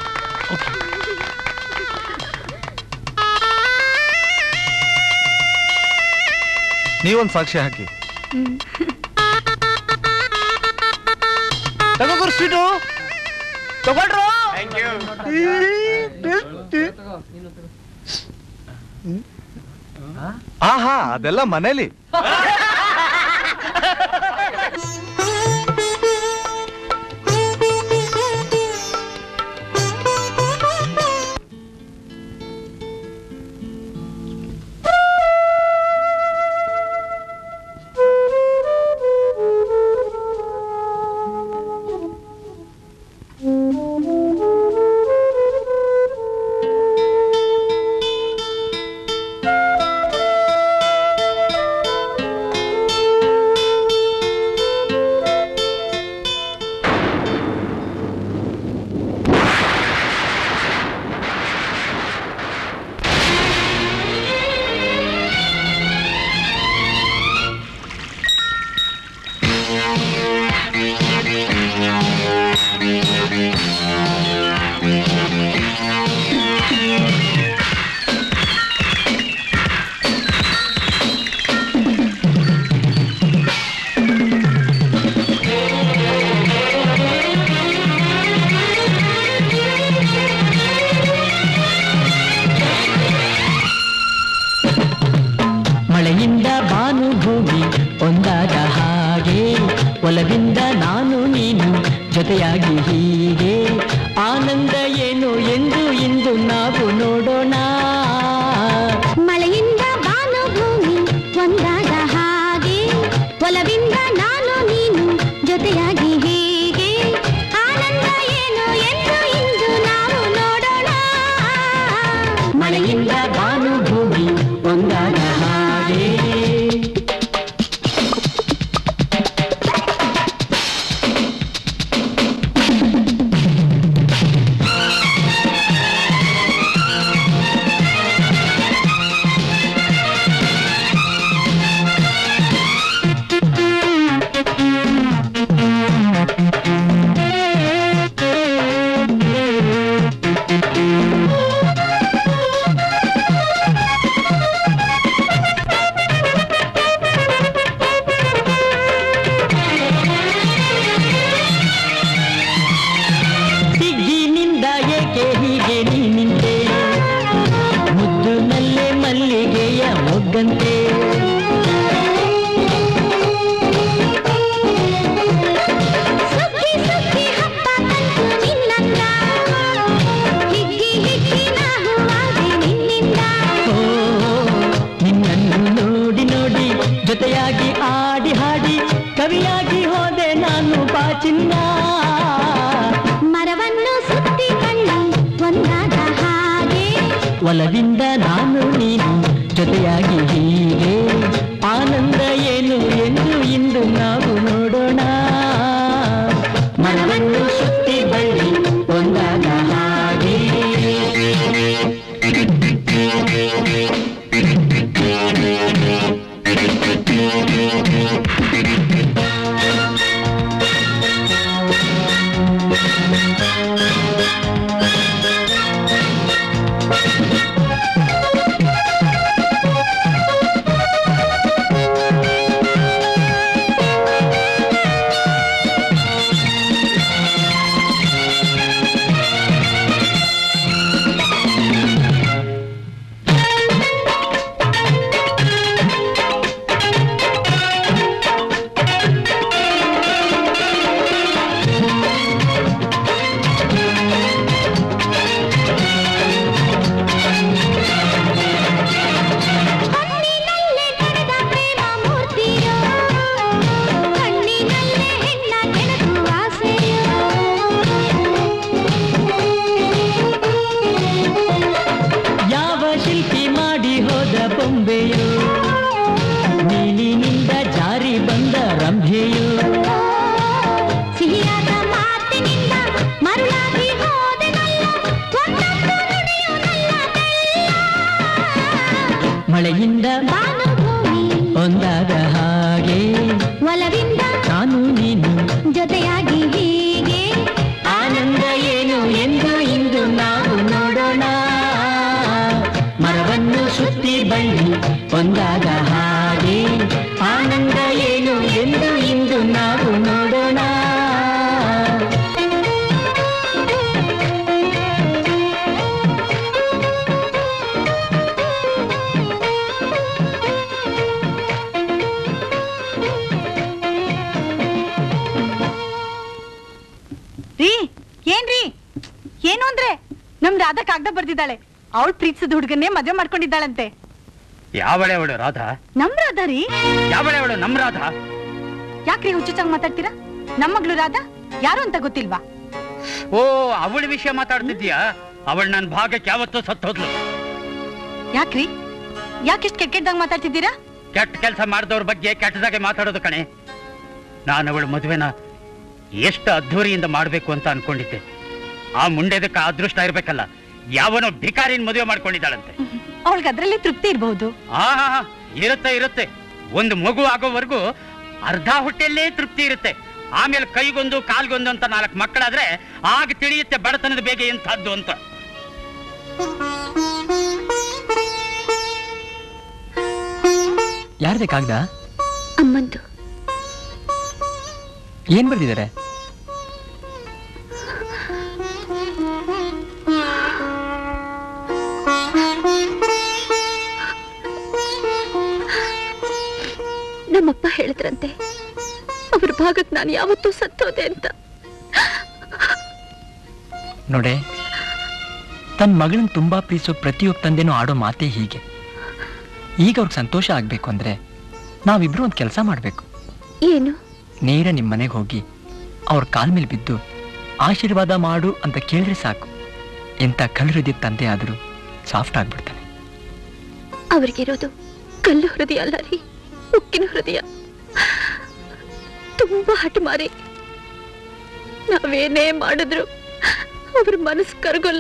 ನೀವೊಂದು ಸಾಕ್ಷಿ ಹಾಕಿ ತಗೋ ಗುರು ಸ್ವೀಟು ತಗೊಳ್ರು ಆಹಾ ಅದೆಲ್ಲ ಮನೇಲಿ ಒಲವಿಂದ ಭಾನುಭೂಮಿ ಒಂದಾದ ಹಾಗೆ ಒಲವಿಂದ ನಾನು ನೀನು ಜೊತೆಯಾಗಿ ಹೀಗೆ ಆನಂದ ಏನು ಎಂದು ಇಂದು ನಾವು ನೋಡೋಣ ಮಳೆಯಿಂದ ಭಾನುಭೂಮಿ ಒಂದಾದ ಹಾಗೆ ಒಲವಿಂದ ನಾನು ನೀನು ಜೊತೆಯಾಗಿ ಹೀಗೆ ಆನಂದ ಏನು ಎಂದು ಇಂದು ನಾವು ನೋಡೋಣ ಮಳೆಯಿಂದ ಭಾನುಭೂಮಿ ಒಂದಾದ ಹಾಗೆ ಹಿಗ್ಗಿನಿಂದ ಏಕೆ ಹೀಗೆ ನೀ ನಿಂತೆ ಮುದ್ದು ನಲ್ಲೆ ಮಲ್ಲಿಗೆಯ ಮೊಗ್ಗಂತೆ ಸುಗ್ಗಿ ಸುಗ್ಗಿ ಹಬ್ಬ ತಂತು ನಿನ್ನಂದ ಹಿಗ್ಗಿ ಹಿಗ್ಗಿ ನಾವು ಆದೆ ನಿನ್ನಿಂದ ಓ ನಿನ್ನನ್ನು ನೋಡಿ ನೋಡಿ ಜೊತೆಯಾಗಿ ಆಡಿ ಹಾಡಿ ಕವಿಯಾಗಿ ಹೋದೆ ನಾನು ಬಾಚಿನ್ನ ಮರವನ್ನು ಸುತ್ತಿ ಕಣ್ಣು ಒಂದಾದ ಹಾಗೆ ಒಲವಿಂದ ನಾನು ನೀನು ಜೊತೆಯಾಗಿ ಹೀಗೆ ಆನಂದ ಏನು ಎಂದು ಇಂದು ನಾವು ನೋಡೋಣ ಮನವನ್ನು ಸುತ್ತಿ ಬಳ್ಳಿ ಒಂದಾದ ಹಾಗೆ ಕಣ್ಣಿನಲ್ಲೇ ನಡೆದ ಪ್ರೇಮ ಮೂರ್ತಿಯೋ ಕಣ್ಣಿನಲ್ಲೇ ಹೆಣ್ಣ ಕೆಣಕು ಆಸೆಯೋ ಯಾವ ಶಿಲ್ಪಿ ಮಾಡಿ ಹೋದ ಬೊಂಬೆಯೋ ನೀಲಿನಿಂದ ಜಾರಿ ಬಂದ ರಂಭೆಯೋ ಸಿಹಿಯಾದ ಮಾತಿನಿಂದ ಮರುಳಾಗಿ ಹೋದೆನಲ್ಲ ಒಂದೊಂದು ನುಡಿಯು ನನ್ನ ತೆಲ್ಲ ಮಳೆಯಿಂದ ಭಾನುಭೂಮಿ ಒಂದಾದ ಹಾಗೆ ಒಲವಿಂದ ನಾನು ನೀನು ಜೊತೆಯಾಗಿ ಹೀಗೆ ಆನಂದ ಏನು ಎಂದು ಇಂದು ನಾವು ನೋಡೋಣ ಮರವನ್ನು ಸುತ್ತಿ ಬಳ್ಳಿ ಒಂದಾದ ಹಾಗೆ ಆನಂದ ಏನು ಎಂದು ಇಂದು ನಾವು ನೋಡೋಣ ರೀ ಏನ್ರಿ ಏನು ಅಂದ್ರೆ ನಮ್ ರಾಧಾ ಕಾಗ್ದ ಬರ್ದಿದ್ದಾಳೆ ಅವಳು ಪ್ರೀತಿಸಿದ ಹುಡುಗನ್ನೇ ಮದ್ವೆ ಮಾಡ್ಕೊಂಡಿದ್ದಾಳಂತೆ ಯಾವಳೆ ಅವಳು ರಾಧಾ ನಮ್ ರಾಧಾ ರೀ ಯಾವಳೆ ಅವಳು ನಮ್ ರಾಧಾ ಯಾಕ್ರಿ ಹುಚ್ಚುಚ್ಚಾಗ್ ಮಾತಾಡ್ತೀರಾ ನಮ್ ಮಗಳು ರಾಧಾ ಯಾರು ಅಂತ ಗೊತ್ತಿಲ್ವಾ ಓ ಅವಳ ವಿಷಯ ಮಾತಾಡ್ತಿದ್ಯಾ ಅವಳು ನನ್ನ ಭಾಗಕ್ಕೆ ಯಾವತ್ತೂ ಸತ್ತೋದ್ಲು ಯಾಕ್ರಿ ಯಾಕಿಷ್ಟು ಕೆಟ್ಟ ಕೆಟ್ಟದಾಗ ಮಾತಾಡ್ತಿದ್ದೀರಾ ಕೆಟ್ಟ ಕೆಲಸ ಮಾಡಿದವ್ರ ಬಗ್ಗೆ ಕೆಟ್ಟದಾಗೆ ಮಾತಾಡೋದು ಕಣೆ ನಾನು ಅವಳ ಮದುವೆನ ಎಷ್ಟು ಅದ್ಧೂರಿಯಿಂದ ಮಾಡ್ಬೇಕು ಅಂತ ಅನ್ಕೊಂಡಿದ್ದೆ ಆ ಮುಂಡೆದಕ್ಕೆ ಅದೃಷ್ಟ ಇರ್ಬೇಕಲ್ಲ ಯಾವನೋ ಭಿಕಾರಿನ ಮದುವೆ ಮಾಡ್ಕೊಂಡಿದ್ದಾಳಂತೆ ಅವಳಿಗೆ ಅದ್ರಲ್ಲಿ ತೃಪ್ತಿ ಇರಬಹುದು ಆ ಇರುತ್ತೆ ಇರುತ್ತೆ ಒಂದು ಮಗು ಆಗೋವರೆಗೂ ಅರ್ಧ ಹೊಟ್ಟೆಯಲ್ಲೇ ತೃಪ್ತಿ ಇರುತ್ತೆ ಆಮೇಲೆ ಕೈಗೊಂದು ಕಾಲ್ಗೊಂದು ಅಂತ ನಾಲ್ಕು ಮಕ್ಕಳಾದ್ರೆ ಆಗ ತಿಳಿಯುತ್ತೆ ಬಡತನದ ಬೇಗ ಎಂಥದ್ದು ಅಂತ ಯಾರ್ದೆ ಕಾಗ್ದ ಅಮ್ಮಂದು ಏನ್ ಬರ್ದಿದ್ದಾರೆ ನಮ್ಮಪ್ಪ ಹೇಳಿದ್ರಂತೆ ಅವ್ರ ಭಾಗಕ್ಕೆ ನಾನು ಯಾವತ್ತೂ ಸತ್ತೋದೆ ಅಂತ ನೋಡೆ ತನ್ನ ಮಗಳನ್ನ ತುಂಬಾ ಪ್ರೀತಿಸೋ ಪ್ರತಿಯೊಬ್ಬ ತಂದೆನೂ ಆಡೋ ಮಾತೇ ಹೀಗೆ ಈಗ ಅವ್ರಿಗೆ ಸಂತೋಷ ಆಗ್ಬೇಕು ಅಂದ್ರೆ ನಾವಿಬ್ರು ಒಂದು ಕೆಲಸ ಮಾಡ್ಬೇಕು ಏನು ನೇರ ನಿಮ್ಮ ಮನೆಗೆ ಹೋಗಿ ಅವ್ರ ಕಾಲ್ ಮೇಲೆ ಬಿದ್ದು ಆಶೀರ್ವಾದ ಮಾಡು ಅಂತ ಕೇಳಿದ್ರೆ ಸಾಕು ಎಂತ ಕಲ್ಲು ಹೃದಯ ತಂದೆ ಆದರೂ ಸಾಫ್ಟ್ ಆಗ್ಬಿಡ್ತಾನೆ ಅವ್ರಿಗಿರೋದು ಕಲ್ಲು ಹೃದಯ ಅಲ್ಲ ರೀ ಉಕ್ಕಿನ ಹೃದಯ ತುಂಬಾ ಹಠಮಾರಿ ನಾವೇನೇ ಮಾಡಿದ್ರು ಅವ್ರ ಮನಸ್ಸು ಕರಗೋಲ್ಲ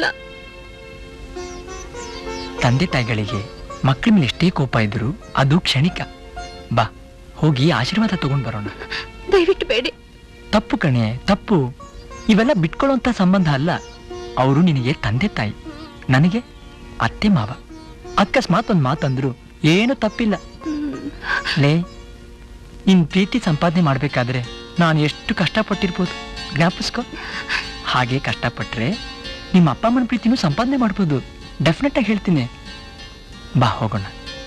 ತಂದೆ ತಾಯಿಗಳಿಗೆ ಮಕ್ಕಳ ಮೇಲೆ ಎಷ್ಟೇ ಕೋಪ ಇದ್ರು ಅದು ಕ್ಷಣಿಕ ಬಾ ಹೋಗಿ ಆಶೀರ್ವಾದ ತಗೊಂಡ್ ಬರೋಣ ದಯವಿಟ್ಟು ಬೇಡಿ ತಪ್ಪು ಕಣೆ ತಪ್ಪು ಇವೆಲ್ಲ ಬಿಟ್ಕೊಳ್ಳೋಂಥ ಸಂಬಂಧ ಅಲ್ಲ ಅವರು ನಿನಗೆ ತಂದೆ ತಾಯಿ ನನಗೆ ಅತ್ತೆ ಮಾವ ಅಕಸ್ಮಾತ್ ಒಂದು ಮಾತಂದ್ರು ಏನು ತಪ್ಪಿಲ್ಲ ಲೇ ನಿನ್ ಪ್ರೀತಿ ಸಂಪಾದನೆ ಮಾಡ್ಬೇಕಾದ್ರೆ ನಾನು ಎಷ್ಟು ಕಷ್ಟಪಟ್ಟಿರ್ಬೋದು ಜ್ಞಾಪಿಸ್ಕೊ ಹಾಗೆ ಕಷ್ಟಪಟ್ರೆ ನಿಮ್ಮ ಅಪ್ಪ ಅಮ್ಮನ ಪ್ರೀತಿನೂ ಸಂಪಾದನೆ ಮಾಡ್ಬೋದು ಡೆಫಿನೆಟ್ ಆಗಿ ಹೇಳ್ತೀನಿ ಬಾ ಹೋಗೋಣ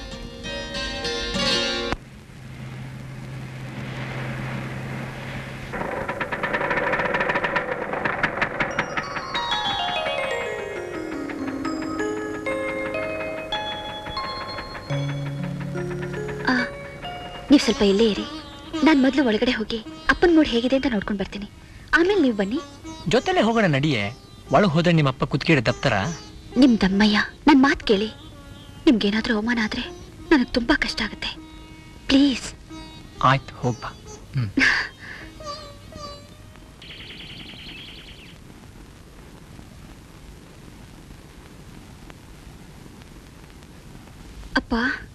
ನೀವು ಸ್ವಲ್ಪ ಇಲ್ಲೇ ಇರಿ ನಾನು ಮೊದಲು ಒಳಗಡೆ ಹೋಗಿ ಅಪ್ಪನ ಮೂಡ್ ಹೇಗಿದೆ ಅಂತ ನೋಡ್ಕೊಂಡು ಬರ್ತೀನಿ ಆಮೇಲೆ ನೀವು ಬನ್ನಿ ಜೊತೆಲೆ ಹೋಗೋಣ ನಡಿಯೇ ಒಳಗೆ ಹೋದ್ರೆ ನಿಮ್ಮಪ್ಪ ಕುತ್ಕೇಳಿ ದಪ್ತರ ನಿಮ್ ದಮ್ಮಯ್ಯ ನನ್ ಮಾತ್ ಕೇಳಿ ನಿಮ್ಗೇನಾದ್ರೂ ಅವಮಾನ ಆದ್ರೆ ನನಗೆ ತುಂಬಾ ಕಷ್ಟ ಆಗುತ್ತೆ ಪ್ಲೀಸ್ ಆಯ್ತು ಹೋಗ್ಬಾ ಹ್ಮ್ ಅಪ್ಪ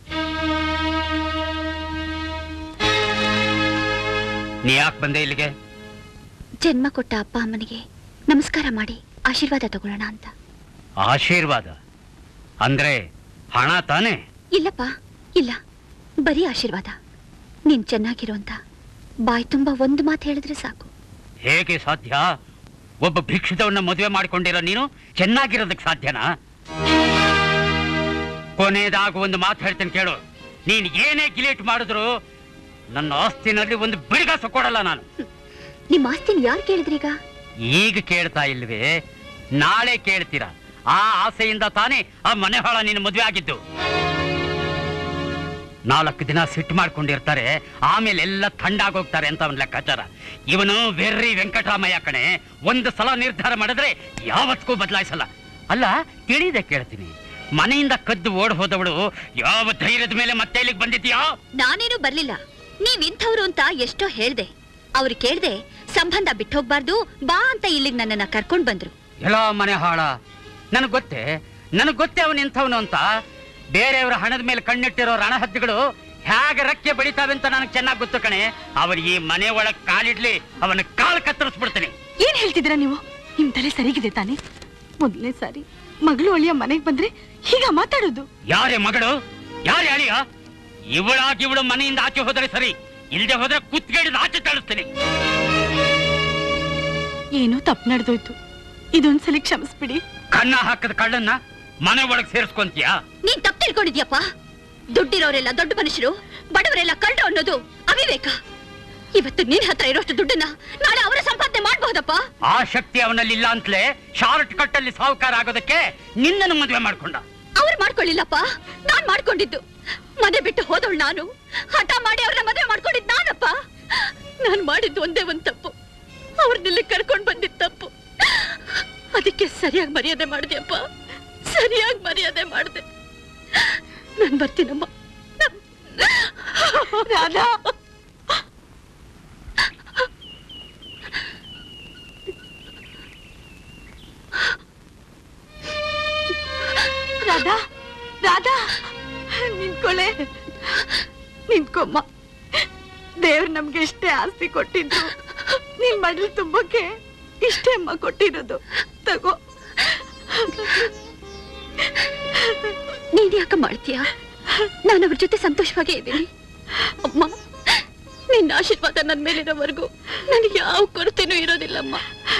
ನೀ ಯಾಕೆ ಬಂದೆ ಇಲ್ಲಿಗೆ ಜನ್ಮ ಕೊಟ್ಟ ಅಪ್ಪ ಅಮ್ಮನಿಗೆ ನಮಸ್ಕಾರ ಮಾಡಿ ಆಶೀರ್ವಾದ ತಗೊಳ್ಳೋಣ ಅಂತ ಆಶೀರ್ವಾದ ಅಂದ್ರೆ ಹಣ ತಾನೇ ಇಲ್ಲಪ್ಪ ಇಲ್ಲ ಬರೀ ಆಶೀರ್ವಾದ ನೀನ್ ಚೆನ್ನಾಗಿರೋ ಅಂತ ಬಾಯ್ ತುಂಬಾ ಒಂದು ಮಾತು ಹೇಳಿದ್ರೆ ಸಾಕು ಹೇಗೆ ಸಾಧ್ಯ ಒಬ್ಬ ಭಿಕ್ಷುದವನ್ನ ಮದುವೆ ಮಾಡಿಕೊಂಡಿರೋ ನೀನು ಚೆನ್ನಾಗಿರೋದಕ್ಕೆ ಸಾಧ್ಯನಾ ಕೊನೆಯದಾಗ ಒಂದು ಮಾತು ಹೇಳ್ತೇನೆ ಕೇಳು ನೀನ್ ಏನೇ ಗಿಲೇಟ್ ಮಾಡಿದ್ರು ನನ್ನ ಆಸ್ತಿನಲ್ಲಿ ಒಂದು ಬಿಡಿಗಾಸ ಕೊಡಲ್ಲ ನಾನು ನಿಮ್ ಆಸ್ತಿನ ಯಾರು ಕೇಳಿದ್ರೀಗ ಈಗ ಕೇಳ್ತಾ ಇಲ್ವೇ ನಾಳೆ ಕೇಳ್ತೀರಾ ಆ ಆಸೆಯಿಂದ ತಾನೇ ಆ ಮನೆ ಹಾಳ ನಿನ್ನ ಮದುವೆ ಆಗಿದ್ದು ನಾಲ್ಕು ದಿನ ಸಿಟ್ಟು ಮಾಡ್ಕೊಂಡಿರ್ತಾರೆ ಆಮೇಲೆ ಎಲ್ಲ ಥಂಡಾಗೋಗ್ತಾರೆ ಅಂತ ಅವನ ಲೆಕ್ಕಾಚಾರ ಇವನು ವೆರ್ರಿ ವೆಂಕಟರಾಮಯ್ಯ ಕಣೆ ಒಂದು ಸಲ ನಿರ್ಧಾರ ಮಾಡಿದ್ರೆ ಯಾವತ್ತಿಗೂ ಬದಲಾಯಿಸಲ್ಲ ಅಲ್ಲ ತಿಳಿದೆ ಕೇಳ್ತೀನಿ ಮನೆಯಿಂದ ಕದ್ದು ಓಡ್ ಹೋದವಳು ಯಾವ ಧೈರ್ಯದ ಮೇಲೆ ಮತ್ತೆ ಇಲ್ಲಿಗೆ ಬಂದಿದ್ಯಾ ನಾನೇನು ಬರ್ಲಿಲ್ಲ ನೀವ್ ಇಂಥವ್ರು ಅಂತ ಎಷ್ಟೋ ಹೇಳ್ದೆ ಅವ್ರು ಕೇಳ್ದೆ ಸಂಬಂಧ ಬಿಟ್ಟು ಹೋಗ್ಬಾರ್ದು ಬಾ ಅಂತ ಇಲ್ಲಿಗೆ ನನ್ನನ್ನ ಕರ್ಕೊಂಡ್ ಬಂದ್ರು ಎಲ್ಲ ಮನೆ ಹಾಳ ನನಗ್ ಗೊತ್ತೇ ನನಗ್ ಗೊತ್ತೇ ಅವನ್ ಎಂಥವನು ಅಂತ ಬೇರೆಯವರ ಹಣದ ಮೇಲೆ ಕಣ್ಣಿಟ್ಟಿರೋ ರಣಹದ್ದಿಗಳು ಹೇಗೆ ರಕ್ಕೆ ಬಡಿತಾವೆ ಅಂತ ನನಗೆ ಚೆನ್ನಾಗಿ ಗೊತ್ತು ಕಣೆ ಅವ್ರ ಈ ಮನೆ ಒಳಗ್ ಕಾಲಿಡ್ಲಿ ಅವನ ಕಾಲ್ ಕತ್ತರಿಸ್ಬಿಡ್ತೀನಿ ಏನ್ ಹೇಳ್ತಿದ್ದೀರಾ ನೀವು ನಿಮ್ ತಲೆ ಸರಿಗಿದೆ ತಾನೆ ಮೊದಲನೇ ಸಾರಿ ಮಗಳು ಅಳಿಯ ಮನೆಗ್ ಬಂದ್ರೆ ಹೀಗ ಮಾತಾಡೋದು ಯಾರೇ ಮಗಳು ಯಾರೇ ಅಳಿಯ ಇವಳಾಗಿ ಇವಳು ಮನೆಯಿಂದ ಆಚೆ ಹೋದರೆ ಸರಿ ಇಲ್ದೆ ಹೋದ್ರೆ ಕುತ್ಗೇಡಿದ ಆಚೆ ತಳಿಸ್ತೀನಿ ಏನೋ ತಪ್ಪು ನಡೆದೋಯ್ತು ಇದೊಂದ್ಸಲಿ ಕ್ಷಮಿಸ್ಬಿಡಿ ಕಣ್ಣ ಹಾಕದ ಕಳ್ಳನ್ನ ಮನೆ ಒಳಗ್ ಸೇರಿಸ್ಕೊಂತೀಯಾ ನೀನ್ ತಪ್ಪು ತಿಳ್ಕೊಂಡಿದ್ಯಪ್ಪ ದುಡ್ಡಿರೋರೆಲ್ಲ ದೊಡ್ಡ ಮನುಷ್ಯರು ಬಡವರೆಲ್ಲ ಕಳ್ಳು ಅನ್ನೋದು ಅವಿವೇಕ ಇವತ್ತು ನಿನ್ ಹತ್ರ ಇರೋಷ್ಟು ದುಡ್ಡನ್ನ ನಾಳೆ ಅವರ ಸಂಪಾದನೆ ಮಾಡ್ಬಹುದಪ್ಪ ಆ ಶಕ್ತಿ ಅವನಲ್ಲಿ ಇಲ್ಲ ಅಂತಲೇ ಶಾರ್ಟ್ ಕಟ್ ಅಲ್ಲಿ ಸಾಹುಕಾರ ಆಗೋದಕ್ಕೆ ನಿನ್ನನ್ನು ಮದುವೆ ಮಾಡ್ಕೊಂಡ ಅವ್ರು ಮಾಡ್ಕೊಳ್ಳಿಲ್ಲಪ್ಪ ನಾನ್ ಮಾಡ್ಕೊಂಡಿದ್ದು ಮನೆ ಬಿಟ್ಟು ಹೋದವಳು ನಾನು ಹಠ ಮಾಡಿ ಅವ್ರನ್ನ ಮದುವೆ ಮಾಡ್ಕೊಂಡಿದ್ ನಾನಪ್ಪ ನಾನ್ ಮಾಡಿದ್ದು ಒಂದೇ ಒಂದ್ ತಪ್ಪು ಅವ್ರನ್ನೆಲ್ಲಿ ಕರ್ಕೊಂಡ್ ಬಂದಿದ್ ತಪ್ಪು ಅದಕ್ಕೆ ಸರಿಯಾಗಿ ಮರ್ಯಾದೆ ಮಾಡಿದೆಯಪ್ಪ ಸರಿಯಾಗಿ ಮರ್ಯಾದೆ ಮಾಡಿದೆ ನಾನ್ ಬರ್ತೀನಮ್ಮ ರಾಧಾ ರಾಧಾ ರಾಧಾ ನಿಂತ್ಕೊಳ್ಳೆ ನಿಂತ್ಕೊಮ್ಮ ದೇವ್ರು ನಮ್ಗೆ ಎಷ್ಟೇ ಆಸ್ತಿ ಕೊಟ್ಟಿದ್ರು ನಿನ್ ಮಡಲ್ ತುಂಬಕ್ಕೆ ಇಷ್ಟೇ ಅಮ್ಮ ಕೊಟ್ಟಿರೋದು ತಗೋ ನೀನ್ ಯಾಕ ಮಾಡ್ತೀಯ ನಾನು ಅವ್ರ ಜೊತೆ ಸಂತೋಷವಾಗೇ ಇದ್ದೀನಿ ಅಮ್ಮ ನಿನ್ನ ಆಶೀರ್ವಾದ ನನ್ ಮೇಲಿರೋವರೆಗೂ ನನಗೆ ಯಾವ ಕೊರತೆನೂ ಇರೋದಿಲ್ಲಮ್ಮ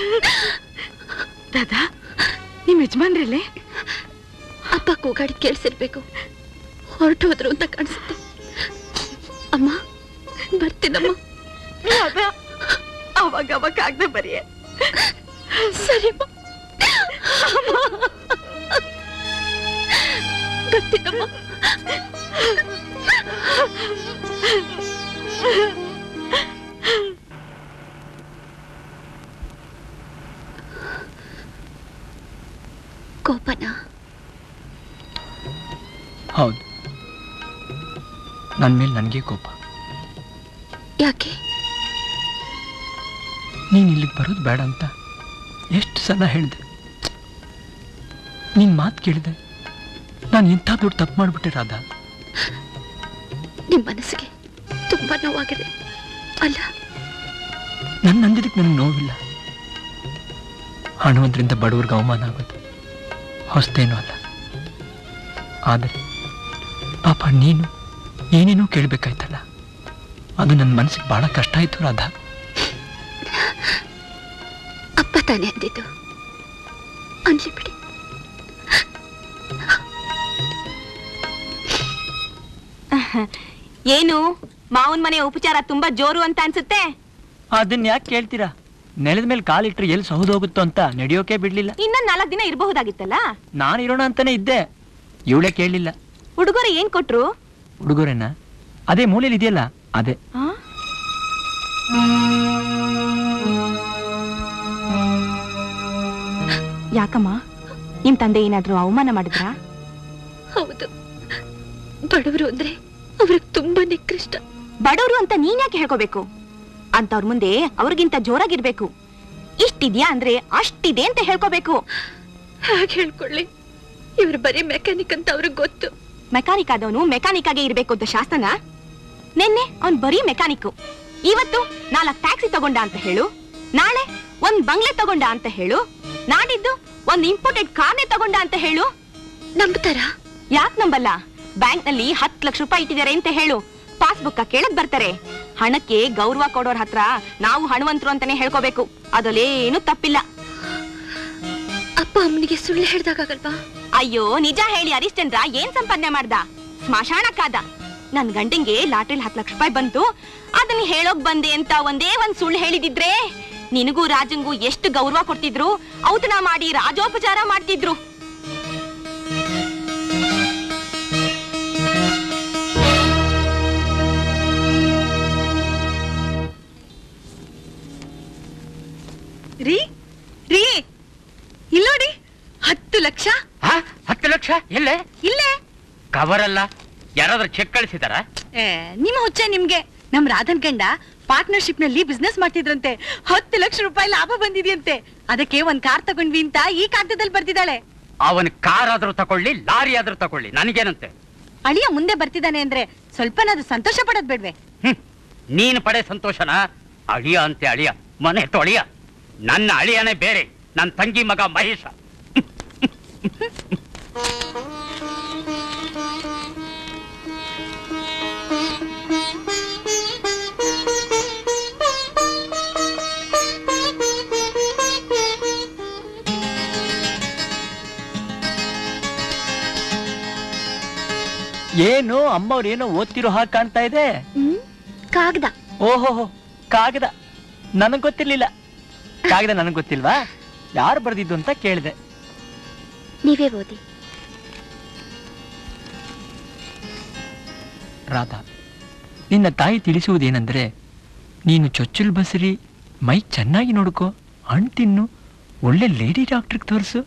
ರಾಧಾ ನಿಮ್ ಯಜಮಾನ್ರಲ್ಲೇ ಅಪ್ಪ ಕೂಗಾಡಿದ್ ಕೇಳಿಸಿರ್ಬೇಕು ಹೊರಟು ಹೋದ್ರು ಅಂತ ಕಾಣಿಸುತ್ತೆ ಅಮ್ಮ ಬರ್ತೀನಮ್ಮ ರಾಧಾ ಅವಾಗ ಅವಾಗ ಕಾಗ್ದ ಬರಿಯೇ ಸರಿಮ್ಮ ಬರ್ತೀನಮ್ಮ ಕೋಪನಾ ಹೌದು ನನ್ನ ಮೇಲೆ ನನಗೆ ಕೋಪ ಯಾಕೆ ನೀನು ಇಲ್ಲಿಗೆ ಬರೋದು ಬೇಡ ಅಂತ ಎಷ್ಟು ಸಲ ಹೇಳಿದೆ ನಿನ್ನ ಮಾತು ಕೇಳಿದೆ ನಾನು ಎಂಥ ದೊಡ್ಡ ತಪ್ಪು ಮಾಡಿಬಿಟ್ಟೆ ರಾಧಾ ನಿಮ್ ಮನಸ್ಸಿಗೆ ತುಂಬಾ ನೋವಾಗಿದೆ ಅಲ್ಲ ನನ್ನ ನಂದಿದ್ದಕ್ಕೆ ನನಗೆ ನೋವಿಲ್ಲ ಹಣವಂತರಿಂದ ಬಡವ್ರಿಗೆ ಅವಮಾನ ಆಗೋದು ಹೊಸ್ತೇನೂ ಅಲ್ಲ ಆದರೆ ಪಾಪ ನೀನು ಏನೇನೋ ಕೇಳಬೇಕಾಯ್ತಲ್ಲ ಅದು ನನ್ನ ಮನಸ್ಸಿಗೆ ಬಹಳ ಕಷ್ಟ ಆಯ್ತು ರಾಧಾ ಅಪ್ಪ ತಾನೇ ಅಂದಿದ್ದು ಅನ್ಲಿ ಬಿಡಿ ಏನು ಮಾವನ್ ಮನೆ ಉಪಚಾರ ತುಂಬಾ ಜೋರು ಅಂತ ಅನ್ಸುತ್ತೆ ಅದನ್ನ ಯಾಕೆ ಕೇಳ್ತೀರಾ ನೆಲದ ಮೇಲೆ ಕಾಲಿಟ್ರೆ ಎಲ್ಲಿ ಸೌದೋಗುತ್ತೋ ಅಂತ ನಡೆಯೋಕೆ ಬಿಡ್ಲಿಲ್ಲ ಇನ್ನ ನಾಲ್ಕು ದಿನ ಇರಬಹುದಾಗಿತ್ತಲ್ಲ ನಾನು ಇರೋಣ ಅಂತಾನೆ ಇದ್ದೆ ಇವಳೇ ಕೇಳಲಿಲ್ಲ ಹುಡುಗರು ಏನ್ ಕೊಟ್ರು ಹುಡುಗರೇನ ಅದೇ ಮೂಲೆಯಲ್ಲಿ ಇದೆಯಲ್ಲ ಅದೇ ಆ? ಯಾಕಮ್ಮ ನಿಮ್ ತಂದೆ ಏನಾದ್ರೂ ಅವಮಾನ ಮಾಡಿದ್ರಾ ಹೌದು ಬಡವರು ಅಂದ್ರೆ ಅವ್ರಿಗೆ ತುಂಬಾ ನಿಕೃಷ್ಟ ಬಡವರು ಅಂತ ನೀನ್ ಯಾಕೆ ಹೇಳ್ಕೋಬೇಕು ಅಂತವ್ರ ಮುಂದೆ ಅವ್ರಿಗಿಂತ ಜೋರಾಗಿರ್ಬೇಕು ಇಷ್ಟಿದ್ಯಾ ಅಂದ್ರೆ ಅಷ್ಟಿದೆ ಅಂತ ಹೇಳ್ಕೋಬೇಕು ಹಾಗೆ ಹೇಳ್ಕೊಳ್ಳಿ ಇವ್ರು ಬರೀ ಮೆಕ್ಯಾನಿಕ್ ಅಂತ ಅವ್ರಿಗೆ ಗೊತ್ತು ಮೆಕ್ಯಾನಿಕ್ ಆದವನು ಮೆಕ್ಯಾನಿಕ್ ಆಗೇ ಇರ್ಬೇಕು ಅಂತ ಶಾಸ್ತ್ರನ ನಿನ್ನೆ ಅವ್ನ್ ಬರೀ ಮೆಕ್ಯಾನಿಕ್ ಇವತ್ತು ನಾಲ್ಕು ಟ್ಯಾಕ್ಸಿ ತಗೊಂಡ ಅಂತ ಹೇಳು ನಾಳೆ ಒಂದ್ ಬಂಗ್ಲೆ ತಗೊಂಡ ಅಂತ ಹೇಳು ನಾಡಿದ್ದು ಒಂದ್ ಇಂಪೋರ್ಟೆಡ್ ಕಾರ್ನೇ ತಗೊಂಡ ಅಂತ ಹೇಳು ನಂಬ್ತಾರ ಯಾಕ್ ನಂಬಲ್ಲ ಬ್ಯಾಂಕ್ ನಲ್ಲಿ ಹತ್ತು ಲಕ್ಷ ರೂಪಾಯಿ ಇಟ್ಟಿದ್ದಾರೆ ಅಂತ ಹೇಳು ಪಾಸ್ಬುಕ್ ಕೇಳಕ್ ಬರ್ತಾರೆ ಹಣಕ್ಕೆ ಗೌರವ ಕೊಡೋರ್ ಹತ್ರ ನಾವು ಹಣವಂತರು ಅಂತಾನೆ ಹೇಳ್ಕೋಬೇಕು ಅದಲ್ಲೇನು ತಪ್ಪಿಲ್ಲ ಅಪ್ಪ ಅಮ್ಮನಿಗೆ ಸುಳ್ಳು ಹೇಳ್ದಾಗಲ್ವಾ ಅಯ್ಯೋ ನಿಜ ಹೇಳಿ ಹರಿಶ್ಚಂದ್ರ ಏನ್ ಸಂಪಾದನೆ ಮಾಡ್ದ ಸ್ಮಶಾನಕ್ಕಾದ ನನ್ ಗಂಡಂಗೆ ಲಾಟ್ರಿಲ್ ಹತ್ತು ಲಕ್ಷ ರೂಪಾಯಿ ಬಂತು ಅದನ್ನ ಹೇಳೋಕ್ ಬಂದೆ ಅಂತ ಒಂದೇ ಒಂದ್ ಸುಳ್ಳು ಹೇಳಿದಿದ್ರೆ ನಿನಗೂ ರಾಜಂಗೂ ಎಷ್ಟು ಗೌರವ ಕೊಡ್ತಿದ್ರು ಔತಣ ಮಾಡಿ ರಾಜೋಪಚಾರ ಮಾಡ್ತಿದ್ರು ರೀ ರೀ ಇಲ್ಲೋಡಿ ಹತ್ತು ಲಕ್ಷ ಆ, ಹತ್ತು ಲಕ್ಷ ಎಲ್ಲೇ ಇಲ್ಲೇ ಕವರ್ ಅಲ್ಲ ಯಾರಾದ್ರೂ ಚೆಕ್ ಕಳಿಸಿದಾರ ಏ, ನಿಮ್ಮ ಹುಚ್ಚ ನಿಮ್ಗೆ ನಮ್ ರಾಧನ್ ಗಂಡ ಪಾರ್ಟ್ನರ್ಶಿಪ್ ನಲ್ಲಿ ಬಿಸ್ನೆಸ್ ಮಾಡ್ತಿದ್ರಂತೆ ಹತ್ತು ಲಕ್ಷ ರೂಪಾಯಿ ಲಾಭ ಬಂದಿದೆಯಂತೆ ಅದಕ್ಕೆ ಒಂದ್ ಕಾರ್ ತಗೊಂಡ್ವಿ ಅಂತ ಈ ಕಾಗದದಲ್ಲಿ ಬರ್ತಿದ್ದಾಳೆ ಅವನ್ ಕಾರ್ ಆದ್ರೂ ತಕೊಳ್ಳಿ ಲಾರಿ ಆದ್ರೂ ತಕೊಳ್ಳಿ ನನಗೇನಂತೆ ಅಳಿಯ ಮುಂದೆ ಬರ್ತಿದ್ದಾನೆ ಅಂದ್ರೆ ಸ್ವಲ್ಪನಾದ್ರೂ ಸಂತೋಷ ಪಡೋದ್ ಬೇಡ್ವೆ ಹ್ಮ್ ನೀನು ಪಡೆ ಸಂತೋಷನ ಅಳಿಯ ಅಂತೆ ಅಳಿಯ ಮನೆ ತೊಳಿಯ ನನ್ನ ಅಳಿಯನೇ ಬೇರೆ ನನ್ನ ತಂಗಿ ಮಗ ಮಹೇಶ ಏನು ಅಮ್ಮವ್ರು ಏನೋ ಓದ್ತಿರೋ ಹಾಗೆ ಕಾಣ್ತಾ ಇದೆ ಹ್ಮ್ ಕಾಗ್ದ ಓಹೋ ಕಾಗದ ನನಗ್ ಗೊತ್ತಿರ್ಲಿಲ್ಲ ಕಾಗದ ನನಗ್ ಗೊತ್ತಿಲ್ವಾ ಯಾರು ಬರ್ದಿದ್ದು ಅಂತ ಕೇಳಿದೆ ನೀವೇ ಓದಿ ರಾಧಾ ನಿನ್ನ ತಾಯಿ ತಿಳಿಸುವುದೇನೆಂದರೆ ನೀನು ಚೊಚ್ಚಲು ಬಸರಿ ಮೈ ಚೆನ್ನಾಗಿ ನೋಡ್ಕೋ ಹಣ್ಣು ತಿನ್ನು ಒಳ್ಳೆ ಲೇಡಿ ಡಾಕ್ಟ್ರಿಗೆ ತೋರಿಸು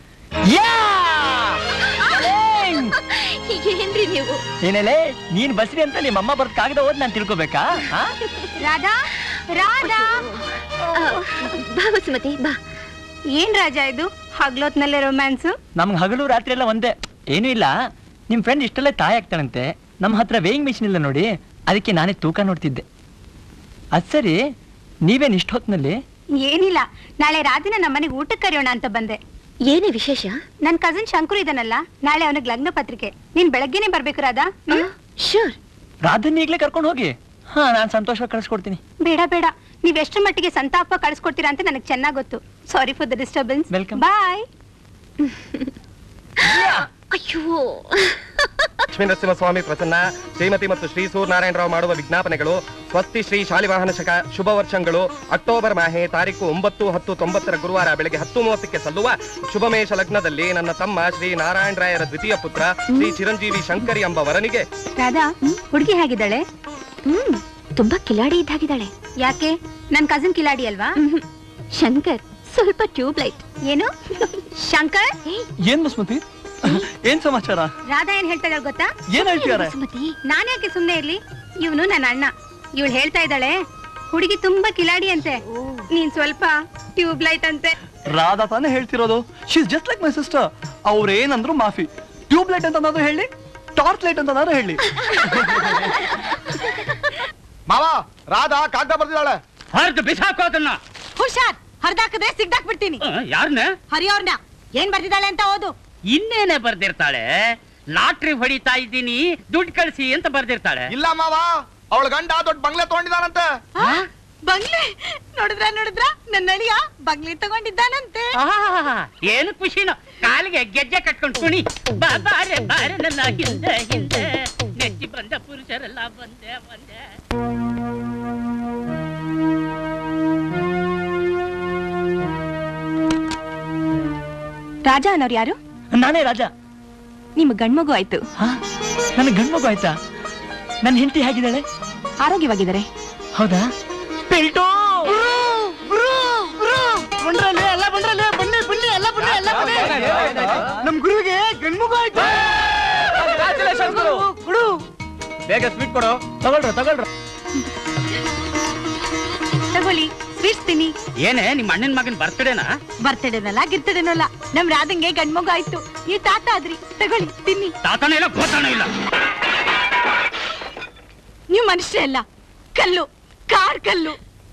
ಏನ್ರಿ ನೀವು ಏನೇಲೆ ನೀನ್ ಬಸ್ರಿ ಅಂತ ನಿಮ್ಮ ಅಮ್ಮ ಬರ್ದ್ ಕಾಗದ ಓದ್ ನಾನು ತಿಳ್ಕೊಬೇಕಾ ಆ? ರಾಧಾ ರಾಧಾ ಆ, ಬಾ ವಸುಮತಿ ಬಾ ಏನ್ ರಾಜ ಇದು ಹಗ್ಲೊತ್ನಲ್ಲೇ ರೊಮ್ಯಾನ್ಸು ನಮ್ಗೆ ಹಗಲು ರಾತ್ರಿ ಎಲ್ಲ ಒಂದೇ ಏನೂ ಇಲ್ಲ ನಿಮ್ ಫ್ರೆಂಡ್ ಇಷ್ಟಲ್ಲೇ ತಾಯಿ ಆಗ್ತಾಳಂತೆ ನಮ್ಮ ಹತ್ರ ವೇಯಿಂಗ್ ಮಿಷಿನ್ ಇಲ್ಲ ನೋಡಿ ಅದಕ್ಕೆ ನಾನೇ ತೂಕ ನೋಡ್ತಿದ್ದೆ ಅದ್ ಸರಿ ನೀವೇನ್ ಇಷ್ಟ ಹೊತ್ನಲ್ಲಿ ಏನಿಲ್ಲ ನಾಳೆ ರಾಧಿನ ನಮ್ಮನೆಗೆ ಊಟಕ್ಕೆ ಕರೆಯೋಣ ಅಂತ ಬಂದೆ ಏನೇ ವಿಶೇಷ ನನ್ ಕಸಿನ್ ಶಂಕರು ಇದನಲ್ಲ ನಾಳೆ ಅವನಿಗೆ ಲಗ್ನ ಪತ್ರಿಕೆ ನೀನ್ ಬೆಳಗ್ಗೆನೆ ಬರ್ಬೇಕು ರಾಧಾ ಶೂರ್ ರಾಧನ್ ಈಗ್ಲೇ ಕರ್ಕೊಂಡು ಹೋಗಿ ಹಾ ನಾನು ಸಂತೋಷವಾಗಿ ಕಳಿಸ್ಕೊಡ್ತೀನಿ ಬೇಡ ಬೇಡ ನೀವ್ ಎಷ್ಟು ಮಟ್ಟಿಗೆ ಸಂತಾಪ ಕಳಿಸ್ಕೊಡ್ತೀರಾ ಅಂತ ನನಗೆ ಚೆನ್ನಾಗ್ ಗೊತ್ತು sorry for the disturbance Welcome. Bye ಅಯ್ಯೋ ಲಕ್ಷ್ಮೀ ನರಸಿಂಹಸ್ವಾಮಿ ಪ್ರಸನ್ನ ಶ್ರೀಮತಿ ಮತ್ತು ಶ್ರೀ ಸೂರ್ಯನಾರಾಯಣರಾವ್ ಮಾಡುವ ವಿಜ್ಞಾಪನೆಗಳು ಸ್ವಸ್ತಿ ಶ್ರೀ ಶಾಲಿವಾಹನ ಶಕ ಶುಭ ವರ್ಷಗಳು ಅಕ್ಟೋಬರ್ ಮಾಹೆ ತಾರೀಕು ಒಂಬತ್ತು ಹತ್ತು ತೊಂಬತ್ತರ ಗುರುವಾರ ಬೆಳಗ್ಗೆ ಹತ್ತು ಮೂವತ್ತಕ್ಕೆ ಸಲ್ಲುವ ಶುಭಮೇಷ ಲಗ್ನದಲ್ಲಿ ನನ್ನ ತಮ್ಮ ಶ್ರೀ ನಾರಾಯಣ ರಾಯರ ದ್ವಿತೀಯ ಪುತ್ರ ಶ್ರೀ ಚಿರಂಜೀವಿ ಶಂಕರಿ ಎಂಬ ವರನಿಗೆ ರಾಧಾ ಹುಡುಗಿ ಹೇಗಿದ್ದಾಳೆ ಹ್ಮ್ ತುಂಬಾ ಕಿಲಾಡಿ ಇದ್ದಾಗಿದ್ದಾಳೆ ಯಾಕೆ ನನ್ ಕಸಿನ್ ಕಿಲಾಡಿ ಅಲ್ವಾ ಶಂಕರ್ ಸ್ವಲ್ಪ ಟ್ಯೂಬ್ ಲೈಟ್ ಏನು ಶಂಕರ್ ಏನ್ ಬಸ್ಮತಿ ಏನ್ ಸಮಾಚಾರ ರಾಧಾ ಏನ್ ಹೇಳ್ತಾಳೆ ಗೊತ್ತಾ ಏನ್ ಹೇಳ್ತಿದಾರೆ ನಾನ್ ಯಾಕೆ ಸುಮ್ನೆ ಇರ್ಲಿ ಇವನು ನನ್ನ ಅಣ್ಣ ಇವಳು ಹೇಳ್ತಾ ಇದ್ದಾಳೆ ಹುಡುಗಿ ತುಂಬಾ ಕಿಲಾಡಿ ಅಂತೆ ನೀನ್ ಸ್ವಲ್ಪ ಟ್ಯೂಬ್ ಲೈಟ್ ಅಂತೆ ರಾಧಾ ತಾನೇ ಹೇಳ್ತಿರೋದು she just like my sister ಅವ್ರ ಏನಂದ್ರು ಮಾಫಿ ಟ್ಯೂಬ್ ಲೈಟ್ ಅಂತ ಏನಾದ್ರು ಹೇಳಿ ಟಾರ್ಚ್ ಲೈಟ್ ಅಂತ ಏನಾದ್ರು ಹೇಳಿ ಮಾವ ರಾಧಾ ಕಾಗ್ದ ಬರ್ದಿದ್ದಾಳೆ ಹರಿದು ಬಿಸಾಕು ಅದನ್ನ ಹುಷಾರ್ ಹರ್ದಾಕಿದ್ರೆ ಸಿಗ್ದಾಕ್ ಬಿಡ್ತೀನಿ ಯಾರನ್ನ ಹರಿಯೋರ್ನ ಏನ್ ಬರ್ದಿದ್ದಾಳೆ ಅಂತ ಓದು ಇನ್ನೇನೆ ಬರ್ದಿರ್ತಾಳೆ ಲಾಟ್ರಿ ಹೊಡಿತಾ ಇದ್ದೀನಿ ದುಡ್ಡು ಕಳಿಸಿ ಅಂತ ಬರ್ದಿರ್ತಾಳೆ ಇಲ್ಲ ಮಾವ ಅವಳ ಗಂಡ ದೊಡ್ಡ ಬಂಗ್ಲೆ ತಗೊಂಡಿದಾನಂತೆ ಬಂಗ್ಲೆ ನೋಡಿದ್ರ ನೋಡಿದ್ರ ನನ್ನ ಅಳಿಯ ಬಂಗ್ಲೆ ತಗೊಂಡಿದ್ದಾನಂತೆ ಆಹಾಹಾಹಾ, ಏನು ಖುಷಿನೋ ಕಾಲಿಗೆ ಗೆಜ್ಜೆ ಕಟ್ಕೊಂಡು ಕುಣಿ ಬಾ ಬಾರೆ ಬಾರೆ ನನ್ನ ಹಿಂದೆ ಹಿಂದೆ ನೆಚ್ಚಿ ಬಂದ ಪುರುಷರೆಲ್ಲ ಬಂದೆ ಬಂದೆ ರಾಜ ಅನ್ನೋರು ಯಾರು ನಾನೇ ರಾಜ ನಿಮ್ ಗಂಡ್ಮಗು ಆಯ್ತು ಹಾ ನನ್ನ ಗಂಡ್ಮಗು ಆಯ್ತಾ ನನ್ನ ಹೆಂಡತಿ ಹೇಗಿದ್ದಾಳೆ ಆರೋಗ್ಯವಾಗಿದ್ದಾರೆ ಹೌದಾ ಪೆಲ್ಟೋ ಬಂಡ್ರಲ್ಲೇ ಎಲ್ಲ ಬಂಡ್ರಲ್ಲೇ ಬನ್ನಿ ಬನ್ನಿ ಎಲ್ಲ ಬನ್ನಿ ಎಲ್ಲ ಬನ್ನಿ ನಮ್ ಗುರುವಿಗೆ ಗಂಡ್ಮಗು ಆಯ್ತು ಕೊಡು ಬೇಗ ಸ್ವೀಟ್ ಕೊಡು ತಗೊಳ್ರ ತಗೊಳ್ರ ತಗೊಳ್ಳಿ ಸ್ವೀಟ್ಸ್ ತಿನ್ನಿ ಏನೇ ನಿಮ್ಮ ಅಣ್ಣನ ಮಗನ ಬರ್ತಡೇನಾ ಬರ್ತಡೇನಲ್ಲ ಗಿರ್ತಡೇನಲ್ಲ ನಮ್ ರಾಧಂಗೆ ಗಂಡ್ಮಗು ಆಯ್ತು ಈ ತಾತ ಆದ್ರಿ ತಗೊಳ್ಳಿ ತಿನ್ನಿ ತಾತನೇ ಇಲ್ಲ ಗೋತಾನೂ ಇಲ್ಲ ನೀವು ಮನುಷ್ಯ ಅಲ್ಲ ಕಲ್ಲು ಕಾರ್ ಕಲ್ಲು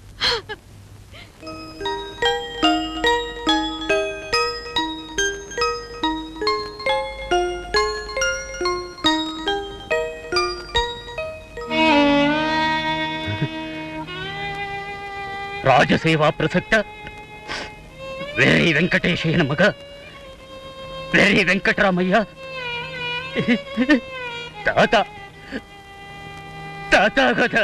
ರಾಜಸೇವಾ ಪ್ರಸಕ್ತ ವೇರಿ ವೆಂಕಟೇಶಯ್ಯನ ಮಗ ವೇರಿ ವೆಂಕಟರಾಮಯ್ಯ ತಾತ ತಾತಾಗತ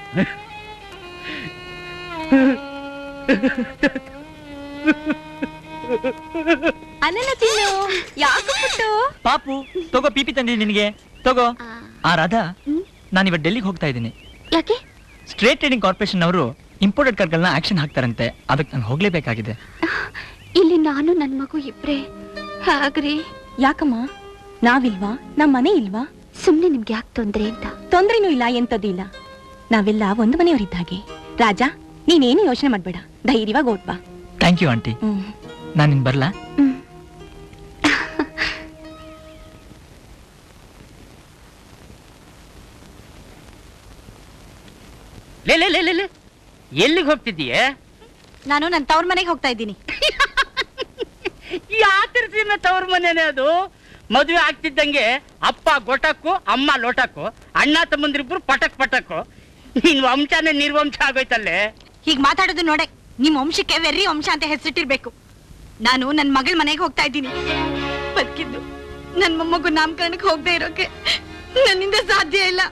ಅನ್ನ ತಿನ್ನು ಯಾಕೆ ಪುಟ್ಟು ಪಾಪು ತಗೋ ಪಿಪಿ ತಂದಿ ನಿನಗೆ ತಗೋ ಆ ರಾಧಾ ನಾನು ಇವತ್ತು ಡೆಲ್ಲಿಗೆ ಹೋಗ್ತಾ ಇದ್ದೀನಿ ಯಾಕೆ ಸ್ಟ್ರೇಟ್ ಟ್ರೇಡಿಂಗ್ ಕಾರ್ಪೊರೇಷನ್ ಅವರು ಇಂಪೋರ್ಟೆಡ್ ಕಾರ್ಗಳನ್ನ ಆಕ್ಷನ್ ಹಾಕ್ತಾರಂತೆ ಅದಕ್ಕೆ ನಾನು ಹೋಗ್ಲೇಬೇಕಾಗಿದೆ ಇಲ್ಲಿ ನಾನು ನನ್ ಮಗು ಇಬ್ರೇ ಹಾಗ್ರಿ ಯಾಕಮ್ಮ ನಾವಿಲ್ವಾ ನಮ್ ಮನೆ ಇಲ್ವಾ ಸುಮ್ನೆ ನಿಮ್ಗೆ ಯಾಕೆ ತೊಂದ್ರೆ ಅಂತ ತೊಂದ್ರೆನೂ ಇಲ್ಲ ಎಂತದ್ದು ಇಲ್ಲ ನಾವೆಲ್ಲ ಒಂದು ಮನೆಯವರಿದ್ದ ಹಾಗೆ ರಾಜ ನೀನೇನು ಯೋಚನೆ ಮಾಡ್ಬೇಡ ಧೈರ್ಯವಾಗಿ ಓದ್ಬಾ ಥ್ಯಾಂಕ್ ಯು ಆಂಟಿ ಹ್ಮ್ ನಾನು ಇನ್ ಬರ್ಲಾ ಹ್ಮ್ ಲೇ ಲೇ ಲೇ ಲೇ ಲೇ ಎಲ್ಲಿಗೆ ಹೋಗ್ತಿದ್ದೀಯೇ ನಾನು ನನ್ನ ತವ್ರ ಮನೆಗೆ ಹೋಗ್ತಾ ಇದ್ದೀನಿ ಯಾತಿರ್ಸಿನ ತವ್ರ ಮನೇನೆ ಅದು ಮದುವೆ ಆಗ್ತಿದ್ದಂಗೆ ಅಪ್ಪ ಗೊಟಕ್ಕು ಅಮ್ಮ ಲೋಟಕ್ಕು ಅಣ್ಣ ತಮ್ಮಂದ್ರಿಬ್ರು ಪಟಕ್ ಪಟಕ್ಕು ನಿನ್ ವಂಶನೇ ನಿರ್ವಂಶ ಆಗೋಯ್ತಲ್ಲೇ ಹೀಗ್ ಮಾತಾಡೋದು ನೋಡೆ ನಿಮ್ ವಂಶಕ್ಕೆ ವೆರ್ರಿ ವಂಶ ಅಂತ ಹೆಸರಿಟ್ಟಿರ್ಬೇಕು ನಾನು ನನ್ ಮಗಳ ಮನೆಗೆ ಹೋಗ್ತಾ ಇದ್ದೀನಿ ಬದುಕಿದ್ದು ನನ್ ಮೊಮ್ಮಗು ನಾಮಕರಣಕ್ಕೆ ಹೋಗದೆ ಇರೋಕೆ ನನ್ನಿಂದ ಸಾಧ್ಯ ಇಲ್ಲ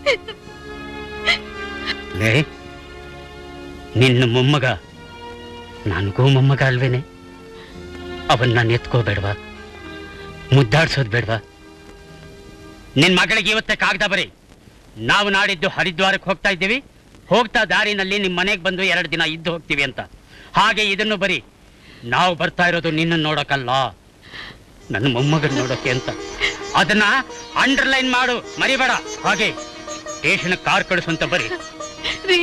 ಲೇ ನಿನ್ನ ಮೊಮ್ಮಗ ನನಗೂ ಮೊಮ್ಮಗ ಅಲ್ವೇನೆ ಅವನ್ ನಾನು ಎತ್ಕೋಬೇಡ್ವಾ ಮುದ್ದಾಡ್ಸೋದ್ ಬೇಡ್ವಾ ನಿನ್ ಮಗಳಿಗೆ ಇವತ್ತೇ ಕಾಗದ ಬರೀ ನಾವು ನಾಡಿದ್ದು ಹರಿದ್ವಾರಕ್ಕೆ ಹೋಗ್ತಾ ಇದ್ದೀವಿ ಹೋಗ್ತಾ ದಾರಿನಲ್ಲಿ ನಿಮ್ ಮನೆಗೆ ಬಂದು ಎರಡು ದಿನ ಇದ್ದು ಹೋಗ್ತೀವಿ ಅಂತ ಹಾಗೆ ಇದನ್ನು ಬರೀ ನಾವು ಬರ್ತಾ ಇರೋದು ನಿನ್ನ ನೋಡಕ್ಕಲ್ಲ ನನ್ನ ಮೊಮ್ಮಗನ್ ನೋಡೋಕೆ ಅಂತ ಅದನ್ನ ಅಂಡರ್ಲೈನ್ ಮಾಡು ಮರಿಬೇಡ ಹಾಗೆ ಸ್ಟೇಷನ್ ಕಾರ್ ಕಳಿಸು ಅಂತ ಬರೀ ರೀ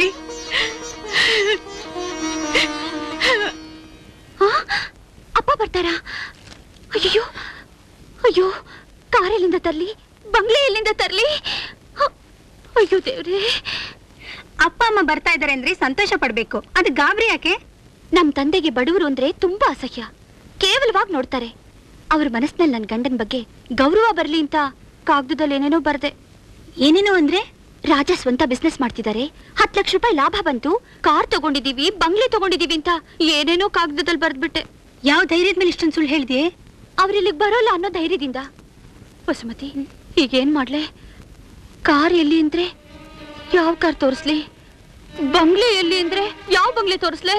ಆ, ಅಪ್ಪ ಬರ್ತಾರಾ ಅಯ್ಯೋ ಅಯ್ಯೋ ಕಾರ್ ಎಲ್ಲಿಂದ ತರ್ಲಿ ಬಂಗ್ಲೆ ಎಲ್ಲಿಂದ ತರ್ಲಿ ಹ, ಅಯ್ಯೋ ದೇವ್ರೇ ಅಪ್ಪ ಅಮ್ಮ ಬರ್ತಾ ಇದಾರೆ ಅಂದ್ರೆ ಸಂತೋಷ ಪಡ್ಬೇಕು ಅದು ಗಾಬರಿ ಯಾಕೆ ನಮ್ ತಂದೆಗೆ ಬಡವರು ಅಂದ್ರೆ ತುಂಬಾ ಅಸಹ್ಯ ಕೇವಲವಾಗಿ ನೋಡ್ತಾರೆ ಅವ್ರ ಮನಸ್ಸಿನಲ್ಲಿ ನನ್ ಗಂಡನ್ ಬಗ್ಗೆ ಗೌರವ ಬರ್ಲಿ ಅಂತ ಕಾಗದದಲ್ಲಿ ಏನೇನೋ ಬರ್ದೆ ಏನೇನೋ ಅಂದ್ರೆ ರಾಜ ಸ್ವಂತ ಬಿಸ್ನೆಸ್ ಮಾಡ್ತಿದ್ದಾರೆ ಹತ್ತು ಲಕ್ಷ ರೂಪಾಯಿ ಲಾಭ ಬಂತು ಕಾರ್ ತಗೊಂಡಿದೀವಿ ಬಂಗ್ಲೆ ತಗೊಂಡಿದೀವಿ ಅಂತ ಏನೇನೋ ಕಾಗದದಲ್ಲಿ ಬರ್ದ್ಬಿಟ್ಟೆ ಯಾವ ಧೈರ್ಯದ ಮೇಲೆ ಇಷ್ಟೊಂದು ಸುಳ್ಳು ಹೇಳಿದೆ ಅವ್ರಿಲ್ಲಿಗೆ ಬರೋಲ್ಲ ಅನ್ನೋ ಧೈರ್ಯದಿಂದ ವಸುಮತಿ ಈಗೇನ್ ಮಾಡ್ಲೆ ಕಾರ್ ಎಲ್ಲಿ ಅಂದ್ರೆ ಯಾವ ಕಾರ್ ತೋರಿಸ್ಲಿ ಬಂಗ್ಲೆ ಎಲ್ಲಿ ಅಂದ್ರೆ ಯಾವ ಬಂಗ್ಲೆ ತೋರಿಸ್ಲೆ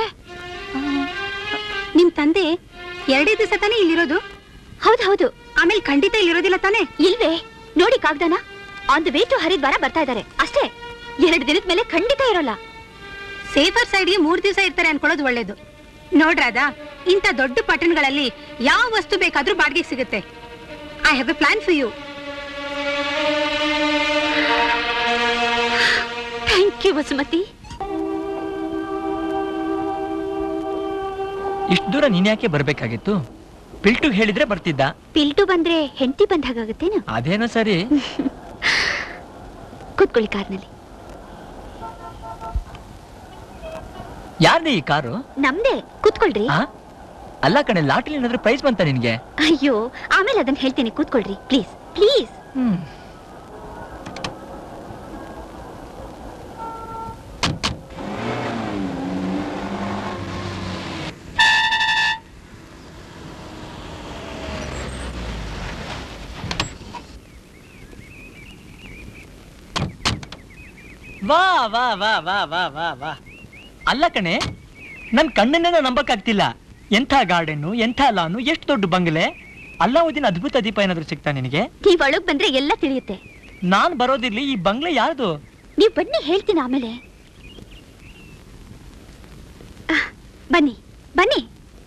ನಿಮ್ ತಂದೆ ಎರಡೇ ದಿವಸ ತಾನೇ ಇಲ್ಲಿರೋದು ಹೌದು ಹೌದು ಆಮೇಲೆ ಖಂಡಿತ ಇಲ್ಲಿರೋದಿಲ್ಲ ತಾನೇ ಇಲ್ವೇ ನೋಡಿ ಕಾಗ್ದಾನ on the way to Haridwar ಬರ್ತಾ ಇದ್ದಾರೆ ಅಷ್ಟೇ ಎರಡು ದಿನದ ಮೇಲೆ ಖಂಡಿತ ಇರೋಲ್ಲ ಸೇಫರ್ ಸೈಡ್ಗೆ ಮೂರ್ ದಿವಸ ಇರ್ತಾರೆ ಅನ್ಕೊಳ್ಳೋದು ಒಳ್ಳೇದು ನೋಡ್ರಾದ ಇಂಥ ದೊಡ್ಡ ಪಟ್ಟಣಗಳಲ್ಲಿ ಯಾವ ವಸ್ತು ಬೇಕಾದ್ರೂ ಬಾಡಿಗೆ ಸಿಗುತ್ತೆ I have a plan for you thank you Vasumati ಇಷ್ಟು ದೂರ ನೀನ್ ಯಾಕೆ ಬರ್ಬೇಕಾಗಿತ್ತು ಪಿಲ್ಟು ಹೇಳಿದ್ರೆ ಬರ್ತಿದ್ದ ಪಿಲ್ಟು ಬಂದ್ರೆ ಹೆಂಡತಿ ಬಂದ ಹಾಗಾಗತ್ತೇನು ಅದೇನೋ ಸರಿ ಕೂತ್ಕೊಳ್ಳಿ ಕಾರ್ನಲ್ಲಿ ಯಾರ್ದೇ ಈ ಕಾರು ನಮ್ದೇ ಕೂತ್ಕೊಳ್ರಿ ಆ? ಅಲ್ಲ ಕಣೆ ಲಾಟ್ರಿ ಏನಾದ್ರೂ ಪ್ರೈಸ್ ಬಂತ ನಿನ್ಗೆ ಅಯ್ಯೋ ಆಮೇಲೆ ಅದನ್ನ ಹೇಳ್ತೀನಿ ಕೂತ್ಕೊಳ್ರಿ ಪ್ಲೀಸ್ ಪ್ಲೀಸ್ ಹ್ಮ್ ವಾ ವಾ ವಾ ವಾ ವಾ ವಾ ವಾ ಅಲ್ಲ ಕಣೆ ನನ್ ಕಣ್ಣನ್ನೇ ನಂಬಕ್ಕಾಗ್ತಿಲ್ಲ ಎಂಥ ಗಾರ್ಡನ್ನು ಎಂಥ ಲಾನು ಎಷ್ಟು ದೊಡ್ಡ ಬಂಗಲೆ ಅಲ್ಲಾವುದ್ದೀನ್ ಅದ್ಭುತ ದೀಪ ಏನಾದ್ರು ಸಿಗ್ತಾ ನಿನಗೆ ನೀವ್ ಒಳಗ್ ಬಂದ್ರೆ ಎಲ್ಲ ತಿಳಿಯುತ್ತೆ ನಾನ್ ಬರೋದಿರ್ಲಿ ಈ ಬಂಗ್ಲೆ ಯಾರ್ದು ನೀವ್ ಬನ್ನಿ ಹೇಳ್ತೀನಿ ಆಮೇಲೆ ಆಹ್, ಬನ್ನಿ ಬನ್ನಿ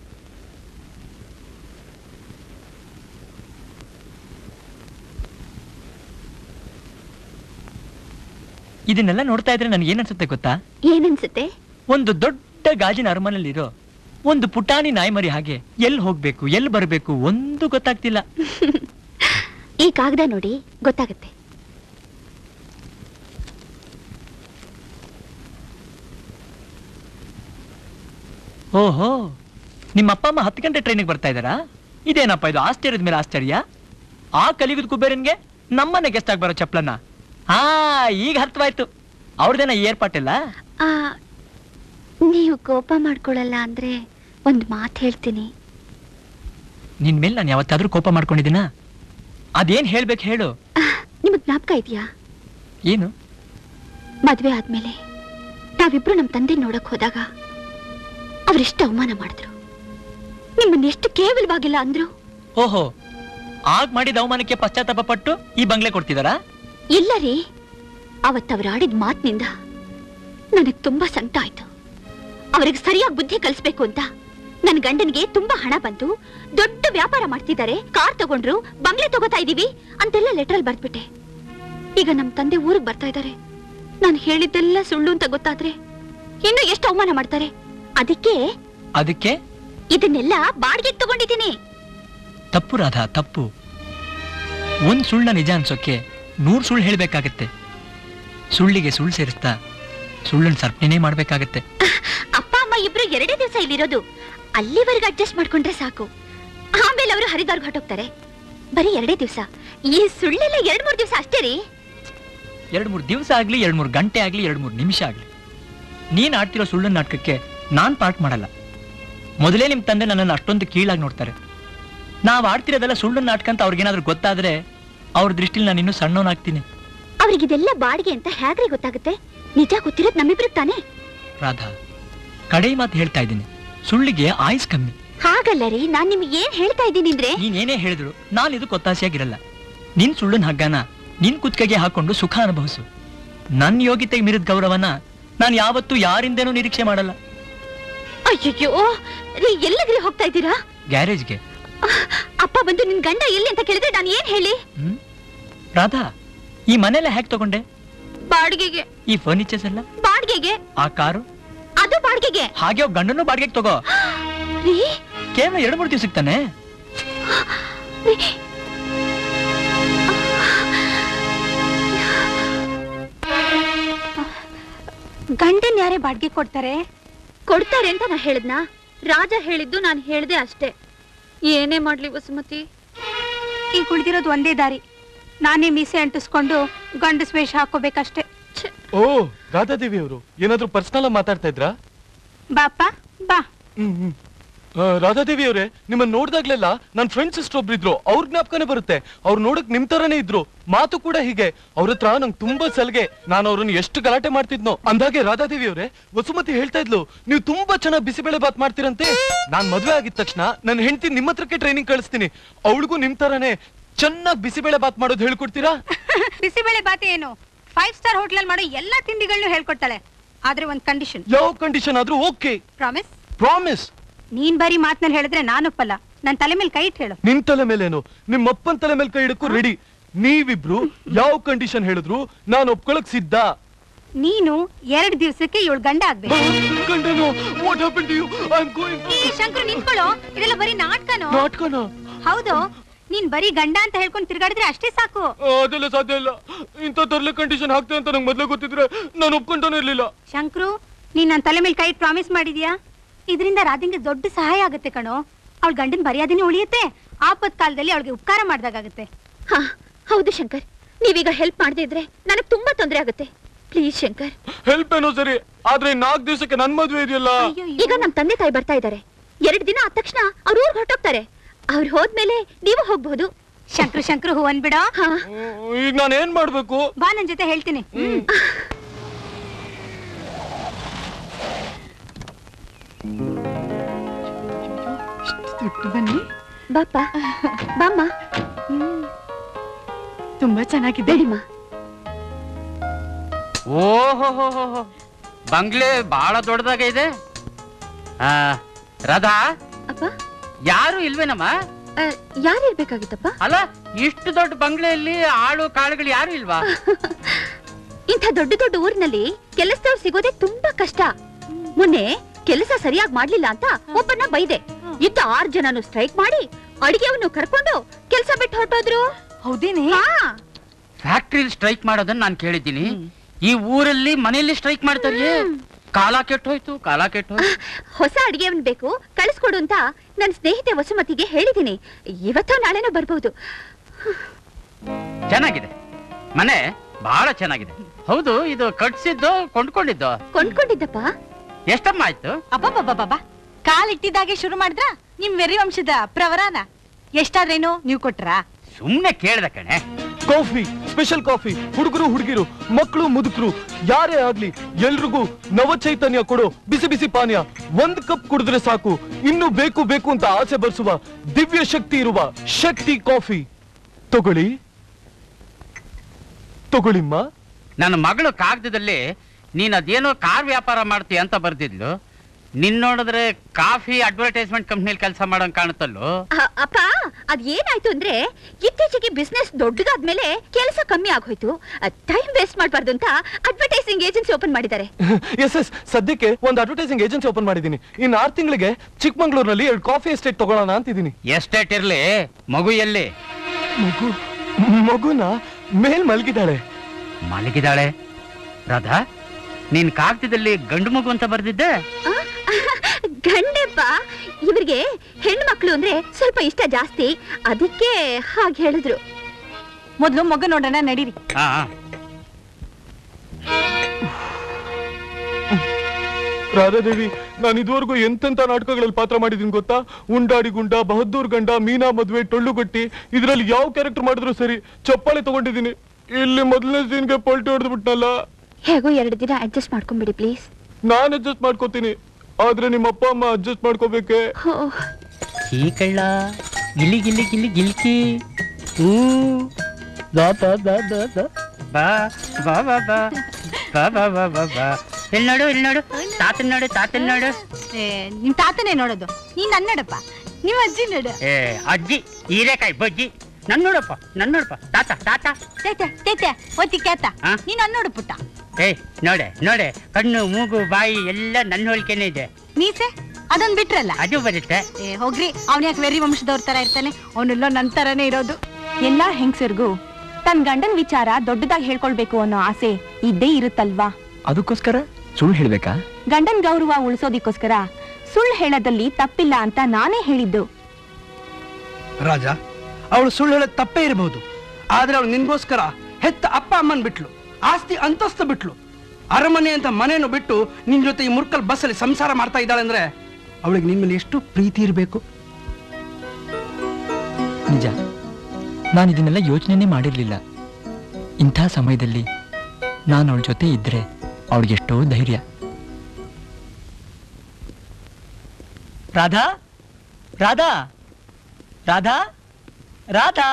ಇದನ್ನೆಲ್ಲ ನೋಡ್ತಾ ಇದ್ರೆ ನನ್ಗೆ ಏನ್ ಅನ್ಸುತ್ತೆ ಗೊತ್ತಾ ಏನನ್ಸುತ್ತೆ ಒಂದು ದೊಡ್ಡ ಗಾಜಿನ ಅರಮನೆಯಲ್ಲಿರೋ ಒಂದು ಪುಟಾಣಿ ನಾಯ್ಮರಿ ಹಾಗೆ ಎಲ್ಲಿ ಹೋಗ್ಬೇಕು ಎಲ್ಲಿ ಬರ್ಬೇಕು ಒಂದು ಗೊತ್ತಾಗ್ತಿಲ್ಲ ಈ ಕಾಗದ ನೋಡಿ ಗೊತ್ತಾಗತ್ತೆ ಓಹೋ ನಿಮ್ಮ ಅಪ್ಪ ಅಮ್ಮ ಹತ್ತು ಗಂಟೆ ಟ್ರೈನಿಗೆ ಬರ್ತಾ ಇದ್ದಾರಾ ಇದೇನಪ್ಪ ಇದು ಆಶ್ಚರ್ಯದ ಮೇಲೆ ಆಶ್ಚರ್ಯ ಆ ಕಲಿಗದ ಕುಬೇರನ್ಗೆ ನಮ್ಮನೆ ಗೆಸ್ಟ್ ಆಗಿ ಬರೋ ಚಪ್ಲನ್ನ ಹಾ ಈಗ ಅರ್ಥವಾಯ್ತು ಅವ್ರದೇನ ಏರ್ಪಾಟಿಲ್ಲ ಆ, ನೀವು ಕೋಪ ಮಾಡ್ಕೊಳಲ್ಲ ಅಂದ್ರೆ ಒಂದ್ ಮಾತು ಹೇಳ್ತೀನಿ ನಿನ್ ಮೇಲೆ ನಾನು ಯಾವತ್ತಾದ್ರೂ ಕೋಪ ಮಾಡ್ಕೊಂಡಿದ್ದೀನಾ ಅದೇನ್ ಹೇಳ್ಬೇಕು ಹೇಳು ಆಹ್, ನಿಮಗ್ ಜ್ಞಾಪಕ ಇದೆಯಾ ಏನು ಮದ್ವೆ ಆದ್ಮೇಲೆ ನಾವಿಬ್ರು ನಮ್ ತಂದೆ ನೋಡಕ್ ಹೋದಾಗ ಅವ್ರೆಷ್ಟು ಅವಮಾನ ಮಾಡಿದ್ರು ನಿಮ್ಮನ್ನ ಎಷ್ಟು ಕೇವಲವಾಗಿಲ್ಲ ಅಂದ್ರು ಓಹೋ ಆಗ್ ಮಾಡಿದ ಅವಮಾನಕ್ಕೆ ಪಶ್ಚಾತ್ತಾಪ ಪಟ್ಟು ಈ ಬಂಗ್ಲೆ ಕೊಡ್ತಿದಾರಾ ಇಲ್ಲ ರೀ ಅವತ್ತವ್ರು ಆಡಿದ ಮಾತಿನಿಂದ ನನಗ್ ತುಂಬಾ ಸಂಕಟ ಆಯ್ತು ಅವ್ರಿಗೆ ಸರಿಯಾಗಿ ಬುದ್ಧಿ ಕಲಿಸ್ಬೇಕು ಅಂತ ನನ್ ಗಂಡನಿಗೆ ತುಂಬಾ ಹಣ ಬಂತು ದೊಡ್ಡ ವ್ಯಾಪಾರ ಮಾಡ್ತಿದ್ದಾರೆ ಕಾರ್ ತಗೊಂಡ್ರು ಬಂಗ್ಲೆ ತಗೋತಾ ಇದೀವಿ ಅಂತೆಲ್ಲ ಲೆಟರ್ ಬರ್ದ್ಬಿಟ್ಟೆ ಈಗ ನಮ್ ತಂದೆ ಊರಿಗೆ ಬರ್ತಾ ಇದ್ದಾರೆ ನಾನು ಹೇಳಿದ್ದೆಲ್ಲ ಸುಳ್ಳು ಅಂತ ಗೊತ್ತಾದ್ರೆ ಇನ್ನು ಎಷ್ಟು ಅವಮಾನ ಮಾಡ್ತಾರೆ ಅದಕ್ಕೆ ಅದಕ್ಕೆ ಇದನ್ನೆಲ್ಲ ಬಾಡಿಗೆ ತಗೊಂಡಿದ್ದೀನಿ ತಪ್ಪು ರಾಧಾ ತಪ್ಪು ಒಂದ್ ಸುಳ್ಳ ನಿಜ ಅನ್ಸೋಕೆ ನೂರ್ ಸುಳ್ಳು ಹೇಳ್ಬೇಕಾಗತ್ತೆ ಸುಳ್ಳಿಗೆ ಸುಳ್ಳು ಸೇರಿಸ್ತಾ ಸುಳ್ಳನ್ ಸರ್ಪಣೆನೇ ಮಾಡ್ಬೇಕಾಗತ್ತೆ ಅಪ್ಪ ಅಮ್ಮ ಇಬ್ರು ಎರಡೇ ದಿವಸ ಇಲ್ಲಿರೋದು ಅಲ್ಲಿವರೆಗೆ ಅಡ್ಜಸ್ಟ್ ಮಾಡ್ಕೊಂಡ್ರೆ ಸಾಕು ಆಮೇಲೆ ಅವರು ಹರಿದಾರ್ಗ್ ಹೊರಟೋಗ್ತಾರೆ ಬರೀ ಎರಡೇ ದಿವಸ ಈ ಸುಳ್ಳೆಲ್ಲ ಎರಡ್ ಮೂರ್ ದಿವಸ ಅಷ್ಟೇ ರೀ ಎರಡ್ ಮೂರ್ ದಿವಸ ಆಗ್ಲಿ ಎರಡ್ ಮೂರ್ ಗಂಟೆ ಆಗ್ಲಿ ಎರಡ್ ಮೂರ್ ನಿಮಿಷ ಆಗ್ಲಿ ನೀನ್ ಆಡ್ತಿರೋ ಸುಳ್ಳು ನಾಟಕಕ್ಕೆ ನಾನ್ ಪಾರ್ಟ್ ಮಾಡಲ್ಲ ಮೊದಲೇ ನಿಮ್ ತಂದೆ ನನ್ನನ್ನು ಅಷ್ಟೊಂದು ಕೀಳಾಗಿ ನೋಡ್ತಾರೆ ನಾವ್ ಆಡ್ತಿರೋದೆಲ್ಲ ಸುಳ್ಳು ನಾಟಕ ಅಂತ ಅವ್ರಿಗೇನಾದ್ರೂ ಗೊತ್ತಾದ್ರೆ ಅವ್ರ ದೃಷ್ಟಿಲಿ ನಾನು ಇನ್ನೂ ಸಣ್ಣವನಾಗ್ತೀನಿ ಅವ್ರಿಗಿದೆಲ್ಲ ಬಾಡಿಗೆ ಅಂತ ಹೇಗ್ರಿ ಗೊತ್ತಾಗುತ್ತೆ ನಿಜ ಗೊತ್ತಿರೋದ್ ನಮ್ಮಿಬ್ರಿಗೆ ತಾನೇ ರಾಧಾ ಕಡೆ ಮಾತು ಹೇಳ್ತಾ ಇದ್ದೀನಿ ಸುಳ್ಳಿಗೆ ಆಯುಸ್ ಕಮ್ಮಿ ಹಾಗಲ್ಲ ರೀ ನಾನ್ ನಿಮ್ಗೆ ಏನ್ ಹೇಳ್ತಾ ಇದ್ದೀನಿ ಅಂದ್ರೆ ನೀನ್ ಏನೇ ಹೇಳಿದ್ರು ನಾನು ಇದಕ್ಕೆ ಒತ್ತಾಸೆಯಾಗಿರಲ್ಲ ನಿನ್ ಸುಳ್ಳನ್ ಹಗ್ಗನ ನಿನ್ ಕುತ್ಕೆಗೆ ಹಾಕೊಂಡು ಸುಖ ಅನುಭವಿಸು ನನ್ ಯೋಗ್ಯತೆಗೆ ಮೀರಿದ ಗೌರವನ ನಾನು ಯಾವತ್ತೂ ಯಾರಿಂದೇನೂ ನಿರೀಕ್ಷೆ ಮಾಡಲ್ಲ ಅಯ್ಯಯ್ಯೋ ರೀ ಎಲ್ಲಗ್ರಿ ಹೋಗ್ತಾ ಇದ್ದೀರಾ ಗ್ಯಾರೇಜ್ಗೆ ಅಪ್ಪ ಬಂದು ನಿನ್ ಗಂಡ ಎಲ್ಲಿ ಅಂತ ಕೇಳಿದ್ರೆ ನಾನು ಏನ್ ಹೇಳಿ ಹ್ಮ್ ರಾಧಾ ಈ ಮನೆಲ್ಲ ಹೇಗ್ ತಗೊಂಡೆ ಬಾಡಿಗೆಗೆ ಈ ಫರ್ನಿಚರ್ಸ್ ಎಲ್ಲ ಬಾಡಿಗೆಗೆ ಆ ಕಾರು ಅದು ಬಾಡಿಗೆಗೆ ಹಾಗೆ ಅವ್ರ್ ಗಂಡನ್ನು ಬಾಡಿಗೆಗೆ ತಗೋ ರೀ ಕೇವಲ ಎರಡು ಮೂರು ದಿವಸ ಸಿಗ್ತಾನೆ ಗಂಡನ್ ಯಾರೇ ಬಾಡಿಗೆ ಕೊಡ್ತಾರೆ ಕೊಡ್ತಾರೆ ಅಂತ ನಾ ಹೇಳಿದ್ನ ರಾಜ ಹೇಳಿದ್ದು ನಾನು ಹೇಳ್ದೆ ಅಷ್ಟೇ ಏನೇ ಮಾಡ್ಲಿ ವಸುಮತಿ ಈಗ ಉಳಿದಿರೋದು ಒಂದೇ ದಾರಿ ನಾನೇ ಮೀಸೆ ಅಂಟಿಸ್ಕೊಂಡು ಗಂಡಸ್ ವೇಷ ಹಾಕೋಬೇಕಷ್ಟೇ ಓ ರಾಧಾದೇವಿ ಅವರು ಏನಾದ್ರೂ ಪರ್ಸನಲ್ ಮಾತಾಡ್ತಾ ಇದ್ರಾ ಬಾಪ್ಪ ಬಾ ಹ್ಮ್ ಹ್ಮ್ ಆ, ರಾಧಾದೇವಿ ಅವರೇ ನಿಮ್ಮನ್ನ ನೋಡ್ದಾಗ್ಲೆಲ್ಲ ನನ್ ಫ್ರೆಂಡ್ ಸಿಸ್ಟರ್ ಒಬ್ರಿದ್ರು ಅವ್ರ ಜ್ಞಾಪಕನೇ ಬರುತ್ತೆ ಅವ್ರು ನೋಡಕ್ ನಿಮ್ ತರನೇ ಇದ್ರು ಮಾತು ಕೂಡ ಹೀಗೆ ಅವ್ರ ಹತ್ರ ನಂಗೆ ತುಂಬಾ ಸಲಿಗೆ ನಾನು ಅವ್ರನ್ನ ಎಷ್ಟು ಗಲಾಟೆ ಮಾಡ್ತಿದ್ನೋ ಅಂದಾಗೆ ರಾಧಾದೇವಿ ಅವರೇ ವಸುಮತಿ ಹೇಳ್ತಾ ಇದ್ಲು ನೀವು ತುಂಬಾ ಚೆನ್ನಾಗಿ ಬಿಸಿಬೇಳೆ ಬಾತ್ ಮಾಡ್ತೀರಂತೆ ನಾನ್ ಮದ್ವೆ ಆಗಿದ ತಕ್ಷಣ ನನ್ನ ಹೆಂಡತಿ ನಿಮ್ಮ ಹತ್ರಕ್ಕೆ ಟ್ರೈನಿಂಗ್ ಕಳಿಸ್ತೀನಿ ಅವಳಿಗೂ ನಿಮ್ ತರಾನೇ ಚೆನ್ನಾಗಿ ಬಿಸಿಬೇಳೆ ಬಾತ್ ಮಾಡೋದು ಹೇಳ್ಕೊಡ್ತೀರಾ ಬಿಸಿಬೇಳೆ ಬಾತೆ ಏನು ಫೈವ್ ಸ್ಟಾರ್ ಹೋಟ್ಲಲ್ಲಿ ಮಾಡೋ ಎಲ್ಲಾ ತಿಂಡಿಗಳನ್ನು ಹೇಳ್ಕೊಡ್ತಾಳೆ ಆದ್ರೆ ಒಂದ್ ಕಂಡೀಷನ್ ಯಾವ ಕಂಡೀಷನ್ ಆದ್ರೂ ಓಕೆ ಪ್ರಾಮಿಸ್ ಪ್ರಾಮಿಸ್ ನೀನ್ ಬರೀ ಮಾತ್ನಲ್ಲಿ ಹೇಳಿದ್ರೆ ನಾನೊಪ್ಪಲ್ಲ ನನ್ ತಲೆ ಮೇಲೆ ಕೈ ಇಟ್ಟು ಹೇಳು ನಿನ್ ತಲೆ ಮೇಲೇನು ನಿಮ್ಮ ಅಪ್ಪನ್ ತಲೆ ಮೇಲೆ ಕೈ ಇಡಕ್ಕೂ ರೆಡಿ ನೀವಿಬ್ರು ಯಾವ ಕಂಡೀಷನ್ ಹೇಳಿದ್ರು ನಾನು ಒಪ್ಕೊಳಕ್ ಸಿದ್ಧ ನೀನು ಎರಡ್ ದಿವ್ಸಕ್ಕೆ ಇವಳು ಗಂಡ ಆಗ್ಬೇಕು ಗಂಡನು what happen to you I am going ಏ, ಶಂಕರ್ ನಿಂತ್ಕೊಳ್ಳೋ ಇದೆಲ್ಲ ಬರೀ ನಾಟಕನೋ ನಾಟಕನ ಹೌದು ನೀನ್ ಬರೀ ಗಂಡ ಅಂತ ಹೇಳ್ಕೊಂಡು ತಿರ್ಗಾಡಿದ್ರೆ ಅಷ್ಟೇ ಸಾಕು ಅದೆಲ್ಲ ಸಾಧ್ಯ ಇಲ್ಲ ಇಂಥ ತರ್ಲೆ ಕಂಡೀಷನ್ ಹಾಕ್ತೆ ಅಂತ ನಂಗೆ ಮೊದ್ಲೇ ಗೊತ್ತಿದ್ರೆ ನಾನು ಒಪ್ಕೊಂತಾನೆ ಇರ್ಲಿಲ್ಲ ಶಂಕ್ರು ನೀನ್ ನನ್ ತಲೆ ಮೇಲೆ ಕೈ ಇಟ್ಟು ಪ್ರಾಮಿಸ್ ಮಾಡಿದ್ಯಾ ಇದರಿಂದ ರಾಧಿಂಗೆ ದೊಡ್ಡ ಸಹಾಯ ಆಗುತ್ತೆ ಕಣೋ ಅವಳ ಗಂಡನ್ ಮರ್ಯಾದೆನೇ ಉಳಿಯುತ್ತೆ ಆಪತ್ ಕಾಲದಲ್ಲಿ ಅವಳಿಗೆ ಉಪಕಾರ ಮಾಡ್ದಾಗತ್ತೆ ಹಾ ಹೌದು ಶಂಕರ್ ನೀವೀಗ ಹೆಲ್ಪ್ ಮಾಡದೇ ಇದ್ರೆ ನನಗೆ ತುಂಬಾ ತೊಂದರೆ ಆಗುತ್ತೆ ಪ್ಲೀಸ್ ಶಂಕರ್ ಹೆಲ್ಪ್ ಏನೋ ಸರಿ ಆದ್ರೆ ನಾಲ್ಕು ದಿವಸಕ್ಕೆ ನನ್ ಮದ್ವೆ ಇದೆಯಲ್ಲ ಈಗ ನಮ್ ತಂದೆ ತಾಯಿ ಬರ್ತಾ ಇದ್ದಾರೆ ಎರಡ್ ದಿನ ಆದ ತಕ್ಷಣ ಅವ್ರ ಊರ್ಗ್ ಹೊರಟೋಗ್ತಾರೆ ಅವ್ರು ಹೋದ್ಮೇಲೆ ನೀವು ಹೋಗ್ಬಹುದು ಶಂಕ್ರು ಶಂಕ್ರು ಹೂ ಅನ್ಬಿಡ ಹಾ ಈಗ ನಾನು ಏನ್ ಮಾಡ್ಬೇಕು ಬಾ ನನ್ ಜೊತೆ ಹೇಳ್ತೀನಿ ಹ್ಮ್. ಬಾಪ ಬಾಮ್ಮ ತುಂಬಾ ಚೆನ್ನಾಗಿದೆ ಬೇಡಿಮ್ಮ ಓಹೋ ಬಂಗ್ಲೆ ಬಹಳ ದೊಡ್ಡದಾಗ ಇದೆ ಆ, ರಾಧಾ ಅಪ್ಪ ಯಾರು ಇಲ್ವೇನಮ್ಮ ಆ, ಯಾರ್ ಇರ್ಬೇಕಾಗಿತ್ತಪ್ಪ ಅಲ್ಲ ಇಷ್ಟು ದೊಡ್ಡ ಬಂಗ್ಲೆಯಲ್ಲಿ ಆಳು ಕಾಳುಗಳು ಯಾರು ಇಲ್ವಾ ಇಂಥ ದೊಡ್ಡ ದೊಡ್ಡ ಊರಿನಲ್ಲಿ ಕೆಲಸದವ್ರು ಸಿಗೋದೇ ತುಂಬಾ ಕಷ್ಟ ಮೊನ್ನೆ ಕೆಲಸ ಸರಿಯಾಗಿ ಮಾಡ್ಲಿಲ್ಲ ಅಂತ ಒಬ್ಬನ್ನ ಬೈದೆ ಇದ್ದ ಆರ್ ಜನನು ಸ್ಟ್ರೈಕ್ ಮಾಡಿ ಅಡಿಗೆವನ್ನು ಕರ್ಕೊಂಡು ಕೆಲಸ ಬಿಟ್ಟು ಹೊರಟೋದ್ರು ಹೌದೇನೆ ಹಾ ಫ್ಯಾಕ್ಟ್ರಿಲಿ ಸ್ಟ್ರೈಕ್ ಮಾಡೋದನ್ನ ನಾನು ಕೇಳಿದ್ದೀನಿ ಈ ಊರಲ್ಲಿ ಮನೆಯಲ್ಲಿ ಸ್ಟ್ರೈಕ್ ಮಾಡ್ತಾರೆ ಕಾಲ ಕೆಟ್ಟೋಯ್ತು ಕಾಲ ಕೆಟ್ಟೋಯ್ತು ಹೊಸ ಅಡಿಗೆವನ್ ಬೇಕು ಕಳಿಸ್ಕೊಡು ಅಂತ ನನ್ನ ಸ್ನೇಹಿತೆ ವಸುಮತಿಗೆ ಹೇಳಿದೀನಿ ಇವತ್ತೋ ನಾಳೆನೋ ಬರ್ಬಹುದು ಚೆನ್ನಾಗಿದೆ ಮನೆ ಬಹಳ ಚೆನ್ನಾಗಿದೆ ಹೌದು ಇದು ಕಟ್ಸಿದ್ದು ಕೊಂಡ್ಕೊಂಡಿದ್ದು ಕೊಂಡ್ಕೊಂಡಿದ್ದಪ್ಪ ಎಷ್ಟಮ್ಮ ಆಯ್ತು ಅಬ್ಬಬ್ಬಬ್ಬಬ್ಬ ಕಾಲಿಟ್ಟಿದ್ದಾಗೆ ಶುರು ಮಾಡಿದ್ರ ನಿಮ್ ವೆರಿ ವಂಶದ ಪ್ರವರಾನ ಎಷ್ಟಾದ್ರೇನು ನೀವು ಕೊಟ್ರಾ ಸುಮ್ನೆ ಕೇಳ್ದ ಕಣೆ ಕಾಫಿ ಸ್ಪೆಷಲ್ ಕಾಫಿ ಹುಡುಗರು ಹುಡುಗಿರು ಮಕ್ಕಳು ಮುದುಕರು ಯಾರೇ ಆಗ್ಲಿ ಎಲ್ರಿಗೂ ನವ ಚೈತನ್ಯ ಕೊಡೋ ಬಿಸಿ ಬಿಸಿ ಪಾನೀಯ ಒಂದ್ ಕಪ್ ಕುಡಿದ್ರೆ ಸಾಕು ಇನ್ನು ಬೇಕು ಬೇಕು ಅಂತ ಆಸೆ ಬರ್ಸುವ ದಿವ್ಯ ಶಕ್ತಿ ಇರುವ ಶಕ್ತಿ ಕಾಫಿ ತಗೊಳ್ಳಿ ತಗೊಳ್ಳಿಮ್ಮ ನನ್ನ ಮಗಳು ಕಾಗದದಲ್ಲಿ ನೀನ್ ಅದೇನೋ ಕಾರ್ ವ್ಯಾಪಾರ ಮಾಡ್ತೀಯ ಅಂತ ಬರ್ದಿದ್ಲು ನಿನ್ ನೋಡಿದ್ರೆ ಕಾಫಿ ಅಡ್ವರ್ಟೈಸ್ಮೆಂಟ್ ಕಂಪ್ನಿಲಿ ಕೆಲಸ ಮಾಡೋಂಗ್ ಕಾಣುತ್ತಲ್ಲೋ ಅ- ಅಪ್ಪ ಅದ್ ಏನಾಯ್ತು ಅಂದ್ರೆ ಇತ್ತೀಚೆಗೆ ಬಿಸ್ನೆಸ್ ದೊಡ್ಡದಾದ್ಮೇಲೆ ಕೆಲಸ ಕಮ್ಮಿ ಆಗೋಯ್ತು ಟೈಮ್ ವೇಸ್ಟ್ ಮಾಡ್ಬಾರ್ದು ಅಂತ ಅಡ್ವರ್ಟೈಸಿಂಗ್ ಏಜೆನ್ಸಿ ಓಪನ್ ಮಾಡಿದ್ದಾರೆ ಎಸ್ ಎಸ್ ಸದ್ಯಕ್ಕೆ ಒಂದು ಅಡ್ವರ್ಟೈಸಿಂಗ್ ಏಜೆನ್ಸಿ ಓಪನ್ ಮಾಡಿದ್ದೀನಿ ಇನ್ನು ಆರು ತಿಂಗಳಿಗೆ ಚಿಕ್ಕಮಂಗ್ಳೂರ್ನಲ್ಲಿ ಎರಡು ಕಾಫಿ ಎಸ್ಟೇಟ್ ತಗೊಳ್ಳೋಣ ಅಂತಿದ್ದೀನಿ ಎಸ್ಟೇಟ್ ಇರ್ಲಿ ಮಗು ಎಲ್ಲಿ ಮಗು ಮಗುನ ಮೇಲ್ ಮಲಗಿದ್ದಾಳೆ ಮಲಗಿದಾಳೆ ರಾಧಾ ನೀನ್ ಕಾಗದದಲ್ಲಿ ಗಂಡು ಮಗು ಅಂತ ಬರ್ದಿದ್ದೆ ಆ, ಗಂಡಪ್ಪ ಇವ್ರಿಗೆ ಹೆಣ್ಮಕ್ಳು ಅಂದ್ರೆ ಸ್ವಲ್ಪ ಇಷ್ಟ ಜಾಸ್ತಿ ಅದಕ್ಕೆ ಹಾಗೆ ಹೇಳಿದ್ರು ಮೊದ್ಲು ಮಗು ನೋಡೋಣ ನಡೀರಿ ಹಾ ರಾಧಾದೇವಿ ನಾನು ಇದುವರೆಗೂ ಎಂತೆಂತ ನಾಟಕಗಳಲ್ಲಿ ಪಾತ್ರ ಮಾಡಿದೀನಿ ಗೊತ್ತಾ ಉಂಡಾಡಿ ಗುಂಡ ಬಹದ್ದೂರ್ ಗಂಡ ಮೀನಾ ಮದ್ವೆ ಟೊಳ್ಳುಗಟ್ಟಿ ಇದ್ರಲ್ಲಿ ಯಾವ ಕ್ಯಾರೆಕ್ಟರ್ ಮಾಡಿದ್ರು ಸರಿ ಚಪ್ಪಾಳೆ ತಗೊಂಡಿದ್ದೀನಿ ಇಲ್ಲಿ ಮೊದಲನೇ ಸೀನ್ಗೆ ಪಲ್ಟಿ ಹೊಡೆದು ಬಿಟ್ನಲ್ಲ ಹೇಗೋ ಎರಡು ದಿನ ಅಡ್ಜಸ್ಟ್ ಮಾಡ್ಕೊಂಬಿಡಿ ಪ್ಲೀಸ್ ನಾನ್ ಅಡ್ಜಸ್ಟ್ ಮಾಡ್ಕೋತೀನಿ ಆದ್ರೆ ನಿಮ್ಮ ಅಪ್ಪ ಅಮ್ಮ ಅಡ್ಜಸ್ಟ್ ಮಾಡ್ಕೋಬೇಕೆ ಈ ಕಳ್ಳ ಗಿಲಿ ಗಿಲಿ ಗಿಲಿ ಗಿಲ್ಕಿ ಹೂ ಬಾ ಬಾ ಬಾ ಬಾ ಬಾ ಬಾ ಬಾ ಬಾ ಬಾ ಬಾ ಬಾ ಬಾ ಬಾ ಬಾ ಇಲ್ಲಿ ನೋಡು ಇಲ್ಲಿ ನೋಡು ತಾತನ್ ನೋಡು ತಾತನ್ ನೋಡು ಏ, ನಿಮ್ ತಾತನೇ ನೋಡೋದು ನೀನ್ ನನ್ ನೋಡಪ್ಪ ನೀವ್ ಅಜ್ಜಿ ನೋಡು ಏ ಅಜ್ಜಿ ಹೀರೆಕಾಯಿ ಬಜ್ಜಿ ನನ್ ನೋಡಪ್ಪ ನನ್ ನೋಡಪ್ಪ ತಾತ ತಾತ ತೇತೆ ತೇತೆ ಒತ್ತಿ ಕೇತ ಆ? ನೀನ್ ನನ್ ನೋಡು ಪುಟ್ಟ ಏಯ್ ನೋಡೆ ನೋಡೆ ಕಣ್ಣು ಮೂಗು ಬಾಯಿ ಎಲ್ಲ ನನ್ನ ಹೋಲಿಕೆನೆ ಇದೆ ನೀಸೆ ಅದೊಂದ್ ಬಿಟ್ರಲ್ಲ ಅದು ಬರುತ್ತೆ ಏ ಹೋಗ್ರಿ ಅವ್ನ ಯಾಕೆ ವೆರಿ ವಂಶದವ್ರ ತರ ಇರ್ತಾನೆ ಅವನೆಲ್ಲ ನನ್ ತರನೇ ಇರೋದು ಎಲ್ಲಾ ಹೆಂಗಸರಿಗೂ ತನ್ ಗಂಡನ್ ವಿಚಾರ ದೊಡ್ಡದಾಗಿ ಹೇಳ್ಕೊಳ್ಬೇಕು ಅನ್ನೋ ಆಸೆ ಇದ್ದೇ ಇರುತ್ತಲ್ವಾ ಅದಕ್ಕೋಸ್ಕರ ಸುಳ್ಳು ಹೇಳ್ಬೇಕಾ ಗಂಡನ್ ಗೌರವ ಉಳಿಸೋದಿಕ್ಕೋಸ್ಕರ ಸುಳ್ಳು ಹೇಳೋದಲ್ಲಿ ತಪ್ಪಿಲ್ಲ ಅಂತ ನಾನೇ ಹೇಳಿದ್ದು ರಾಜ ಅವಳು ಸುಳ್ಳು ಹೇಳೋದು ತಪ್ಪೇ ಇರಬಹುದು ಆದ್ರೆ ಅವಳು ನಿನ್ಗೋಸ್ಕರ ಹೆತ್ತ ಅಪ್ಪ ಅಮ್ಮನ್ ಬಿಟ್ಲು ಆಸ್ತಿ ಅಂತಸ್ತು ಬಿಟ್ಲು ಅರಮನೆ ಅಂತ ಮನೇನು ಬಿಟ್ಟು ನಿನ್ ಜೊತೆ ಈ ಮುರ್ಕಲ್ ಬಸ್ಸಲ್ಲಿ ಸಂಸಾರ ಮಾಡ್ತಾ ಇದ್ದಾಳೆ ಅಂದ್ರೆ ಅವಳಿಗೆ ನಿನ್ ಮೇಲೆ ಎಷ್ಟು ಪ್ರೀತಿ ಇರಬೇಕು ನಿಜ ನಾನು ಇದನ್ನೆಲ್ಲ ಯೋಚನೆನೇ ಮಾಡಿರ್ಲಿಲ್ಲ ಇಂಥ ಸಮಯದಲ್ಲಿ ನಾನು ಅವಳ ಜೊತೆ ಇದ್ರೆ ಅವಳಿಗೆಷ್ಟೋ ಧೈರ್ಯ ರಾಧಾ ರಾಧಾ ರಾಧಾ ರಾಧಾ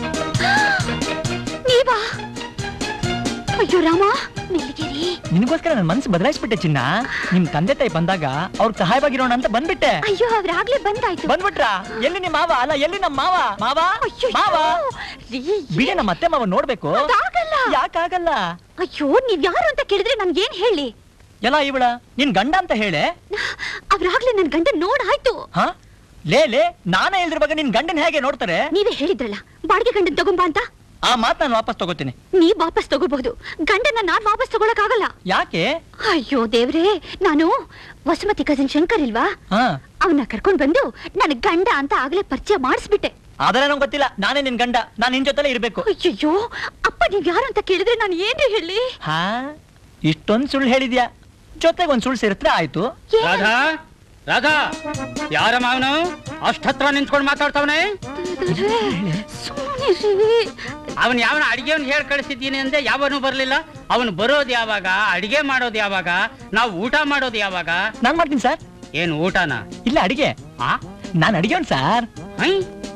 ನೀವಾ ಅಯ್ಯೋ ರಾಮ ಮೆಲ್ಲಿಗೆರಿ ನಿನಗೋಸ್ಕರ ನನ್ನ ಮನಸ್ಸು ಬದಲಾಯಿಸ್ಬಿಟ್ಟೆ ಚಿನ್ನ ನಿಮ್ ತಂದೆ ತಾಯಿ ಬಂದಾಗ ಅವ್ರ ಸಹಾಯವಾಗಿರೋಣ ಅಂತ ಬಂದ್ಬಿಟ್ಟೆ ಅಯ್ಯೋ ಅವ್ರಾಗ್ಲೇ ಬಂದಾಯ್ತು ಬಂದ್ಬಿಟ್ರಾ ಎಲ್ಲಿ ನಿಮ್ಮ ಮಾವ ಅಲ್ಲ ಎಲ್ಲಿ ನಮ್ಮ ಮಾವ ಮಾವ ಅಯ್ಯೋ, ಮಾವ ರೀ, ಬಿಡಿ ನಮ್ಮ ಅತ್ತೆ ಮಾವ ನೋಡ್ಬೇಕು ಅದಾಗಲ್ಲ. ಯಾಕಾಗಲ್ಲ ಅಯ್ಯೋ ನೀವ್ ಯಾರು ಅಂತ ಕೇಳಿದ್ರೆ ನನ್ಗೇನ್ ಹೇಳಿ ಎಲ್ಲ ಇವಳ ನಿನ್ ಗಂಡ ಅಂತ ಹೇಳೆ ಅವ್ರಾಗ್ಲೇ ನನ್ ಗಂಡ ನೋಡಾಯ್ತು ಹ ಲೇ ಲೇ ನಾನೇ ಇಲ್ದಿರುವಾಗ ನಿನ್ ಗಂಡನ್ ಹೇಗೆ ನೋಡ್ತಾರೆ ನೀವೇ ಹೇಳಿದ್ರಲ್ಲ ಬಾಡಿಗೆ ಗಂಡನ್ ತಗೊಂಬಾ ಅಂತ ಆ ಮಾತ್ ನಾನು ವಾಪಸ್ ತಗೋತೀನಿ ನೀವ್ ವಾಪಸ್ ತಗೋಬಹುದು ಗಂಡನ ನಾನ್ ವಾಪಸ್ ತಗೊಳಕ್ ಆಗಲ್ಲ ಯಾಕೆ ಅಯ್ಯೋ ದೇವ್ರೇ ನಾನು ವಸುಮತಿ ಕಸಿನ್ ಶಂಕರ್ ಇಲ್ವಾ ಹಾ ಅವನ್ನ ಕರ್ಕೊಂಡ್ ಬಂದು ನನ್ ಗಂಡ ಅಂತ ಆಗ್ಲೇ ಪರಿಚಯ ಮಾಡಿಸ್ಬಿಟ್ಟೆ ಅದೆಲ್ಲ ನಂಗೆ ಗೊತ್ತಿಲ್ಲ ನಾನೇ ನಿನ್ ಗಂಡ ನಾನ್ ನಿನ್ ಜೊತೆಲೇ ಇರ್ಬೇಕು ಅಯ್ಯಯ್ಯೋ ಅಪ್ಪ ನೀವ್ ಯಾರು ಅಂತ ಕೇಳಿದ್ರೆ ನಾನು ಏನ್ರಿ ಹೇಳಿ ಹಾ ಇಷ್ಟೊಂದ್ ಸುಳ್ಳು ಹೇಳಿದ್ಯಾ ಜೊತೆಗೆ ಒಂದ್ ಸುಳ್ಳು ಸೇರಿದ್ರೆ ಆಯ್ತು ರಾಧಾ ರಾಧಾ ಯಾರ ಮಾವನು ಅಷ್ಟತ್ರ ನಿಂತ್ಕೊಂಡು ಮಾತಾಡ್ತಾವನೆ ಅವನ್ ಯಾವನ ಅಡಿಗೆವನ್ ಹೇಳ್ ಕಳಿಸಿದ್ದೀನಿ ಅಂದೆ ಯಾವನು ಬರ್ಲಿಲ್ಲ ಅವನು ಬರೋದು ಯಾವಾಗ ಅಡಿಗೆ ಮಾಡೋದು ಯಾವಾಗ ನಾವು ಊಟ ಮಾಡೋದು ಯಾವಾಗ ನಾನ್ ಮಾಡ್ತೀನಿ ಸರ್ ಏನು ಊಟನ ಇಲ್ಲ ಅಡಿಗೆ ಆ ನಾನ್ ಅಡಿಗೆವನ್ ಸರ್ ಹೈ?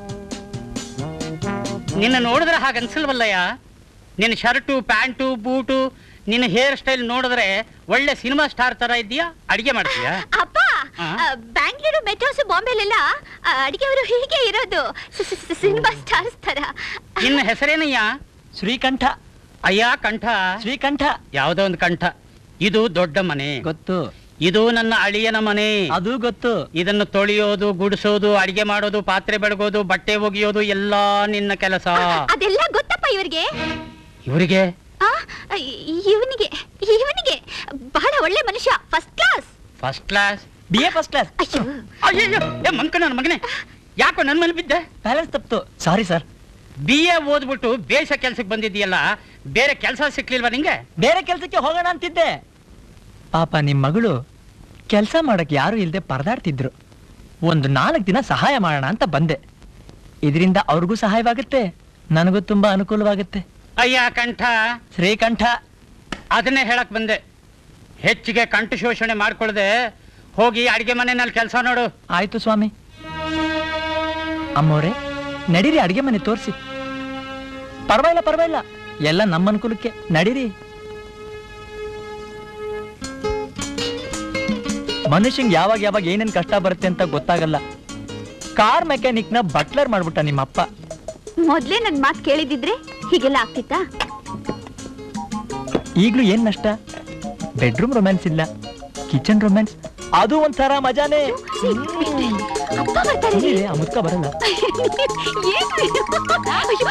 ನಿನ್ನ ನೋಡಿದ್ರೆ ಹಾಗೆ ಅನ್ಸಲ್ವಲ್ಲಯ್ಯ ನಿನ್ನ ಶರ್ಟು ಪ್ಯಾಂಟು ಬೂಟು ನಿನ್ನ ಹೇರ್ ಸ್ಟೈಲ್ ನೋಡಿದ್ರೆ ಒಳ್ಳೆ ಸಿನಿಮಾ ಸ್ಟಾರ್ ತರ ಇದೆಯಾ ಅಡಿಗೆ ಮಾಡ್ತೀಯಾ ಅಪ್ಪ ಆ, ಬ್ಯಾಂಗ್ಳೂರು ಮೆಟ್ರೋಸ್ ಬಾಂಬೆಲೆಲ್ಲ ಆ, ಅಡಿಗೆಯವರು ಹೀಗೆ ಇರೋದು ಸ- ಸ- ಸ- ಸಿನಿಮಾ ಸ್ಟಾರ್ಸ್ ತರ ನಿನ್ನ ಹೆಸರೇನಯ್ಯ ಶ್ರೀಕಂಠ ಅಯ್ಯ ಕಂಠ ಶ್ರೀಕಂಠ ಯಾವ್ದೋ ಒಂದು ಕಂಠ ಇದು ದೊಡ್ಡ ಮನೆ ಗೊತ್ತು ಇದು ನನ್ನ ಅಳಿಯನ ಮನೆ ಅದು ಗೊತ್ತು ಇದನ್ನು ತೊಳೆಯೋದು ಗುಡಿಸೋದು ಅಡಿಗೆ ಮಾಡೋದು ಪಾತ್ರೆ ಬೆಳಗೋದು ಬಟ್ಟೆ ಒಗೆಯೋದು ಎಲ್ಲಾ ನಿನ್ನ ಕೆಲಸ ಅದೆಲ್ಲ ಗೊತ್ತಪ್ಪ ಇವ್ರಿಗೆ ಇವರಿಗೆ ಆ, ಇವನಿಗೆ ಇವನಿಗೆ ಬಹಳ ಒಳ್ಳೆ ಮನುಷ್ಯ first class first class B A first class ಅಯ್ಯೋ ಅಯ್ಯಯ್ಯೋ ಏ ಮಂಕ ನನ್ನ ಮಗನೇ ಯಾಕೋ ನನ್ ಮೇಲೆ ಬಿದ್ದೆ ಬ್ಯಾಲೆನ್ಸ್ ತಪ್ತು ಸಾರಿ ಸರ್ ಬಿ ಎ ಓದ್ಬಿಟ್ಟು ಬೇಷ ಕೆಲ್ಸಕ್ಕೆ ಬಂದಿದ್ದೀಯಲ್ಲ ಬೇರೆ ಕೆಲಸ ಸಿಕ್ಲಿಲ್ವಾ ನಿಂಗೆ ಬೇರೆ ಕೆಲ್ಸಕ್ಕೆ ಹೋಗೋಣ ಅಂತಿದ್ದೆ ಪಾಪ ನಿಮ್ ಮಗಳು ಕೆಲಸ ಮಾಡಕ್ ಯಾರು ಇಲ್ದೆ ಪರದಾಡ್ತಿದ್ರು ಒಂದು ನಾಲ್ಕು ದಿನ ಸಹಾಯ ಮಾಡೋಣ ಅಂತ ಬಂದೆ ಇದರಿಂದ ಅವ್ರಿಗೂ ಸಹಾಯವಾಗುತ್ತೆ ನನಗೂ ತುಂಬಾ ಅನುಕೂಲವಾಗುತ್ತೆ ಅಯ್ಯ ಕಂಠ ಶ್ರೀಕಂಠ ಅದನ್ನೇ ಹೇಳಕ್ ಬಂದೆ ಹೆಚ್ಚಿಗೆ ಕಂಠ ಶೋಷಣೆ ಮಾಡ್ಕೊಳ್ದೆ ಹೋಗಿ ಅಡಿಗೆ ಮನೆಯಲ್ಲಿ ಕೆಲಸ ನೋಡು ಆಯ್ತು ಸ್ವಾಮಿ ಅಮ್ಮೋರೆ ನಡೀರಿ ಅಡಿಗೆ ಮನೆ ತೋರಿಸಿ ಪರವಾಗಿಲ್ಲ ಪರವಾಗಿಲ್ಲ ಎಲ್ಲ ನಮ್ಮ ಅನುಕೂಲಕ್ಕೆ ನಡೀರಿ ಮನುಷ್ಯಂಗ್ ಯಾವಾಗ ಯಾವಾಗ ಏನೇನ್ ಕಷ್ಟ ಬರುತ್ತೆ ಅಂತ ಗೊತ್ತಾಗಲ್ಲ ಕಾರ್ ಮೆಕ್ಯಾನಿಕ್ ನ ಬಟ್ಲರ್ ಮಾಡ್ಬಿಟ್ಟ ನಿಮ್ಮಪ್ಪ ಮೊದ್ಲೇ ನನ್ ಮಾತ್ ಕೇಳಿದಿದ್ರೆ ಹೀಗೆಲ್ಲ ಆಗ್ತಿತ್ತಾ ಈಗ್ಲೂ ಏನ್ ನಷ್ಟ ಬೆಡ್ರೂಮ್ ರೊಮ್ಯಾನ್ಸ್ ಇಲ್ಲ ಕಿಚನ್ ರೊಮ್ಯಾನ್ಸ್ ಅದು ಒಂಥರ ಮಜಾನೇ ಅಪ್ಪ ಬರ್ತಾರೆ ರೀ. ಏ, ಆ ಮುದ್ಕ ಬರಲ್ಲ ಏನು ಇದು? ಅಯ್ಯೋ.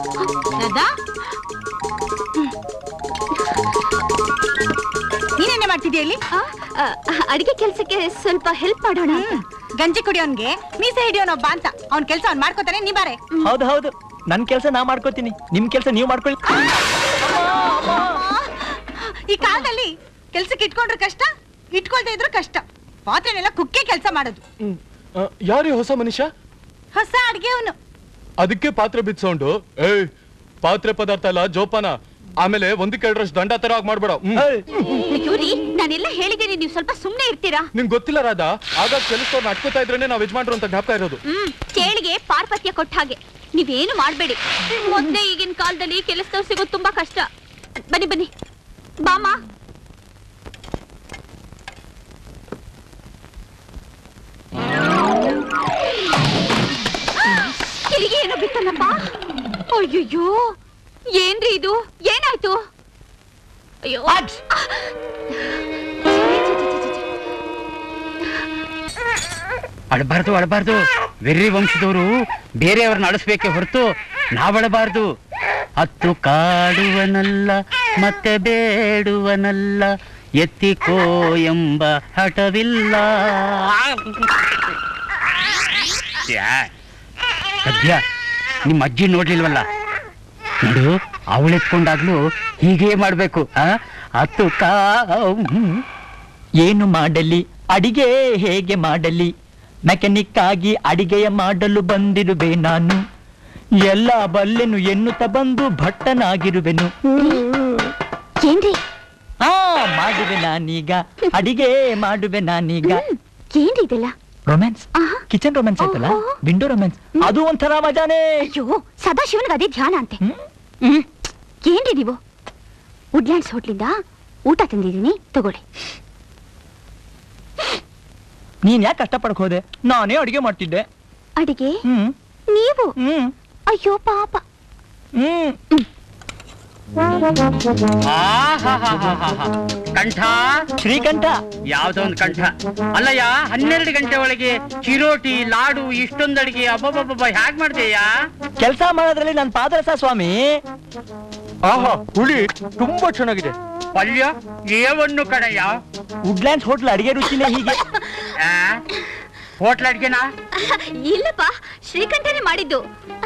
ನೀನೇನೆ ಮಾಡ್ತಿದ್ಯಾ ಇಲ್ಲಿ ಆ, ಆ, ಅಡಿಗೆ ಕೆಲ್ಸಕ್ಕೆ ಸ್ವಲ್ಪ ಹೆಲ್ಪ್ ಮಾಡೋಣ ಅಂತ. ಗಂಜಿ ಕುಡಿಯೋನ್ಗೆ ಮೀಸೆ ಹಿಡಿಯೋನೊಬ್ಬ ಅಂತ ಅವ್ನ್ ಕೆಲ್ಸ ಅವ್ನ್ ಮಾಡ್ಕೋತಾನೆ ನೀ ಬಾರೆ ಹೌದು ಹೌದು ನನ್ ಕೆಲಸ ನಾ ಮಾಡ್ಕೋತೀನಿ ನಿಮ್ ಕೆಲಸ ನೀವು ಮಾಡ್ಕೊಳ್ಳಿ ಈ ಕಾಲದಲ್ಲಿ ಕೆಲ್ಸಕ್ಕೆ ಇಟ್ಕೊಂಡ್ರೆ ಕಷ್ಟ ಇಟ್ಕೊಳ್ದೇ ಇದ್ರು ಕಷ್ಟ ಪಾತ್ರೆನೆಲ್ಲ ಕುಕ್ಕೆ ಕೆಲಸ ಮಾಡೋದು ಯಾರು ಹೊಸ ಮನುಷ್ಯ ಹೊಸ ಅಡ್ಗೆ ಅವನು ಅದಕ್ಕೆ ಪಾತ್ರೆ ಬಿತ್ಸೋಂಡು ಏಯ್ ಪಾತ್ರೆ ಪದಾರ್ಥ ಎಲ್ಲ ಜೋಪಾನ ಆಮೇಲೆ ಒಂದಕ್ಕೆ ಎರಡರಷ್ಟು ದಂಡ ತರ ಆಗ್ ಮಾಡ್ಬೇಡ ಹ್ಮ್. ಅಯ್ಯೋ ರೀ ನಾನೆಲ್ಲ ಹೇಳಿದ್ದೀನಿ ನೀವು ಸ್ವಲ್ಪ ಸುಮ್ನೆ ಇರ್ತೀರಾ ನಿಂಗ್ ಗೊತ್ತಿಲ್ಲ ರಾಧಾ ಆಗ ಕೆಲಸದವ್ರನ್ನ ಅಟ್ಕೋತಾ ಇದ್ರೇನೆ ನಾವ್ ಯಜಮಾನ್ರು ಅಂತ ಜ್ಞಾಪಕ ಇರೋದು ಹ್ಮ್ ಚೇಳಿಗೆ ಪಾರ್ಪತ್ಯ ಕೊಟ್ಟ ಹಾಗೆ ನೀವೇನು ಮಾಡ್ಬೇಡಿ ಮೊದ್ಲೇ ಈಗಿನ ಕಾಲದಲ್ಲಿ ಕೆಲಸದವ್ರು ಸಿಗೋದು ತುಂಬಾ ಕಷ್ಟ ಬನ್ನಿ ಬನ್ನಿ ಬಾಮ ಕಿಲಿಗೆ ಏನೋ ಬಿತ್ತಲ್ಲಪ್ಪ ಅಯ್ಯಯ್ಯೋ ಏನ್ರಿ ಇದು ಏನಾಯ್ತು ಅಯ್ಯೋ ಅಳಬಾರ್ದು ಅಳಬಾರ್ದು ವೆರ್ರಿ ವಂಶದವರು ಬೇರೆಯವ್ರನ್ನ ಅಳಿಸ್ಬೇಕೆ ಹೊರತು ನಾವಳಬಾರ್ದು ಹತ್ತು ಕಾಡುವನಲ್ಲ ಮತ್ತೆ ಬೇಡುವನಲ್ಲ ಎತ್ತಿಕೋ ಎಂಬ ಹಠವಿಲ್ಲ ಯಾ, ಸದ್ಯ ನಿಮ್ಮ ಅಜ್ಜಿ ನೋಡ್ಲಿಲ್ವಲ್ಲ ನೋಡು ಅವಳೆತ್ಕೊಂಡಾಗ್ಲೂ ಹೀಗೆ ಮಾಡ್ಬೇಕು ಆ ಹತ್ತು ಕಾ ಏನು ಮಾಡಲಿ ಅಡಿಗೆ ಹೇಗೆ ಮಾಡಲಿ ಮೆಕ್ಯಾನಿಕ್ ಆಗಿ ಅಡಿಗೆಯ ಮಾಡಲು ಬಂದಿರುವೆ ನಾನು ಎಲ್ಲ ಬಲ್ಲೆನು ಎನ್ನುತ್ತ ಬಂದು ಭಟ್ಟನಾಗಿರುವೆನು ಏನ್ರಿ ಆ ಮಾಡುವೆ ನಾನೀಗ ಅಡಿಗೆ ಮಾಡುವೆ ನಾನೀಗ ಏನ್ರಿ ಇದೆಲ್ಲ ರೊಮ್ಯಾನ್ಸ್ ಆಹಾ. ಕಿಚನ್ ರೊಮ್ಯಾನ್ಸ್ ಆಯ್ತಲ್ಲ ಓಹೋ. ವಿಂಡೋ ರೊಮ್ಯಾನ್ಸ್ ಅದು ಒಂಥರ ಮಜಾನೇ ಅಯ್ಯೋ ಸದಾಶಿವನಿಗೆ ಅದೇ ಧ್ಯಾನ ಅಂತೆ ಹ್ಮ್? ಹ್ಮ್ ಏನ್ರಿ ನೀವು ವುಡ್ಲ್ಯಾಂಡ್ಸ್ ಹೋಟ್ಲಿಂದ ಊಟ ತಂದಿದ್ದೀನಿ ತಗೊಳ್ಳಿ ನೀನ್ ಯಾಕೆ ಕಷ್ಟಪಡಕ್ ಹೋದೆ ನಾನೇ ಅಡಿಗೆ ಮಾಡ್ತಿದ್ದೆ ಅಡಿಗೆ ಹ್ಮ್ ನೀವು ಹ್ಮ್ ಅಯ್ಯೋ ಪಾಪ ಹ್ಮ್ ಆಹಾಹಾಹಾಹಾ. ಕಂಠ ಶ್ರೀಕಂಠ ಯಾವ್ದೋ ಒಂದು ಕಂಠ ಅಲ್ಲಯ್ಯ ಹನ್ನೆರಡು ಗಂಟೆ ಒಳಗೆ ಚಿರೋಟಿ ಲಾಡು ಇಷ್ಟೊಂದು ಅಡಿಗೆ ಅಬ್ಬಬ್ಬಬ್ಬ ಹ್ಯಾಗ್ ಮಾಡ್ದೆಯಾ ಕೆಲಸ ಮಾಡೋದ್ರಲ್ಲಿ ನನ್ ಪಾದರಸ ಸ್ವಾಮಿ ಆಹಾ ಹುಳಿ ತುಂಬಾ ಚೆನ್ನಾಗಿದೆ ಪಲ್ಯ ಏವನ್ನು ಕಣಯ್ಯ ವುಡ್ಲ್ಯಾಂಡ್ಸ್ ಹೋಟ್ಲ್ ಅಡಿಗೆ ರುಚಿನೇ ಹೀಗೆ ಆ? ಹೋಟ್ಲ್ ಅಡ್ಗೆನಾ ಇಲ್ಲಪ್ಪ ಶ್ರೀಕಂಠನೇ ಮಾಡಿದ್ದು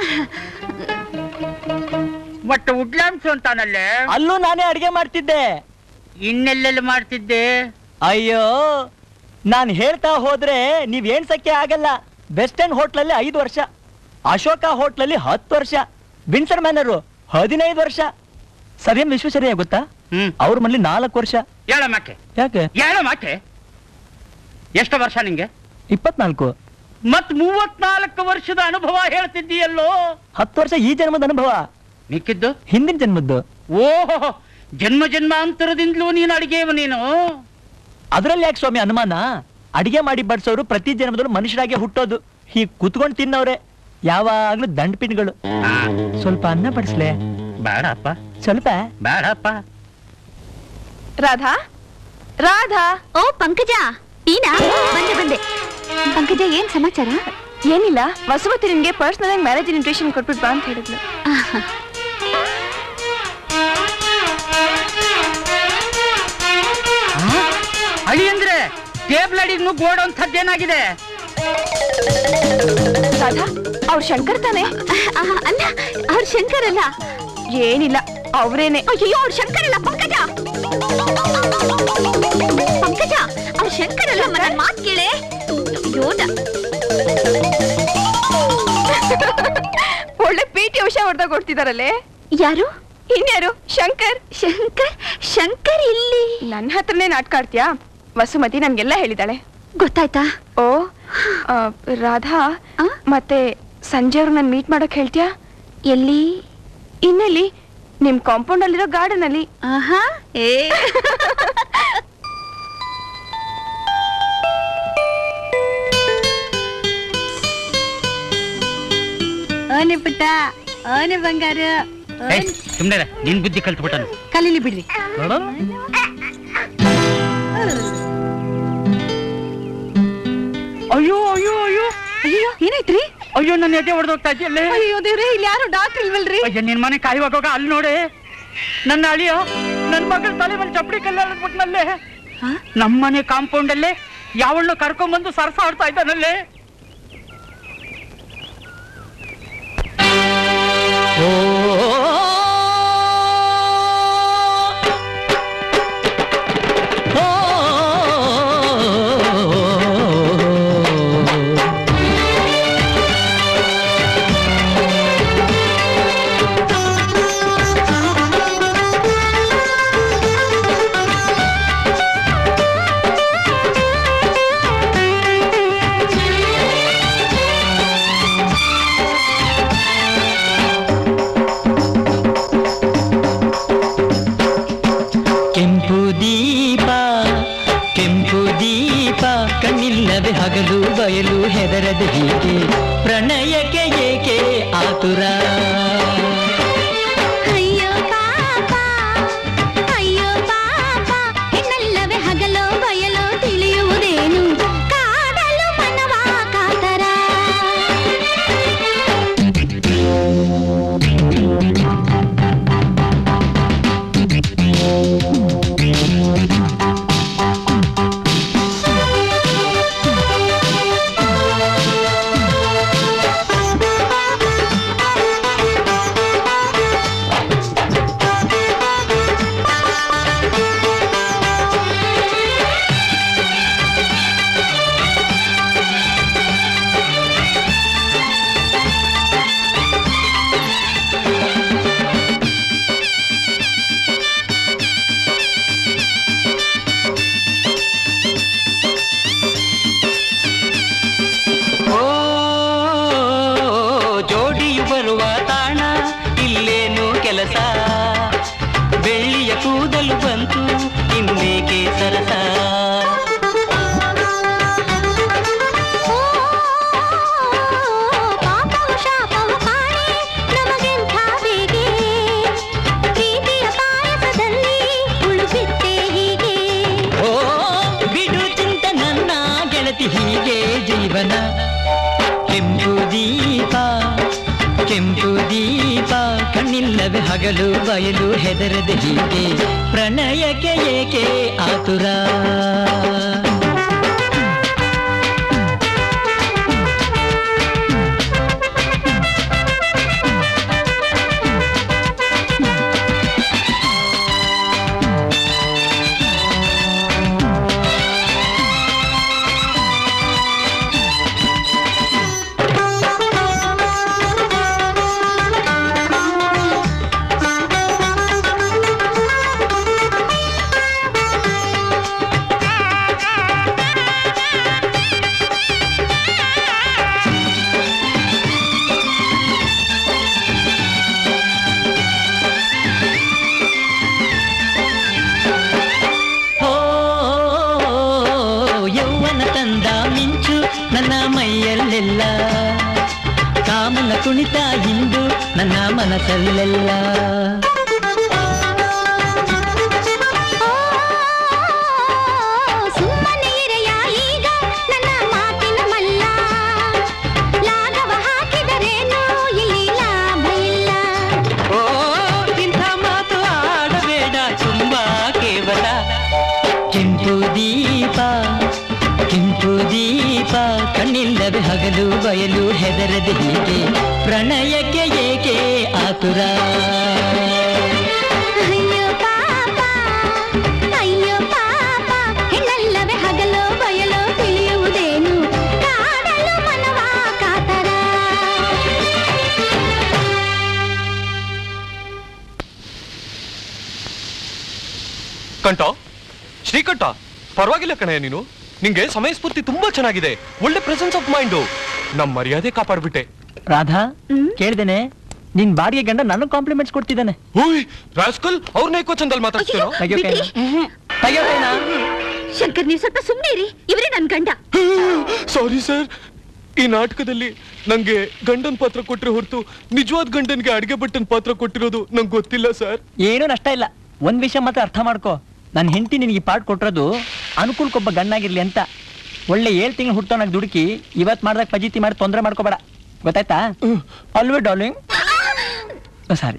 ಬಟ್ ವುಡ್ಲಾಮ್ಸ್ ಅಂತಾನಲ್ಲೇ ಅಲ್ಲೂ ನಾನೇ ಅಡಿಗೆ ಮಾಡ್ತಿದ್ದೆ ಇನ್ನೆಲ್ಲೆಲ್ಲಿ ಮಾಡ್ತಿದ್ದೆ ಅಯ್ಯೋ ನಾನ್ ಹೇಳ್ತಾ ಹೋದ್ರೆ ನೀವ್ ಏನ್ಸಕ್ಕೆ ಆಗಲ್ಲ ವೆಸ್ಟರ್ನ್ ಹೋಟ್ಲಲ್ಲಿ ಐದು ವರ್ಷ ಅಶೋಕ ಹೋಟ್ಲಲ್ಲಿ ಹತ್ತು ವರ್ಷ ವಿನ್ಸರ್ ಮ್ಯಾನರು ಹದಿನೈದು ವರ್ಷ ಸರ್ ಎಂ ವಿಶ್ವೇಶ್ವರಯ್ಯ ಗೊತ್ತಾ ಹ್ಮ್ ಅವ್ರ ಮನೇಲಿ ನಾಲ್ಕು ವರ್ಷ ಹೇಳ ಮಾಕೆ ಯಾಕೆ ಹೇಳ ಮಾಕೆ ಎಷ್ಟು ವರ್ಷ ನಿಂಗೆ ಇಪ್ಪತ್ನಾಲ್ಕು ಮತ್ ಮೂವತ್ನಾಲ್ಕು ವರ್ಷದ ಅನುಭವ ಹೇಳ್ತಿದ್ದೀಯಲ್ಲೋ ಹತ್ತು ವರ್ಷ ಈ ಜನ್ಮದ ಅನುಭವ ಮಿಕ್ಕಿದ್ದು ಹಿಂದಿನ ಜನ್ಮದ್ದು ಓಹೋ ಜನ್ಮ ಜನ್ಮಾಂತರದಿಂದಲೂ ನೀನು ಅಡಿಗೆವ ನೀನು ಅದ್ರಲ್ಲಿ ಯಾಕೆ ಸ್ವಾಮಿ ಅನುಮಾನ ಅಡಿಗೆ ಮಾಡಿ ಬಡ್ಸೋರು ಪ್ರತಿ ಜನ್ಮದಲ್ಲೂ ಮನುಷ್ಯರಾಗೆ ಹುಟ್ಟೋದು ಹೀಗ್ ಕುತ್ಕೊಂಡ್ ತಿನ್ನವ್ರೆ ಯಾವಾಗ್ಲೂ ದಂಡ್ ಪಿನ್ಗಳು ಆ, ಸ್ವಲ್ಪ ಅನ್ನ ಬಡಿಸ್ಲೆ ಬೇಡಪ್ಪ ಸ್ವಲ್ಪ ಬೇಡಪ್ಪ ರಾಧಾ ರಾಧಾ ಓ ಪಂಕಜ ನೀನಾ ಬಂದೆ ಬಂದೆ ಪಂಕಜ ಏನ್ ಸಮಾಚಾರ ಏನಿಲ್ಲ ವಸುಮತಿ ನಿನ್ಗೆ ಪರ್ಸನಲ್ ಆಗಿ ಮ್ಯಾರೇಜ್ ಇನ್ವಿಟೇಷನ್ ಕೊಟ್ಬಿಟ್ಟು ಬಾ ಅಂತ ಹೇಳಿದ್ಲು ಅಳಿ ಅಂದ್ರೆ ಟೇಬಲ್ ಅಡಿಗೆ ಗೋಡೋಂಥದ್ದೇನಾಗಿದೆ ರಾಧಾ ಅವ್ರು ಶಂಕರ್ ತಾನೆ ಆಹಾ, ಅಲ್ಲ ಅವ್ರ ಶಂಕರ್ ಅಲ್ಲ ಏನಿಲ್ಲ ಅವ್ರೇನೆ ಅಯ್ಯೋ ಅವ್ರ ಶಂಕರ್ ಅಲ್ಲ ಪಂಕಜ ಪಂಕಜ ಅವ್ರ ಶಂಕರ್ ಅಲ್ಲ ನನ್ನ ಮಾತ್ ಕೇಳೆ ಯೋಧ ಒಳ್ಳೆ ಪಿ ಟಿ ಉಷಾ ಹೊಡೆದಾಗ ಕೊಡ್ತಿದಾರಲ್ಲೇ ಯಾರು ಇನ್ಯಾರು ಶಂಕರ್ ಶಂಕರ್ ಶಂಕರ್ ಇಲ್ಲಿ ನನ್ನ ಹತ್ರನೇ ನಾಟಕ ಆಡ್ತೀಯಾ ವಸುಮತಿ ನನ್ಗೆಲ್ಲ ಹೇಳಿದಾಳೆ ಗೊತ್ತಾಯ್ತಾ ಓ ಆ, ರಾಧಾ ಆ? ಮತ್ತೆ ಸಂಜೆ ಅವ್ರು ನಾನು ಮೀಟ್ ಮಾಡಕ್ ಹೇಳ್ತೀಯಾ ಎಲ್ಲಿ ಇನ್ನೆಲ್ಲಿ ನಿಮ್ ಕಾಂಪೌಂಡ್ ಅಲ್ಲಿರೋ ಗಾರ್ಡನ್ ಅಲ್ಲಿ ಆಹಾ ಏ ಓನೆ ಪುಟ್ಟ ಓನೆ ಬಂಗಾರ ಸುಮ್ನೆ ನಿನ್ ಬುದ್ಧಿ ಕಲ್ತ್ಬಿಟ್ಟನು ಕಲೀಲಿ ಬಿಡ್ರಿ ಅಯ್ಯೋ ಅಯ್ಯೋ ಅಯ್ಯೋ ಅಯ್ಯೋ ಏನಾಯ್ತ್ರಿ ಅಯ್ಯೋ ನನ್ನ ಎದೆ ಹೊಡೆದೋಗ್ತಾ ಇದೆಯಲ್ಲೇ ಅಯ್ಯೋ ದೇವ್ರೆ ಇಲ್ಲಿ ಯಾರು ಡಾಕ್ಟರ್ ಇಲ್ವಲ್ರಿ ಅಯ್ಯ ನಿನ್ ಮನೆ ಕಾಯುವಾಗ ಅಲ್ಲಿ ನೋಡಿ ನನ್ನ ಅಳಿಯ ನನ್ ಮಗಳ ತಲೆ ಮೇಲೆ ಚಪ್ಪಡಿ ಕಲ್ಲಾಡ್ಬಿಟ್ನಲ್ಲೇ ನಮ್ಮನೆ ಕಾಂಪೌಂಡ್ ಅಲ್ಲೇ ಯಾವಳ್ಳು ಕರ್ಕೊಂಡ್ಬಂದು ಸರಸ ಆಡ್ತಾ ಇದ್ದಾನಲ್ಲೇ ಓ ಕೆಂಪು ದೀಪ ಕೆಂಪು ದೀಪ ಕಣ್ಣಿಲ್ಲದೆ ಹಗಲು ಬಯಲು ಹೆದರದೆ ಹೀಗೆ ಪ್ರಣಯಕ್ಕೆ ಏಕೆ ಆತುರ ಅಯ್ಯೋ ಪಾಪ ಅಯ್ಯೋ ಪಾಪ ಹೆಣ್ಣಲ್ಲವೇ ಹಗಲೋ ಬಯಲೋ ತಿಳಿಯುವುದೇನು ಕಾಡಲು ಮನವ ಕಾತರ ಪ್ರೀತಿ ಹೀಗೆ ಜೀವನ ಕೆಂಪು ದೀಪ ಕೆಂಪು ದೀಪ ಕಣ್ಣಿಲ್ಲವೇ ಹಗಲು ಬಯಲು ಹೆದರದೆ ಹೀಗೆ ಪ್ರಣಯಕ್ಕೆ ಏಕೆ ಆತುರ ಓ ಯೌವನ ತಂದ ಮಿಂಚು ನನ್ನ ಮೈಯಲ್ಲೆಲ್ಲ ಕಾಮನ ಕುಣಿತ ಹಿಂದು ನನ್ನ ಮನಸ್ಸಲ್ಲೆಲ್ಲ ಸುಮ್ಮನೆ ಇರೆಯ ಈಗ ನನ್ನ ಮಾತಿನ ಮಲ್ಲ ಲಾಘವ ಹಾಕಿದರೇನು ಇಲ್ಲಿ ಲಾಭ ಇಲ್ಲ ಓ ಇಂಥ ಮಾತು ಆಡಬೇಡ ತುಂಬಾ ಕೇವಲ ಕೆಂಪು ದೀಪ ಕೆಂಪು ದೀಪ ಕಣ್ಣಿಲ್ಲದೆ ಹಗಲು ಬಯಲು ಹೆದರದೆ ಹೀಗೆ ಪ್ರಣಯಕ್ಕೆ ಏಕೆ ಆತುರ ಅಯ್ಯೋ ಪಾಪ ಅಯ್ಯೋ ಪಾಪ ಹೆಣ್ಣಲ್ಲವೇ ಹಗಲು ಬಯಲು ತಿಳಿಯುವುದೇನು ಕಾಡಲು ಮನವ ಕಾತರ ಕಂಠ ಶ್ರೀಕಂಠ ಪರವಾಗಿಲ್ಲ ಕಣಯ್ಯ ನೀನು ನಿಂಗೆ ಸಮಯ ಸ್ಫೂರ್ತಿ ತುಂಬಾ ಚೆನ್ನಾಗಿದೆ ಒಳ್ಳೆ ಪ್ರೆಸೆನ್ಸ್ ಆಫ್ ಮೈಂಡು ನಮ್ ಮರ್ಯಾದೆ ಕಾಪಾಡ್ಬಿಟ್ಟೆ ರಾಧಾ ಕೇಳ್ದೇನೆ ನಿನ್ ಬಾಡಿಗೆ ಗಂಡ ನನಗ್ ಕಾಂಪ್ಲಿಮೆಂಟ್ಸ್ ಕೊಡ್ತಿದ್ದಾನೆ ಓಯ್ ರಾಸ್ಕಲ್ ಅವ್ರನ್ನ ಏಕೋ ಚಂದಲ್ಲಿ ಮಾತಾಡ್ತೀರೋ ತೆಗಿಯೋ ಕೈನ ತೆಗಿಯೋ ಕೈನ ಶಂಕರ್ ನೀವು ಸ್ವಲ್ಪ ಸುಮ್ಮನೆ ಇರಿ ಇವರೇ ನನ್ ಗಂಡ ಸಾರಿ ಸರ್ ಈ ನಾಟಕದಲ್ಲಿ ನಂಗೆ ಗಂಡನ್ ಪಾತ್ರ ಕೊಟ್ರೆ ಹೊರತು ನಿಜವಾದ ಗಂಡನ್ಗೆ ಅಡಿಗೆ ಬಟ್ಟನ್ ಪಾತ್ರ ಕೊಟ್ಟಿರೋದು ನಂಗೆ ಗೊತ್ತಿಲ್ಲ ಸರ್ ಏನೂ ನಷ್ಟ ಇಲ್ಲ ಒಂದ್ ವಿಷಯ ಮಾತ್ರ ಅರ್ಥ ಮಾಡ್ಕೋ ನನ್ನ ಹೆಂಡತಿ ನಿನಗೆ ಈ ಪಾಠ ಕೊಟ್ಟಿರೋದು ಅನುಕೂಲಕ್ಕೊಬ್ಬ ಗಣ್ಣಾಗಿರ್ಲಿ ಅಂತ ಒಳ್ಳೆ ಏಳು ತಿಂಗಳು ಹುಟ್ಟೋನಾಗ ದುಡುಕಿ ಇವತ್ ಮಾಡ್ದಾಗ ಪಜಿತಿ ಮಾಡಿ ತೊಂದರೆ ಮಾಡ್ಕೋಬೇಡ ಗೊತ್ತಾಯ್ತಾ ಅಲ್ವೇ ಡಾರ್ಲಿಂಗ್ ಸಾರಿ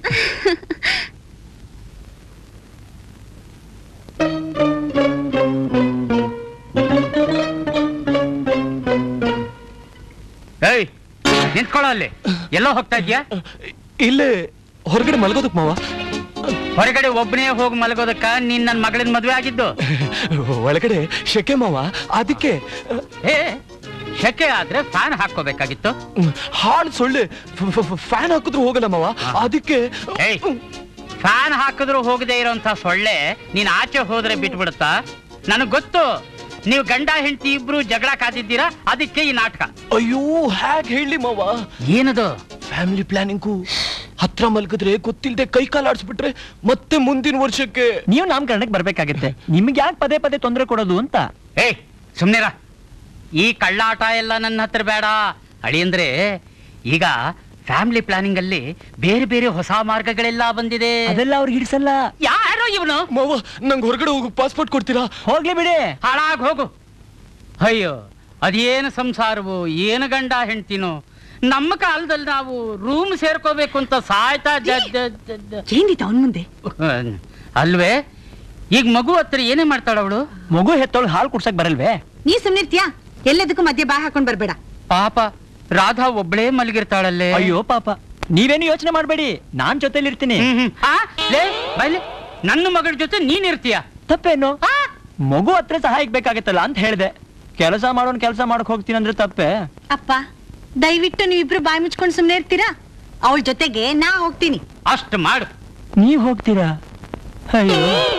ಏಯ್ ನಿಂತ್ಕೊಳ್ಳೋ ಅಲ್ಲಿ ಎಲ್ಲೋ ಹೋಗ್ತಾ ಇದ್ಯಾ ಇಲ್ಲೇ ಹೊರಗಡೆ ಮಲಗೋದಕ್ ಮಾವ ಹೊರಗಡೆ ಒಬ್ಬನೇ ಹೋಗಿ ಮಲಗೋದಕ್ಕ ನೀನ್ ನನ್ನ ಮಗಳಿನ ಮದುವೆ ಆಗಿದ್ದು ಒಳಗಡೆ ಶೆಕೆ ಮಾವ ಅದಕ್ಕೆ ಏ ಶೆಕೆ ಆದ್ರೆ ಫ್ಯಾನ್ ಹಾಕೋಬೇಕಾಗಿತ್ತು ಹಾಳು ಸೊಳ್ಳೆ ಫ್ಯಾನ್ ಹಾಕಿದ್ರು ಹೋಗಲ್ಲ ಮಾವ ಅದಕ್ಕೆ ಏಯ್ ಫ್ಯಾನ್ ಹಾಕಿದ್ರು ಹೋಗದೆ ಇರೋಂತ ಸೊಳ್ಳೆ ನೀನ್ ಆಚೆ ಹೋದ್ರೆ ಬಿಟ್ಬಿಡುತ್ತಾ ನನಗ್ ಗೊತ್ತು ನೀವು ಗಂಡ ಹೆಂಡತಿ ಇಬ್ರು ಜಗಳ ಕಾದಿದ್ದೀರಾ ಅದಕ್ಕೆ ಈ ನಾಟಕ ಅಯ್ಯೋ ಹ್ಯಾಗ್ ಹೇಳಿ ಮಾವ ಏನದು ಫ್ಯಾಮಿಲಿ ಪ್ಲಾನಿಂಗು ಹತ್ರ ಮಲ್ಗಿದ್ರೆ ಗೊತ್ತಿಲ್ದೆ ಕೈ ಕಾಲು ಆಡ್ಸ್ಬಿಟ್ರೆ ಮತ್ತೆ ಮುಂದಿನ ವರ್ಷಕ್ಕೆ ನೀವು ನಾಮಕರಣಕ್ಕೆ ಬರ್ಬೇಕಾಗತ್ತೆ ನಿಮ್ಗೆ ಯಾಕೆ ಪದೇ ಪದೇ ತೊಂದರೆ ಕೊಡೋದು ಅಂತ ಏಯ್ ಸುಮ್ನಿರ ಈ ಕಳ್ಳಾಟ ಎಲ್ಲ ನನ್ನ ಹತ್ರ ಬೇಡ ಅಳಿ ಅಂದ್ರೆ ಈಗ ಫ್ಯಾಮಿಲಿ ಪ್ಲಾನಿಂಗ್ ಅಲ್ಲಿ ಬೇರೆ ಬೇರೆ ಹೊಸ ಮಾರ್ಗಗಳೆಲ್ಲ ಬಂದಿದೆ ಅದೆಲ್ಲ ಅವ್ರಿಗೆ ಹಿಡ್ಸಲ್ಲ ಯಾರೋ ಇವನು ಮಾವ ನಂಗೆ ಹೊರಗಡೆ ಹೋಗು ಪಾಸ್ಪೋರ್ಟ್ ಕೊಡ್ತೀರಾ ಹೋಗ್ಲಿ ಬಿಡಿ ಹಾಳಾಗ್ ಹೋಗು ಅಯ್ಯೋ ಅದೇನು ಸಂಸಾರವು ಏನು ಗಂಡ ಹೆಂಡ್ತಿನೋ ನಮ್ಮ ಕಾಲದಲ್ಲಿ ನಾವು ರೂಮ್ ಸೇರ್ಕೋಬೇಕು ಅಂತ ಸಾಯ್ತಾ ಜ- ಜ- ಜ- ಜ- ಏನಿದೆ ಅವನ್ ಮುಂದೆ ಅಲ್ವೇ ಈಗ ಮಗು ಹತ್ರ ಏನೇ ಮಾಡ್ತಾಳ ಅವಳು ಮಗು ಹೆತ್ತೋಳ್ ಹಾಲು ಕುಡ್ಸಕ್ ಬರಲ್ವೇ ನೀ ಸುಮ್ನಿರ್ತೀಯಾ ಎಲ್ಲದಕ್ಕೂ ಮಧ್ಯೆ ಬಾಯ್ ಹಾಕೊಂಡ್ ಬರ್ಬೇಡ ಪಾಪ ರಾಧಾ ಒಬ್ಳೇ ಮಲಗಿರ್ತಾಳಲ್ಲೇ ಅಯ್ಯೋ ಪಾಪ ನೀವೇನು ಯೋಚನೆ ಮಾಡ್ಬೇಡಿ ನಾನ್ ಜೊತೆಲಿ ಇರ್ತೀನಿ ಹ್ಮ್ ಹ್ಮ್. ಆ, ಲೇ, ಬೈಲೆ ನನ್ನ ಮಗಳ ಜೊತೆ ನೀನ್ ಇರ್ತೀಯ ತಪ್ಪೇನು ಮಗು ಹತ್ರ ಸಹಾಯಕ್ ಬೇಕಾಗತ್ತಲ್ಲ ಅಂತ ಹೇಳ್ದೆ ಕೆಲಸ ಮಾಡೋನ್ ಕೆಲಸ ಮಾಡಕ್ ಹೋಗ್ತೀನಿ ಅಂದ್ರೆ ತಪ್ಪೆ ಅಪ್ಪ ದಯವಿಟ್ಟು ನೀವಿಬ್ರು ಬಾಯ್ ಮುಚ್ಕೊಂಡು ಸುಮ್ನೆ ಇರ್ತೀರಾ ಅವಳ ಜೊತೆಗೆ ನಾ ಹೋಗ್ತೀನಿ ಅಷ್ಟು ಮಾಡು ನೀವ್ ಹೋಗ್ತೀರಾ ಅಯ್ಯೋ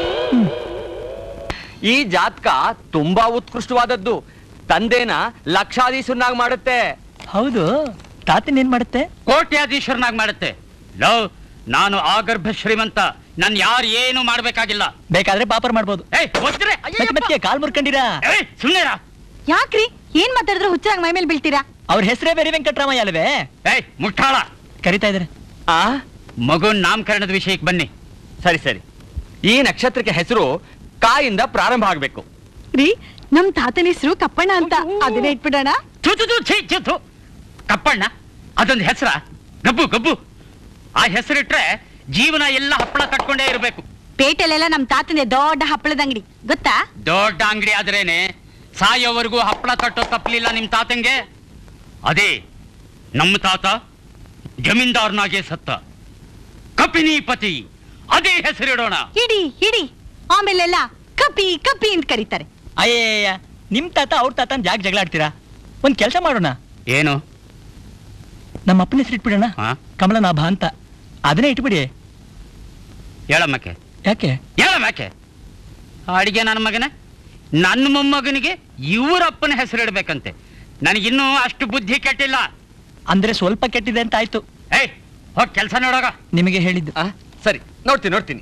ಈ ಜಾತಕ ತುಂಬಾ ಉತ್ಕೃಷ್ಟವಾದದ್ದು ತಂದೆನ ಲಕ್ಷಾಧೀಶನಾಗಿ ಮಾಡುತ್ತೆ ಹೌದು ತಾತನ್ ಏನ್ ಮಾಡುತ್ತೆ ಕೋಟ್ಯಾಧೀಶ್ವರನಾಗ್ ಮಾಡುತ್ತೆ ಲವ್ ನಾನು ಆಗರ್ಭ ಶ್ರೀಮಂತ ನನ್ ಯಾರು ಏನು ಮಾಡ್ಬೇಕಾಗಿಲ್ಲ ಬೇಕಾದ್ರೆ ಪಾಪರ್ ಮಾಡ್ಬೋದು ಏಯ್ ಒದ್ರೆ ಮೆತ್ತ ಮೆತ್ತಿಗೆ ಕಾಲ್ ಮುರ್ಕೊಂಡಿರಾ ಏಯ್ ಸುಮ್ನೆರ ಯಾಕ್ರಿ ಏನ್ ಮಾತಾಡಿದ್ರೆ ಹುಚ್ಚಾಗ ಮೈ ಮೇಲೆ ಬೀಳ್ತೀರಾ ಅವ್ರ ಹೆಸರೇ ಬೇರೆ ವೆಂಕಟರಾಮಯ್ಯ ಅಲ್ವೇ ಏಯ್ ಮುಟ್ಟಾಳ ಕರಿತಾ ಇದಾರೆ ಆ ಮಗುನ್ ನಾಮಕರಣದ ವಿಷಯಕ್ಕೆ ಬನ್ನಿ ಸರಿ ಸರಿ ಈ ನಕ್ಷತ್ರಕ್ಕೆ ಹೆಸರು ಕಾಯಿಂದ ಪ್ರಾರಂಭ ಆಗ್ಬೇಕು ರೀ ನಮ್ ತಾತನ ಹೆಸರು ಕಪ್ಪಣ್ಣ ಅಂತ ಅದನ್ನೇ ಇಟ್ಬಿಡೋಣ ಥು, ಥು, ಥು, ಛೀ, ಛೀ, ಥು. ಕಪ್ಪಣ್ಣ ಅದೊಂದು ಹೆಸರ ಗಬ್ಬು ಗಬ್ಬು ಆ ಹೆಸರಿಟ್ರೆ ಜೀವನ ಎಲ್ಲ ಹಪ್ಪಳ ಕಟ್ಕೊಂಡೇ ಇರಬೇಕು ಪೇಟೆಲೆಲ್ಲ ನಮ್ ತಾತನೇ ದೊಡ್ಡ ಹಪ್ಪಳದ ಅಂಗಡಿ ಗೊತ್ತಾ ದೊಡ್ಡ ಅಂಗಡಿ ಆದ್ರೇನೆ ಸಾಯೋವರೆಗೂ ಹಪ್ಪಳ ಕಟ್ಟೋ ತಪ್ಪಲಿಲ್ಲ ನಿಮ್ ತಾತಂಗೆ ಅದೇ ನಮ್ಮ ತಾತ ಜಮೀನ್ದಾರ್ನಾಗೆ ಸತ್ತ ಕಪಿನಿಪತಿ ಅದೇ ಹೆಸರಿಡೋಣ ಇಡಿ ಇಡಿ ಆಮೇಲೆಲ್ಲ ಕಪಿ ಕಪಿ ಅಂತ ಕರೀತಾರೆ ಅಯ್ಯಯ್ಯ ನಿಮ್ ತಾತ ಅವ್ರ ತಾತ ಜಾಗ ಜಗಳ ಆಡ್ತೀರಾ ಒಂದ್ ಕೆಲಸ ಮಾಡೋಣ ಏನು ನಮ್ಮ ಅಪ್ಪನ ಹೆಸರು ಇಟ್ಬಿಡೋಣ ಹಾ ಕಮಲನಾಭ ಅಂತ ಅದನ್ನೇ ಇಟ್ಬಿಡಿ ಹೇಳಮ್ಮಕ್ಕೆ ಯಾಕೆ ಹೇಳಮ್ಮಕ್ಕೆ ಅಡಿಗೆ ನನ್ನ ಮಗನ ನನ್ನ ಮೊಮ್ಮಗನಿಗೆ ಇವರಪ್ಪನ ಹೆಸರಿಡ್ಬೇಕಂತೆ ನನಗಿನ್ನೂ ಅಷ್ಟು ಬುದ್ಧಿ ಕೆಟ್ಟಿಲ್ಲ ಅಂದ್ರೆ ಸ್ವಲ್ಪ ಕೆಟ್ಟಿದೆ ಅಂತ ಆಯ್ತು ಏಯ್ ಹೋಗ್ ಕೆಲಸ ನೋಡೋಗ ನಿಮಗೆ ಹೇಳಿದ್ದು ಆ, ಸರಿ ನೋಡ್ತೀನಿ ನೋಡ್ತೀನಿ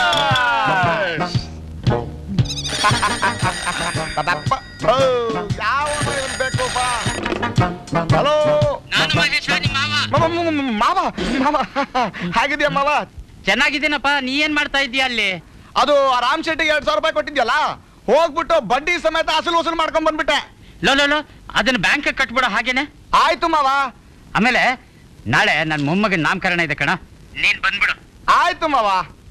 ಹಲೋ ನಾನು ಮಹೇಶ ನಿಮ್ಮ ಮಾವ ಮಾವ ಮಾವ ಹೇಗಿದ್ಯಾ ಮಾವ ಚೆನ್ನಾಗಿದ್ದೀನಪ್ಪ ನೀ ಏನ್ ಮಾಡ್ತಾ ಇದ್ದೀಯ ಅಲ್ಲಿ ಅದು ಆ ರಾಮ್ ಶೆಟ್ಟಿಗೆ ಎರಡ್ ಸಾವಿರ ರೂಪಾಯಿ ಕೊಟ್ಟಿದ್ಯಲ್ಲ ಹೋಗ್ಬಿಟ್ಟು ಬಡ್ಡಿ ಸಮೇತ ಅಸಲು ವಸೂಲು ಮಾಡ್ಕೊಂಡ್ ಬಂದ್ಬಿಟ್ಟೆ ಲೋ ಲೋ ಲೋ ಅದನ್ನ ಬ್ಯಾಂಕ್ ಕಟ್ಬಿಡೋ ಹಾಗೇನೆ ಆಯ್ತು ಮಾವ ಆಮೇಲೆ ನಾಳೆ ನನ್ನ ಮೊಮ್ಮಗನ ನಾಮಕರಣ ಇದೆ ಕಣ ನೀನ್ ಬಂದ್ಬಿಡು ಆಯ್ತು ಮಾವ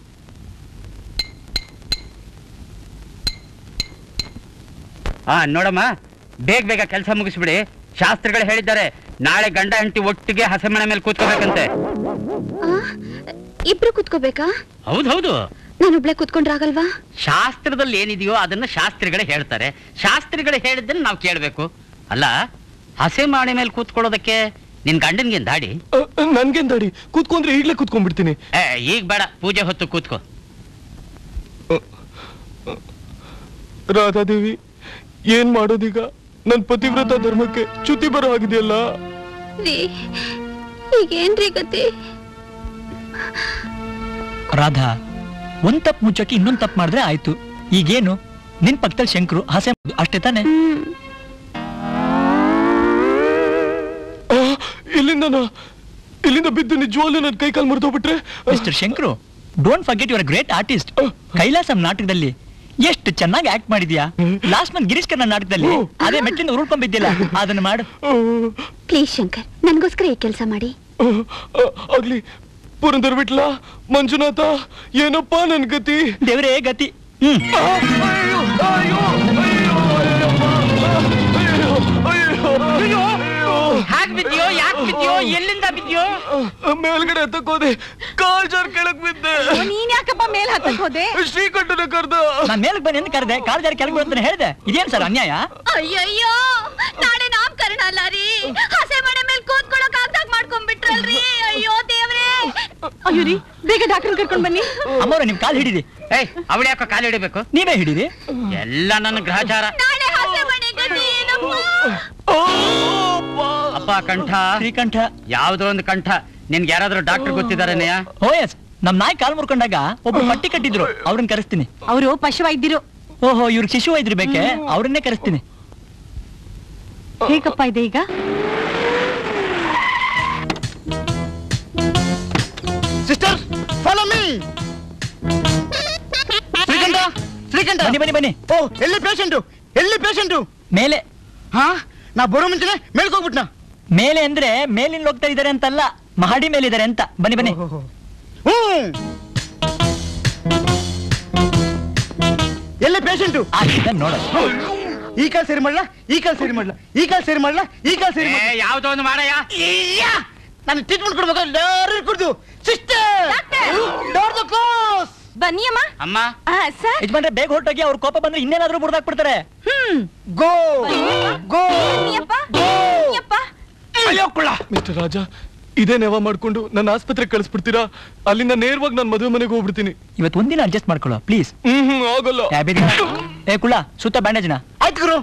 ಹಾ ನೋಡಮ್ಮ ಬೇಗ ಬೇಗ ಕೆಲಸ ಮುಗಿಸ್ಬಿಡಿ ಶಾಸ್ತ್ರಿಗಳು ಹೇಳಿದ್ದಾರೆ ನಾಳೆ ಗಂಡ ಹೆಂಡತಿ ಒಟ್ಟಿಗೆ ಹಸೆಮಣೆ ಮೇಲೆ ಕೂತ್ಕೋಬೇಕಂತೆ ಇಬ್ರು ಕುತ್ಕೋಬೇಕಾ ಹೌದು ಹೌದು ನಾನೊಬ್ಳೆ ಕುತ್ಕೊಂಡ್ರಾಗಲ್ವಾ ಶಾಸ್ತ್ರದಲ್ಲಿ ಏನಿದೆಯೋ ಅದನ್ನ ಶಾಸ್ತ್ರಿಗಳೇ ಹೇಳ್ತಾರೆ ಶಾಸ್ತ್ರಿಗಳು ಹೇಳಿದ್ದನ್ನ ನಾವು ಕೇಳಬೇಕು ಅಲ್ಲ ಹಸೆ ಮಾಡಿ ಮೇಲೆ ಕೂತ್ಕೊಳ್ಳೋದಕ್ಕೆ ನಿನ್ ಗಂಡನ್ಗೇನ್ ದಾಡಿ ಆ, ನನ್ಗೇನ್ ದಾಡಿ ಕೂತ್ಕೊಂಡ್ರೆ ಈಗ್ಲೇ ಕೂತ್ಕೊಂಡ್ಬಿಡ್ತೀನಿ ಏ ಈಗ ಬೇಡ ಪೂಜೆ ಹೊತ್ತು ಕೂತ್ಕೋ ರಾಧಾದೇವಿ ಏನ್ ಮಾಡೋದೀಗ ನನ್ ಪತಿವ್ರತ ಧರ್ಮಕ್ಕೆ ಚ್ಯುತಿ ಬರೋ ಆಗಿದೆಯಲ್ಲ ರೀ ಈಗೇನ್ರಿ ಗತಿ ರಾಧಾ ಒಂದ್ ತಪ್ಪು ಮುಚ್ಚಕ್ಕೆ ಇನ್ನೊಂದ್ ತಪ್ಪು ಮಾಡಿದ್ರೆ ಆಯ್ತು ಈಗೇನು ನಿನ್ ಪಕ್ಕದಲ್ಲಿ ಶಂಕರು ಹಸೆ ಅಷ್ಟೇ ತಾನೆ ಆ, ಇಲ್ಲಿಂದ ನಾ- ಇಲ್ಲಿಂದ ಬಿದ್ದು ನಿಜವಾಗ್ಲೂ ನನ್ ಕೈ ಕಾಲು ಮುರಿದೋಗ್ಬಿಟ್ರೆ mister Shankar don't forget your great artist Kailasam ನಾಟಕದಲ್ಲಿ ಎಷ್ಟು ಚೆನ್ನಾಗಿ ಆಕ್ಟ್ ಮಾಡಿದ್ಯಾ ಲಾಸ್ಟ್ ಮಂತ್ ಗಿರೀಶ್ ಕರ್ನ ನಾಟಕದಲ್ಲಿ ಅದೇ ಮೆಟ್ಲಿಂದ ಉರುಳ್ಕೊಂಡ್ಬಿದ್ದಿಲ್ಲ ಅದನ್ನ ಮಾಡು ಪ್ಲೀಸ್ ಶಂಕರ್ ನನ್ಗೋಸ್ಕರ ಈ ಕೆಲಸ ಮಾಡಿ ಆಗ್ಲಿ ಪುರಂದರ್ ಬಿಟ್ಲ ಮಂಜುನಾಥ ಏನಪ್ಪಾ ನನ್ ಗತಿ ದೇವರೇ ಗತಿ ಹ್ಮ್ ಹ್ಯಾಕ್ ಬಿದ್ಯೋ ಯಾಕೆ ಬಿದ್ಯೋ ಎಲ್ಲಿಂದ ಬಿದ್ಯೋ ಮೇಲ್ಗಡೆ ಹತ್ತಕೋದೆ ಕಾಲ್ ಜಾರ್ ಕೆಳಗ್ ಬಿದ್ದೆ ನೀನ್ ಯಾಕಪ್ಪ ಮೇಲ್ ಹತ್ತಕ್ ಹೋದೆ ಶ್ರೀಕಂಠನ ಕರ್ದ ನಾನ್ ಮೇಲಕ್ ಬನ್ನಿ ಅಂತ ಕರೆದೆ ಕಾಲ್ ಜಾರಿ ಕೆಳಗೆ ಅಂತ ಹೇಳಿದೆ ಇದೇನ್ ಸರ್ ಅನ್ಯಾಯ ಅಯ್ಯಯ್ಯೋ ನಾಳೆ ನಾಮಕರಣ ಅಲ್ಲ ರೀ ಹಸೆ ಮನೆ ಮೇಲೆ ಕೂತ್ಕೊಳ್ಳೋಕ್ ಆಗ್ದಾಗ ಮಾಡ್ಕೊಂಡ್ಬಿಟ್ರಲ್ರಿ ಅಯ್ಯೋ ದೇವ್ರೇ ಅಯ್ಯೋ ರೀ ಬೇಗ ಡಾಕ್ಟರ್ ಕರ್ಕೊಂಡ್ ಬನ್ನಿ ಅಮ್ಮವ್ರ ನಿಮ್ ಕಾಲ್ ಹಿಡಿದಿ ಏಯ್ ಅವಳು ಯಾಕೋ ಕಾಲು ಹಿಡಿಬೇಕು ನೀವೇ ಹಿಡೀರಿ ಎಲ್ಲ ನನ್ನ ಗ್ರಹಚಾರ ನಾಳೆ ಹಸೆ ಮನೆ ಗತಿ ಏನಪ್ಪ ಅಪ್ಪ ಕಂಠ ಶ್ರೀಕಂಠ ಯಾವ್ದೋ ಒಂದು ಕಂಠ ನಿನ್ಗೆ ಯಾರಾದ್ರೂ ಡಾಕ್ಟರ್ ಗೊತ್ತಿದಾರೇನೆಯ ಓ ಎಸ್ ನಮ್ ನಾಯಿ ಕಾಲ್ ಮುರ್ಕೊಂಡಾಗ ಒಬ್ರು ಪಟ್ಟಿ ಕಟ್ಟಿದ್ರು ಅವ್ರನ್ನ ಕರೆಸ್ತೀನಿ ಅವರು ಪಶುವೈದ್ಯರು ಓಹೋ ಇವ್ರಿಗೆ ಶಿಶು ವೈದ್ಯರು ಬೇಕೆ ಅವ್ರನ್ನೇ ಕರೆಸ್ತೀನಿ ಹೇಗಪ್ಪ ಇದೆ ಈಗ sister follow me Srikanta Srikanta ಬನ್ನಿ ಬನ್ನಿ ಬನ್ನಿ ಓ ಎಲ್ಲಿ ಪೇಷಂಟು ಎಲ್ಲಿ ಪೇಷಂಟು ಮೇಲೆ ಹಾ ನಾ ಬರೋ ಮುಂಚೆನೆ ಮೇಲ್ಕೋಗ್ಬಿಟ್ನಾ ಮೇಲೆ ಅಂದ್ರೆ ಮೇಲಿನ ಹೋಗ್ತಾ ಇದಾರೆ ಅಂತಲ್ಲ ಮಹಡಿ ಮೇಲೆ ಇದಾರೆ ಅಂತ ಬನ್ನಿ ಬನ್ನಿ ಹ್ಮ್ ಎಲ್ಲಿ ಪೇಷಂಟು ಆ, ಇದನ್ನ ನೋಡು ಈ ಕಾಲ್ ಸೇರಿ ಮಾಡ್ಲಾ ಈ ಕಾಲ್ ಸೇರಿ ಮಾಡ್ಲಾ ಈ ಕಾಲ್ ಸೇರಿ ಮಾಡ್ಲಾ ಈ ಕಾಲ್ ಸೇರಿ ಮಾಡ್ಲಾ ಯಾವ್ದೋ ಒಂದು ಮಾಡಯ್ಯ ನಾನು ಟ್ರೀಟ್ಮೆಂಟ್ ಕೊಡ್ಬೇಕು ಎಲ್ಲರೂ ಕುಡ್ದು ಸಿಸ್ಟರ್ ಡೋರ್ ದ ಕ್ಲೋಸ್ ಬನ್ನಿ ಅಮ್ಮ ಅಮ್ಮ ಸರ್ ಯಜಮಾನ್ರೆ ಬೇಗ ಹೊರಟೋಗಿ ಅವ್ರ ಕೋಪ ಬಂದ್ರೆ ಇನ್ನೇನಾದ್ರೂ ಬಿಡ್ದಾಕ್ಬಿಡ್ತಾರೆ ಹ್ಮ್ ಗೋ ಗೋ ಬನ್ನಿಯಪ್ಪ ಬನ್ನಿಯಪ್ಪ ಮಿಸ್ಟರ್ ರಾಜ ಇದೇ ನೆವ ಮಾಡ್ಕೊಂಡು ನನ್ನ ಆಸ್ಪತ್ರೆಗೆ ಕಳಿಸ್ಬಿಡ್ತೀರಾ ಅಲ್ಲಿಂದ ನೇರವಾಗಿ ನಾನು ಮದುವೆ ಮನೆಗೆ ಹೋಗ್ಬಿಡ್ತೀನಿ ಇವತ್ತು ಒಂದಿನ ಅಡ್ಜಸ್ಟ್ ಮಾಡ್ಕೊಳ್ಳೋ ಪ್ಲೀಸ್ ಹ್ಮ್ ಹ್ಮ್ ಆಗಲ್ಲ ಏ ಕುಳ್ಳ ಸುತ್ತ ಬ್ಯಾಂಡೇಜ್ನ ಆಯ್ತು ಗುರು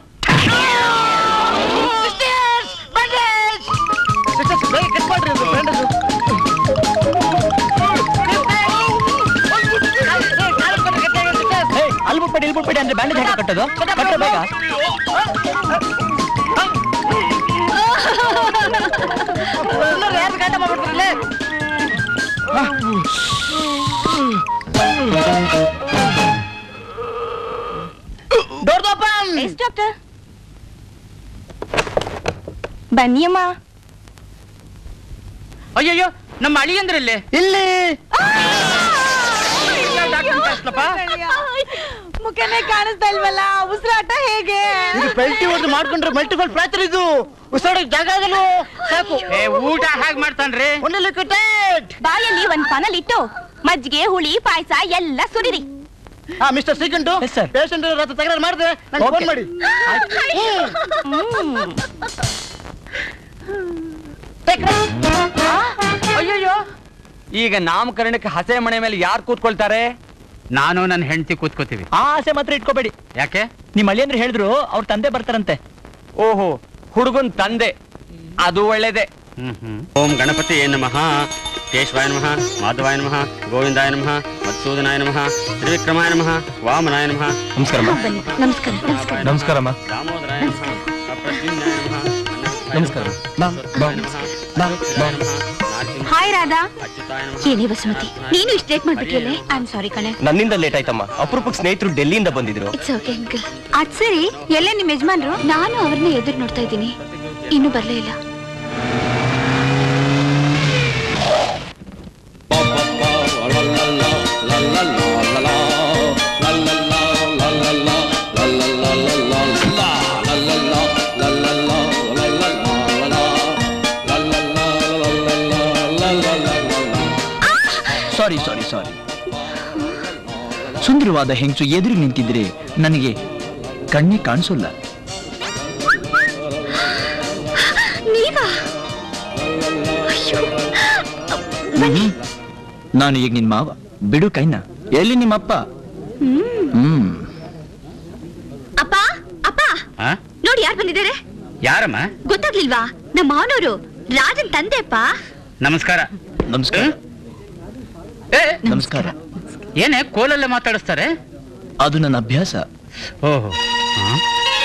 ಸಿಸ್ಟರ್ಸ್ ಬ್ಯಾಂಡೇಜ್ ಸಿಸ್ಟರ್ಸ್ ಬೇಗ ಕಟ್ ಮಾಡ್ರಿ ಅದು ಬ್ಯಾಂಡೇಜ್ ಏ ಅಲ್ಲಿ ಬಿಟ್ಬಿಡಿ ಇಲ್ಲಿ ಬಿಟ್ಬಿಡಿ ಅಂದ್ರೆ ಬ್ಯಾಂಡೇಜ್ ಹಾಕಿ ಕಟ್ಟೋದು ಕಟ್ಟೋ ಬೇಗ ಯಾರು ಗಂಟ ಮಾಡ್ಬಿಡ್ತಾರಲ್ಲೇ ಡೋರ್ ಓಪನ್ ಎಸ್ ಡಾಕ್ಟರ್ ಬನ್ನಿಯಮ್ಮ ಅಯ್ಯಯ್ಯೋ ನಮ್ಮ ಅಳಿಯಂದ್ರಲ್ಲಿ ಇಲ್ಲಿ ಮುಖನೇ ಕಾಣಿಸ್ತಾ ಇಲ್ವಲ್ಲ ಉಸಿರಾಟ ಹೇಗೆ ಇದು ಪೆಲ್ಟಿ ಹೊಡೆದು ಮಾಡ್ಕೊಂಡ್ರೆ ಮಲ್ಟಿಪಲ್ ಫ್ರಾಕ್ಚರ್ ಇದು ಉಸಿರಾಡಕ್ ಜಾಗ ಆಗಲ್ಲ ಸಾಕು ಏ ಊಟ ಹೇಗ್ ಮಾಡ್ತಾನ್ರಿ ಒಂದೇ ಲಿಕ್ವಿಡ್ ಬಾಯಲ್ಲಿ ಒಂದ್ ಪನಲ್ ಇಟ್ಟು ಮಜ್ಜಿಗೆ ಹುಳಿ ಪಾಯಸ ಎಲ್ಲ ಸುರಿರಿ ಹಾ mister Srikanta Yes, sir. Patient ಹತ್ರ ತಕರಾರು ಮಾಡಿದ್ರೆ ನಂಗೆ ಫೋನ್ Okay. ಮಾಡಿ ಅಯ್ಯಯ್ಯೋ ಈಗ ನಾಮಕರಣಕ್ಕೆ ಹಸೆ ಮನೆ ಮೇಲೆ ಯಾರು ಕೂತ್ಕೊಳ್ತಾರೆ ನಾನು ನನ್ನ ಹೆಂಡತಿ ಕೂತ್ಕೋತೀವಿ ಆ ಆಸೆ ಮಾತ್ರ ಇಟ್ಕೋಬೇಡಿ ಯಾಕೆ ನಿಮ್ ಅಳಿಯಂದ್ರೆ ಹೇಳಿದ್ರು ಅವ್ರ ತಂದೆ ಬರ್ತಾರಂತೆ ಓಹೋ ಹುಡುಗನ್ ತಂದೆ ಅದು ಒಳ್ಳೇದೆ ಹ್ಮ್ ಹ್ಮ್ ಓಂ ಗಣಪತಿ ನಮಃ ಕೇಶವಾಯ ನಮಃ ಮಾಧವಾಯ ನಮಃ ಗೋವಿಂದಾಯ ನಮಃ ಮಧುಸೂದನಾಯ ನಮಃ ತ್ರಿವಿಕ್ರಮಾಯ ನಮಃ ವಾಮನಾಯ ನಮಃ ನಮಸ್ಕಾರಮ್ಮ ನಮಸ್ಕಾರ ನಮಸ್ಕಾರ ನಮಸ್ಕಾರಮ್ಮ ದಾಮೋದರಾಯ ನಮಃ ಅಪ್ರದ್ಯುಮ್ನಾಯ ನಮಃ ನಮಸ್ಕಾರ ಅನಂತಾಯ ನಮಃ ಅನಂತಾಯ ನಮಃ ನಾರಸಿಂಹ ಹಾಯ್ ರಾಧಾ ಅಚ್ಯುತಾಯ ನಮಃ ಏನೇ ವಸುಮತಿ ನೀನು ಇಷ್ಟು ಲೇಟ್ ಮಾಡ್ಬಿಟ್ಟಿಯಲ್ಲೇ ಐ ಆಮ್ ಸಾರಿ ಕಣೆ ನನ್ನಿಂದ ಲೇಟ್ ಆಯ್ತಮ್ಮ ಅಪರೂಪಕ್ಕೆ ಸ್ನೇಹಿತರು ಡೆಲ್ಲಿಯಿಂದ ಬಂದಿದ್ರು ಇಟ್ಸ್ ಓಕೆ ಅಂಕಲ್ ಅದ್ ಸರಿ ಎಲ್ಲೇ ನಿಮ್ಮ ಯಜಮಾನ್ರು ನಾನು ಅವ್ರನ್ನ ಎದುರು ನೋಡ್ತಾ ಇದ್ದೀನಿ ಇನ್ನೂ ಬರ್ಲೇ ಇಲ್ಲ ಸಾರಿ ಸಾರಿ ಸಾರಿ ಸುಂದರವಾದ ಹೆಂಗಸು ಎದುರು ನಿಂತಿದ್ರೆ ನನಗೆ ಕಣ್ಣಿ ಕಾಣಿಸೋಲ್ಲ ನೀವಾ ಅಯ್ಯೋ ಹ್ಮ್. ನಾನು ಈಗ ನಿನ್ ಮಾವ ಬಿಡು ಕೈನ ಎಲ್ಲಿ ನಿಮ್ಮಪ್ಪ ಹ್ಮ್ ಅಪ್ಪ ಅಪ್ಪ ಆ? ನೋಡಿ ಯಾರು ಬಂದಿದ್ದಾರೆ ಯಾರಮ್ಮ ಗೊತ್ತಾಗ್ಲಿಲ್ವಾ ನಮ್ಮ ಮಾವನವರು ರಾಜನ್ ತಂದೆಪ್ಪ ನಮಸ್ಕಾರ ನಮಸ್ಕಾರ ಏ, ನಮಸ್ಕಾರ ಏನೇ ಕೋಲಲ್ಲೇ ಮಾತಾಡಿಸ್ತಾರೆ ಅದು ನನ್ನ ಅಭ್ಯಾಸ ಓಹೋ ಆ?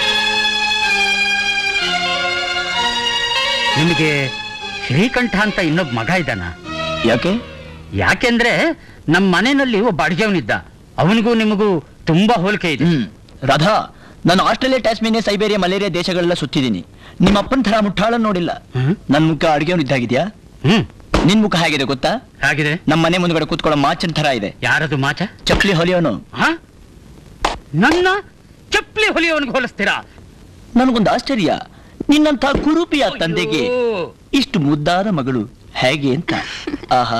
ನಿಮಗೆ ಶ್ರೀಕಂಠ ಅಂತ ಇನ್ನೊಬ್ಬ ಮಗ ಇದ್ದಾನ ಯಾಕೆ ಯಾಕೆಂದ್ರೆ ನಮ್ಮ ಮನೆಯಲ್ಲಿ ಒಬ್ಬ ಅಡಿಗೆವನಿದ್ದ ಅವನಿಗೂ ನಿಮಗೂ ತುಂಬಾ ಹೋಲಿಕೆ ಇದೆ ಹ್ಮ್ ರಾಧಾ ನಾನು ಆಸ್ಟ್ರೇಲಿಯಾ ಟ್ಯಾಸ್ಮೇನಿಯಾ ಸೈಬೇರಿಯಾ ಮಲೇರಿಯಾ ದೇಶಗಳೆಲ್ಲ ಸುತ್ತಿದ್ದೀನಿ ನಿಮ್ಮ ಅಪ್ಪನ ಥರ ಮುಟ್ಟಾಳ ನೋಡಿಲ್ಲ ಹ್ಮ್? ನನ್ ಮುಖ ಅಡಿಗೆ ಇದ್ದಾಗಿದ್ಯಾ ಹ್ಮ್ ನಿನ್ ಮುಖ ಹೇಗಿದೆ ಗೊತ್ತಾ ಹಾಗಿದೆ ನಮ್ಮ ಮನೆ ಮುಂದ್ಗಡೆ ಕೂತ್ಕೊಳ್ಳೋ ಮಾಚನ್ ಥರ ಇದೆ ಯಾರದು ಮಾಚ ಚಪ್ಲಿ ಹೊಲಿಯೋನು ಹ? ನನ್ನ ಚಪ್ಪಲಿ ಹೊಲಿಯವನಿಗೆ ಹೋಲಿಸ್ತೀರಾ ನನಗೊಂದು ಆಶ್ಚರ್ಯ ನಿನ್ನಂಥ ಕುರೂಪಿಯ ತಂದೆಗೆ ಅಯ್ಯೋ. ಇಷ್ಟು ಮುದ್ದಾದ ಮಗಳು ಹೇಗೆ ಅಂತ ಆಹಾ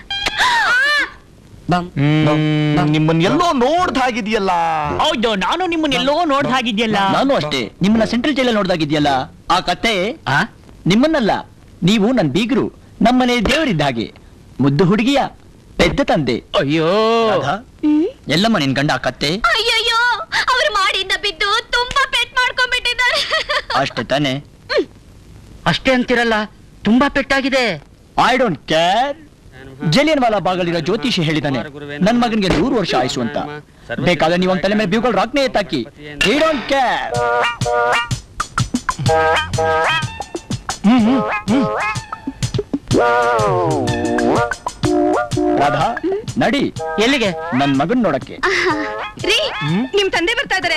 ನಿಮ್ಮನ್ನ ಎಲ್ಲೋ ನೋಡ್ದ ಹಾಗಿದೆಯಲ್ಲ ಹೌದು ನಾನು ನಿಮ್ಮನ್ನ ಎಲ್ಲೋ ನೋಡ್ದ ಹಾಗಿದ್ಯಲ್ಲ ನಾನು ಅಷ್ಟೇ ನಿಮ್ಮನ್ನ ಸೆಂಟ್ರಲ್ ಜೈಲಲ್ಲಿ ನೋಡ್ದಾಗಿದ್ಯಲ್ಲ ಆ ಕತೆ ಆ? ನಿಮ್ಮನ್ನಲ್ಲ ನೀವು ನನ್ ಬೀಗರು ನಮ್ಮನೆ ದೇವರಿದ್ದ ಹಾಗೆ ಮುದ್ದು ಹುಡುಗಿಯ ಪೆದ್ದ ತಂದೆ ಅಯ್ಯೋ ರಾಧಾ, ಎಲ್ಲಮ್ಮ ನಿನ್ ಗಂಡ ಆ ಕತ್ತೆ ಅಯ್ಯಯ್ಯೋ ಅವ್ರು ಮಾಡಿಂದ ಬಿದ್ದು ತುಂಬಾ ಪೆಟ್ ಮಾಡ್ಕೊಂಡ್ಬಿಟ್ಟಿದ್ದಾರೆ ಅಷ್ಟೇ ತಾನೆ ಅಷ್ಟೇ ಅಂತಿರಲ್ಲ ತುಂಬಾ ಪೆಟ್ಟಾಗಿದೆ I don't care Jallianwala ಬಾಗಲಿರೋ ಜ್ಯೋತಿಷಿ ಹೇಳಿದಾನೆ ನನ್ ಮಗನಿಗೆ ನೂರು ವರ್ಷ ಆಯ್ಸು ಅಂತ ಬೇಕಾದ್ರೆ ನೀವು ತಲೆ ಮೇಲೆ ಬ್ಯೂಗಳು ರಾಕ್ನೆ ಎತ್ತಾಕಿ ಐ ಡೋಂಟ್ ಕೇರ್ ರಾಧಾ ನಡಿ ಎಲ್ಲಿಗೆ ನನ್ ಮಗನ್ ನೋಡಕ್ಕೆ ರೀ ನಿಮ್ ತಂದೆ ಬರ್ತಾ ಇದಾರೆ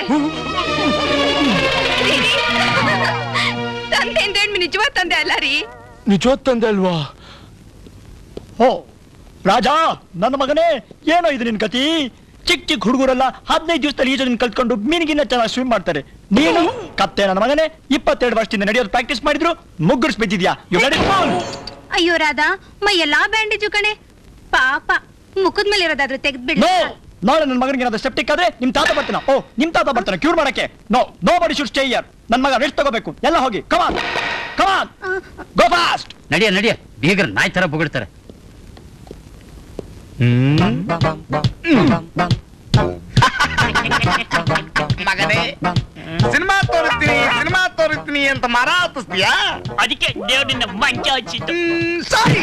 ರೀ, ರೀ. ತಂದೆ ಅಂದ್ರೆ ನಿಜವಾದ ತಂದೆ ಅಲ್ಲ ರೀ ನಿಜವಾದ ತಂದೆ ಅಲ್ವಾ ಓ ರಾಜಾ ನನ್ನ ಮಗನೇ ಏನೋ ಇದು ನಿನ್ ಕತಿ ಚಿಕ್ಕ ಚಿಕ್ಕ ಹುಡುಗರೆಲ್ಲ ಹದಿನೈದು ದಿವಸದಲ್ಲಿ ಈಜೋದನ್ನ ಕಲ್ತ್ಕೊಂಡು ಮೀನಿಗಿನ್ನ ಚೆನ್ನಾಗಿ ಸ್ವಿಮ್ ಮಾಡ್ತಾರೆ ನೀನು ಕತ್ತೆ ನನ್ನ ಮಗನೇ ಇಪ್ಪತ್ತೆರಡು ವರ್ಷದಿಂದ ನಡೆಯೋದು ಪ್ರಾಕ್ಟೀಸ್ ಮಾಡಿದ್ರು ಮುಗ್ಗುರ್ಸ್ ಬಿದ್ದಿದ್ಯಾ You got it wrong. ಅಯ್ಯೋ ರಾಧಾ ಮೈ ಎಲ್ಲಾ ಬ್ಯಾಂಡೇಜು ಕಣೆ ಪಾಪ ಮುಖದ ಮೇಲೆ ಇರೋದಾದ್ರೆ ತೆಗೆದ್ಬಿಡಿ No! ನಾಳೆ ನನ್ನ ಮಗನಿಗೆ ಏನಾದ್ರು ಸೆಪ್ಟಿಕ್ ಆದ್ರೆ ನಿಮ್ ತಾತ ಬರ್ತಾನ ಓ ನಿಮ್ ತಾತ ಬರ್ತಾನೆ ಕ್ಯೂರ್ ಮಾಡಕ್ಕೆ no nobody should stay here ನನ್ನ ಮಗ ರೆಸ್ಟ್ ತಗೋಬೇಕು ಎಲ್ಲ ಹೋಗಿ ಕಮಾನ್ ಕಮಾನ್ ಗೋ ಫಾಸ್ಟ್ ನಡಿಯ ನಡಿಯ ಬೀಗರ್ ನಾಯಿ ತರ ಬುಗಿಡ್ತಾರೆ ಮಗನೇ ಸಿನಿಮಾ ತೋರಿಸ್ತೀನಿ ಸಿನಿಮಾ ತೋರಿಸ್ತೀನಿ ಅಂತ ಮರ ಹತ್ತಿಸ್ತೀಯಾ ಅದಕ್ಕೆ ದೇವರಿಂದ ಮಂಚ ಹಚ್ಚಿತ್ತು ಸಾರಿ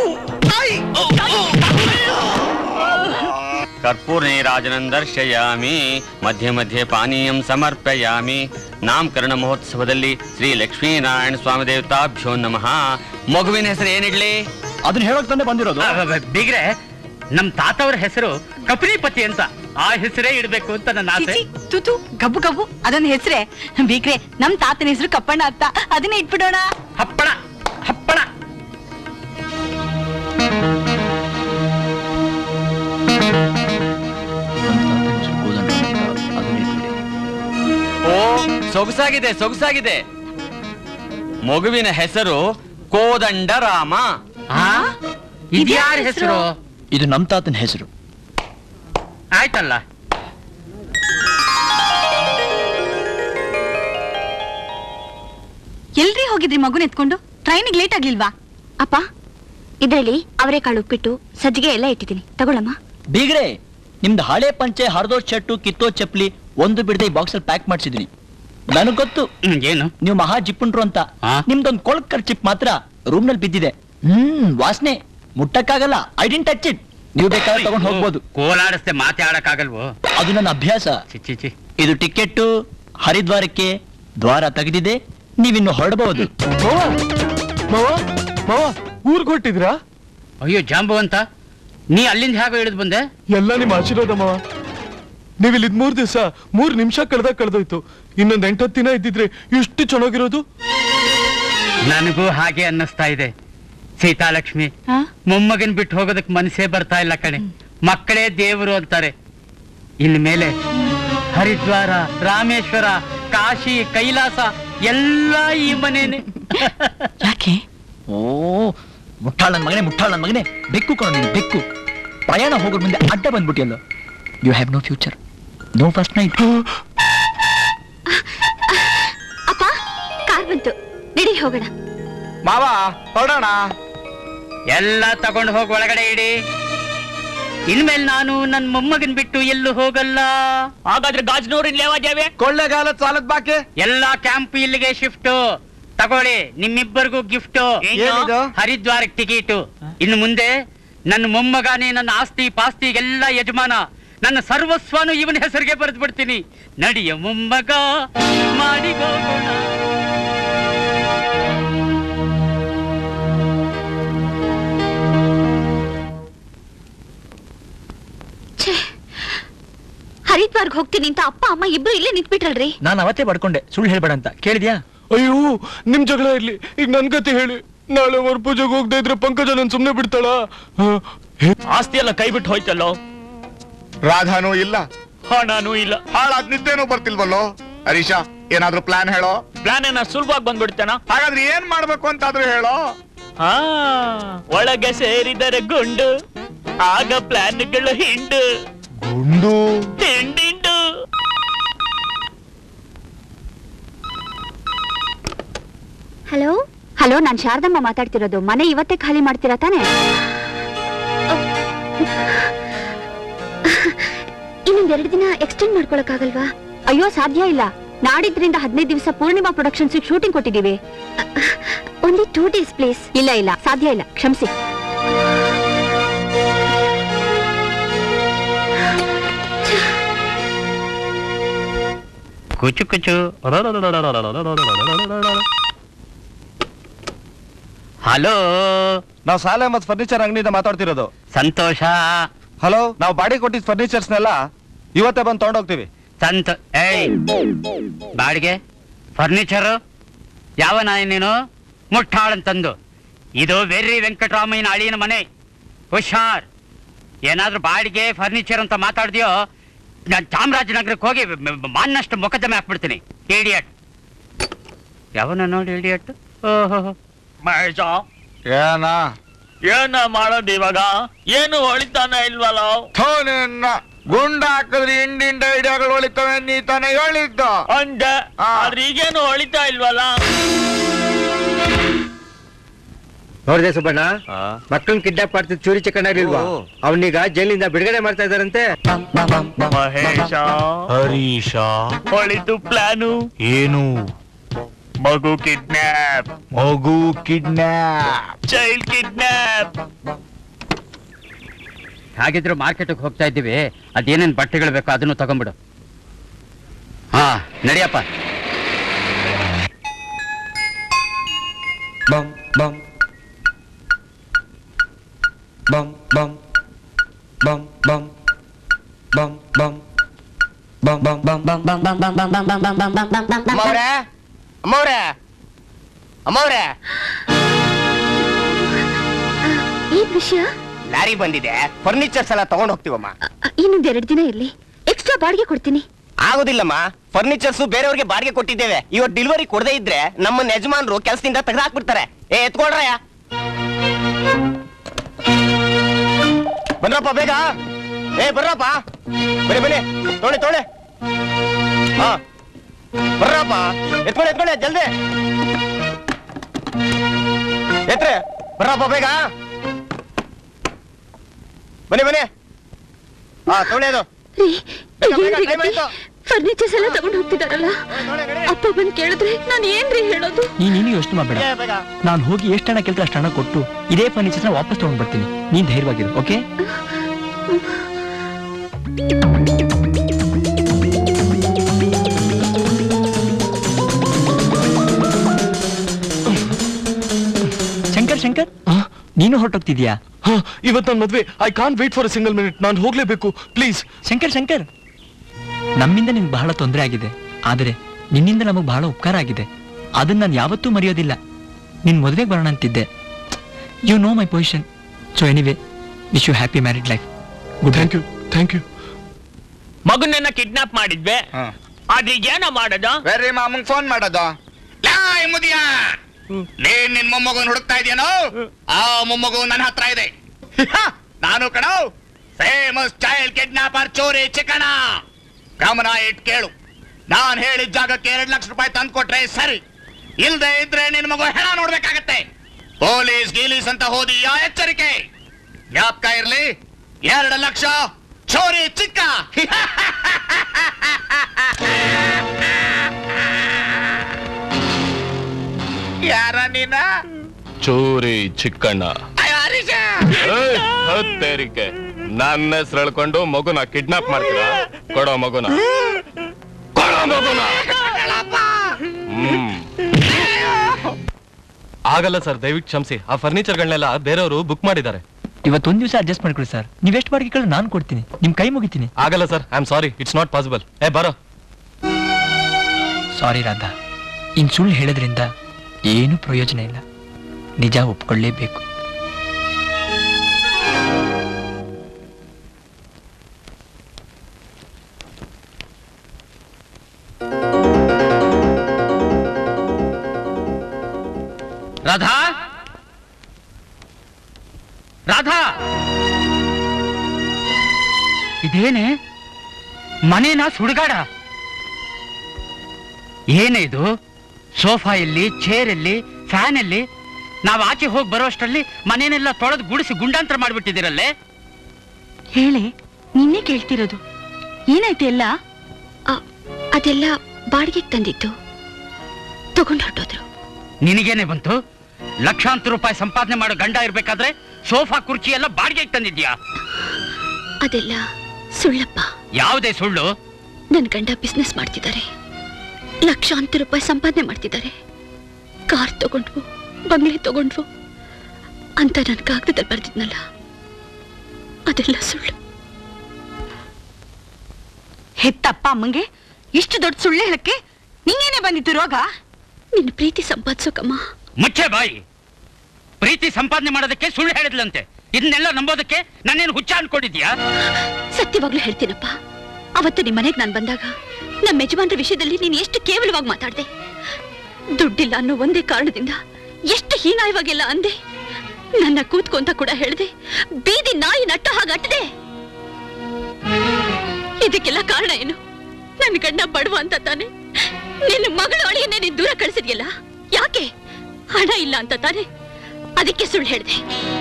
ಕರ್ಪೂರ್ಣೇ ರಾಜನಂ ದರ್ಶಯಾಮಿ ಮಧ್ಯೆ ಮಧ್ಯೆ ಪಾನೀಯಂ ಸಮರ್ಪಯಾಮಿ ನಾಮಕರಣ ಮಹೋತ್ಸವದಲ್ಲಿ ಶ್ರೀ ಲಕ್ಷ್ಮೀನಾರಾಯಣ ಸ್ವಾಮಿ ದೇವತಾಭ್ಯೋ ನಮಃ ಮಗುವಿನ ಹೆಸರು ಏನಿಡ್ಲಿ ಅದನ್ನ ಹೇಳಕ್ ತಾನೇ ಬಂದಿರೋದು ಬೀಗ್ರೆ ನಮ್ ತಾತವ್ರ ಹೆಸರು ಕಪಿನಿಪತಿ ಅಂತ ಆ ಹೆಸರೇ ಇಡ್ಬೇಕು ಅಂತ ನನ್ನ ಆಸೆ ಚಿಚಿ ತುತು ಗಬ್ಬು ಗಬ್ಬು ಅದೊಂದು ಹೆಸ್ರೆ ಬೀಕ್ರೆ ನಮ್ ತಾತನ ಹೆಸರು ಕಪ್ಪಣ್ಣ ಅತ್ತ ಅದನ್ನೇ ಇಟ್ಬಿಡೋಣ ಹಪ್ಪಳ ಹಪ್ಪಳ ಓ ಸೊಗಸಾಗಿದೆ ಸೊಗಸಾಗಿದೆ ಮಗುವಿನ ಹೆಸರು ಕೋದಂಡ ರಾಮ ಇದ್ಯಾರ ಹೆಸರು ಇದು ನಮ್ ತಾತನ ಹೆಸರು ಆಯ್ತಲ್ಲ ಎಲ್ರಿ ಹೋಗಿದ್ರಿ ಮಗುನ ಎತ್ಕೊಂಡು ಟ್ರೈನಿಗೆ ಲೇಟ್ ಆಗ್ಲಿಲ್ವಾ ಅಪ್ಪ ಇದರಲ್ಲಿ ಅವರೆಕಾಳು ಉಪ್ಪಿಟ್ಟು ಸಜ್ಜಿಗೆ ಎಲ್ಲ ಇಟ್ಟಿದ್ದೀನಿ ತಗೊಳಮ್ಮ ಬೀಗ್ರೆ ನಿಮ್ದು ಹಳೆ ಪಂಚೆ ಹರಿದೋ ಶರ್ಟು ಕಿತ್ತೋ ಚಪ್ಲಿ ಒಂದು ಬಿಡದೆ ಈ ಬಾಕ್ಸ್ ಅಲ್ಲಿ ಪ್ಯಾಕ್ ಮಾಡಿಸಿದೀನಿ ನನಗ್ ಗೊತ್ತು ಹ್ಮ್, ಏನು ನೀವು ಮಹಾ ಜಿಪ್ಪುಂಟ್ರು ಅಂತ ಹಾ? ನಿಮ್ದೊಂದ್ ಕೊಳಕರ್ ಚಿಪ್ ಮಾತ್ರ ರೂಮ್ ನಲ್ಲಿ ಬಿದ್ದಿದೆ ಹ್ಮ್ ವಾಸನೆ ಮುಟ್ಟಕ್ಕಾಗಲ್ಲ ಐ ಡಿಂಟ್ ಟಚ್ ಇಟ್ ನೀವು ಬೇಕಾದ್ರೆ ತಗೊಂಡ್ ಹೋಗ್ಬೋದು ಕೋಲಾಡಿಸ್ದೆ ಮಾತೆ ಆಡಕ್ಕಾಗಲ್ವೋ ಅದು ನನ್ನ ಅಭ್ಯಾಸ ಚಿಚ್ಚಿ ಚಿ ಇದು ಟಿಕೆಟ್ ಹರಿದ್ವಾರಕ್ಕೆ ದ್ವಾರ ತೆಗೆದಿದೆ ನೀವಿನ್ನು ಹೊರಡಬಹುದು ಮಾವ ಮಾವ ಮಾವ ಊರ್ಗ್ ಹೊಟ್ಟಿದ್ರಾ ಅಯ್ಯೋ ಜಾಂಬು ಅಂತ ನೀ ಅಲ್ಲಿಂದ ಹೇಗೋ ಇಳಿದು ಬಂದೆ ಎಲ್ಲ ನಿಮ್ ಆಶೀರ್ವಾದ ಮಾವ ನೀವ್ ಇಲ್ಲಿ ಮೂರ್ ದಿವಸ ಮೂರ್ ನಿಮಿಷ ಕಳೆದ ಕಳೆದೋಯ್ತು ಇನ್ನೊಂದ್ ಎಂಟತ್ತು ದಿನ ಇದ್ದಿದ್ರೆ ಎಷ್ಟು ಚೆನ್ನಾಗಿರೋದು ನನಗೂ ಹಾಗೆ ಅನ್ನಿಸ್ತಾ ಇದೆ ಸೀತಾಲಕ್ಷ್ಮಿ ಮೊಮ್ಮಗನ್ ಬಿಟ್ಟು ಹೋಗೋದಕ್ ಮನಸ್ಸೇ ಬರ್ತಾ ಇಲ್ಲ ಕಣೆ ಮಕ್ಕಳೇ ದೇವರು ಅಂತಾರೆ ಇನ್ ಮೇಲೆ ಹರಿದ್ವಾರ ರಾಮೇಶ್ವರ ಕಾಶಿ ಕೈಲಾಸ ಎಲ್ಲ ಈ ಮನೇನೆ ಯಾಕೆ ಓ ಮುಟ್ಟಾಳ ನನ್ ಮಗನೇ ಮುಟ್ಟಾಳ ನನ್ ಮಗನೇ ಬೆಕ್ಕು ಕಣ ನೀನು ಬೆಕ್ಕು ಪ್ರಯಾಣ ಹೋಗೋ ಮುಂದೆ ಅಡ್ಡ ಬಂದ್ಬಿಟ್ಟಿಯಲ್ಲ you have no future no first night ಅಪ್ಪ ಕಾರ್ ಬಂತು ನಡಿ ಹೋಗೋಣ ಮಾವ ಹೊರಡೋಣ ಎಲ್ಲ ತಗೊಂಡು ಹೋಗಿ ಒಳಗಡೆ ಇಡಿ ಇನ್ಮೇಲೆ ನಾನು ನನ್ ಮೊಮ್ಮಗನ್ ಬಿಟ್ಟು ಎಲ್ಲೂ ಹೋಗಲ್ಲ ಹಾಗಾದ್ರೆ ಗಾಜ್ನವ್ರು ಲೇವಾಜಾವೆ ಕೊಳ್ಳೆಗಾಲ ಸಾಲದ್ ಬಾಕಿ ಎಲ್ಲಾ ಕ್ಯಾಂಪ್ ಇಲ್ಲಿಗೆ ಶಿಫ್ಟ್ ತಗೊಳ್ಳಿ ನಿಮ್ಮಿಬ್ಬರಿಗೂ ಗಿಫ್ಟ್ ಏನಿದು? ಹರಿದ್ವಾರಕ್ಕೆ ಟಿಕೆಟ್ ಇನ್ನು ಮುಂದೆ ನನ್ನ ಮೊಮ್ಮಗನೇ ನನ್ನ ಆಸ್ತಿ ಪಾಸ್ತಿಗೆಲ್ಲ ಯಜಮಾನ ನನ್ನ ಸರ್ವಸ್ವನು ಇವನ ಹೆಸರಿಗೆ ಬರೆದು ಬಿಡ್ತೀನಿ ನಡಿಯ ಮೊಮ್ಮಗ ಮಾಡಿಗೋಗೋಣ ಹರಿದ್ವಾರ್ಗ್ ಹೋಗ್ತೀನಿ ಅಂತ ಅಪ್ಪ ಅಮ್ಮ ಇಬ್ರು ಇಲ್ಲೇ ನಿಂತ್ಬಿಟ್ರಲ್ರಿ ನಾನು ಅವತ್ತೇ ಪಡ್ಕೊಂಡೆ ಸುಳ್ಳು ಹೇಳ್ಬೇಡ ಅಂತ ಕೇಳಿದ್ಯಾ ಅಯ್ಯೋ ನಿಮ್ ಜಗಳ ಇರ್ಲಿ ಈಗ ನನ್ ಕತೆ ಹೇಳಿ ನಾಳೆ ವರ್ ಪೂಜೆಗೆ ಹೋಗದೆ ಇದ್ರೆ ಪಂಕಜ ನನ್ ಸುಮ್ನೆ ಬಿಡ್ತಾಳ ಆಸ್ತಿ ಎಲ್ಲ ಕೈ ಬಿಟ್ಟು ಹೋಯ್ತಲ್ಲೋ ರಾಧಾನೂ ಇಲ್ಲ ಹಣನೂ ಇಲ್ಲ ಹಾಳಾದ್ ನಿದ್ದೆನೂ ಬರ್ತಿಲ್ವಲ್ಲೋ ಹರೀಶಾ ಏನಾದ್ರೂ ಪ್ಲಾನ್ ಹೇಳೋ ಪ್ಲಾನ್ ಏನ ಸುಲಭವಾಗಿ ಬಂದ್ಬಿಡ್ತಾನ ಹಾಗಾದ್ರೆ ಏನ್ ಮಾಡ್ಬೇಕು ಅಂತಾದ್ರೂ ಹೇಳೋ ಹಾ ಒಳಗೆ ಸೇರಿದರೆ ಗುಂಡು ಆಗ ಪ್ಲಾನ್ಗಳು ಹಿಂಡು ಗುಂಡು ಹಿಂಡಿಂಡು ಹಲೋ ಹಲೋ ನಾನ್ ಶಾರದಮ್ಮ ಮಾತಾಡ್ತಿರೋದು ಮನೆ ಇವತ್ತೇ ಖಾಲಿ ಮಾಡ್ತೀರಾ ತಾನೇ ಇನ್ನೊಂದ್ ಎರಡು ದಿನ ಎಕ್ಸ್ಟೆಂಡ್ ಮಾಡ್ಕೊಳಕ್ಕಾಗಲ್ವಾ ಅಯ್ಯೋ ಸಾಧ್ಯ ಇಲ್ಲ ನಾಡಿದ್ರಿಂದ ಹದಿನೈದು ದಿವಸ ಪೂರ್ಣಿಮಾ ಪ್ರೊಡಕ್ಷನ್ಸ್ ಶೂಟಿಂಗ್ ಕೊಟ್ಟಿದ್ದೀವಿ ಓನ್ಲಿ ಟೂ ಡೇಸ್ ಪ್ಲೀಸ್ ಇಲ್ಲ ಇಲ್ಲ ಸಾಧ್ಯ ಇಲ್ಲ ಕ್ಷಮಿಸಿ ಕುಚು ಕುಚು ಹಲೋ ನಾವು ಸಾಲೆ ಮತ್ ಫರ್ನಿಚರ್ ಅಂಗಡಿಯಿಂದ ಮಾತಾಡ್ತಿರೋದು ಸಂತೋಷ ಹಲೋ ನಾವು ಬಾಡಿ ಕೊಟ್ಟಿದ್ ಫರ್ನಿಚರ್ಸ್ನೆಲ್ಲ ಇವತ್ತೇ ಬಂದು ತಗೊಂಡೋಗ್ತೀವಿ ಸಂತ ಏಯ್ ಬಾಡಿಗೆ ಫರ್ನಿಚರ್ ಯಾವ ನಾಯಿ ನೀನು ಮುಟ್ಟಾಳಂತಂದು ಇದು ವೆರ್ರಿ ವೆಂಕಟರಾಮಯ್ಯನ ಅಳಿಯನ ಮನೆ ಹುಷಾರ್ ಏನಾದ್ರೂ ಬಾಡಿಗೆ ಫರ್ನಿಚರ್ ಅಂತ ಮಾತಾಡ್ದ್ಯೋ ನಾನು ಚಾಮರಾಜನಗರಕ್ಕೆ ಹೋಗಿ ಮ- ಮ- ಮಾನ್ನಷ್ಟು ಮೊಕದ್ದಮೆ ಹಾಕ್ಬಿಡ್ತೀನಿ ಇಡಿಯಟ್ ಯಾವನ ನೋಡಿ ಇಡಿಯಟ್ ಓಹೋ ಮಹೇಶ ಏನ ಏನ ಮಾಡೋದು ಇವಾಗ ಏನು ಹೊಳಿತಾನ ಇಲ್ವಲ್ಲ ಥೋನಿನ್ನ ಗುಂಡ ಹಾಕಿದ್ರೆ ಇಂಡಿಂಡ ಐಡಿಯಾಗಳು ಹೊಳಿತವೆ ನೀ ತಾನೇ ಹೇಳಿದ್ದು ಅಂದೆ ಆ. ಆದ್ರೆ ಈಗೇನು ಹೊಳಿತಾ ಇಲ್ವಲ್ಲ ನೋಡಿದೆ ಸುಬ್ಬಣ್ಣ ಮಕ್ಕಳನ್ನ ಕಿಡ್ನಾಪ್ ಮಾಡ್ತಿದ್ ಚೂರಿ ಚಿಕ್ಕಣ್ಣಾಗಿಲ್ವಾ ಅವನೀಗ ಜೈಲಿಂದ ಬಿಡುಗಡೆ ಮಾಡ್ತಾ ಇದಾರಂತೆ ಮಹೇಶ ಹರೀಶ ಹೊಳಿತು ಪ್ಲಾನು ಏನು ಮಗು ಕಿಡ್ನಾಪ್ ಮಗು ಕಿಡ್ನಾಪ್ ಚೈಲ್ಡ್ ಕಿಡ್ನಾಪ್ ಹಾಗಿದ್ರು ಮಾರ್ಕೆಟ್ಗೆ ಹೋಗ್ತಾ ಇದ್ದೀವಿ ಅದೇನೇನ್ ಬಟ್ಟೆಗಳು ಬೇಕೋ ಅದನ್ನು ತಗೊಂಡ್ಬಿಡು ಹಾ ನಡಿಯಪ್ಪ ಬಂ ಬಂ ಬಂ ಬಂ ಬಂ ಬಂ ಬಂ ಬಂ ಅಮ್ಮವ್ರೆ ಅಮ್ಮವ್ರೆ ಅಮ್ಮವ್ರೆ ಏನ್ ವಿಷಯ ಲಾರಿ ಬಂದಿದೆ ಫರ್ನಿಚರ್ಸ್ ಎಲ್ಲ ತಗೊಂಡ್ ಹೋಗ್ತೀವಮ್ಮ ಇನ್ನೊಂದ್ ಎರಡ್ ದಿನ ಇರ್ಲಿ ಎಕ್ಸ್ಟ್ರಾ ಬಾಡಿಗೆ ಕೊಡ್ತೀನಿ ಆಗೋದಿಲ್ಲಮ್ಮ ಫರ್ನಿಚರ್ಸ್ ಬೇರೆಯವ್ರಿಗೆ ಬಾಡಿಗೆ ಕೊಟ್ಟಿದ್ದೇವೆ ಇವತ್ತು ಡೆಲಿವರಿ ಕೊಡದೇ ಇದ್ರೆ ನಮ್ಮ ಯಜಮಾನ್ರು ಕೆಲಸದಿಂದ ತೆಗೆದು ಹಾಕ್ಬಿಡ್ತಾರೆ ಏ ಎತ್ಕೊಳ್ರಯ್ಯ ಬನ್ರಪ್ಪ ಬೇಗ ಏ ಬರ್ರಪ್ಪ ಬನ್ನಿ ಬನ್ನಿ ತೊಳೆ ತೊಳೆ ಹಾ ಬರ್ರಪ್ಪ ಎತ್ಕೊಳ್ಳಿ ಎತ್ಕೊಳ್ಳಿ ಜಲ್ದಿ ಎತ್ರೆ ಬರ್ರಪ್ಪ ಬೇಗ ಬನ್ನಿ ಬನ್ನಿ ಹಾ ತೊಳೆಯೋದು ಫರ್ನಿಚರ್ಸ್ ಎಲ್ಲ ತಗೊಂಡು ಹೋಗ್ತಿದಾರಲ್ಲ ಅಪ್ಪ ಬಂದ್ ಕೇಳಿದ್ರೆ ನಾನು ಏನ್ರಿ ಹೇಳೋದು ನೀನೇನು ಯೋಚನೆ ಮಾಡಬೇಡ ನಾನು ಹೋಗಿ ಎಷ್ಟು ಹಣ ಕೇಳ್ತಾರೆ ಅಷ್ಟು ಹಣ ಕೊಟ್ಟು ಇದೇ ಫರ್ನಿಚರ್ನ ವಾಪಸ್ ತಗೊಂಡ್ ಬರ್ತೀನಿ ನೀನ್ ಧೈರ್ಯವಾಗಿರು ಓಕೆ ಶಂಕರ್ ಶಂಕರ್ ನೀನು ಹೊರಟೋಗ್ತಿದ್ಯಾ ಇವತ್ತು ನನ್ನ ಮದ್ವೆ I can't wait for single minute ನಾನು ಹೋಗ್ಲೇಬೇಕು ಪ್ಲೀಸ್ ಶಂಕರ್ ಶಂಕರ್ ನಮ್ಮಿಂದ ನಿನ್ಗೆ ಬಹಳ ತೊಂದರೆ ಆಗಿದೆ ಆದರೆ ನಿನ್ನಿಂದ ನಮಗೆ ಬಹಳ ಉಪಕಾರ ಆಗಿದೆ ಅದನ್ನ ನಾನು ಯಾವತ್ತೂ ಮರೆಯೋದಿಲ್ಲ ನಿನ್ ಮದುವೆಗೆ ಬರೋಣ ಅಂತಿದ್ದೆ you know my position so anyway wish you happy married life good thank you thank you ಮಗನನ್ನ ಕಿಡ್ನಾಪ್ ಮಾಡಿದ್ವೆ ಆದ್ರೆ ಏನೋ ಮಾಡೋದು ಬೇರೆ ಮಾಮಂಗ್ ಫೋನ್ ಮಾಡೋದು ಲಾಯ್ ಮುದಿಯ ನೀನ್ ನಿನ್ ಮೊಮ್ಮಗನ್ ಹುಡುಕ್ತಾ ಇದೆಯೇನೋ ಆ ಮೊಮ್ಮಗು ನನ್ನ ಹತ್ರ ಇದೆ ನಾನು ಕಣೋ ಫೇಮಸ್ ಚೈಲ್ಡ್ ಕಿಡ್ನಾಪರ್ ಚೋರಿ ಚಿಕ್ಕಣ ಗಮನ ಇಟ್ ಕೇಳು ನಾನ್ ಹೇಳಿದ ಜಾಗಕ್ಕೆ ಎರಡ್ ಲಕ್ಷ ರೂಪಾಯಿ ತಂದ್ಕೊಟ್ರೆ ಸರಿ ಇಲ್ದೆ ಇದ್ರೆ ನಿನ್ ಮಗು ಹೆಣ ನೋಡ್ಬೇಕಾಗತ್ತೆ ಪೊಲೀಸ್ ಗೀಲೀಸ್ ಅಂತ ಹೋದಿ ಯಾ ಎಚ್ಚರಿಕೆ ಜ್ಞಾಪಕ ಇರ್ಲಿ ಎರಡು ಲಕ್ಷ ಚೋರಿ ಚಿಕ್ಕ ಯಾರ ನೀನ ಚೋರಿ ಚಿಕ್ಕಣ್ಣ ಏಯ್, ಹತ್ತೇರಿಕೆ ನನ್ನ ಹೆಸರು ಹೇಳ್ಕೊಂಡು ಮಗುನ ಕಿಡ್ನಾಪ್ ಮಾಡ್ತೀರಾ ಕೊಡೋ ಮಗುನ ಕೊಡೋ ಮಗುನ ಹ್ಮ್ ಆಗಲ್ಲ ಸರ್ ದಯವಿಟ್ಟು ಕ್ಷಮಿಸಿ ಆ ಫರ್ನಿಚರ್ಗಳನ್ನೆಲ್ಲ ಬೇರೆಯವರು ಬುಕ್ ಮಾಡಿದ್ದಾರೆ ಇವತ್ತೊಂದ್ ದಿವಸ ಅಡ್ಜಸ್ಟ್ ಮಾಡ್ಕೊಡಿ ಸರ್ ನೀವೆಷ್ಟು ಬಾಡಿಗೆ ಕೇಳಿ ನಾನು ಕೊಡ್ತೀನಿ ನಿಮ್ ಕೈ ಮುಗಿತೀನಿ ಆಗಲ್ಲ sir I am sorry it's not possible ಏ ಬರೋ ಸಾರಿ ರಾಧಾ ಇನ್ ಸುಳ್ಳು ಹೇಳೋದ್ರಿಂದ ಏನು ಪ್ರಯೋಜನ ಇಲ್ಲ ನಿಜ ಒಪ್ಕೊಳ್ಳೇಬೇಕು ರಾಧಾ ರಾಧಾ ಇದೇನೆ ಮನೇನ ಸುಡುಗಾಡ ಏನೇ ಇದು ಸೋಫಾ ಎಲ್ಲಿ ಚೇರ್ ಎಲ್ಲಿ ಫ್ಯಾನ್ ಎಲ್ಲಿ ನಾವು ಆಚೆ ಹೋಗಿ ಬರೋಷ್ಟರಲ್ಲಿ ಮನೇನೆಲ್ಲ ತೊಳೆದು ಗುಡಿಸಿ ಗುಂಡಾಂತರ ಮಾಡ್ಬಿಟ್ಟಿದ್ದೀರಲ್ಲೇ ಹೇಳಿ ನಿನ್ನೆ ಕೇಳ್ತಿರೋದು ಏನಾಯ್ತು ಎಲ್ಲ ಅದೆಲ್ಲ ಬಾಡಿಗೆಗೆ ತಂದಿತ್ತು ತಗೊಂಡು ಹೊರಟೋದ್ರು ನಿನಗೇನೆ ಬಂತು ಲಕ್ಷಾಂತರ ರೂಪಾಯಿ ಸಂಪಾದನೆ ಮಾಡೋ ಗಂಡ ಇರ್ಬೇಕಾದ್ರೆ ಸೋಫಾ ಕುರ್ಚಿ ಎಲ್ಲ ಬಾಡಿಗೆಗೆ ತಂದಿದ್ಯಾ ಅದೆಲ್ಲ ಸುಳ್ಳಪ್ಪ ಯಾವುದೇ ಸುಳ್ಳು ನನ್ ಗಂಡ ಬಿಸ್ನೆಸ್ ಮಾಡ್ತಿದ್ದಾರೆ ಲಕ್ಷಾಂತರ ರೂಪಾಯಿ ಸಂಪಾದನೆ ಮಾಡ್ತಿದ್ದಾರೆ ಕಾರ್ ತಗೊಂಡ್ವು ಬಂಗ್ಲೆ ತಗೊಂಡ್ವು ಅಂತ ನನ್ ಕಾಗದದಲ್ಲಿ ಬರ್ದಿದ್ನಲ್ಲ ಅದೆಲ್ಲ ಸುಳ್ಳು ಹೆತ್ತಪ್ಪ ಅಮ್ಮಂಗೆ ಇಷ್ಟು ದೊಡ್ಡ ಸುಳ್ಳು ಹೇಳಕ್ಕೆ ನಿಂಗೇನೆ ಬಂದಿತ್ತು ರೋಗ ನಿನ್ನ ಪ್ರೀತಿ ಸಂಪಾದಿಸೋಕಮ್ಮ ಮುಚ್ಚೆ ಬಾಯಿ ಪ್ರೀತಿ ಸಂಪಾದನೆ ಮಾಡೋದಕ್ಕೆ ಸುಳ್ಳು ಹೇಳಿದ್ಲಂತೆ ಇದನ್ನೆಲ್ಲ ನಂಬೋದಕ್ಕೆ ನನ್ನೇನು ಹುಚ್ಚ ಅನ್ಕೊಂಡಿದ್ಯಾ ಸತ್ಯವಾಗ್ಲೂ ಹೇಳ್ತೀನಪ್ಪ ಅವತ್ತು ನಿಮ್ ಮನೆಗ್ ನಾನ್ ಬಂದಾಗ ನಮ್ಮ ಯಜಮಾನ್ರ ವಿಷಯದಲ್ಲಿ ನೀನ್ ಎಷ್ಟು ಕೇವಲವಾಗಿ ಮಾತಾಡ್ದೆ ದುಡ್ಡಿಲ್ಲ ಅನ್ನೋ ಒಂದೇ ಕಾರಣದಿಂದ ಎಷ್ಟು ಹೀನಾಯವಾಗೆಲ್ಲ ಅಂದೆ ನನ್ನ ಕೂತ್ಕೊಂತ ಕೂಡ ಹೇಳ್ದೆ ಬೀದಿ ನಾಯಿ ನಟ್ಟ ಹಾಗಟ್ಟದೆ ಇದಕ್ಕೆಲ್ಲ ಕಾರಣ ಏನು ನನ್ನ ಗಂಡ ಬಡವ ಅಂತ ತಾನೆ ನಿನ್ನ ಮಗಳ ಅಳಿಯನ್ನೇ ನೀನ್ ದೂರ ಕಳಿಸಿದ್ಯಲ್ಲ ಯಾಕೆ ಹಣ ಇಲ್ಲ ಅಂತ ತಾನೆ ಅದಕ್ಕೆ ಸುಳ್ಳು ಹೇಳ್ದೆ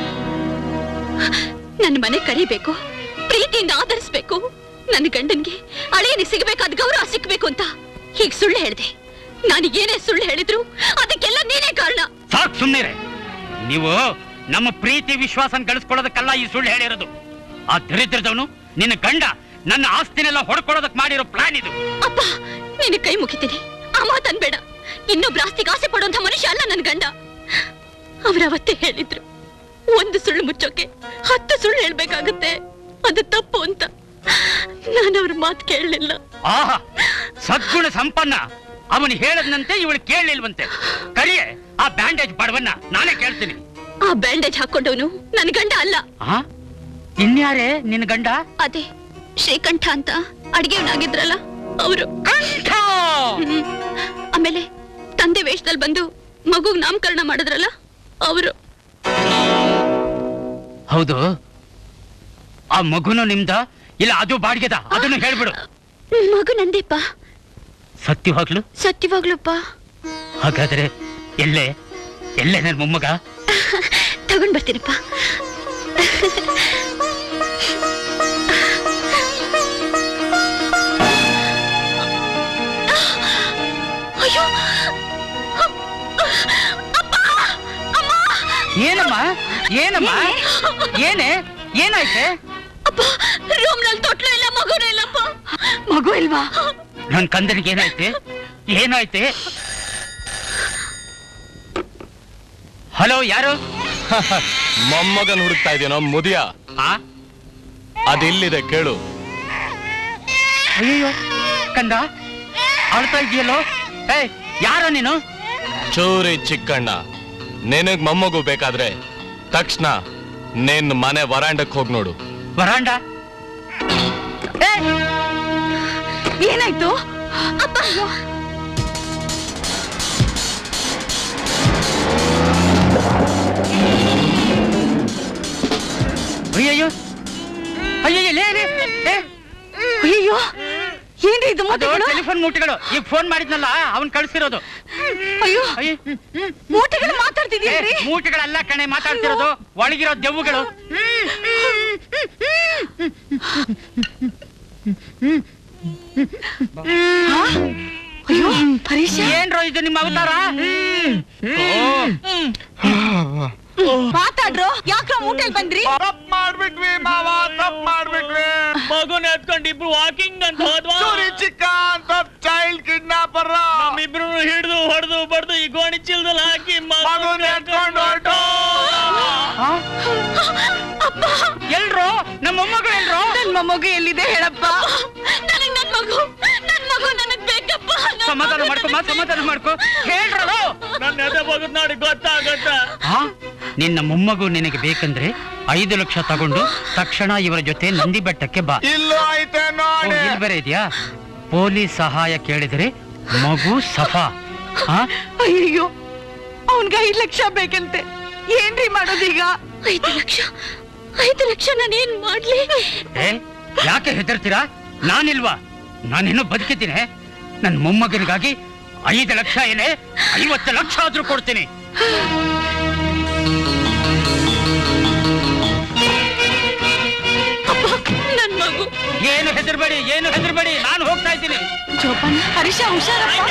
ನನ್ನ ಮನೆ ಕರಿಬೇಕು ಪ್ರೀತಿಯಿಂದ ಆಧರಿಸ್ಬೇಕು ನನ್ನ ಗಂಡನ್ಗೆ ಅಳಿಯನಿಗೆ ಸಿಗಬೇಕಾದ ಗೌರವ ಸಿಗ್ಬೇಕು ಅಂತ ಹೀಗ್ ಸುಳ್ಳು ಹೇಳ್ದೆ ನಾನು ಏನೇ ಸುಳ್ಳು ಹೇಳಿದ್ರು ಅದಕ್ಕೆಲ್ಲ ನೀನೇ ಕಾರಣ ಸಾಕ್ ಸುಮ್ಮನೆ ನೀವು ನಮ್ಮ ಪ್ರೀತಿ ವಿಶ್ವಾಸ ಗಳಿಸ್ಕೊಳ್ಳೋದಕ್ಕಲ್ಲ ಈ ಸುಳ್ಳು ಹೇಳಿರೋದು ಆ ದರಿದ್ರದವನು ನಿನ್ನ ಗಂಡ ನನ್ನ ಆಸ್ತಿನೆಲ್ಲ ಹೊಡ್ಕೊಳ್ಳೋದಕ್ ಮಾಡಿರೋ ಪ್ಲಾನ್ ಇದು ಅಪ್ಪ ನಿನ್ನ ಕೈ ಮುಗಿತೀನಿ ಆ ಮಾತನ್ಬೇಡ ಇನ್ನೊಬ್ರ ಆಸ್ತಿಗೆ ಆಸೆ ಪಡುವಂತ ಮನುಷ್ಯ ಅಲ್ಲ ನನ್ನ ಗಂಡ ಅವರವತ್ತೇ ಹೇಳಿದ್ರು ಒಂದು ಸುಳ್ಳು ಮುಚ್ಚೋಕೆ ಹತ್ತು ಸುಳ್ಳು ಹೇಳ್ಬೇಕಾಗುತ್ತೆ ಅದು ತಪ್ಪು ಅಂತ ನಾನು ಅವ್ರ ಮಾತು ಕೇಳಲಿಲ್ಲ ಆಹಾ ಸದ್ಗುಣ ಸಂಪನ್ನ ಅವನು ಹೇಳದಂತೆ ಇವಳು ಕೇಳಲಿಲ್ವಂತೆ ಕರಿಯೆ ಆ ಬ್ಯಾಂಡೇಜ್ ಬಡವನ್ನ ನಾನೇ ಕೇಳ್ತೀನಿ ಆ ಬ್ಯಾಂಡೇಜ್ ಹಾಕೊಂಡವನು ನನ್ ಗಂಡ ಅಲ್ಲ ಆ ಇನ್ಯಾರೇ ನಿನ್ ಗಂಡ ಅದೇ ಶ್ರೀಕಂಠ ಅಂತ ಅಡಿಗೆವನಾಗಿದ್ರಲ್ಲ ಅವರು ಆಮೇಲೆ ತಂದೆ ವೇಷದಲ್ಲಿ ಬಂದು ಮಗುಗ್ ನಾಮಕರಣ ಮಾಡಿದ್ರಲ್ಲ ಅವರು ಹೌದು ಆ ಮಗುನು ನಿಮ್ದ ಇಲ್ಲ ಅದು ಬಾಡ್ಗೆದ ಅದನ್ನು ಹೇಳ್ಬಿಡು ಮಗು ನಂದೇಪ್ಪ ಸತ್ಯವಾಗ್ಲು ಸತ್ಯವಾಗ್ಲೂಪ್ಪ ಹಾಗಾದ್ರೆ ಎಲ್ಲೇ ಎಲ್ಲೇ ನನ್ ಮೊಮ್ಮಗ ತಗೊಂಡ್ ಬರ್ತೀನಪ್ಪ ಅಯ್ಯೋ ಏನಮ್ಮ ಏನಮ್ಮ ಏನೇ ಏನಾಯ್ತೆ ಅಪ್ಪ ರೂಮ್ನಲ್ಲಿ ತೊಟ್ಲು ಇಲ್ಲ ಮಗುನೂ ಇಲ್ಲಪ್ಪ ಮಗು ಇಲ್ವಾ ನನ್ ಕಂದನಿಗೆ ಏನಾಯ್ತೆ ಏನಾಯ್ತೆ ಹಲೋ ಯಾರು ಮೊಮ್ಮಗನ್ ಹುಡುಕ್ತಾ ಇದೆಯೋ ಮುದಿಯ ಆ ಅದೆಲ್ಲಿದೆ ಕೇಳು ಅಯ್ಯೋ ಕಂದ ಅಳ್ತಾ ಇದೆಯಲ್ಲೋ ಏ ಯಾರೋ ನೀನು ಚೂರಿ ಚಿಕ್ಕಣ್ಣ ನಿನಗ್ ಮೊಮ್ಮಗು ಬೇಕಾದ್ರೆ ತಕ್ಷಣ ನಿನ್ ಮನೆ ವರಾಂಡಕ್ ಹೋಗ್ ನೋಡು ವರಾಂಡ ಏನಾಯ್ತು ಅಪ್ಪ ಅಯ್ಯಯ್ಯೋ ಅಯ್ಯಯ್ಯೋ ಲೇ ಲೇ ಏ ಅಯ್ಯೋ ಏನ್ರಿ ಇದು ಅದು ಮೂಟೆಗಳು ಟೆಲಿಫೋನ್ ಮೂಟೆಗಳು ಈಗ ಫೋನ್ ಮಾಡಿದ್ನಲ್ಲ ಅವನ್ ಕಳ್ಸಿರೋದು ಅಯ್ಯೋ ಅಯ್ಯ ಮೂಟೆಗಳು ಏ, ಮಾತಾಡ್ತಿದ್ಯೇನ್ರಿ ಮೂಟೆಗಳಲ್ಲ ಕಣೆ ಮಾತಾಡ್ತಿರೋದು ಒಳಗಿರೋ ದೆವ್ವುಗಳು ಅಯ್ಯೋ ಹರೀಶ ಏನ್ರೋ ಇದು ನಿಮ್ಮ ಅವತಾರ ಮಾತಾಡ್ರು ಯಾಕ್ರೋ ಮೂಟೆಲ್ ಬಂದ್ರಿ ತಪ್ಪ ಮಾಡ್ಬಿಟ್ವಿ ಮಾವ ತಪ್ಪ ಮಾಡ್ಬಿಟ್ವಿ ಮಗುನ ಎತ್ಕೊಂಡು ಇಬ್ರು ವಾಕಿಂಗ್ ಅಂತ ಹೋದ್ವಾ ಚೋರಿ ಚಿಕ್ಕ ಅಂತ ಚೈಲ್ಡ್ ಕಿಡ್ನಾಪರ್ ನಮ್ಮಿಬ್ರು ಹಿಡಿದು ಹೊಡೆದು ಬಡ್ದು ಈ ಗೋಣಿ ಚೀಲದಲ್ಲಿ ಹಾಕಿ ಮಗುನ್ ಎತ್ಕೊಂಡು ಹೊರ್ಟು. ಎಲ್ರು ನಮ್ಮ ಮೊಮ್ಮಗಳು ಎಲ್ರು ನನ್ ಮೊಮ್ಮಗು ಎಲ್ಲಿದೆ ಹೇಳಪ್ಪ ನನಗ್ ನನ್ ಮಗು ನನ್ ಮಗು ನನಗ್ ಬೇಕಪ್ಪ ನನ್ ಸಮಾಧಾನ ಮಗು ಮಾಡ್ಕೊ ನನಗ್ ಸಮಾಧಾನ ಮಾಡ್ಕೊ ಹೇಳ್ರಳು ನನ್ನ ಎದೆ ಬಗದ್ ನೋಡಿ ಗೊತ್ತಾಗತ್ತ ಆ? ನಿನ್ನ ಮೊಮ್ಮಗು ನಿನಗೆ ಬೇಕಂದ್ರೆ ಐದು ಲಕ್ಷ ತಗೊಂಡು ತಕ್ಷಣ ಇವರ ಜೊತೆ ನಂದಿ ಬೆಟ್ಟಕ್ಕೆ ಬಾ ಇಲ್ಲೂ ಐತೆ ಓ, ನೋಡಿ ಇಲ್ಲಿ ಬೇರೆ ಇದೆಯಾ ಪೊಲೀಸ್ ಸಹಾಯ ಕೇಳಿದರೆ ಮಗು ಸಫಾ ಆ? ಅಯ್ಯಯ್ಯೋ ಅವನ್ಗೆ ಐದ್ ಲಕ್ಷ ಬೇಕಂತೆ ಏನ್ರಿ ಮಾಡೋದೀಗ ಐದು ಲಕ್ಷ ಐದು ಲಕ್ಷ ನಾನೇನ್ ಮಾಡ್ಲಿ ಏ ಯಾಕೆ ಹೆದರ್ತೀರಾ ನಾನಿಲ್ವಾ ನಾನೇನೋ ಬದುಕಿದ್ದೀನಿ ನನ್ನ ಮೊಮ್ಮಗನಿಗಾಗಿ ಐದು ಲಕ್ಷ ಏನೇ ಐವತ್ತು ಲಕ್ಷ ಆದ್ರೂ ಕೊಡ್ತೀನಿ ಅಪ್ಪ ನನ್ ಮಗು ಏನು ಹೆದರ್ಬೇಡಿ ಏನು ಹೆದರ್ಬೇಡಿ ನಾನು ಹೋಗ್ತಾ ಇದ್ದೀನಿ ಜೋಪಾನ ಹರೀಶ ಹುಷಾರಪ್ಪ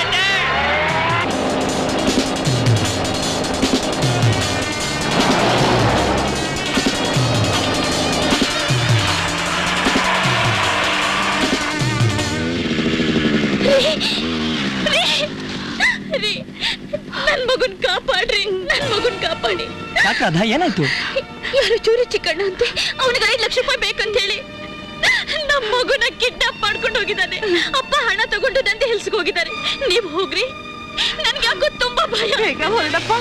ರೀ, ರೀ, ನನ್ ಮಗುನ್ ಕಾಪಾಡ್ರಿ ನನ್ ಮಗುನ್ ಕಾಪಾಡಿ ಯಾಕದ ಏನಾಯ್ತು ಯಾರು ಚೂರಿ ಚಿಕ್ಕಣ್ಣ ಅಂತೆ ಅವನಿಗೆ ಐದು ಲಕ್ಷ ರೂಪಾಯಿ ಬೇಕಂತ ಹೇಳಿ ನಮ್ಮ ಮಗುನ ಕಿಡ್ನಾಪ್ ಮಾಡ್ಕೊಂಡು ಹೋಗಿದ್ದಾನೆ ಅಪ್ಪ ಹಣ ತಗೊಂಡು ನಂದಿ ಹಿಲ್ಸ್ಗೆ ಹೋಗಿದ್ದಾರೆ ನೀವ್ ಹೋಗ್ರಿ ನನ್ಗೆ ಯಾಕೋ ತುಂಬಾ ಭಯ ಬೇಗ ಹೊರಡಪ್ಪ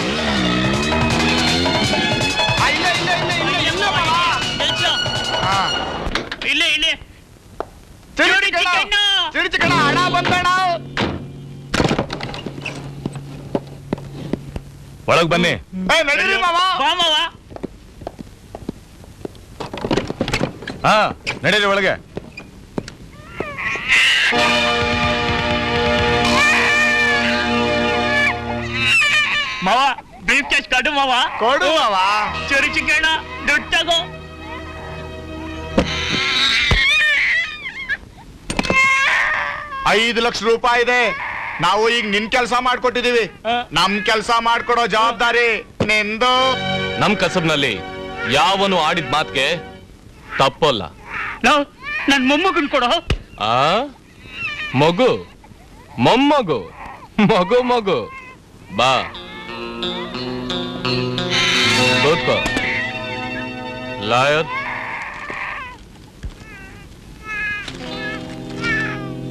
ಆ, ಇಲ್ಲ ಇಲ್ಲ ಇಲ್ಲ ಇಲ್ಲ ಇಲ್ಲ ಮಾವ. ಆ, ಇಲ್ಲೇ ಇಲ್ಲೇ ಚಿಡಿ ಚೂರಿ ಚಿಕ್ಕಣ್ಣ, ಚಿಕ್ಕಣ್ಣ. ಚಿಡಿ ಚಿಕ್ಕಣ್ಣ, ಹಣ ಬಂದಣ್ಣ ಒಳಗ್ ಬನ್ನಿ ಏ ನಡೀರಿ ಮಾವ ಬಾ ಮಾವ ಹಾ ನಡೀರಿ ಒಳಗೆ ಮಾವ ಬ್ರೀಫ್ ಕೇಸ್ ಕಡು ಮಾವ ಕೊಡು ಮಾವ ಚೂರಿ ಚಿಕ್ಕಣ್ಣ ದುಡ್ಡು ತಗೋ ಐದು ಲಕ್ಷ ರೂಪಾಯಿ ಇದೆ ನಾವು ಈಗ ನಿನ್ ಕೆಲಸ ಮಾಡ್ಕೊಟ್ಟಿದೀವಿ ನಮ್ ಕೆಲಸ ಮಾಡ್ಕೊಡೋ ಜವಾಬ್ದಾರಿ ನಿಂದು ನಮ್ ಕಸಬ್ನಲ್ಲಿ ಯಾವನು ಆಡಿದ ಮಾತ್ಗೆ ತಪ್ಪಲ್ಲ ಲವ್ ನನ್ ಮೊಮ್ಮಗನ್ ಕೊಡೋ ಆ ಮಗು ಮೊಮ್ಮಗು ಮಗು ಮಗು ಬಾ ಕೂತ್ಕೋ ಲಾಯರ್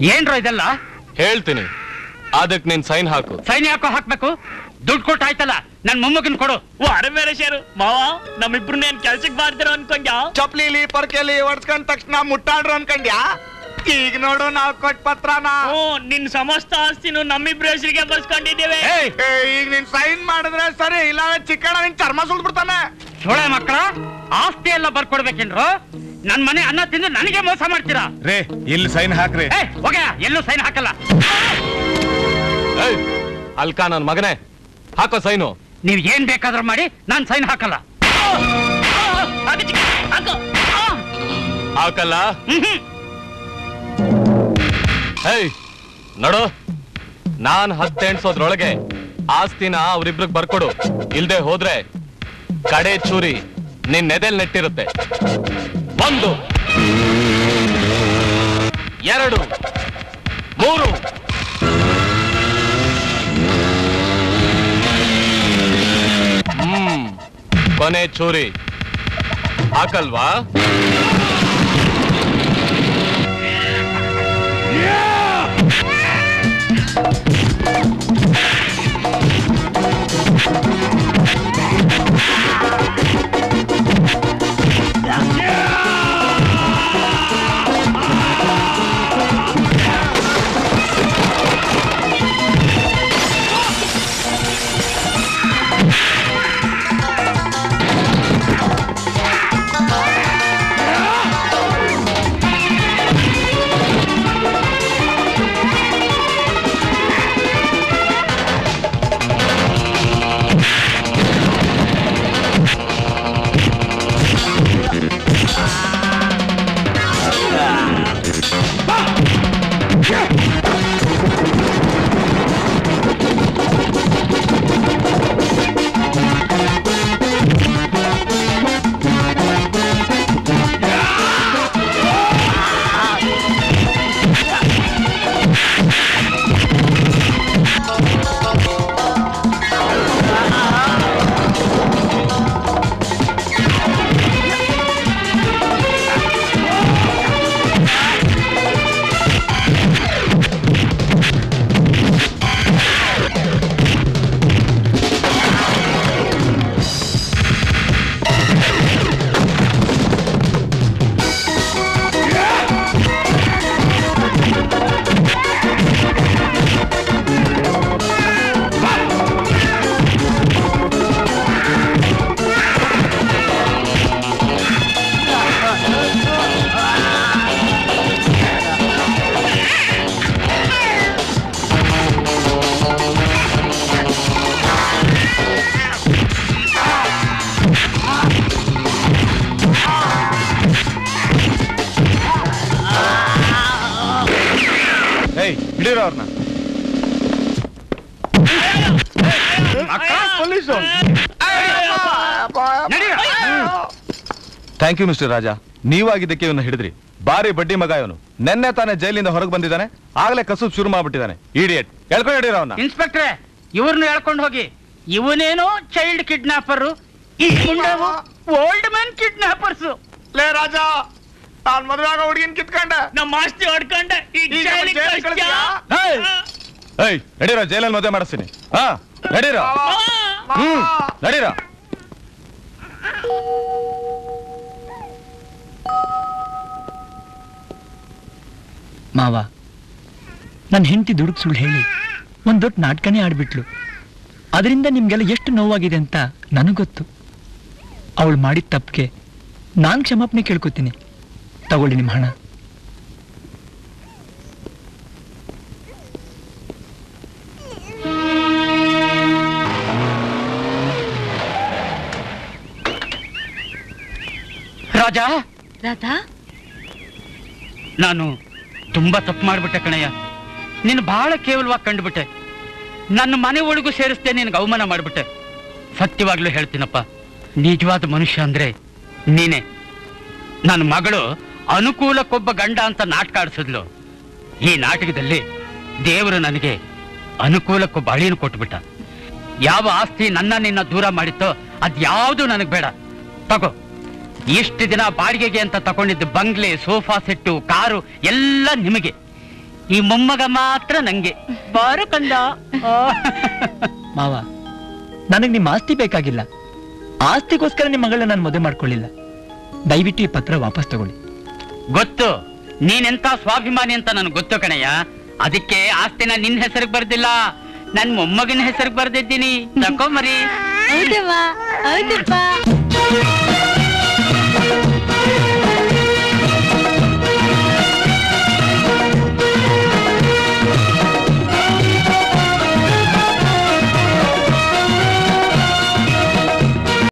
ಏನ್ರೋ ಇದೆಲ್ಲ ಹೇಳ್ತೀನಿ ಅದಕ್ ನೀನ್ ಸೈನ್ ಹಾಕು ಸೈನ್ ಯಾಕೋ ಹಾಕ್ಬೇಕು ದುಡ್ಡು ಕೊಟ್ಟು ಆಯ್ತಲ್ಲ ನನ್ ಮೊಮ್ಮಗನ್ ಕೊಡು ವಾರ ಬೇರೆ ಶೇರು ಮಾವ ನಮ್ಮಿಬ್ರನ್ನೇನ್ ಕೆಲ್ಸಕ್ ಮಾಡ್ತಿರೋ ಅನ್ಕೊಂಡ್ಯಾ ಚಪ್ಲಿಲಿ ಪರ್ಕೆಲಿ ಹೊಡ್ಸ್ಕೊಂಡ್ ತಕ್ಷಣ ಮುಟ್ಟಾಡ್ರು ಅನ್ಕಂಡ್ಯಾ ಈಗ ನೋಡು ನಾವ್ ಕೊಟ್ ಪತ್ರನ ಹ್ಞೂ ನಿನ್ ಸಮಸ್ತ ಆಸ್ತಿನೂ ನಮ್ಮಿಬ್ರ ಹೆಸರಿಗೆ ಬರ್ಸ್ಕೊಂಡಿದ್ದೇವೆ ಏ, ಈಗ ನೀನ್ ಸೈನ್ ಮಾಡಿದ್ರೆ ಸರಿ ಇಲ್ಲ ಚಿಕ್ಕಣ್ಣ ನಿನ್ ಚರ್ಮ ಸುಲ್ದ್ ಬಿಡ್ತಾನೆ ಸೋಳೆ ಮಕ್ಕಳ ಆಸ್ತಿ ಎಲ್ಲ ಬರ್ಕೊಡ್ಬೇಕೇನ್ರು ನನ್ ಮನೆ ಅನ್ನ ತಿಂದು ನನಗೆ ಮೋಸ ಮಾಡ್ತೀರಾ ರೇ ಇಲ್ಲಿ ಸೈನ್ ಹಾಕ್ರಿ ಏ ಹೋಗ ಎಲ್ಲೂ ಸೈನ್ ಹಾಕಲ್ಲ ಏಯ್, ಅಲ್ಕಾ ನನ್ ಮಗನೇ ಹಾಕೋ ಸೈನು ನೀವ್ ಏನ್ ಬೇಕಾದ್ರೂ ಮಾಡಿ ನಾನ್ ಸೈನ್ ಹಾಕಲ್ಲ ಹಾಕಲ್ಲ ಹೇಯ್ ನೋಡು ನಾನ್ ಹತ್ತೆಣ್ಸೋದ್ರೊಳಗೆ ಆಸ್ತಿನ ಅವ್ರಿಬ್ರಿಗೆ ಬರ್ಕೊಡು ಇಲ್ದೆ ಹೋದ್ರೆ ಕಡೆ ಚೂರಿ ನಿನ್ ನೆದೆಲ್ ನೆಟ್ಟಿರುತ್ತೆ ಒಂದು ಎರಡು ಮೂರು ಹ್ಮ್ ಕೊನೆ ಚೂರಿ ಹಾಕಲ್ವಾ ಏಯ್ ಹಿಡೀರ ಅವ್ರನ್ನ police thank you mister Raja ನೀವಾಗಿದ್ದಕ್ಕೆ ಇವನ್ನ ಹಿಡಿದ್ರಿ ಬಾರಿ ಬಡ್ಡಿ ಮಗ ಇವನು ನೆನ್ನೆ ತಾನೇ ಜೈಲಿಂದ ಹೊರಗೆ ಬಂದಿದ್ದಾನೆ ಆಗ್ಲೇ ಕಸೂಬ್ ಶುರು ಮಾಡ್ಬಿಟ್ಟಿದ್ದಾನೆ ಇಡಿಯಟ್ ಎಳ್ಕೊಂಡು ಹಿಡೀರ ಅವನ್ನ ಇನ್ಸ್ಪೆಕ್ಟ್ರೆ ಇವ್ರನ್ನ ಹೇಳ್ಕೊಂಡು ಹೋಗಿ ಇವನೇನೋ ಚೈಲ್ಡ್ ಕಿಡ್ನಾಪರ್ ಈ ಮುಂಡವು ಓಲ್ಡ್ ಮ್ಯಾನ್ ಕಿಡ್ನಾಪರ್ಸ್ ಲೇ ರಾಜ ನಾನ್ ಮದ್ವೆ ಆಗೋ ಹುಡುಗಿನ ಕಿತ್ಕೊಂಡೆ ನಮ್ಮ ಆಸ್ತಿ ಹೊಡ್ಕೊಂಡೆ ಈಗ ಈಗ ಜೈಲಿಗ್ ಜೈಲಿಗ್ ಕಳ್ಸ್ತ್ಯಾ? ಏಯ್ ನಡೀರೋ ಜೈಲಲ್ಲಿ ಮದುವೆ ಮಾಡಿಸ್ತೀನಿ ಹಾ ನಡೀರೋ ಹ್ಮ್ ನಡೀರೋ ಮಾವ ನನ್ನ ಹೆಂಡತಿ ದುಡುಕ್ ಸುಳ್ಳು ಹೇಳಿ ಒಂದ್ ದೊಡ್ಡ ನಾಟಕನೇ ಆಡ್ಬಿಟ್ಲು ಅದರಿಂದ ನಿಮ್ಗೆಲ್ಲ ಎಷ್ಟು ನೋವಾಗಿದೆ ಅಂತ ನನಗ್ ಗೊತ್ತು ಅವಳು ಮಾಡಿದ ತಪ್ಪಿಗೆ ನಾನ್ ಕ್ಷಮಾಪಣೆ ಕೇಳ್ಕೊತೀನಿ ತಗೊಳ್ಳಿ ನಿಮ್ಮ ಹಣ ರಾಜ ರಾಧಾ ನಾನು ತುಂಬಾ ತಪ್ಪು ಮಾಡ್ಬಿಟ್ಟೆ ಕಣಯ್ಯ ನೀನು ಬಹಳ ಕೇವಲವಾಗಿ ಕಂಡುಬಿಟ್ಟೆ ನನ್ನ ಮನೆ ಒಳಗೂ ಸೇರಿಸ್ದೆ ನಿನಗೆ ಅವಮಾನ ಮಾಡ್ಬಿಟ್ಟೆ ಸತ್ಯವಾಗ್ಲೂ ಹೇಳ್ತೀನಪ್ಪ ನಿಜವಾದ ಮನುಷ್ಯ ಅಂದ್ರೆ ನೀನೆ ನನ್ನ ಮಗಳು ಅನುಕೂಲಕ್ಕೊಬ್ಬ ಗಂಡ ಅಂತ ನಾಟಕ ಆಡಿಸಿದ್ಲು ಈ ನಾಟಕದಲ್ಲಿ ದೇವರು ನನಗೆ ಅನುಕೂಲಕ್ಕೊಬ್ಬ ಅಳಿಯನ್ನು ಕೊಟ್ಬಿಟ್ಟ ಯಾವ ಆಸ್ತಿ ನನ್ನ ನಿನ್ನ ದೂರ ಮಾಡಿತ್ತೋ ಅದ್ಯಾವುದು ನನಗೆ ಬೇಡ ತಗೋ ಇಷ್ಟು ದಿನ ಬಾಡಿಗೆಗೆ ಅಂತ ತಗೊಂಡಿದ್ದ ಬಂಗ್ಲೆ ಸೋಫಾ ಸೆಟ್ಟು ಕಾರು ಎಲ್ಲ ನಿಮಗೆ ಈ ಮೊಮ್ಮಗ ಮಾತ್ರ ನಂಗೆ ಬಾರು ಕಂದ ಮಾವ ನನಗ್ ನಿಮ್ಮ ಆಸ್ತಿ ಬೇಕಾಗಿಲ್ಲ ಆಸ್ತಿಗೋಸ್ಕರ ನಿಮ್ಮ ಮಗಳನ್ನ ನಾನು ಮದುವೆ ಮಾಡ್ಕೊಳ್ಳಿಲ್ಲ ದಯವಿಟ್ಟು ಈ ಪತ್ರ ವಾಪಸ್ ತಗೊಳ್ಳಿ ಗೊತ್ತು ನೀನೆಂತ ಸ್ವಾಭಿಮಾನಿ ಅಂತ ನನಗೆ ಗೊತ್ತು ಕಣಯ್ಯ ಅದಕ್ಕೆ ಆಸ್ತಿನ ನಿನ್ ಹೆಸರಿಗೆ ಬರ್ದಿಲ್ಲ ನನ್ ಮೊಮ್ಮಗನ ಹೆಸರಿಗೆ ಬರ್ದಿದ್ದೀನಿ ತಕೊಂಬರಿ ಹೌದಮ್ಮ ಹೌದಪ್ಪ